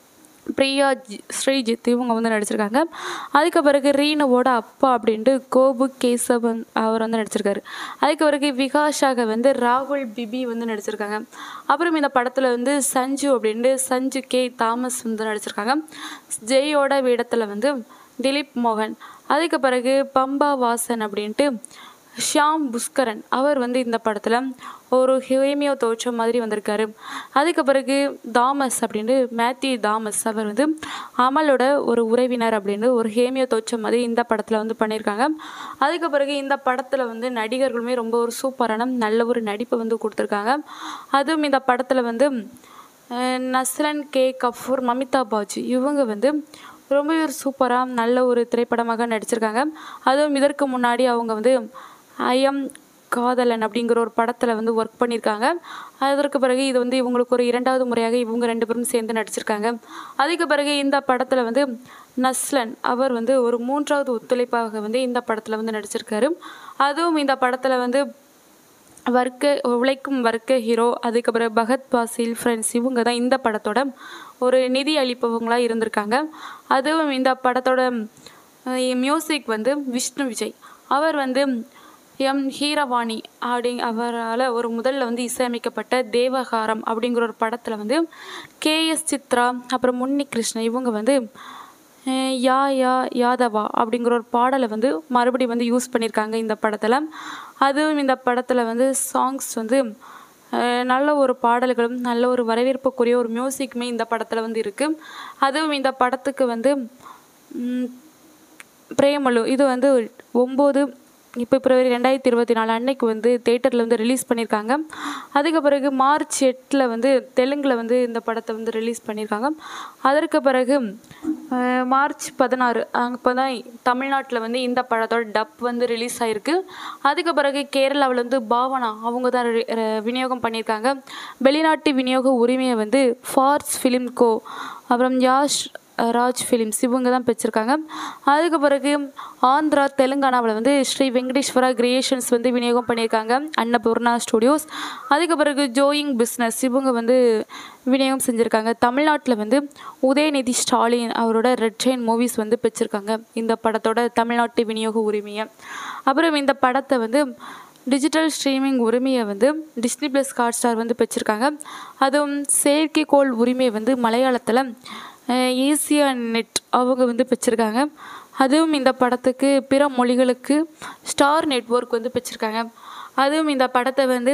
பிரியா ஜி- ஸ்ரீஜித் இவங்க வந்து நடிச்சிருக்காங்க அதுக்கு பிறகு ரீனுவோட அப்பா அப்படின்ட்டு கோபு கேசவன் அவர் வந்து நடிச்சிருக்காரு அதுக்கு பிறகு விகாஷாக வந்து ராகுல் பிபி வந்து நடிச்சிருக்காங்க அப்புறம் இந்த படத்தில் வந்து சஞ்சு அப்படின்ட்டு சஞ்சு கே தாமஸ் வந்து நடிச்சிருக்காங்க ஜெயோட வேடத்தில் வந்து திலீப் மோகன் அதுக்கு பிறகு பம்பா வாசன் அப்படின்ட்டு ஷியாம் புஷ்கரன் அவர் வந்து இந்த படத்தில் ஒரு ஹேமியோ தோற்றம் மாதிரி வந்திருக்காரு அதுக்கு பிறகு தாமஸ் அப்படின்ட்டு மேத்யூ தாமஸ் அவர் வந்து அமலோட ஒரு உறவினர் அப்படின்னு ஒரு ஹேமியோ தோற்றம் மாதிரி இந்த படத்தில் வந்து பண்ணியிருக்காங்க அதுக்கு பிறகு இந்த படத்தில் வந்து நடிகர்களுமே ரொம்ப ஒரு சூப்பரான நல்ல ஒரு நடிப்பை வந்து கொடுத்துருக்காங்க அதுவும் இந்த படத்தில் வந்து அஹ், நஸ்ரன் கே கஃபூர் மமிதா பாஜு இவங்க வந்து ரொம்பவே ஒரு சூப்பராக நல்ல ஒரு திரைப்படமாக நடிச்சிருக்காங்க அதுவும் இதற்கு முன்னாடி அவங்க வந்து ஐஎம் காதலன் அப்படிங்கிற ஒரு படத்தில் வந்து ஒர்க் பண்ணியிருக்காங்க அதற்கு பிறகு இது வந்து இவங்களுக்கு ஒரு இரண்டாவது முறையாக இவங்க ரெண்டு பேரும் சேர்ந்து நடிச்சிருக்காங்க அதுக்கு பிறகு இந்த படத்தில் வந்து நஸ்லன் அவர் வந்து ஒரு மூன்றாவது ஒத்துழைப்பாக வந்து இந்த படத்தில் வந்து நடிச்சிருக்காரு அதுவும் இந்த படத்தில் வந்து வர்க்க உழைக்கும் வர்க்க ஹீரோ அதுக்கப்புறம் பகத் பாசில் ஃப்ரெண்ட்ஸ் இவங்க தான் இந்த படத்தோட ஒரு நிதி அளிப்பவங்களாக இருந்திருக்காங்க அதுவும் இந்த படத்தோட மியூசிக் வந்து விஷ்ணு விஜய் அவர் வந்து எம் ஹீரவாணி அப்படி அவரால் ஒரு முதல்ல வந்து இசையமைக்கப்பட்ட தேவகாரம் அப்படிங்கிற ஒரு படத்தில் வந்து கேஎஸ் சித்ரா அப்புறம் முன்னி கிருஷ்ணன் இவங்க வந்து அஹ் யா யா யாதவா அப்படிங்கிற ஒரு பாடலை வந்து மறுபடியும் வந்து யூஸ் பண்ணியிருக்காங்க இந்த படத்தில் அதுவும் இந்த படத்தில் வந்து சாங்ஸ் வந்து அஹ் நல்ல ஒரு பாடல்களும் நல்ல ஒரு வரவேற்புக்குரிய ஒரு மியூசிக்குமே இந்த படத்தில் வந்து இருக்குது அதுவும் இந்த படத்துக்கு வந்து ம், பிரேமலு இது வந்து ஒம்பது இப்போ பிப்ரவரி ரெண்டாயிரத்தி இருபத்தி நாலு அன்னைக்கு வந்து தேட்டரில் வந்து ரிலீஸ் பண்ணியிருக்காங்க அதுக்கு பிறகு மார்ச் எட்டில் வந்து தெலுங்கில் வந்து இந்த படத்தை வந்து ரிலீஸ் பண்ணியிருக்காங்க அதற்கு பிறகு அஹ், மார்ச் பதினாறு அப்போ தான் தமிழ்நாட்டில் வந்து இந்த படத்தோட டப் வந்து ரிலீஸ் ஆகிருக்கு அதுக்கு பிறகு கேரளாவில் வந்து பாவனா அவங்க தான் ரி- ர- விநியோகம் பண்ணியிருக்காங்க வெளிநாட்டு விநியோக உரிமையை வந்து ஃபார்ஸ் ஃபிலிம் கோ அப்புறம் யாஷ் ராஜ் ஃபிலிம்ஸ் இவங்க தான் பெற்றிருக்காங்க அதுக்கு பிறகு ஆந்திரா தெலுங்கானாவில் வந்து ஸ்ரீ வெங்கடேஸ்வரா கிரியேஷன்ஸ் வந்து விநியோகம் பண்ணியிருக்காங்க அன்னபூர்ணா ஸ்டுடியோஸ் அதுக்கு பிறகு ஜோயிங் பிஸ்னஸ் இவங்க வந்து விநியோகம் செஞ்சுருக்காங்க தமிழ்நாட்டில் வந்து உதயநிதி ஸ்டாலின் அவரோட ரெட் செயின் மூவிஸ் வந்து பெற்றிருக்காங்க இந்த படத்தோட தமிழ்நாட்டு விநியோக உரிமையை அப்புறம் இந்த படத்தை வந்து டிஜிட்டல் ஸ்ட்ரீமிங் உரிமையை வந்து டிஸ்னி ப்ளஸ் ஹாட் ஸ்டார் வந்து பெற்றிருக்காங்க அதுவும் செயற்கைக்கோள் உரிமையை வந்து மலையாளத்தில் ஏசியா நெட் அவங்க வந்து பெற்றிருக்காங்க அதுவும் இந்த படத்துக்கு பிற மொழிகளுக்கு ஸ்டார் நெட்வொர்க் வந்து பெற்றிருக்காங்க அதுவும் இந்த படத்தை வந்து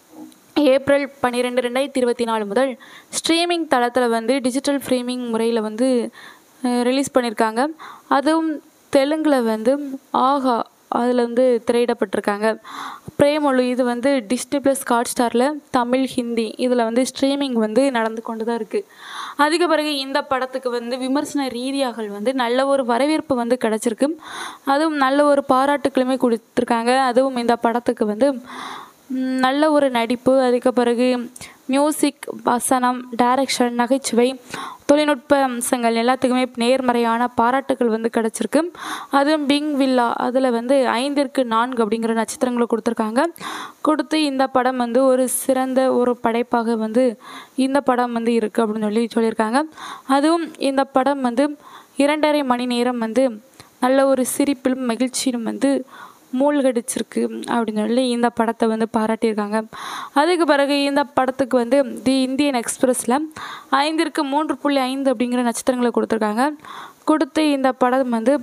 ஏப்ரல் பன்னிரெண்டு ரெண்டாயிரத்தி இருபத்தி நாலு முதல் ஸ்ட்ரீமிங் தளத்தில் வந்து டிஜிட்டல் ஃப்ரீமிங் முறையில் வந்து ரிலீஸ் பண்ணியிருக்காங்க அதுவும் தெலுங்கில் வந்து ஆஹா அதில் வந்து திரையிடப்பட்டிருக்காங்க பிரேமொழு இது வந்து டிஸ்னி ப்ளஸ் ஹாட் ஸ்டாரில் தமிழ் ஹிந்தி இதில் வந்து ஸ்ட்ரீமிங் வந்து நடந்து கொண்டு தான் இருக்குது அதுக்கு பிறகு இந்த படத்துக்கு வந்து விமர்சன ரீதியாக வந்து நல்ல ஒரு வரவேற்பு வந்து கிடச்சிருக்கு அதுவும் நல்ல ஒரு பாராட்டுக்களுமே கொடுத்துருக்காங்க அதுவும் இந்த படத்துக்கு வந்து ம், நல்ல ஒரு நடிப்பு அதுக்கு பிறகு மியூசிக் வசனம் டைரக்ஷன் நகைச்சுவை தொழில்நுட்ப அம்சங்கள் எல்லாத்துக்குமே நேர்மறையான பாராட்டுகள் வந்து கிடச்சிருக்கு அதுவும் பிங் வில்லா அதில் வந்து ஐந்திற்கு நான்கு அப்படிங்கிற நட்சத்திரங்களை கொடுத்துருக்காங்க கொடுத்து இந்த படம் வந்து ஒரு சிறந்த ஒரு படைப்பாக வந்து இந்த படம் வந்து இருக்குது அப்படின்னு சொல்லி சொல்லியிருக்காங்க அதுவும் இந்த படம் வந்து இரண்டரை மணி நேரம் வந்து நல்ல ஒரு சிரிப்பிலும் மகிழ்ச்சியிலும் வந்து மூழ்கடிச்சிருக்கு அப்படின்னு சொல்லி இந்த படத்தை வந்து பாராட்டியிருக்காங்க அதுக்கு பிறகு இந்த படத்துக்கு வந்து தி இந்தியன் எக்ஸ்பிரஸில் ஐந்திற்கு மூன்று புள்ளி ஐந்து அப்படிங்கிற நட்சத்திரங்களை கொடுத்துருக்காங்க கொடுத்து இந்த படம் வந்து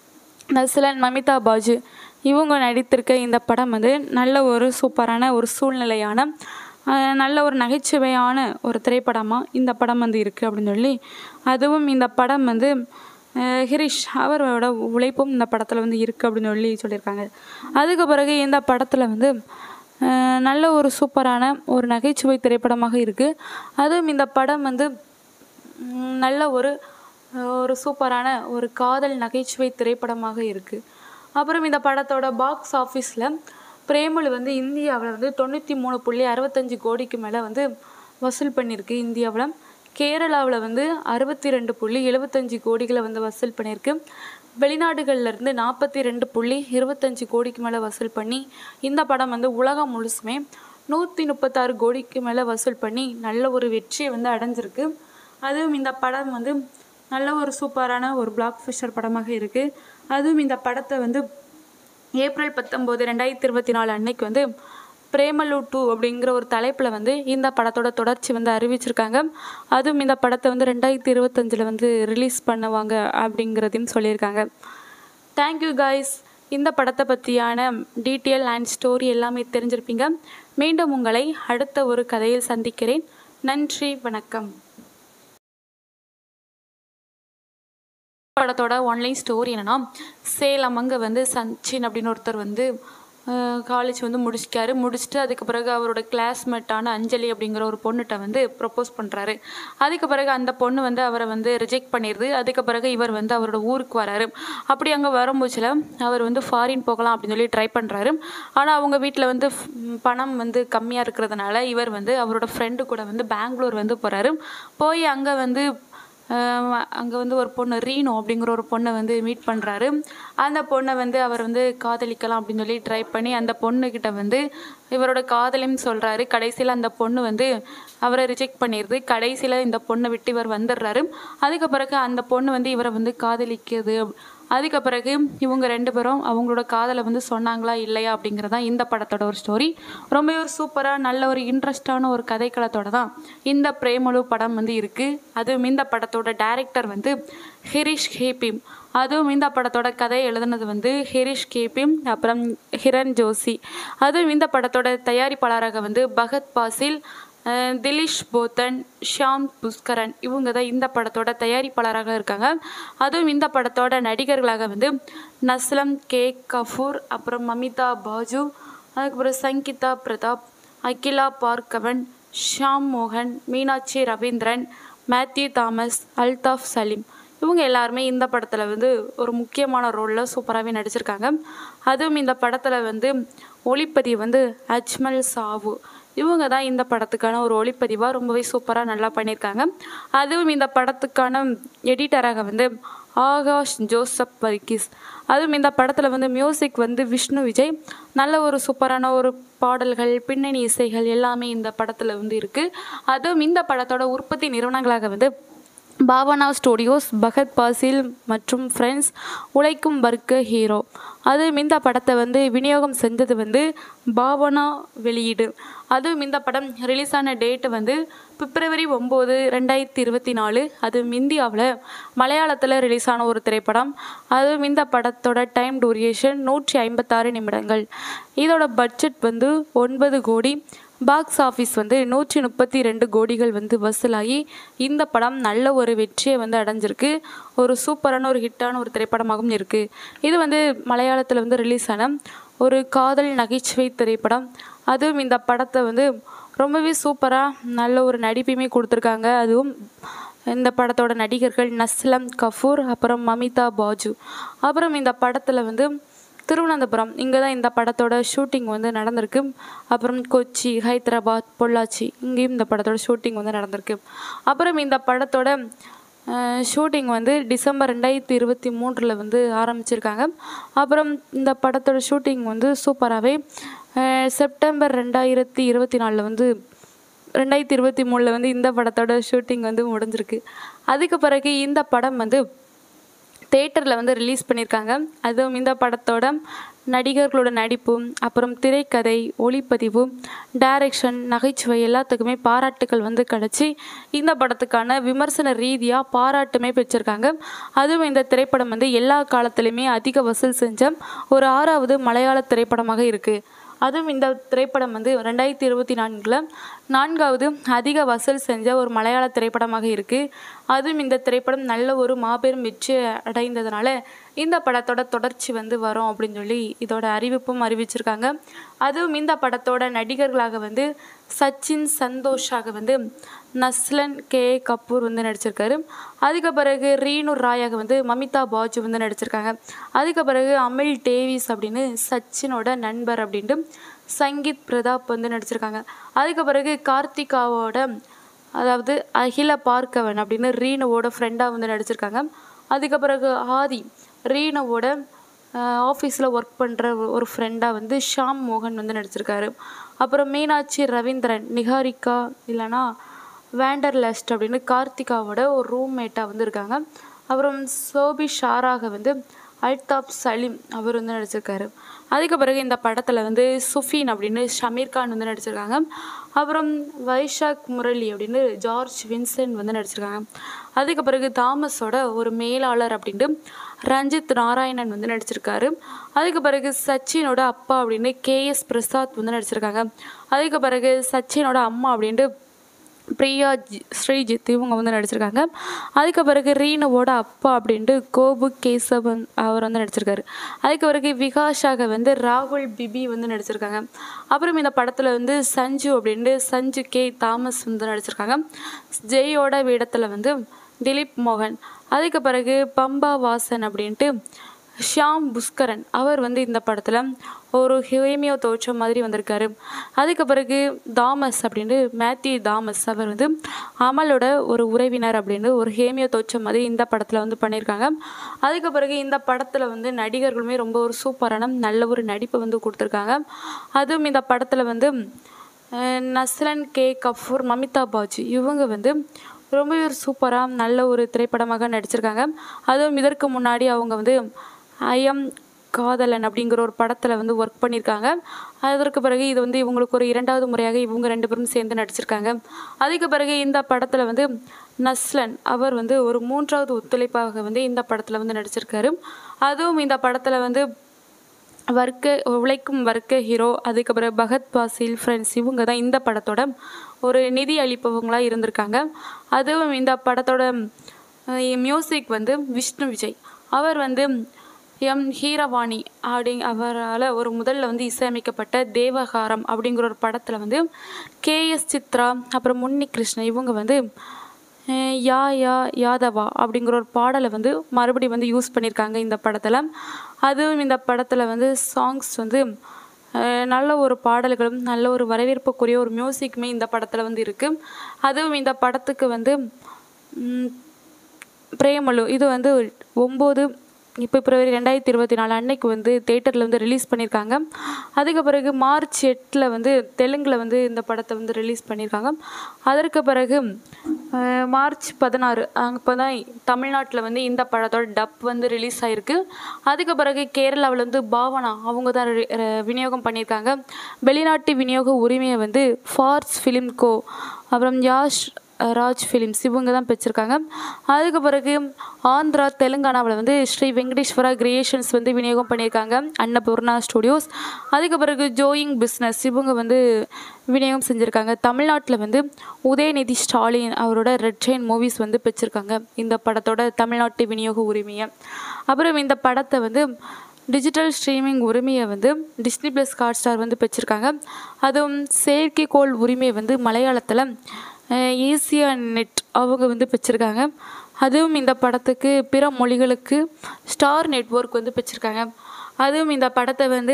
நஸ்லன் மமிதா பாஜு இவங்க நடித்திருக்க இந்த படம் வந்து நல்ல ஒரு சூப்பரான ஒரு சூழ்நிலையான அஹ், நல்ல ஒரு நகைச்சுவையான ஒரு திரைப்படமாக இந்த படம் வந்து இருக்குது அப்படின்னு சொல்லி அதுவும் இந்த படம் வந்து அஹ், ஹிரிஷ் அவரோட உழைப்பும் இந்த படத்தில் வந்து இருக்குது அப்படின்னு சொல்லி சொல்லியிருக்காங்க அதுக்கு பிறகு இந்த படத்தில் வந்து அஹ், நல்ல ஒரு சூப்பரான ஒரு நகைச்சுவை திரைப்படமாக இருக்குது அதுவும் இந்த படம் வந்து ம், நல்ல ஒரு ஒரு சூப்பரான ஒரு காதல் நகைச்சுவை திரைப்படமாக இருக்குது அப்புறம் இந்த படத்தோட பாக்ஸ் ஆஃபீஸில் பிரேமலு வந்து இந்தியாவில் வந்து தொண்ணூற்றி மூணு புள்ளி அறுபத்தஞ்சு கோடிக்கு மேலே வந்து வசூல் பண்ணியிருக்கு இந்தியாவில் கேரளாவில் வந்து அறுபத்தி ரெண்டு புள்ளி எழுபத்தஞ்சு கோடிகளை வந்து வசூல் பண்ணியிருக்கு வெளிநாடுகள்ல இருந்து நாற்பத்தி ரெண்டு புள்ளி இருபத்தஞ்சு கோடிக்கு மேலே வசூல் பண்ணி இந்த படம் வந்து உலகம் முழுசுமே நூற்றி முப்பத்தாறு கோடிக்கு மேலே வசூல் பண்ணி நல்ல ஒரு வெற்றியை வந்து அடைஞ்சிருக்கு அதுவும் இந்த படம் வந்து நல்ல ஒரு சூப்பரான ஒரு பிளாக் ஃபிஷர் படமாக இருக்குது அதுவும் இந்த படத்தை வந்து ஏப்ரல் பத்தொம்போது ரெண்டாயிரத்தி இருபத்தி நாலு அன்னைக்கு வந்து பிரேமலு டூ அப்படிங்கிற ஒரு தலைப்பில் வந்து இந்த படத்தோட தொடர்ச்சி வந்து அறிவிச்சிருக்காங்க அதுவும் இந்த படத்தை வந்து ரெண்டாயிரத்தி இருபத்தஞ்சில் வந்து ரிலீஸ் பண்ணுவாங்க அப்படிங்கிறதையும் சொல்லியிருக்காங்க தேங்க்யூ காய்ஸ் இந்த படத்தை பற்றியான டீட்டெயில் அண்ட் ஸ்டோரி எல்லாமே தெரிஞ்சிருப்பீங்க மீண்டும் உங்களை அடுத்த ஒரு கதையில் சந்திக்கிறேன் நன்றி வணக்கம் படத்தோட ஒன்லைன் ஸ்டோரி என்னன்னா சேலம் அங்கே வந்து சச்சின் அப்படின்னு ஒருத்தர் வந்து காலேஜ் வந்து முடிச்சிட்டாரு முடிச்சுட்டு அதுக்கு பிறகு அவரோட கிளாஸ்மேட்டான அஞ்சலி அப்படிங்கிற ஒரு பொண்ணுகிட்ட வந்து ப்ரப்போஸ் பண்ணுறாரு அதுக்கு பிறகு அந்த பொண்ணு வந்து அவரை வந்து ரிஜெக்ட் பண்ணிடுது அதுக்கு பிறகு இவர் வந்து அவரோட ஊருக்கு வராரு அப்படி அங்கே வரும்போச்சில் அவர் வந்து ஃபாரின் போகலாம் அப்படின்னு சொல்லி ட்ரை பண்ணுறாரு ஆனால் அவங்க வீட்டில் வந்து ஃப்- பணம் வந்து கம்மியாக இருக்கிறதுனால இவர் வந்து அவரோட ஃப்ரெண்டு கூட வந்து பெங்களூர் வந்து போகிறாரு போய் அங்கே வந்து அங்கே வந்து ஒரு பொண்ணு ரீனோ அப்படிங்கிற ஒரு பொண்ணை வந்து மீட் பண்ணுறாரு அந்த பொண்ணை வந்து அவர் வந்து காதலிக்கலாம் அப்படின்னு சொல்லி ட்ரை பண்ணி அந்த பொண்ணுக்கிட்ட வந்து இவரோட காதலையும் சொல்கிறாரு கடைசியில் அந்த பொண்ணு வந்து அவரை ரிஜெக்ட் பண்ணிடுது கடைசியில் இந்த பொண்ணை விட்டு இவர் வந்துடுறாரு அதுக்கு பிறகு அந்த பொண்ணு வந்து இவரை வந்து காதலிக்குது அதுக்கு பிறகு இவங்க ரெண்டு பேரும் அவங்களோட காதலை வந்து சொன்னாங்களா இல்லையா அப்படிங்கிறது தான் இந்த படத்தோட ஒரு ஸ்டோரி ரொம்பவே ஒரு சூப்பராக நல்ல ஒரு இன்ட்ரெஸ்டான ஒரு கதைக்களத்தோட தான் இந்த பிரேமலு படம் வந்து இருக்குது அதுவும் இந்த படத்தோட டைரக்டர் வந்து ஹிரிஷ் ஹேபிம் அதுவும் இந்த படத்தோட கதை எழுதுனது வந்து ஹிரிஷ் கேபிம் அப்புறம் ஹிரண் ஜோஷி அதுவும் இந்த படத்தோட தயாரிப்பாளராக வந்து பகத் பாசில் அஹ் திலீஷ் போத்தன் ஷியாம் புஷ்கரன் இவங்க தான் இந்த படத்தோட தயாரிப்பாளராக இருக்காங்க அதுவும் இந்த படத்தோட நடிகர்களாக வந்து நஸ்லம் கே கஃபூர் அப்புறம் மமிதா பாஜு அதுக்கப்புறம் சங்கீதா பிரதாப் அகிலா பார்கவன் ஷாம் மோகன் மீனாட்சி ரவீந்திரன் மேத்யூ தாமஸ் அல்தாஃப் சலீம் இவங்க எல்லாருமே இந்த படத்தில் வந்து ஒரு முக்கியமான ரோலில் சூப்பராகவே நடிச்சிருக்காங்க அதுவும் இந்த படத்தில் வந்து ஒளிப்பதிவு வந்து அஜ்மல் சாவு இவங்க தான் இந்த படத்துக்கான ஒரு ஒளிப்பதிவாக ரொம்பவே சூப்பராக நல்லா பண்ணியிருக்காங்க அதுவும் இந்த படத்துக்கான எடிட்டராக வந்து ஆகாஷ் ஜோசப் வர்கீஸ் அதுவும் இந்த படத்தில் வந்து மியூசிக் வந்து விஷ்ணு விஜய் நல்ல ஒரு சூப்பரான ஒரு பாடல்கள் பின்னணி இசைகள் எல்லாமே இந்த படத்தில் வந்து இருக்குது அதுவும் இந்த படத்தோட உற்பத்தி நிறுவனங்களாக வந்து பாவனா ஸ்டுடியோஸ் பகத் பாசில் மற்றும் ஃப்ரெண்ட்ஸ் உழைக்கும் வர்க்க ஹீரோ அதுவும் இந்த படத்தை வந்து விநியோகம் செஞ்சது வந்து பாவனா வெளியீடு அதுவும் இந்த படம் ரிலீஸ் ஆன டேட்டு வந்து பிப்ரவரி ஒம்பது ரெண்டாயிரத்தி இருபத்தி நாலு அதுவும் இந்தியாவில் மலையாளத்தில் ரிலீஸ் ஆன ஒரு திரைப்படம் அதுவும் இந்த படத்தோட டைம் டூரியேஷன் நூற்றி ஐம்பத்தாறு நிமிடங்கள் இதோட பட்ஜெட் வந்து ஒன்பது கோடி பாக்ஸ் ஆஃபீஸ் வந்து நூற்றி முப்பத்தி ரெண்டு கோடிகள் வந்து வசூலாகி இந்த படம் நல்ல ஒரு வெற்றியை வந்து அடைஞ்சிருக்கு ஒரு சூப்பரான ஒரு ஹிட்டான ஒரு திரைப்படமாகவும் இருக்குது இது வந்து மலையாளத்தில் வந்து ரிலீஸ் ஆன ஒரு காதல் நகைச்சுவை திரைப்படம் அதுவும் இந்த படத்தை வந்து ரொம்பவே சூப்பராக நல்ல ஒரு நடிப்பையுமே கொடுத்துருக்காங்க அதுவும் இந்த படத்தோட நடிகர்கள் நஸ்லம் கஃபூர் அப்புறம் மமிதா பாஜு அப்புறம் இந்த படத்தில் வந்து திருவனந்தபுரம் இங்கே தான் இந்த படத்தோட ஷூட்டிங் வந்து நடந்திருக்கு அப்புறம் கொச்சி ஹைதராபாத் பொள்ளாச்சி இங்கேயும் இந்த படத்தோட ஷூட்டிங் வந்து நடந்திருக்கு அப்புறம் இந்த படத்தோட ஷூட்டிங் வந்து டிசம்பர் ரெண்டாயிரத்தி இருபத்தி மூன்றில் வந்து ஆரம்பிச்சிருக்காங்க அப்புறம் இந்த படத்தோட ஷூட்டிங் வந்து சூப்பராகவே செப்டம்பர் ரெண்டாயிரத்தி இருபத்தி நாலில் வந்து ரெண்டாயிரத்தி இருபத்தி மூணில் வந்து இந்த படத்தோட ஷூட்டிங் வந்து முடிஞ்சிருக்கு அதுக்கு பிறகு இந்த படம் வந்து தேட்டரில் வந்து ரிலீஸ் பண்ணியிருக்காங்க அதுவும் இந்த படத்தோட நடிகர்களோட நடிப்பு அப்புறம் திரைக்கதை ஒளிப்பதிவு டைரக்ஷன் நகைச்சுவை எல்லாத்துக்குமே பாராட்டுகள் வந்து கிடச்சி இந்த படத்துக்கான விமர்சன ரீதியாக பாராட்டுமே பெற்றிருக்காங்க அதுவும் இந்த திரைப்படம் வந்து எல்லா காலத்துலேயுமே அதிக வசூல் செஞ்ச ஒரு ஆறாவது மலையாள திரைப்படமாக இருக்குது அதுவும் இந்த திரைப்படம் வந்து ரெண்டாயிரத்தி இருபத்தி நான்கில் நான்காவது அதிக வசூல் செஞ்ச ஒரு மலையாள திரைப்படமாக இருக்குது அதுவும் இந்த திரைப்படம் நல்ல ஒரு மாபெரும் வெற்றி அடைந்ததுனால இந்த படத்தோட தொடர்ச்சி வந்து வரும் அப்படின்னு சொல்லி இதோட அறிவிப்பும் அறிவிச்சிருக்காங்க அதுவும் இந்த படத்தோட நடிகர்களாக வந்து சச்சின் சந்தோஷாக வந்து நஸ்லன் கே கபூர் வந்து நடிச்சிருக்காரு அதுக்கு பிறகு ரீனு ராயாக வந்து மமிதா பாஜு வந்து நடிச்சிருக்காங்க அதுக்கு பிறகு அமில் டேவிஸ் அப்படின்னு சச்சினோட நண்பர் அப்படின்ட்டு சங்கீத் பிரதாப் வந்து நடிச்சிருக்காங்க அதுக்கு பிறகு கார்த்திகாவோட அதாவது அகில பார்க்கவன் அப்படின்னு ரீனுவோட ஃப்ரெண்டாக வந்து நடிச்சிருக்காங்க அதுக்கு பிறகு ஆதி ரீனுவோட ஆஃபீஸில் ஒர்க் பண்ணுற ஒரு ஃப்ரெண்டாக வந்து ஷாம் மோகன் வந்து நடிச்சிருக்காரு அப்புறம் மீனாட்சி ரவீந்திரன் நிகாரிகா இல்லைன்னா வேண்டர்லஸ்ட் அப்படின்னு கார்த்திகாவோட ஒரு ரூம்மேட்டாக வந்து இருக்காங்க அப்புறம் சோபி ஷாராக வந்து அல்தாப் சலீம் அவர் வந்து நடிச்சிருக்காரு அதுக்கு பிறகு இந்த படத்தில் வந்து சுஃபீன் அப்படின்னு ஷமீர் கான் வந்து நடிச்சிருக்காங்க அப்புறம் வைஷாக் முரளி அப்படின்னு ஜார்ஜ் வின்சென்ட் வந்து நடிச்சிருக்காங்க அதுக்கு பிறகு தாமஸோட ஒரு மேலாளர் அப்படின்ட்டு ரஞ்சித் நாராயணன் வந்து நடிச்சிருக்காரு அதுக்கு பிறகு சச்சினோட அப்பா அப்படின்னு கேஎஸ் பிரசாத் வந்து நடிச்சிருக்காங்க அதுக்கு பிறகு சச்சினோட அம்மா அப்படின்ட்டு பிரியா ஜி- ஸ்ரீஜித் இவங்க வந்து நடிச்சிருக்காங்க அதுக்கு பிறகு ரீனுவோட அப்பா அப்படின்ட்டு கோபு கேசவன் அவர் வந்து நடிச்சிருக்காரு அதுக்கு பிறகு விகாஷாக வந்து ராகுல் பிபி வந்து நடிச்சிருக்காங்க அப்புறம் இந்த படத்தில் வந்து சஞ்சு அப்படின்ட்டு சஞ்சு கே தாமஸ் வந்து நடிச்சிருக்காங்க ஜெயோட வேடத்தில் வந்து திலீப் மோகன் அதுக்கு பிறகு பம்பா வாசன் அப்படின்ட்டு ஷியாம் புஷ்கரன் அவர் வந்து இந்த படத்தில் ஒரு ஹேமியோ தோற்றம் மாதிரி வந்திருக்காரு அதுக்கு பிறகு தாமஸ் அப்படின்ட்டு மேத்யூ தாமஸ் அவர் வந்து அமலோட ஒரு உறவினர் அப்படின்னு ஒரு ஹேமியோ தோற்றம் மாதிரி இந்த படத்தில் வந்து பண்ணியிருக்காங்க அதுக்கு பிறகு இந்த படத்தில் வந்து நடிகர்களுமே ரொம்ப ஒரு சூப்பரான நல்ல ஒரு நடிப்பை வந்து கொடுத்துருக்காங்க அதுவும் இந்த படத்தில் வந்து அஹ், நஸ்லன் கே கஃபூர் மமிதா பாஜி இவங்க வந்து ரொம்ப ஒரு சூப்பராக நல்ல ஒரு திரைப்படமாக நடிச்சிருக்காங்க அதுவும் இதற்கு முன்னாடி அவங்க வந்து ஐஎம் காதலன் அப்படிங்கிற ஒரு படத்தில் வந்து ஒர்க் பண்ணியிருக்காங்க அதற்கு பிறகு இது வந்து இவங்களுக்கு ஒரு இரண்டாவது முறையாக இவங்க ரெண்டு பேரும் சேர்ந்து நடிச்சிருக்காங்க அதுக்கு பிறகு இந்த படத்தில் வந்து நஸ்லன் அவர் வந்து ஒரு மூன்றாவது ஒத்துழைப்பாக வந்து இந்த படத்தில் வந்து நடிச்சிருக்காரு அதுவும் இந்த படத்தில் வந்து வர்க்க உழைக்கும் வர்க்க ஹீரோ அதுக்கப்புறம் பகத் பாசில் ஃப்ரெண்ட்ஸ் இவங்க தான் இந்த படத்தோட ஒரு நிதி அளிப்பவங்களாக இருந்திருக்காங்க அதுவும் இந்த படத்தோட மியூசிக் வந்து விஷ்ணு விஜய் அவர் வந்து எம் ஹீரவாணி அப்படி அவரால் ஒரு முதல்ல வந்து இசையமைக்கப்பட்ட தேவகாரம் அப்படிங்கிற ஒரு படத்தில் வந்து கேஎஸ் சித்ரா அப்புறம் முன்னி கிருஷ்ணன் இவங்க வந்து அஹ் யா யா யாதவா அப்படிங்கிற ஒரு பாடலை வந்து மறுபடியும் வந்து யூஸ் பண்ணியிருக்காங்க இந்த படத்தில் அதுவும் இந்த படத்தில் வந்து சாங்ஸ் வந்து அஹ் நல்ல ஒரு பாடல்களும் நல்ல ஒரு வரவேற்புக்குரிய ஒரு மியூசிக்குமே இந்த படத்தில் வந்து இருக்குது அதுவும் இந்த படத்துக்கு வந்து ம், பிரேமலு இது வந்து ஒம்பது இப்போ பிப்ரவரி ரெண்டாயிரத்தி இருபத்தி நாலு அன்னைக்கு வந்து தேட்டரில் வந்து ரிலீஸ் பண்ணியிருக்காங்க அதுக்கு பிறகு மார்ச் எட்டில் வந்து தெலுங்கில் வந்து இந்த படத்தை வந்து ரிலீஸ் பண்ணியிருக்காங்க அதற்கு பிறகு அஹ், மார்ச் பதினாறு அப்போ தான் தமிழ்நாட்டில் வந்து இந்த படத்தோட டப் வந்து ரிலீஸ் ஆகிருக்கு அதுக்கு பிறகு கேரளாவில் வந்து பாவனா அவங்க தான் ரி- ர- விநியோகம் பண்ணியிருக்காங்க வெளிநாட்டு விநியோக உரிமையை வந்து ஃபார்ஸ் ஃபிலிம் கோ அப்புறம் யாஷ் ராஜ் ஃபிலிம்ஸ் இவங்க தான் பெற்றிருக்காங்க அதுக்கு பிறகு ஆந்திரா தெலுங்கானாவில் வந்து ஸ்ரீ வெங்கடேஸ்வரா கிரியேஷன்ஸ் வந்து விநியோகம் பண்ணியிருக்காங்க அன்னபூர்ணா ஸ்டுடியோஸ் அதுக்கு பிறகு ஜோயிங் பிஸ்னஸ் இவங்க வந்து விநியோகம் செஞ்சுருக்காங்க தமிழ்நாட்டில் வந்து உதயநிதி ஸ்டாலின் அவரோட ரெட் ட்ரெயின் மூவிஸ் வந்து பெற்றிருக்காங்க இந்த படத்தோட தமிழ்நாட்டு விநியோக உரிமையை அப்புறம் இந்த படத்தை வந்து டிஜிட்டல் ஸ்ட்ரீமிங் உரிமையை வந்து டிஸ்னி ப்ளஸ் ஹாட் ஸ்டார் வந்து பெற்றிருக்காங்க அதுவும் செயற்கைக்கோள் உரிமையை வந்து மலையாளத்தில் ஏசியா நெட் அவங்க வந்து பெற்றிருக்காங்க அதுவும் இந்த படத்துக்கு பிற மொழிகளுக்கு ஸ்டார் நெட்வொர்க் வந்து பெற்றிருக்காங்க அதுவும் இந்த படத்தை வந்து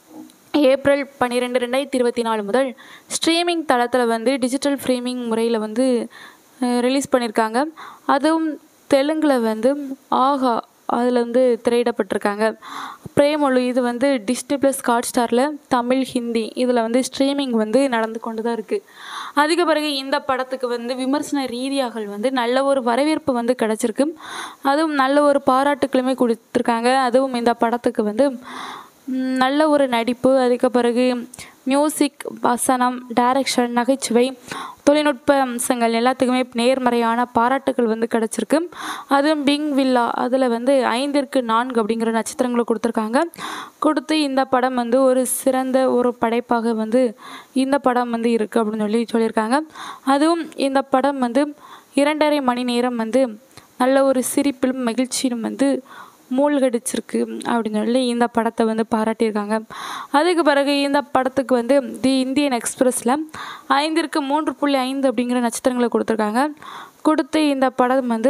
ஏப்ரல் பன்னிரெண்டு ரெண்டாயிரத்தி இருபத்தி நாலு முதல் ஸ்ட்ரீமிங் தளத்தில் வந்து டிஜிட்டல் ஃப்ரீமிங் முறையில் வந்து ரிலீஸ் பண்ணியிருக்காங்க அதுவும் தெலுங்கில் வந்து ஆஹா அதில் வந்து திரையிடப்பட்டிருக்காங்க பிரேமொழி இது வந்து டிஸ்னி ப்ளஸ் ஹாட் ஸ்டாரில் தமிழ் ஹிந்தி இதில் வந்து ஸ்ட்ரீமிங் வந்து நடந்து கொண்டு தான் இருக்குது அதுக்கு பிறகு இந்த படத்துக்கு வந்து விமர்சன ரீதியாக வந்து நல்ல ஒரு வரவேற்பு வந்து கிடச்சிருக்கு அதுவும் நல்ல ஒரு பாராட்டுக்களுமே கொடுத்துருக்காங்க அதுவும் இந்த படத்துக்கு வந்து ம், நல்ல ஒரு நடிப்பு அதுக்கு பிறகு மியூசிக் வசனம் டைரக்ஷன் நகைச்சுவை தொழில்நுட்ப அம்சங்கள் எல்லாத்துக்குமே நேர்மறையான பாராட்டுகள் வந்து கிடச்சிருக்கு அதுவும் பிங் வில்லா அதில் வந்து ஐந்திற்கு நான்கு அப்படிங்கிற நட்சத்திரங்களை கொடுத்துருக்காங்க கொடுத்து இந்த படம் வந்து ஒரு சிறந்த ஒரு படைப்பாக வந்து இந்த படம் வந்து இருக்குது அப்படின்னு சொல்லி சொல்லியிருக்காங்க அதுவும் இந்த படம் வந்து இரண்டரை மணி நேரம் வந்து நல்ல ஒரு சிரிப்பிலும் மகிழ்ச்சியிலும் வந்து மூழ்கடிச்சிருக்கு அப்படின்னு சொல்லி இந்த படத்தை வந்து பாராட்டியிருக்காங்க அதுக்கு பிறகு இந்த படத்துக்கு வந்து தி இந்தியன் எக்ஸ்பிரஸில் ஐந்திற்கு மூன்று புள்ளி ஐந்து அப்படிங்கிற நட்சத்திரங்களை கொடுத்துருக்காங்க கொடுத்து இந்த படம் வந்து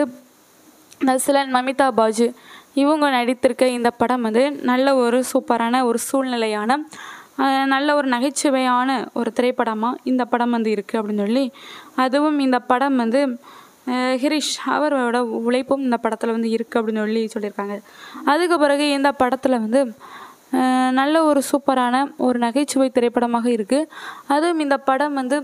நஸ்லன் மமிதா பாஜு இவங்க நடித்திருக்க இந்த படம் வந்து நல்ல ஒரு சூப்பரான ஒரு சூழ்நிலையான அஹ், நல்ல ஒரு நகைச்சுவையான ஒரு திரைப்படமாக இந்த படம் வந்து இருக்குது அப்படின்னு சொல்லி அதுவும் இந்த படம் வந்து அஹ், ஹிரிஷ் அவரோட உழைப்பும் இந்த படத்தில் வந்து இருக்குது அப்படின்னு சொல்லி சொல்லியிருக்காங்க அதுக்கு பிறகு இந்த படத்தில் வந்து அஹ், நல்ல ஒரு சூப்பரான ஒரு நகைச்சுவை திரைப்படமாக இருக்குது அதுவும் இந்த படம் வந்து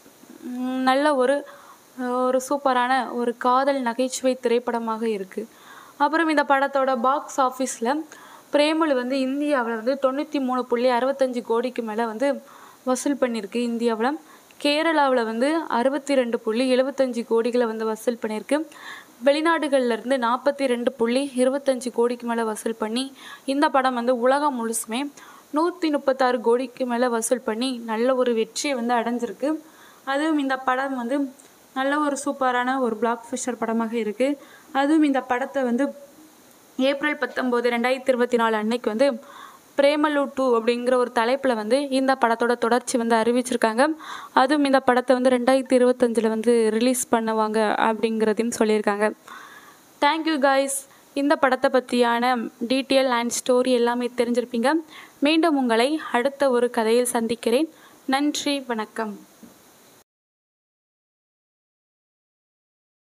ம், நல்ல ஒரு ஒரு சூப்பரான ஒரு காதல் நகைச்சுவை திரைப்படமாக இருக்குது அப்புறம் இந்த படத்தோட பாக்ஸ் ஆஃபீஸில் பிரேமலு வந்து இந்தியாவில் வந்து தொண்ணூற்றி மூணு புள்ளி அறுபத்தஞ்சு கோடிக்கு மேலே வந்து வசூல் பண்ணியிருக்கு இந்தியாவில் கேரளாவில் வந்து அறுபத்தி ரெண்டு புள்ளி எழுபத்தஞ்சு கோடிகளை வந்து வசூல் பண்ணியிருக்கு வெளிநாடுகள்ல இருந்து நாற்பத்தி ரெண்டு புள்ளி இருபத்தஞ்சு கோடிக்கு மேலே வசூல் பண்ணி இந்த படம் வந்து உலகம் முழுசுமே நூற்றி முப்பத்தாறு கோடிக்கு மேலே வசூல் பண்ணி நல்ல ஒரு வெற்றியை வந்து அடைஞ்சிருக்கு அதுவும் இந்த படம் வந்து நல்ல ஒரு சூப்பரான ஒரு பிளாக் ஃபிஷர் படமாக இருக்குது அதுவும் இந்த படத்தை வந்து ஏப்ரல் பத்தொம்போது ரெண்டாயிரத்தி இருபத்தி நாலு அன்னைக்கு வந்து பிரேமலு டூ அப்படிங்கிற ஒரு தலைப்பில் வந்து இந்த படத்தோட தொடர்ச்சி வந்து அறிவிச்சிருக்காங்க அதுவும் இந்த படத்தை வந்து ரெண்டாயிரத்தி இருபத்தஞ்சில் வந்து ரிலீஸ் பண்ணுவாங்க அப்படிங்கிறதையும் சொல்லியிருக்காங்க தேங்க்யூ காய்ஸ் இந்த படத்தை பற்றியான டீட்டெயில் அண்ட் ஸ்டோரி எல்லாமே தெரிஞ்சிருப்பீங்க மீண்டும் உங்களை அடுத்த ஒரு கதையில் சந்திக்கிறேன் நன்றி வணக்கம்